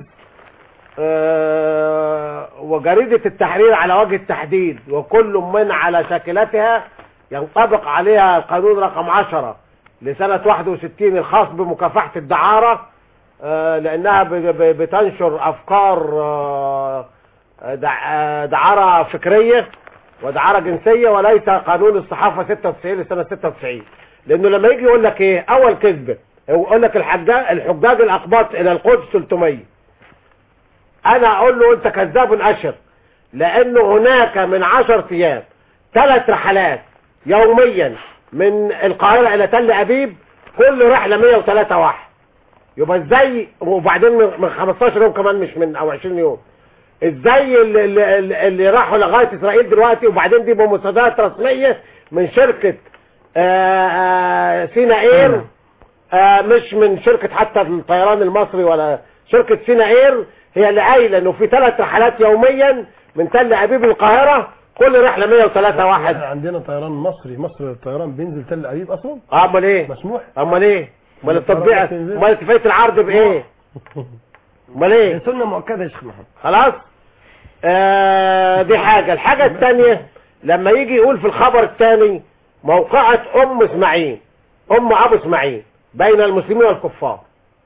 آه، وجريدة التحرير على وجه التحديد وكل من على شاكلتها ينطبق عليها القانون رقم 10 لسنة 61 الخاص بمكافحة الدعارة آه، لأنها ب- ب- بتنشر أفكار آه، دع- آه، دعارة فكرية ودعارة جنسية وليس قانون الصحافة 96 لسنة 96 لأنه لما يجي يقول لك إيه أول كذبة هو يقول لك الحجاج الحجاج الأقباط إلى القدس 300 انا اقول له انت كذاب اشر لانه هناك من عشر ايام ثلاث رحلات يوميا من القاهرة الى تل ابيب كل رحلة 103 واحد يبقى ازاي وبعدين من من 15 يوم كمان مش من او 20 يوم ازاي اللي, اللي, اللي راحوا لغاية اسرائيل دلوقتي وبعدين دي بمساعدات رسمية من شركة آه، آه، سينا اير آه، مش من شركة حتى الطيران المصري ولا شركة سينا اير هي اللي قايله انه في ثلاث رحلات يوميا من تل ابيب القاهرة كل رحلة 103 واحد احنا عندنا طيران مصري مصر الطيران بينزل تل ابيب اصلا اه امال ايه مسموح امال ايه امال التطبيق الطيران امال اتفاقية العرض بايه امال ايه سنة مؤكدة يا شيخ محمد خلاص آه دي حاجة الحاجة الثانية لما يجي يقول في الخبر الثاني موقعة ام اسماعيل ام ابو اسماعيل بين المسلمين والكفار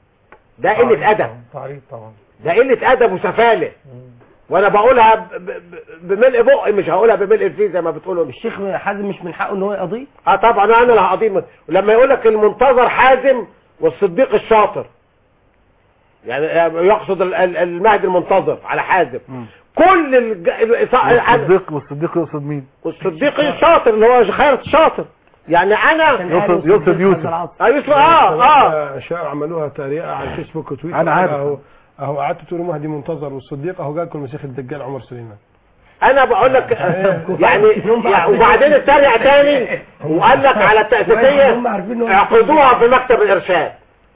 ده قله ادب تعريض طبعا ده قله ادب وسفاله وانا بقولها ب- ب- بملء بقي مش هقولها بملء الفيه زي ما بتقولوا الشيخ حازم مش من حقه ان هو يقضي اه طبعا انا اللي هقضيه ولما يقول لك المنتظر حازم والصديق الشاطر يعني يقصد ال- ال- المهدي المنتظر على حازم كل الج... ال- والصديق والصديق يقصد مين والصديق الشاطر اللي هو خيرت الشاطر يعني انا يقصد يقصد يوسف اه يوسف اه اه اشياء عملوها تريقه على الفيسبوك وتويتر أنا عارف. اهو اهو قعدتوا تقولوا مهدي منتظر والصديق اهو جاكم المسيح الدجال عمر سليمان انا بقول لك يعني, يعني وبعدين اتريق تاني وقال لك على التأسيسية اعقدوها في مكتب الارشاد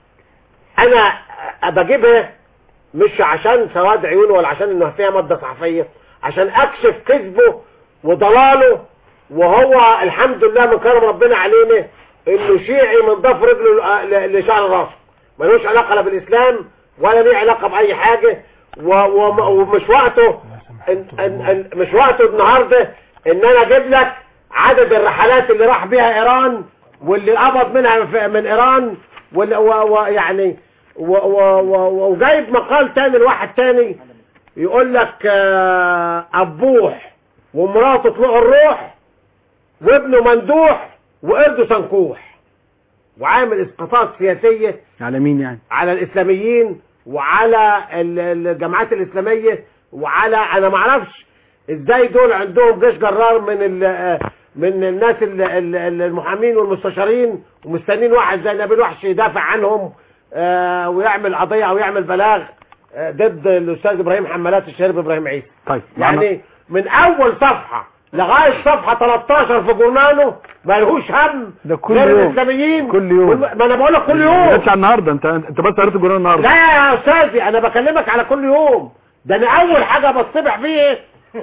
انا بجيبها مش عشان سواد عيونه ولا عشان انه فيها مادة صحفية عشان اكشف كذبه وضلاله وهو الحمد لله من كرم ربنا علينا انه شيعي من ضف رجله ل- لشعر راسه ملوش علاقة لا بالاسلام ولا ليه علاقة باي حاجة و- وم- ومش وقته إن إن إن مش وقته النهاردة ان انا اجيب لك عدد الرحلات اللي راح بيها ايران واللي قبض منها في- من ايران واللي- و- ويعني و- و- و- وجايب مقال تاني لواحد تاني يقول لك آه، ابوح ومراته طلوع الروح وابنه مندوح وقرده سنكوح وعامل اسقاطات سياسيه على مين يعني على الاسلاميين وعلى ال- الجماعات الاسلاميه وعلى انا ما اعرفش ازاي دول عندهم جيش جرار من ال من الناس ال- ال- المحامين والمستشارين ومستنين واحد زي نبيل وحش يدافع عنهم آه، ويعمل قضيه او يعمل بلاغ آه، ضد الاستاذ ابراهيم حمالات الشريف ابراهيم عيسى طيب يعني من اول صفحه لغايه صفحه 13 في جورنانه ملهوش هم ده كل غير يوم. الاسلاميين كل يوم. والم- ما انا بقول لك كل ما يوم جاتش على النهارده انت انت بس قريت الجورنال النهارده لا يا استاذي انا بكلمك على كل يوم ده انا اول حاجه بصبح فيه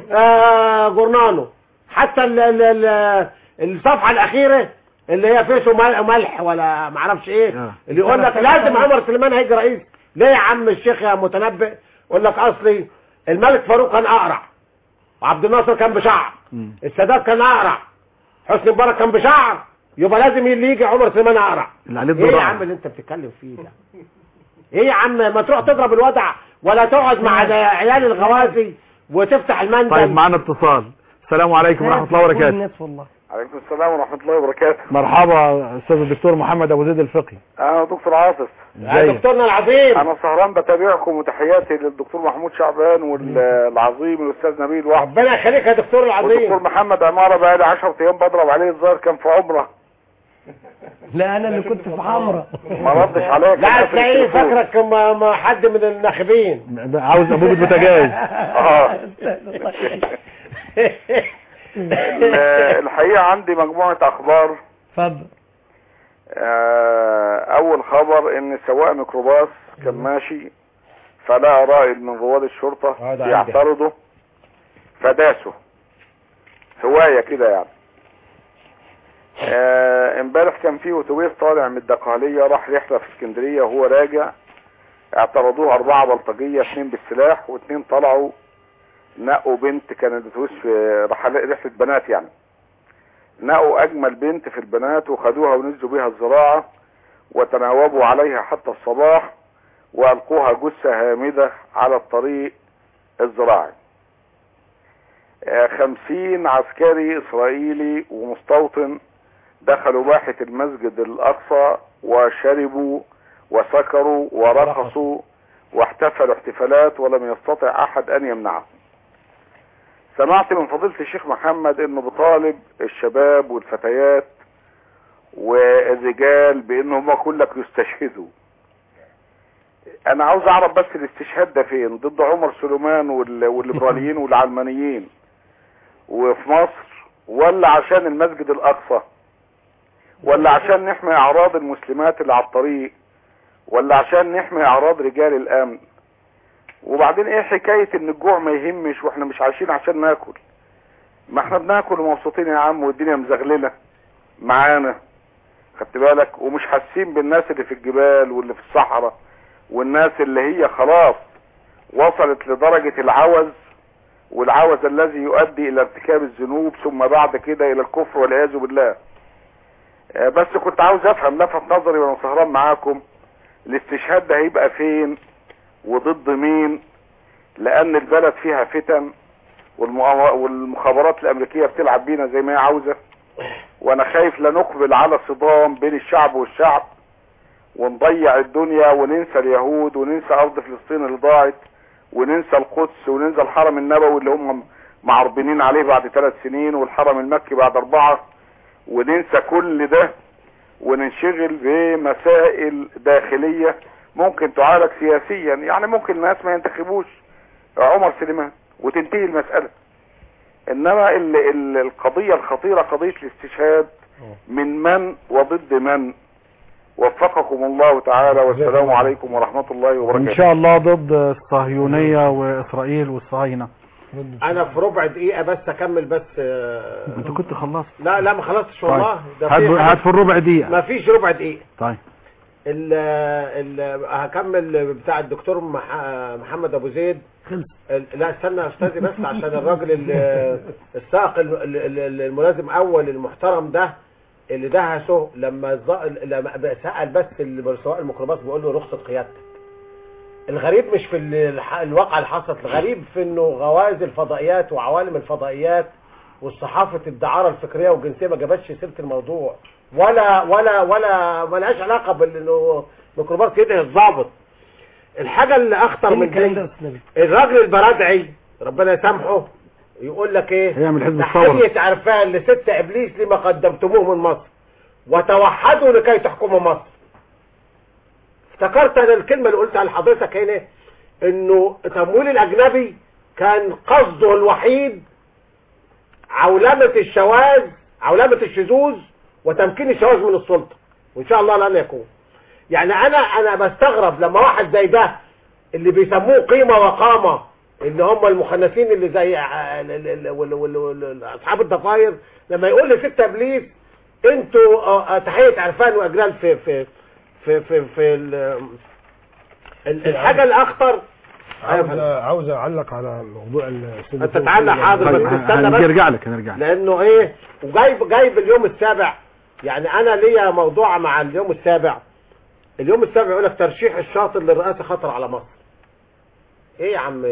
آه جورنانو حتى ال ال ال الصفحه الاخيره اللي هي فيشه مل- ملح ولا معرفش ايه اللي يقول لك لازم عمر سليمان هيجي رئيس ليه يا عم الشيخ يا متنبئ يقول لك اصلي الملك فاروق كان اقرع وعبد الناصر كان بشعر السادات كان اقرع حسني مبارك كان بشعر يبقى لازم اللي يجي عمر سليمان اقرع اللي عليه ايه يا الضراعه عم اللي انت بتتكلم فيه ده ايه يا عم ما تروح تضرب الوضع ولا تقعد مع عيال الغوازي وتفتح المندل طيب معانا اتصال السلام عليكم ورحمه الله وبركاته الناس والله عليكم السلام ورحمة الله وبركاته مرحبا استاذ الدكتور محمد ابو زيد الفقي أنا دكتور عاطف يا دكتورنا العظيم أنا سهران بتابعكم وتحياتي للدكتور محمود شعبان والعظيم الأستاذ نبيل وحد ربنا يخليك يا دكتور العظيم والدكتور محمد عمارة بقالي 10 أيام بضرب عليه الظاهر كان في عمرة لا انا اللي كنت في حمرة ما ردش عليا لا كان قافل تلاقيه التليفون. فاكرك ما ما حد من الناخبين ده عاوز ابوه بوتاجاز اه ال- الحقيقة عندي مجموعة أخبار اتفضل آه، أول خبر إن سواق ميكروباص كان ماشي فلقى رائد من رواد الشرطة آه، ده عندي. يعترضه فداسه هواية كده يعني آه، امبارح كان في اتوبيس طالع من الدقهلية راح رحلة في اسكندرية وهو راجع اعترضوه أربعة بلطجية اثنين بالسلاح واثنين طلعوا نقوا بنت كانت بتوش في رحلة رحلة بنات يعني نقوا أجمل بنت في البنات وخدوها ونزلوا بيها الزراعة وتناوبوا عليها حتى الصباح وألقوها جثة هامدة على الطريق الزراعي آه، خمسين عسكري إسرائيلي ومستوطن دخلوا باحة المسجد الأقصى وشربوا وسكروا ورقصوا واحتفلوا احتفالات ولم يستطع أحد أن يمنعهم سمعت من فضيلة الشيخ محمد انه بطالب الشباب والفتيات والرجال بانهم كلك يستشهدوا انا عاوز اعرف بس الاستشهاد ده فين ضد عمر سليمان وال- والليبراليين والعلمانيين وفي مصر ولا عشان المسجد الاقصى ولا عشان نحمي اعراض المسلمات اللي على الطريق ولا عشان نحمي اعراض رجال الامن وبعدين ايه حكاية ان الجوع ما يهمش واحنا مش عايشين عشان ناكل ما احنا بناكل ومبسوطين يا عم والدنيا مزغللة معانا خدت بالك ومش حاسين بالناس اللي في الجبال واللي في الصحراء والناس اللي هي خلاص وصلت لدرجة العوز والعوز الذي يؤدي الى ارتكاب الذنوب ثم بعد كده الى الكفر والعياذ بالله آه، بس كنت عاوز افهم لفت نظري وانا سهران معاكم الاستشهاد ده هيبقى فين وضد مين لان البلد فيها فتن والمؤا- والمخابرات الامريكيه بتلعب بينا زي ما هي عاوزه وانا خايف لا نقبل على صدام بين الشعب والشعب ونضيع الدنيا وننسى اليهود وننسى ارض فلسطين اللي ضاعت وننسى القدس وننسى الحرم النبوي اللي هم معربنين عليه بعد ثلاث سنين والحرم المكي بعد اربعة وننسى كل ده وننشغل بمسائل داخلية ممكن تعالج سياسيا يعني ممكن الناس ما ينتخبوش عمر سليمان وتنتهي المسألة انما ال ال القضية الخطيرة قضية الاستشهاد من من وضد من وفقكم الله تعالى والسلام عليكم ورحمة الله وبركاته ان شاء الله ضد الصهيونية واسرائيل والصهاينة انا في ربع دقيقة بس اكمل بس آه، انت كنت خلصت لا لا ما خلصتش والله ده هات في هات حاجات- في الربع دقيقة ما فيش ربع دقيقة طيب ال ال هكمل بتاع الدكتور مح- محمد ابو زيد خلص ال- لا استنى يا استاذي بس عشان الراجل ال- السائق ال- ال- ال- الملازم اول المحترم ده اللي دهسه لما الظ- لما سال بس ال- سواق الميكروباص بيقول له رخصه قيادتك الغريب مش في ال- الح- الواقعة اللي حصلت الغريب في انه غواز الفضائيات وعوالم الفضائيات والصحافة الدعارة الفكرية والجنسية ما جابتش سيرة الموضوع ولا ولا ولا ملهاش علاقة بانه ميكروباص يدهي الضابط الحاجة اللي اخطر من دي الراجل البرادعي ربنا يسامحه يقول لك ايه هيعمل حزب الثورة تحية عرفان لست ابليس لما قدمتموه من مصر وتوحدوا لكي تحكموا مصر افتكرت انا الكلمة اللي قلتها لحضرتك هنا انه التمويل الاجنبي كان قصده الوحيد عولمة الشواذ عولمة الشذوذ وتمكين الشواذ من السلطة وان شاء الله لن يكون يعني انا انا بستغرب لما واحد زي ده اللي بيسموه قيمة وقامة اللي هم المخنثين اللي زي ع- ال- ال- ال- وال- وال- وال- اصحاب الضفاير لما يقول لست ابليس انتوا آه، آه، تحية عرفان واجلال في في في في, في ال- ال- الحاجة الاخطر عاوز عاوز اعلق على موضوع الأستاذ انت فوزي. تعلق حاضر بس استنى بس هنرجع لك هنرجع لك لانه ايه وجايب جايب اليوم السابع يعني انا ليا موضوع مع اليوم السابع اليوم السابع يقول لك ترشيح الشاطر للرئاسه خطر على مصر ايه يا عم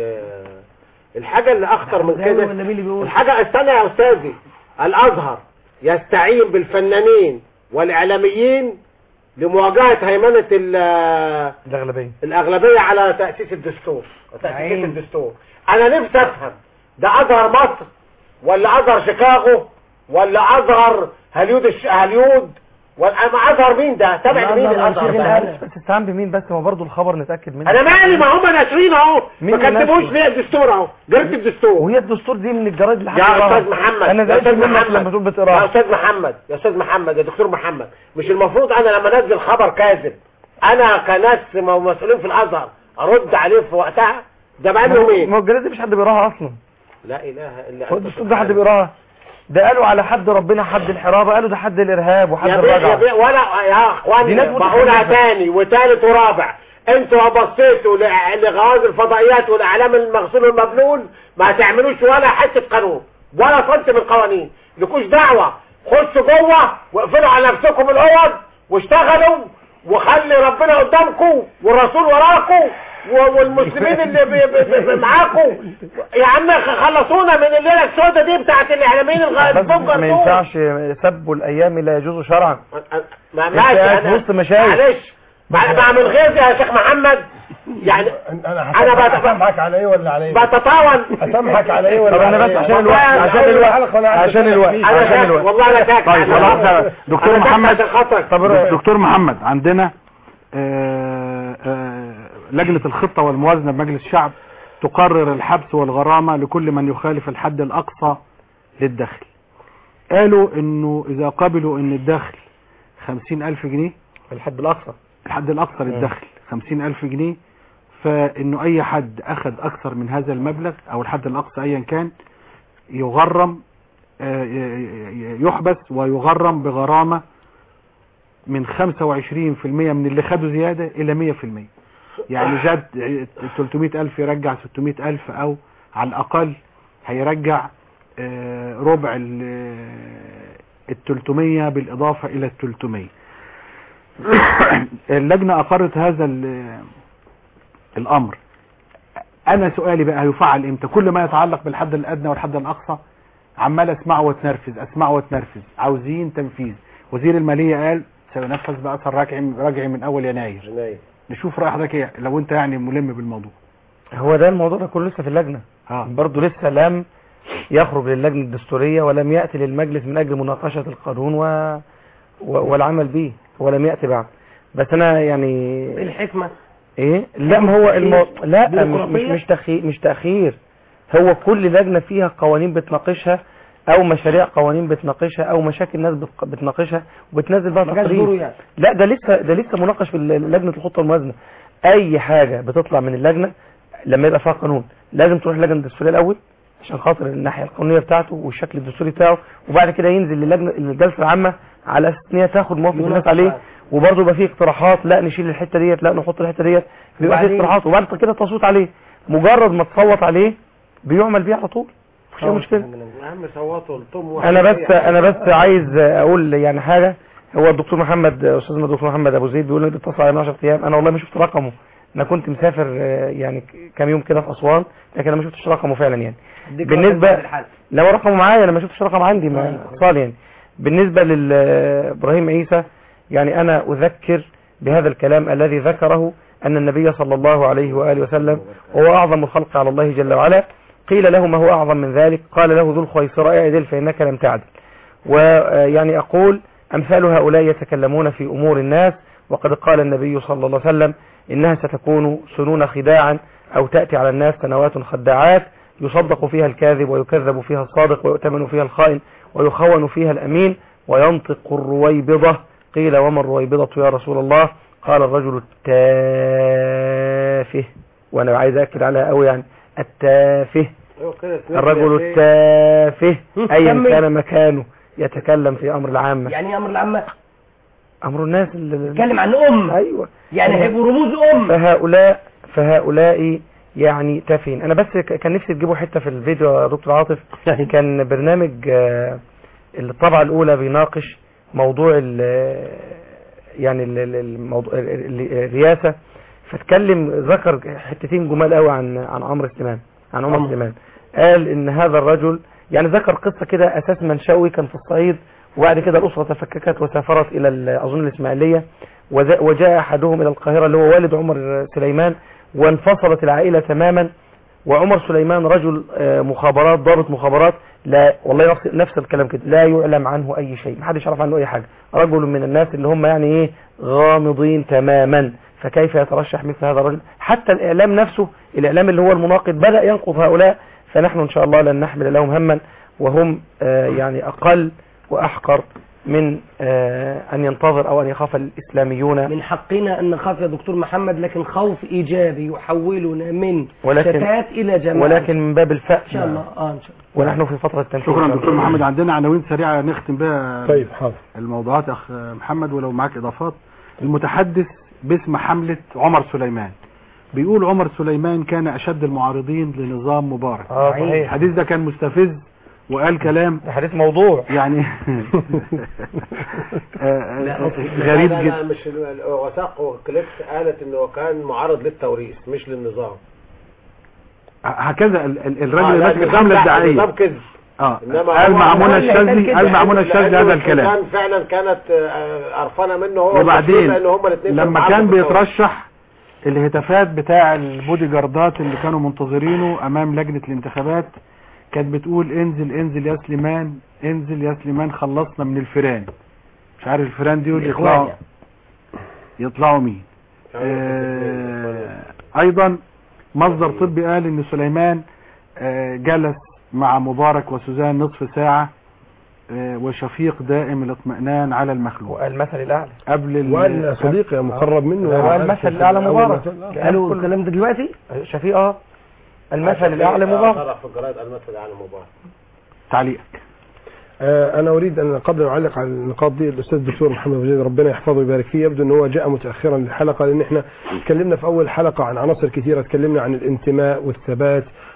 الحاجه اللي اخطر من كده الحاجه استنى يا استاذي الازهر يستعين بالفنانين والاعلاميين لمواجهه هيمنه ال- الأغلبية الاغلبيه على تاسيس الدستور وتاسيس الدستور انا نفسي افهم ده ازهر مصر ولا ازهر شيكاغو ولا ازهر هليود الش... هليود ولا أما ازهر مين ده تابع لمين الازهر ده بس استعان بمين بس ما برضه الخبر نتأكد منه انا مالي ما هم ناشرين اهو مين ما اللي كتبوش ناشر؟ ليه الدستور اهو جريده الدستور وهي الدستور دي من الجرايد اللي يا حد استاذ محمد انا يا زعلت استاذ منك محمد لما تقول يا بتقراها استاذ محمد يا استاذ محمد يا دكتور محمد مش المفروض انا لما انزل خبر كاذب انا كناس م- مسؤولين في الازهر ارد عليه في وقتها ده بقى له ما يومين هو الجرايد دي مش حد بيقراها اصلا لا اله الا هو انت الدستور ده حد بيقراها ده قالوا على حد ربنا حد الحرابة قالوا ده حد الارهاب وحد يا بيه يا الرجعة بيه ولا يا دي اخواني ناس بقولها متخلفة. تاني وتالت ورابع انتوا بصيتوا ل- لغواز الفضائيات والاعلام المغسول والمبلول ما تعملوش ولا حته قانون ولا سنت من القوانين لكوش دعوه خشوا جوه واقفلوا على نفسكم الاوض واشتغلوا وخلي ربنا قدامكم والرسول وراكم و- والمسلمين اللي بي بي بي معاكم يا عم خلصونا من الليله السوداء دي بتاعت الاعلاميين الغ- بس الفجر ما دول ينفعش سب الايام لا يجوز شرعا ما انت ماشي قاعد في انا وسط مشايخ معلش مع مع من غيظي يا شيخ محمد يعني انا انا بت- هسامحك على ايه ولا على ايه بتطاول اسامحك على ايه ولا طب انا على بس إيه؟ عشان الوقت عشان الوقت عشان الوقت انا عشان ساكت الوقت والله انا ساكت طيب أنا خلاص ساكت. دكتور أنا ساكت محمد عشان خاطرك طب دكتور محمد عندنا آه، آه، لجنة الخطة والموازنة بمجلس الشعب تقرر الحبس والغرامة لكل من يخالف الحد الأقصى للدخل قالوا انه اذا قبلوا ان الدخل خمسين الف جنيه الحد الاقصى الحد الاقصى للدخل خمسين الف جنيه فانه اي حد اخذ اكثر من هذا المبلغ او الحد الاقصى ايا كان يغرم آه، ي- ي- يحبس ويغرم بغرامة من 25% من اللي خدوا زيادة الى 100% يعني زاد 300 الف يرجع 600 الف او على الاقل هيرجع آه، ربع ال- التلتمية بالإضافة إلى التلتمية اللجنة أقرت هذا ال- الأمر أنا سؤالي بقى هيفعل إمتى كل ما يتعلق بالحد الأدنى والحد الأقصى عمال أسمعه واتنرفز أسمعه واتنرفز عاوزين تنفيذ وزير المالية قال سينفذ بأثر راجعي راجعي من أول يناير يناير نشوف رأي حضرتك إيه لو أنت يعني ملم بالموضوع هو ده الموضوع ده كله لسه في اللجنة آه. برضه لسه لم يخرج للجنة الدستورية ولم يأتي للمجلس من أجل مناقشة القانون و... و... والعمل به ولم يأتي بعد بس أنا يعني ايه الحكمة ايه لا ما هو المو... لا مش مش بيروقراطية؟ مش تأخير مش تأخير هو كل لجنة فيها قوانين بتناقشها او مشاريع قوانين بتناقشها او مشاكل ناس بت- بتناقشها وبتنزل بقى ما جاش تقرير دوره يعني. لا ده لسه ده لسه مناقش في ال- لجنة الخطة الموازنة اي حاجة بتطلع من اللجنة لما يبقى فيها قانون لازم تروح اللجنة الدستورية الاول عشان خاطر الناحية القانونية بتاعته والشكل الدستوري بتاعه وبعد كده ينزل للجنة للجلسة العامة على اساس ان هي تاخد موافقة الناس عليه وبرضه يبقى فيه اقتراحات لا نشيل الحتة ديت لا نحط الحتة ديت بيبقى فيه وبعدين؟ اقتراحات وبعد كده تصوت عليه مجرد ما تصوت عليه بيعمل بيه على طول مفيش أي مشكلة يا عم صوتوا الطم انا بس انا بس عايز اقول يعني حاجه هو الدكتور محمد استاذنا الدكتور محمد ابو زيد بيقول لي بيتصل على 10 ايام انا والله ما شفت رقمه انا كنت مسافر آه، يعني كام يوم كده في اسوان لكن انا ما شفتش رقمه فعلا يعني بالنسبه لو رقمه معايا انا ما شفتش رقم عندي ما اتصال يعني بالنسبه لابراهيم عيسى يعني انا اذكر بهذا الكلام الذي ذكره ان النبي صلى الله عليه واله وسلم هو اعظم الخلق على الله جل وعلا قيل له ما هو اعظم من ذلك قال له ذو الخيصراء اعدل فانك لم تعدل ويعني اقول امثال هؤلاء يتكلمون في امور الناس وقد قال النبي صلى الله عليه وسلم انها ستكون سنون خداعا او تاتي على الناس سنوات خداعات يصدق فيها الكاذب ويكذب فيها الصادق ويؤتمن فيها الخائن ويخون فيها الامين وينطق الرويبضه قيل وما الرويبضه يا رسول الله قال الرجل التافه وانا عايز اكد عليها قوي يعني التافه الرجل التافه ايا كمل. كان مكانه يتكلم في امر العامه يعني ايه امر العامة امر الناس اللي اتكلم عن ام ايوه يعني فه- هيبقوا رموز ام فهؤلاء فهؤلاء يعني تافهين انا بس ك- كان نفسي تجيبوا حته في الفيديو يا دكتور عاطف كان برنامج آه، الطبعه الاولى بيناقش موضوع ال يعني ال- ال- الموضوع ال- ال- الرئاسه فاتكلم ذكر حتتين جمال قوي عن عن عمرو سليمان عن عمر عمرو. سليمان قال ان هذا الرجل يعني ذكر قصه كده اساس منشوي كان في الصعيد وبعد كده الاسره تفككت وسافرت الى ال- اظن الاسماعيليه وذا- وجاء احدهم الى القاهره اللي هو والد عمر سليمان وانفصلت العائله تماما وعمر سليمان رجل آه، مخابرات ضابط مخابرات لا والله نفس- نفس الكلام كده لا يعلم عنه اي شيء محدش يعرف عنه اي حاجه رجل من الناس اللي هم يعني ايه غامضين تماما فكيف يترشح مثل هذا الرجل حتى الاعلام نفسه الاعلام اللي هو المناقض بدا ينقض هؤلاء فنحن ان شاء الله لن نحمل لهم هما وهم آه، يعني اقل واحقر من آه، ان ينتظر او ان يخاف الاسلاميون من حقنا ان نخاف يا دكتور محمد لكن خوف ايجابي يحولنا من ولكن- شتات الى جماعة ولكن من باب الفأل ان شاء الله اه ان شاء الله ونحن في فتره تنفيذ شكرا دكتور محمد عندنا عناوين سريعة نختم بها طيب حاضر الموضوعات يا أخ محمد ولو معاك إضافات المتحدث باسم حملة عمر سليمان بيقول عمر سليمان كان أشد المعارضين لنظام مبارك اه صحيح الحديث ده كان مستفز وقال كلام ده حديث موضوع يعني آه، لا آه، غريب لا, لا جدا مش ال- وثائق وكليكس قالت انه كان معارض للتوريث مش للنظام هكذا ال- ال- آه، الراجل اللي لا، ماسك النظام الحملة لا، النظام الدعائية كذب اه إنما قال هو- مع منى هو اللي الشاذلي كان قال كده. مع منى الشاذلي لأنه هذا الكلام كان فعلا كانت آه، قرفانه منه هو وبعدين لان هم الاثنين لما كان بيترشح الهتافات بتاع البودي جاردات اللي كانوا منتظرينه امام لجنة الانتخابات كانت بتقول انزل انزل يا سليمان انزل يا سليمان خلصنا من الفيران مش عارف الفيران دول الإخوان يطلعوا يعني. يطلعوا مين آه ايضا مصدر طبي قال ان سليمان آه جلس مع مبارك وسوزان نصف ساعة آه وشفيق دائم الاطمئنان على المخلوق المثل الاعلى قبل ال- وقال صديقي مقرب منه هو المثل الاعلى مبارك قالوا الكلام ده دلوقتي شفيق اه المثل الاعلى مبارك طلع في الجرايد المثل الاعلى مبارك تعليقك آه، انا اريد ان قبل ان اعلق على النقاط دي الاستاذ الدكتور محمد أبو زيد ربنا يحفظه ويبارك فيه يبدو ان هو جاء متاخرا للحلقه لان احنا اتكلمنا في اول حلقه عن عناصر كثيره اتكلمنا عن الانتماء والثبات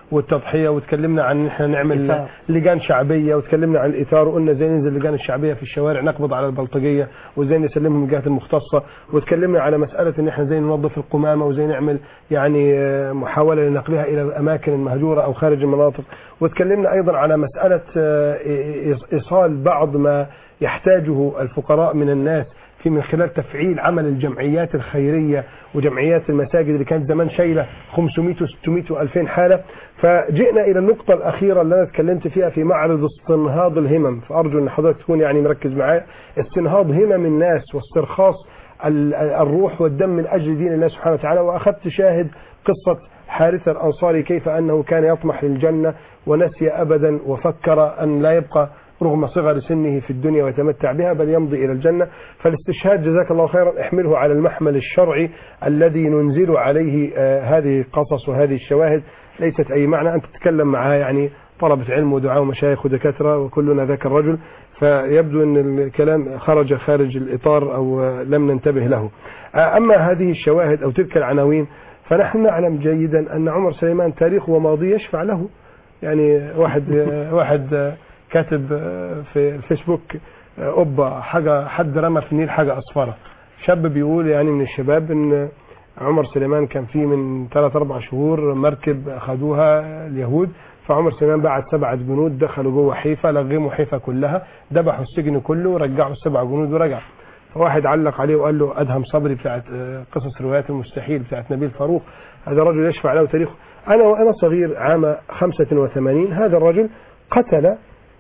والتضحيه وتكلمنا عن ان احنا نعمل إثار. لجان شعبيه وتكلمنا عن الاثار وقلنا ازاي ننزل اللجان الشعبيه في الشوارع نقبض على البلطجيه وازاي نسلمهم الجهات المختصه وتكلمنا على مساله ان احنا ازاي ننظف القمامه وازاي نعمل يعني آه، محاوله لنقلها الى الاماكن المهجوره او خارج المناطق وتكلمنا ايضا على مساله آه، إيص- ايصال بعض ما يحتاجه الفقراء من الناس في من خلال تفعيل عمل الجمعيات الخيرية وجمعيات المساجد اللي كانت زمان شايلة 500 و600 و2000 حالة فجئنا إلى النقطة الأخيرة اللي أنا اتكلمت فيها في معرض استنهاض الهمم فأرجو أن حضرتك تكون يعني مركز معايا استنهاض همم الناس واسترخاص ال- الروح والدم من أجل دين الله سبحانه وتعالى وأخذت شاهد قصة حارثة الأنصاري كيف أنه كان يطمح للجنة ونسي أبدا وفكر أن لا يبقى رغم صغر سنه في الدنيا ويتمتع بها بل يمضي إلى الجنة فالاستشهاد جزاك الله خيرا احمله على المحمل الشرعي الذي ننزل عليه آه، هذه القصص وهذه الشواهد ليست أي معنى أن تتكلم معها يعني طلبة علم ودعاء ومشايخ ودكاترة وكلنا ذاك الرجل فيبدو أن الكلام خرج خارج الإطار أو آه، لم ننتبه له آه، أما هذه الشواهد أو تلك العناوين فنحن نعلم جيدا أن عمر سليمان تاريخه وماضيه يشفع له يعني واحد آه، واحد آه، كاتب آه، في الفيسبوك آه، قبة حاجة حد رمى في النيل حاجة أصفرة شاب بيقول يعني من الشباب ان عمر سليمان كان فيه من 3 4 شهور مركب اخذوها اليهود فعمر سليمان بعت سبعة جنود دخلوا جوه حيفا لغموا حيفا كلها ذبحوا السجن كله ورجعوا السبع جنود ورجع فواحد علق عليه وقال له ادهم صبري بتاعت آه، قصص روايات المستحيل بتاعت نبيل فاروق هذا رجل يشفع له تاريخه انا وانا صغير عام 85 هذا الرجل قتل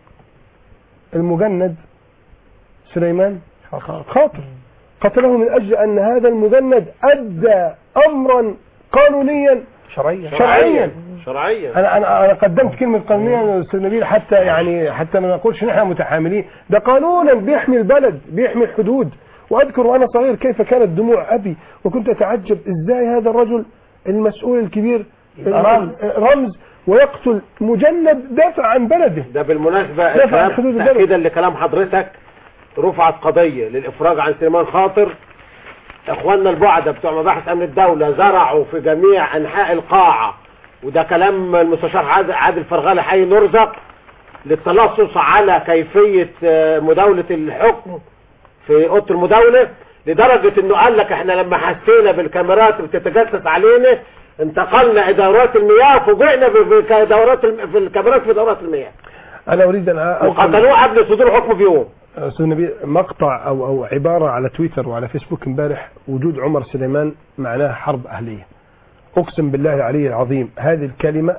المجند سليمان خاطر قتله من اجل ان هذا المجند ادى امرا قانونيا شرعيا شرعيا شرعيا انا انا انا قدمت كلمه قانونيا يا استاذ نبيل حتى يعني حتى ما نقولش ان احنا متحاملين ده قانونا بيحمي البلد بيحمي الحدود واذكر وانا صغير كيف كانت دموع ابي وكنت اتعجب ازاي هذا الرجل المسؤول الكبير رمز. رمز ويقتل مجند دافع عن بلده ده بالمناسبة دافع عن الكلام- حدود البلد. تأكيدا لكلام حضرتك رفعت قضية للإفراج عن سليمان خاطر إخواننا البعدة بتوع مباحث أمن الدولة زرعوا في جميع أنحاء القاعة وده كلام المستشار عاد- عادل فرغالي حي نرزق للتلصص على كيفية آه، مداولة الحكم في أوضة المداولة لدرجة إنه قال لك إحنا لما حسينا بالكاميرات بتتجسس علينا انتقلنا إدارات المياه فوجئنا في في دورات الم- في الكاميرات في دورات المياه انا اريد ان أنقل- وقتلوه قبل صدور حكم بيوم استاذ نبيل مقطع او او عباره على تويتر وعلى فيسبوك امبارح وجود عمر سليمان معناها حرب اهليه اقسم بالله العلي العظيم هذه الكلمه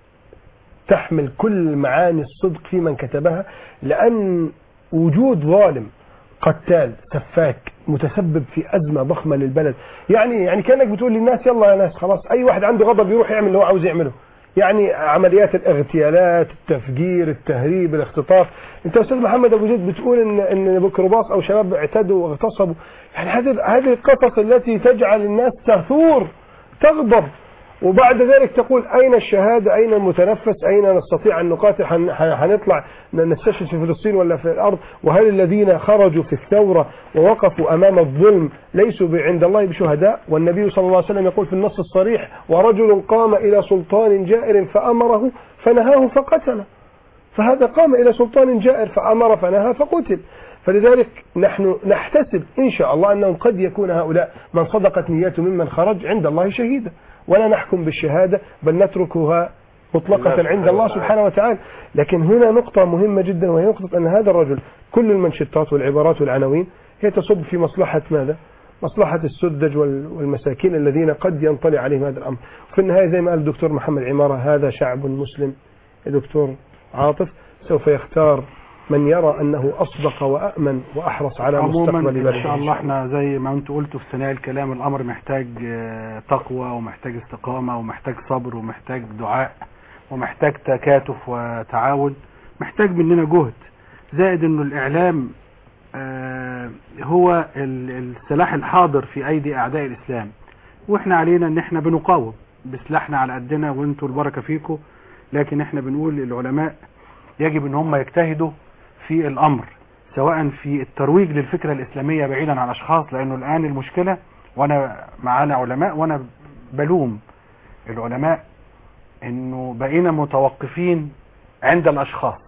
تحمل كل معاني الصدق في من كتبها لان وجود ظالم قتال سفاك متسبب في ازمه ضخمه للبلد يعني يعني كانك بتقول للناس يلا يا ناس خلاص اي واحد عنده غضب يروح يعمل اللي هو عاوز يعمله يعني عمليات الاغتيالات التفجير التهريب الاختطاف انت يا استاذ محمد ابو زيد بتقول ان ان ميكروباص او شباب اعتدوا واغتصبوا يعني هذه هذه القصص التي تجعل الناس تثور تغضب وبعد ذلك تقول أين الشهادة أين المتنفس أين نستطيع أن نقاتل هن- هنطلع نستشهد في فلسطين ولا في الأرض وهل الذين خرجوا في الثورة ووقفوا أمام الظلم ليسوا ب- عند الله بشهداء والنبي صلى الله عليه وسلم يقول في النص الصريح ورجل قام إلى سلطان جائر فأمره فنهاه فقتله فهذا قام إلى سلطان جائر فأمر فنهى فقتل فلذلك نحن نحتسب إن شاء الله أنهم قد يكون هؤلاء من صدقت نيته ممن خرج عند الله شهيدا ولا نحكم بالشهادة بل نتركها مطلقة عند الله سبحانه وتعالى لكن هنا نقطة مهمة جدا وهي نقطة أن هذا الرجل كل المنشطات والعبارات والعناوين هي تصب في مصلحة ماذا؟ مصلحة السذج وال- والمساكين الذين قد ينطلي عليهم هذا الأمر في النهاية زي ما قال الدكتور محمد عمارة هذا شعب مسلم الدكتور عاطف سوف يختار من يرى أنه أصدق وأأمن وأحرص على عموما مستقبل بلده ان شاء الله احنا زي ما انتوا قلتوا في ثنايا الكلام الامر محتاج آه، تقوى ومحتاج استقامه ومحتاج صبر ومحتاج دعاء ومحتاج تكاتف وتعاون محتاج مننا جهد زائد انه الاعلام آه، هو ال- السلاح الحاضر في ايدي اعداء الاسلام واحنا علينا ان احنا بنقاوم بسلاحنا على قدنا وانتوا البركه فيكم لكن احنا بنقول للعلماء يجب ان هم يجتهدوا في الامر سواء في الترويج للفكره الاسلاميه بعيدا عن اشخاص لانه الان المشكله وانا معانا علماء وانا بلوم العلماء انه بقينا متوقفين عند الاشخاص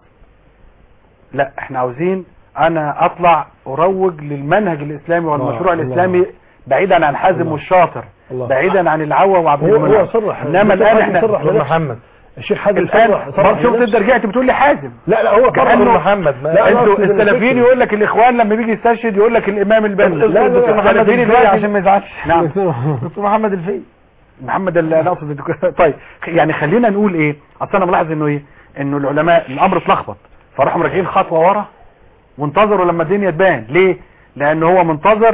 لا احنا عاوزين انا اطلع اروج للمنهج الاسلامي والمشروع الله. الاسلامي بعيدا عن حازم الله. والشاطر الله. بعيدا عن العوا وعبد هو المنعم هو صرح انما الان احنا صرح لنفسه. الشيخ حازم الان صرح صرح برضه شفت لنفسه. انت رجعت بتقول لي حازم لا لا هو صرح كأنه محمد ما- لا أنا انتوا أقصد إن السلفيين الفكرة- يقول لك الاخوان لما بيجي يستشهد يقول لك الامام البني لا، لا، لا، محمد السلفيين الفقي دلوقتي- عشان ما يزعلش. نعم دكتور محمد الفقي محمد ال- انا اقصد الدكتور طيب يعني خلينا نقول ايه اصل انا ملاحظ انه ايه انه العلماء الامر اتلخبط فراحوا راجعين خطوه ورا وانتظروا لما الدنيا تبان ليه لان هو منتظر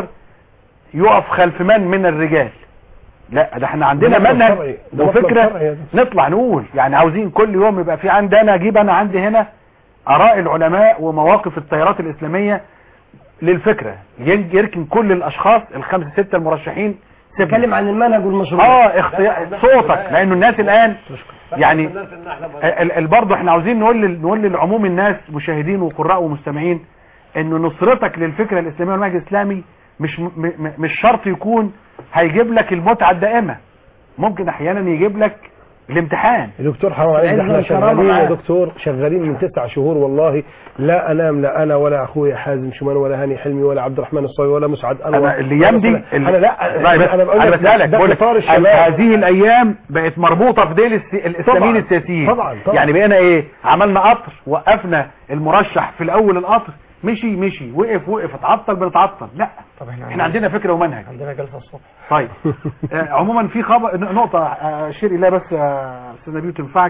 يقف خلف من من الرجال لا ده احنا عندنا ده مطلب منهج شرعي. ده مطلب وفكره شرعي يا دكتور. نطلع نقول يعني عاوزين كل يوم يبقى في عندي انا اجيب انا عندي هنا اراء العلماء ومواقف التيارات الاسلاميه للفكره ين- يركن كل الاشخاص الخمسه سته المرشحين تتكلم عن المنهج والمشروع اه اختيار صوتك لانه الناس الان يعني ال- ال- برضه احنا عاوزين نقول لل- نقول للعموم الناس مشاهدين وقراء ومستمعين انه نصرتك للفكره الاسلاميه والمنهج الاسلامي مش م- م- مش شرط يكون هيجيب لك المتعه الدائمه ممكن احيانا يجيب لك الامتحان يا دكتور حرام عليك ده العلم احنا والكرامة شغالين يا معاه. دكتور شغالين من تسع شهور والله لا انام لا انا ولا اخويا حازم شومان ولا هاني حلمي ولا عبد الرحمن الصاوي ولا مسعد انا انور الايام دي انا لا لا بس انا بقول انا لك بسالك ده بقول لك قطار ال- الشباب هذه الايام بقت مربوطه في ديل السي- الاسلاميين طبعاً، السياسيين طبعاً، طبعاً. يعني بقينا ايه عملنا قطر وقفنا المرشح في الاول القطر مشي مشي وقف وقف اتعطل بنتعطل لا طب احنا احنا عندنا فكره ومنهج عندنا جلسه الصبح طيب آه، عموما في خبر ن- نقطه آه، اشير اليها بس يا استاذ نبيل تنفعك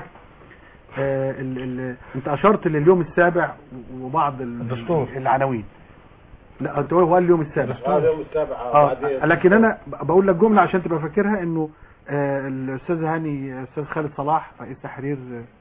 آه، ال ال انت اشرت لليوم السابع وبعض ال- الدستور. العناوين لا انت هو قال اليوم السابع آه، اليوم السابع آه، اه بعدين. لكن انا ب- بقول لك جمله عشان تبقى فاكرها انه آه، الاستاذ هاني الاستاذ خالد صلاح رئيس تحرير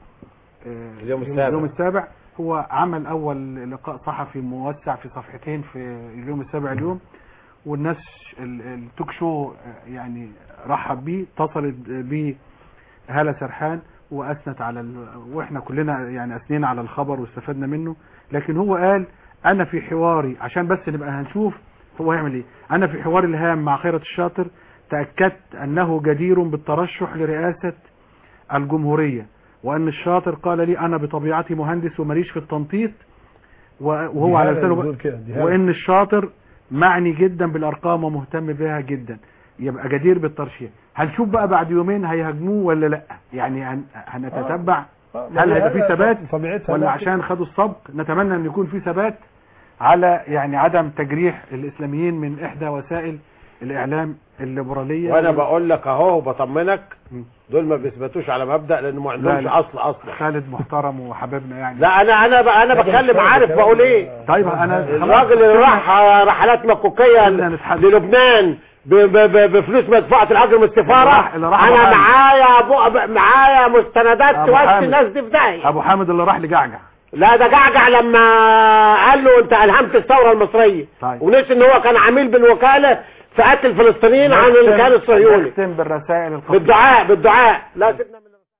آه، اليوم السابع. اليوم السابع هو عمل اول لقاء صحفي موسع في صفحتين في اليوم السابع اليوم والناس ال- التوك شو آه، يعني رحب بيه اتصلت بيه هالة سرحان واثنت على ال... واحنا كلنا يعني اثنينا على الخبر واستفدنا منه لكن هو قال انا في حواري عشان بس نبقى هنشوف هو هيعمل ايه انا في حواري الهام مع خيرة الشاطر تأكدت انه جدير بالترشح لرئاسة الجمهورية وان الشاطر قال لي انا بطبيعتي مهندس وماليش في التنطيط و- وهو على دي هالة لسانه بتقول بقى- كده، دي هالة. وان الشاطر معني جدا بالارقام ومهتم بها جدا يبقى جدير بالترشيح هنشوف بقى بعد يومين هيهاجموه ولا لا يعني هن... هنتتبع آه، هل هيبقى في هذا ثبات طبيعتها ولا لا عشان خدوا السبق نتمنى ان يكون في ثبات على يعني عدم تجريح الاسلاميين من احدى وسائل الاعلام الليبراليه وانا بقول لك اهو وبطمنك دول ما بيثبتوش على مبدا لانه ما عندهمش لا. اصل اصلا خالد محترم وحبيبنا يعني لا انا انا ب- انا بتكلم عارف بقول ايه طيب انا الراجل اللي راح رحلات مكوكيه للبنان ب- ب- ب- بفلوس مدفوعه الاجر من السفاره اللي راح انا أبو حامد. معايا أبو- معايا مستندات أبو تودي حامد. الناس دي في داهيه ابو حامد اللي راح لجعجع لا ده جعجع لما قال له انت الهمت الثوره المصريه طيب. ونسي ان هو كان عميل بالوكاله في قتل الفلسطينيين عن الكيان الصهيوني نختم بالرسائل القصيرة بالدعاء بالدعاء لا سيبنا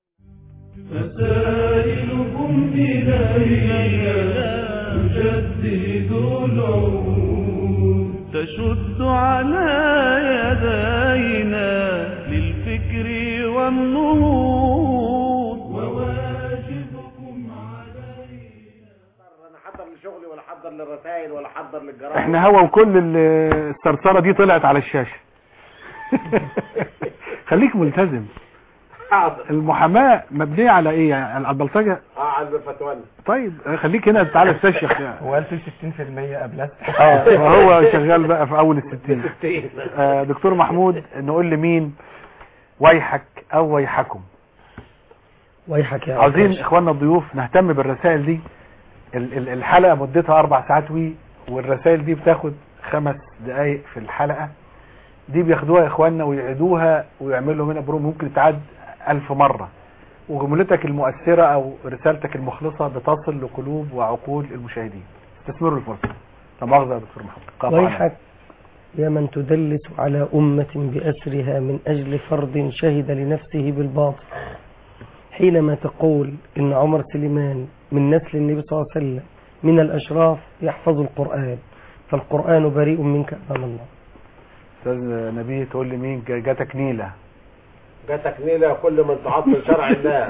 رسائلكم إلينا تجدد العهود تشد على يدينا للفكر والنهوض وواجبكم انا حضر لشغلي ولا حضر للرسائل ولا حضر للجرائد احنا هوا وكل ال- الثرثره دي طلعت على الشاشه خليك ملتزم حاضر المحاماه مبنيه على ايه يعني على البلطجه اه على فتوانا طيب خليك هنا تعالى استشيخ يعني هو قال في 60% قبلها اه هو شغال بقى في اول الستين آه دكتور محمود نقول لمين ويحك او ويحكم ويحك يا عاوزين عكاش. اخواننا الضيوف نهتم بالرسائل دي ال- ال- الحلقه مدتها اربع ساعات وي والرسائل دي بتاخد خمس دقايق في الحلقه دي بياخدوها يا اخواننا ويعيدوها ويعملوا منها برو ممكن تعاد ألف مرة وجملتك المؤثرة أو رسالتك المخلصة بتصل لقلوب وعقول المشاهدين استثمروا الفرصة لا مؤاخذة يا دكتور محمد قاطع عليك. ويحك يا من تدلس على أمة بأسرها من أجل فرد شهد لنفسه بالباطل حينما تقول إن عمر سليمان من نسل النبي صلى الله عليه وسلم من الأشراف يحفظ القرآن فالقرآن بريء منك أمام الله استاذ نبيه تقول لي مين جا- جاتك نيلة جاتك نيلة كل من تعطل شرع الله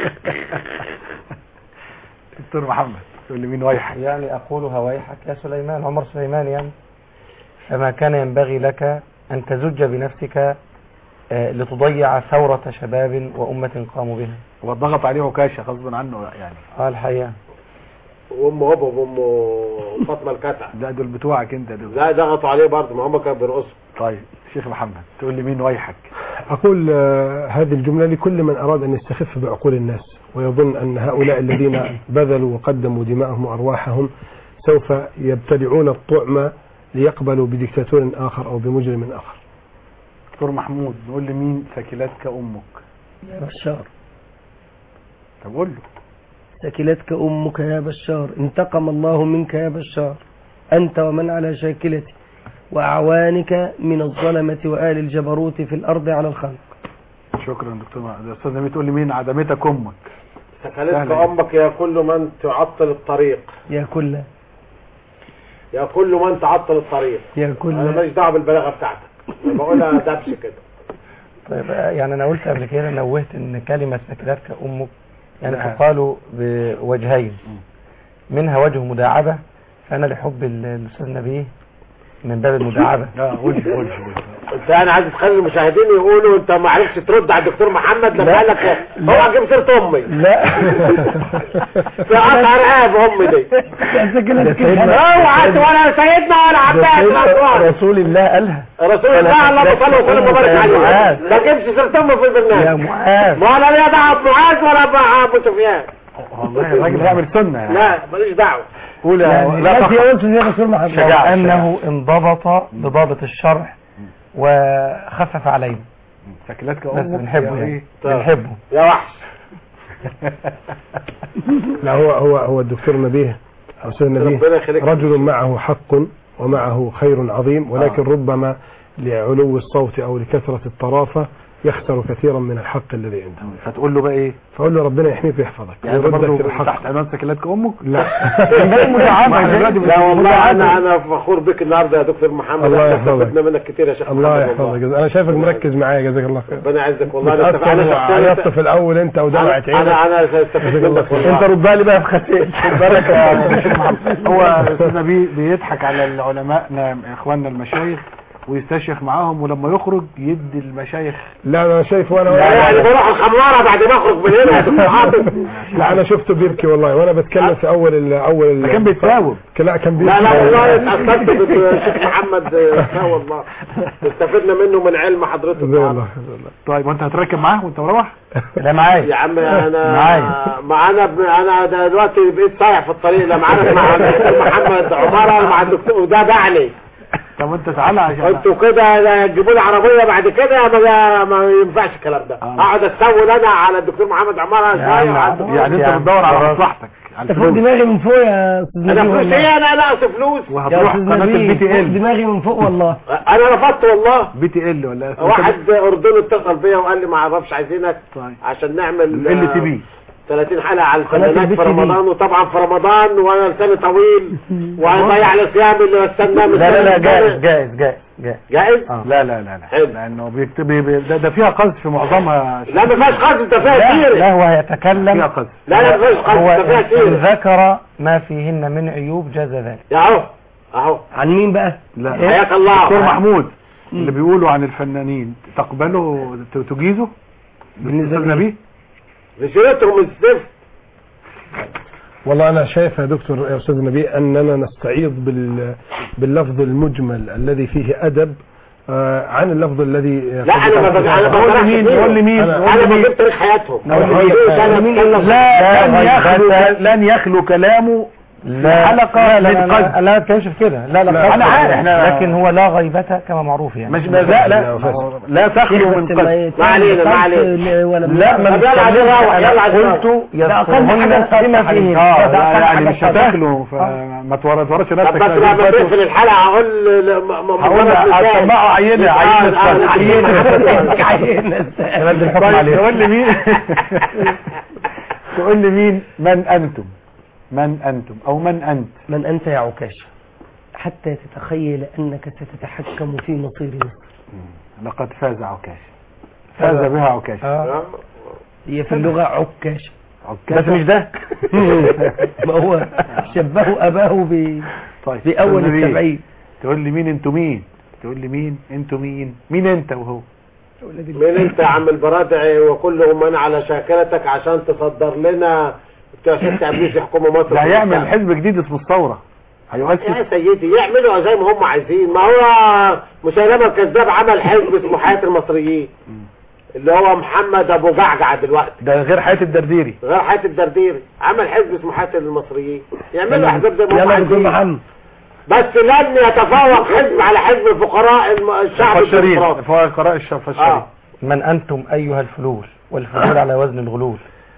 دكتور محمد تقول لي مين ويحك يعني أقولها ويحك يا سليمان عمر سليمان يعني فما كان ينبغي لك أن تزج بنفسك آه، لتضيع ثورة شباب وأمة قاموا بها وضغط عليه عكاشة غصبا عنه يعني اه الحقيقة وامه هبه وامه فاطمه الكتع ده دول بتوعك انت دول لا ضغطوا عليه برضه ما هم كانوا بيرقصوا طيب شيخ محمد تقول لي مين ويحك أقول آه، هذه الجملة لكل من أراد أن يستخف بعقول الناس ويظن أن هؤلاء الذين بذلوا وقدموا دماءهم وأرواحهم سوف يبتلعون الطعم ليقبلوا بديكتاتور آخر أو بمجرم آخر دكتور محمود نقول لي مين ثكلتك امك يا بشار طب قول له ثكلتك أمك يا بشار انتقم الله منك يا بشار أنت ومن على شاكلتي وأعوانك من الظلمة وآل الجبروت في الأرض على الخلق شكرا دكتور محمد يا استاذ نبيل تقول لي مين عدمتك امك سكلتك سهلة. امك يا كل من تعطل الطريق يا كل يا كل من تعطل الطريق يا كل انا ماليش دعوه بالبلاغه بتاعتك أنا بقولها دبش كده طيب آه، يعني أنا قلت قبل كده نوهت أن كلمة ثكلتك أمك يعني نعم. تقال بوجهين منها وجه مداعبة فأنا لحب ال- الأستاذ نبيه من باب المداعبة اه قول لي قول لي قول لي. انت يعني عايز تخلي المشاهدين يقولوا انت ما عرفتش ترد على الدكتور محمد لما لا. قال لك هو هجيب سيره امي لا في قطع رقاب امي دي اوعى ولا سيدنا ولا عباس ولا أسوان. رسول الله قالها رسول الله اللهم صل وسلم وبارك يا عليه معاذ. ما تجيبش سيره امي في يا البرنامج معاذ ما انا ليا دعوه بمعاذ ولا بابو سفيان والله الراجل هيعمل سنه يعني لا ماليش دعوه قول يا- يعني لا لا تخف. قلت يا رسول محمد لو أنه انضبط بضابط الشرع وخفف علينا ثكلتك بس امك بنحبه يا يعني إيه؟ بنحبه يا وحش لا هو هو هو الدكتور نبيه أستاذ نبيه ربنا يخليك رجل معه حق ومعه خير عظيم ولكن ربما لعلو الصوت أو لكثرة الطرافة يخسر كثيرا من الحق الذي عنده فتقول له بقى ايه فأقول له ربنا يحميك ويحفظك يعني انت برضه ويردك الحق تحت عنوان ثكلتك امك لا لا والله انا انا فخور بك النهارده يا دكتور محمد الله احنا يحفظك. استفدنا منك كتير يا شيخ الله محمد يحفظك والله. جزاك- انا شايفك مركز معايا جزاك الله خير ربنا يعزك والله انا استف- انا متأثر وعيطت شخصيا في الاول انت ودمعت انا عينك انا استفدت منك والله انت ردها لي بقى في خسيت خد بالك يا شيخ محمد هو استاذ نبيل بيضحك على العلماء اخواننا المشايخ ويستشيخ معاهم ولما يخرج يدي المشايخ لا انا شايف وانا لا يعني بروح الخمارة بعد ما اخرج من هنا يا دكتور حافظ لا انا شفته بيبكي والله وانا بتكلم في اول ال اول ال- كان بيتجاوب لا كان بيبكي لا لا والله اتأثرت بالشيخ محمد لا والله استفدنا منه من علم حضرتك زي الله طيب وانت هتركب معاه وانت مروح لا معايا يا عم انا معايا. معانا ب... انا ده دلوقتي بقيت صايع في الطريق لا معانا مع الدكتور محمد عمارة مع الدكتور وده دعني طب انت تعالى عشان انتوا كده تجيبوا لي عربيه بعد كده ما, ما ينفعش الكلام ده اقعد استول انا على الدكتور محمد عمارة شويه وعلى- يعني انت بتدور على مصلحتك على انت فوق الفلوس دماغي من فوق يا استاذ انا نبيل فلوس والله. ايه انا ناقص فلوس يا وهتروح استاذ قناه البي نبيل تي فوق ال دماغي من فوق والله انا رفضت والله بي تي ال ولا اسمه واحد اردني اتصل بيا وقال لي ما اعرفش عايزينك طيب عشان نعمل ال تي بي 30 حلقه على قناة الفنانات البي في تي في. رمضان وطبعا في رمضان وانا لساني طويل وهيضيع الصيام اللي بستناه من لا لا لا السنة جائز السنة. جائز جائز جائز جائز لا لا لا لا حلو. لانه بيكتب بي- ده, ده فيها قذف في معظمها لا ما فيهاش قصد ده فيها لا, كتير لا هو يتكلم فيها قذف لا لا ما فيهاش قصد هو ده فيها إن كتير ذكر ما فيهن من عيوب جاز ذلك يا اهو اهو عن مين بقى لا حياك الله دكتور محمود اللي بيقولوا عن الفنانين تقبله ت- تجيزه بالنسبة استاذ لي. نبيه بشرتهم من الزفت والله انا شايف يا دكتور يا استاذ نبي اننا نستعيض بال باللفظ المجمل الذي فيه ادب آه، عن اللفظ الذي لا انا ما بج- انا قول لي بجرحش مين فيهم. قول لي مين أنا- قول انا لي مين بجيب تاريخ حياتهم قول لي ما مين يجوش انا لن اتكلم لا لن يخلو لن يخلو كلامه لا حلقة لا لا من لا, قذف. لا, لا تكلمش في كده لا لا, لا، أنا عارف، إحنا- لكن هو لا غيبة كما معروف يعني مش لا لا لا تخلو من بس ما قذف يتعمل ما علينا، ما قذف علينا. ولا لا ما طب يلا عايزين نروح، يلا عايزين نروح. قلت ده أقل حاجة يذكرهن بما فيهن اه ده لا أقل يعني حاجة مش القذف. هتخلو فما تورطش طب نفسك بس لما تقفل الحلقه هقول ل- م- م- هقول مجرد مثال. هتطلعوا عينه آه، عينه آه، عينه عينة نبدل الحكم طيب عليه تقول لي مين تقول لي مين من انتم من انتم او من انت من أنت يا عكاشة حتى تتخيل أنك ستتحكم في مصير مصر لقد فاز عكاش فاز بها عكاشة آه. هي في اللغة عكاشة عكاشة بس مش ده ما هو شبهوا أباه ب... طيب بأول تقول لي السبعين تقول لي مين انتوا مين تقول لي مين انتوا مين مين انت وهو مين انت يا عم البرادعي وكل من على شاكلتك عشان تصدر لنا بتوع ست ابليس يحكموا مصر ده هيعمل حزب جديد اسمه الثورة هيؤسس يا سيدي يعملوا زي ما هم عايزين ما هو مسيلمة الكذاب عمل حزب اسمه حياة المصريين اللي هو محمد ابو جعجع دلوقتي ده غير حياة الدرديري غير حياة الدرديري عمل حزب اسمه حياة المصريين يعملوا يلا- احزاب زي ما هم يلا يا دكتور عايزين محمد بس لن يتفوق حزب على حزب الفقراء الم- الشعب الفشارين الديمقراطي فقراء الفشارين اه من أنتم أيها الفلول والفلول على وزن الغلول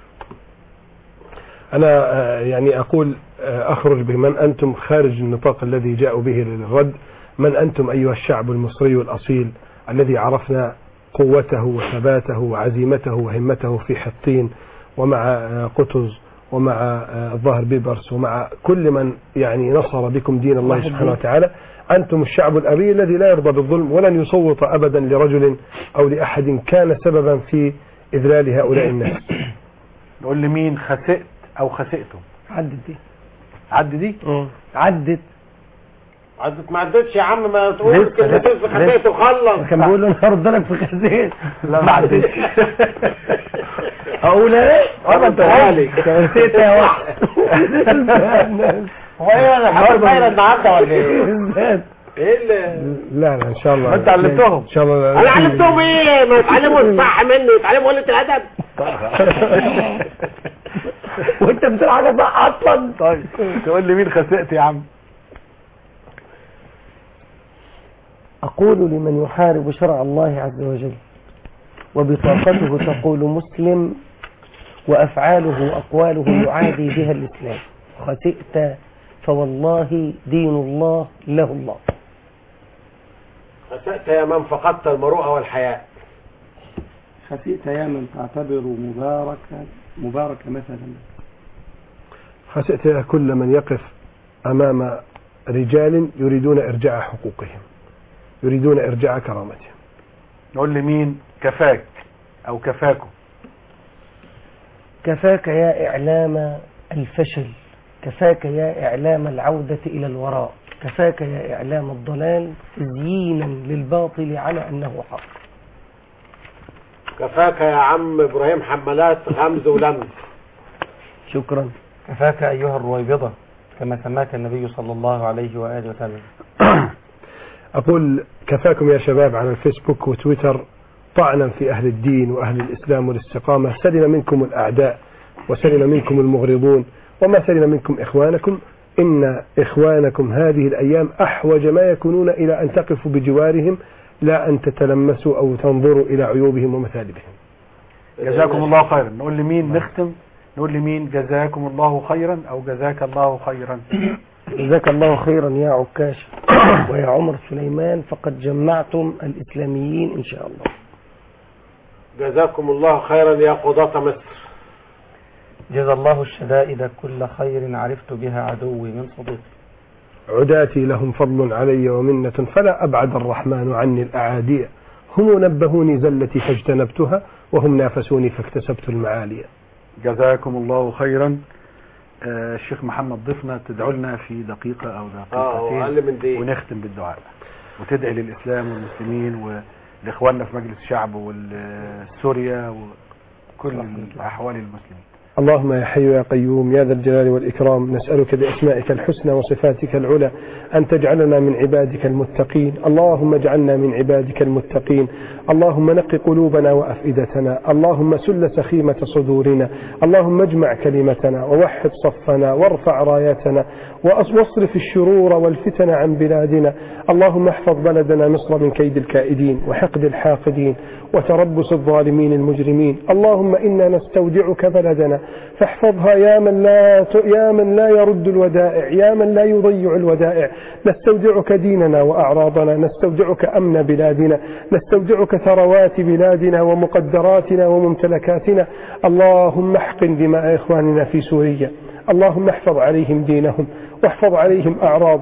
أنا آه، يعني أقول آه، أخرج بمن أنتم خارج النطاق الذي جاءوا به للرد من أنتم أيها الشعب المصري الأصيل الذي عرفنا قوته وثباته وعزيمته وهمته في حطين ومع آه، قطز ومع آه، الظاهر بيبرس ومع كل من يعني نصر بكم دين الله واحد سبحانه دين. وتعالى أنتم الشعب الأبي الذي لا يرضى بالظلم ولن يصوت أبدا لرجل أو لأحد كان سببا في إذلال هؤلاء الناس نقول لي مين خسئت او خسئتم عدت دي عد دي عدت عدت ما عدتش يا عم ما تقول لسه- كلمتين في خفيت وخلص كان بيقول له انا هرد لك في خزين لا ما عدتش اقول ايه طب انت غالي نسيت يا واحد هو ايه انا حاطط دايره النهارده ولا ايه؟ بالذات ايه اللي لا لا ان شاء الله ما انت علمتهم ان شاء الله انا علمتهم ايه ما يتعلموا الصح مني يتعلموا قله الادب وانت بتقول حاجه صح اصلا طيب تقول لي مين خسئت يا عم أقول لمن يحارب شرع الله عز وجل وبطاقته تقول مسلم وأفعاله وأقواله يعادي بها الإسلام خسئت فوالله دين الله له الله خسأت يا من فقدت المروءه والحياء خسئت يا من تعتبر مباركا مبارك مثلا خسئت يا كل من يقف أمام رجال يريدون إرجاع حقوقهم يريدون إرجاع كرامتهم نقول لي مين كفاك او كفاكم كفاك يا إعلام الفشل كفاك يا إعلام العودة إلى الوراء كفاك يا إعلام الضلال تزيينا للباطل على أنه حق كفاك يا عم ابراهيم حمالات غمز ولمز شكرا كفاك أيها الرويبضة كما سماك النبي صلى الله عليه وآله وسلم أقول كفاكم يا شباب على الفيسبوك وتويتر طعنا في أهل الدين وأهل الإسلام والاستقامة سلم منكم الأعداء وسلم منكم المغرضون وما سلم منكم إخوانكم إن إخوانكم هذه الأيام أحوج ما يكونون إلى أن تقفوا بجوارهم لا أن تتلمسوا أو تنظروا إلى عيوبهم ومثالبهم جزاكم الله خيرا نقول لي مين نختم نقول لي مين جزاكم الله خيرا او جزاك الله خيرا جزاك الله خيرا يا عكاش ويا عمر سليمان فقد جمعتم الإسلاميين إن شاء الله جزاكم الله خيرا يا قضاة مصر جزا الله الشدائد كل خير عرفت بها عدوي من صديقي عداتي لهم فضل علي ومنة فلا أبعد الرحمن عني الأعادية هم نبهوني زلتي فاجتنبتها وهم نافسوني فاكتسبت المعالي جزاكم الله خيرا آه، الشيخ محمد ضيفنا تدعو لنا في دقيقة أو اه هو دقيقتين اقل من دي ونختم بالدعاء وتدعي للإسلام والمسلمين ولإخواننا في مجلس الشعب والسوريا وكل الأحوال المسلمين اللهم يا حي يا قيوم يا ذا الجلال والإكرام نسألك بأسمائك الحسنى وصفاتك العلى أن تجعلنا من عبادك المتقين اللهم اجعلنا من عبادك المتقين اللهم نق قلوبنا وأفئدتنا اللهم سل سخيمة صدورنا اللهم اجمع كلمتنا ووحد صفنا وارفع رايتنا وأص- واصرف الشرور والفتن عن بلادنا اللهم احفظ بلدنا مصر من كيد الكائدين وحقد الحاقدين وتربص الظالمين المجرمين اللهم إنا نستودعك بلدنا فاحفظها يا من لا ت- يا من لا يرد الودائع يا من لا يضيع الودائع نستودعك ديننا وأعراضنا نستودعك أمن بلادنا نستودعك ثروات بلادنا ومقدراتنا وممتلكاتنا اللهم احقن دماء إخواننا في سوريا اللهم احفظ عليهم دينهم واحفظ عليهم أعراضهم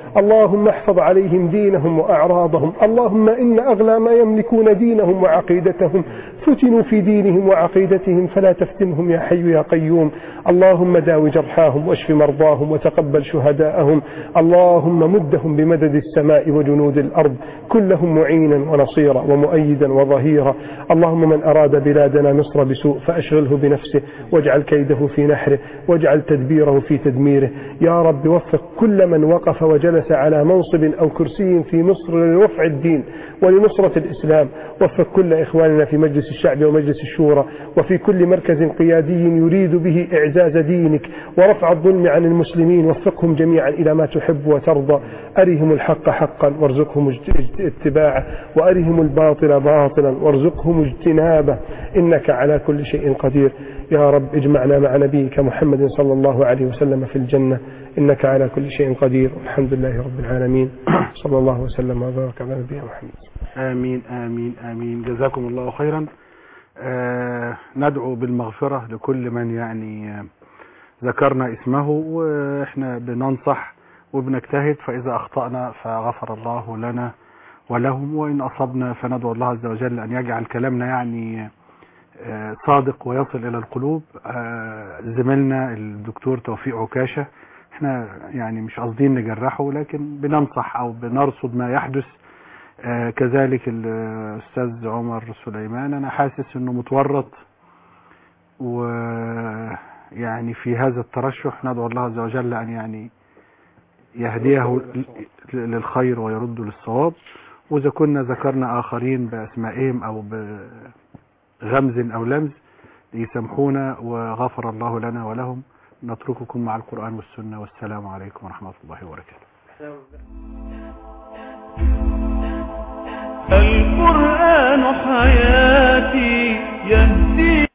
اللهم احفظ عليهم دينهم وأعراضهم اللهم إن أغلى ما يملكون دينهم وعقيدتهم فتنوا في دينهم وعقيدتهم فلا تفتنهم يا حي يا قيوم اللهم داو جرحاهم واشف مرضاهم وتقبل شهداءهم اللهم مدهم بمدد السماء وجنود الأرض كلهم معينا ونصيرا ومؤيدا وظهيرا اللهم من أراد بلادنا مصر بسوء فأشغله بنفسه واجعل كيده في نحره واجعل تدبيره في تدميره يا رب وفق كل من وقف وجلس على منصب أو كرسي في مصر لرفع الدين ولنصرة الإسلام وفق كل إخواننا في مجلس الشعب ومجلس الشورى وفي كل مركز قيادي يريد به إعزاز دينك ورفع الظلم عن المسلمين وفقهم جميعا إلى ما تحب وترضى أرهم الحق حقا وارزقهم اجت- اتباعه وأرهم الباطل باطلا وارزقهم اجتنابه إنك على كل شيء قدير يا رب اجمعنا مع نبيك محمد صلى الله عليه وسلم في الجنة إنك على كل شيء قدير والحمد لله رب العالمين صلى الله وسلم وبارك على نبينا محمد آمين آمين آمين جزاكم الله خيرا آه ندعو بالمغفرة لكل من يعني آه، ذكرنا اسمه وإحنا بننصح وبنجتهد فإذا أخطأنا فغفر الله لنا ولهم وإن أصبنا فندعو الله عز وجل أن يجعل كلامنا يعني آه، صادق ويصل إلى القلوب آه، زميلنا الدكتور توفيق عكاشة احنا يعني مش قاصدين نجرحه لكن بننصح أو بنرصد ما يحدث آه، كذلك الأستاذ عمر سليمان أنا حاسس أنه متورط ويعني في هذا الترشح ندعو الله عز وجل أن يعني يهديه ل- للخير ويرد للصواب وإذا كنا ذكرنا آخرين بأسمائهم أو بغمز أو لمز يسامحونا وغفر الله لنا ولهم نترككم مع القرآن والسنة والسلام عليكم ورحمة الله وبركاته القرآن حياتي يهدي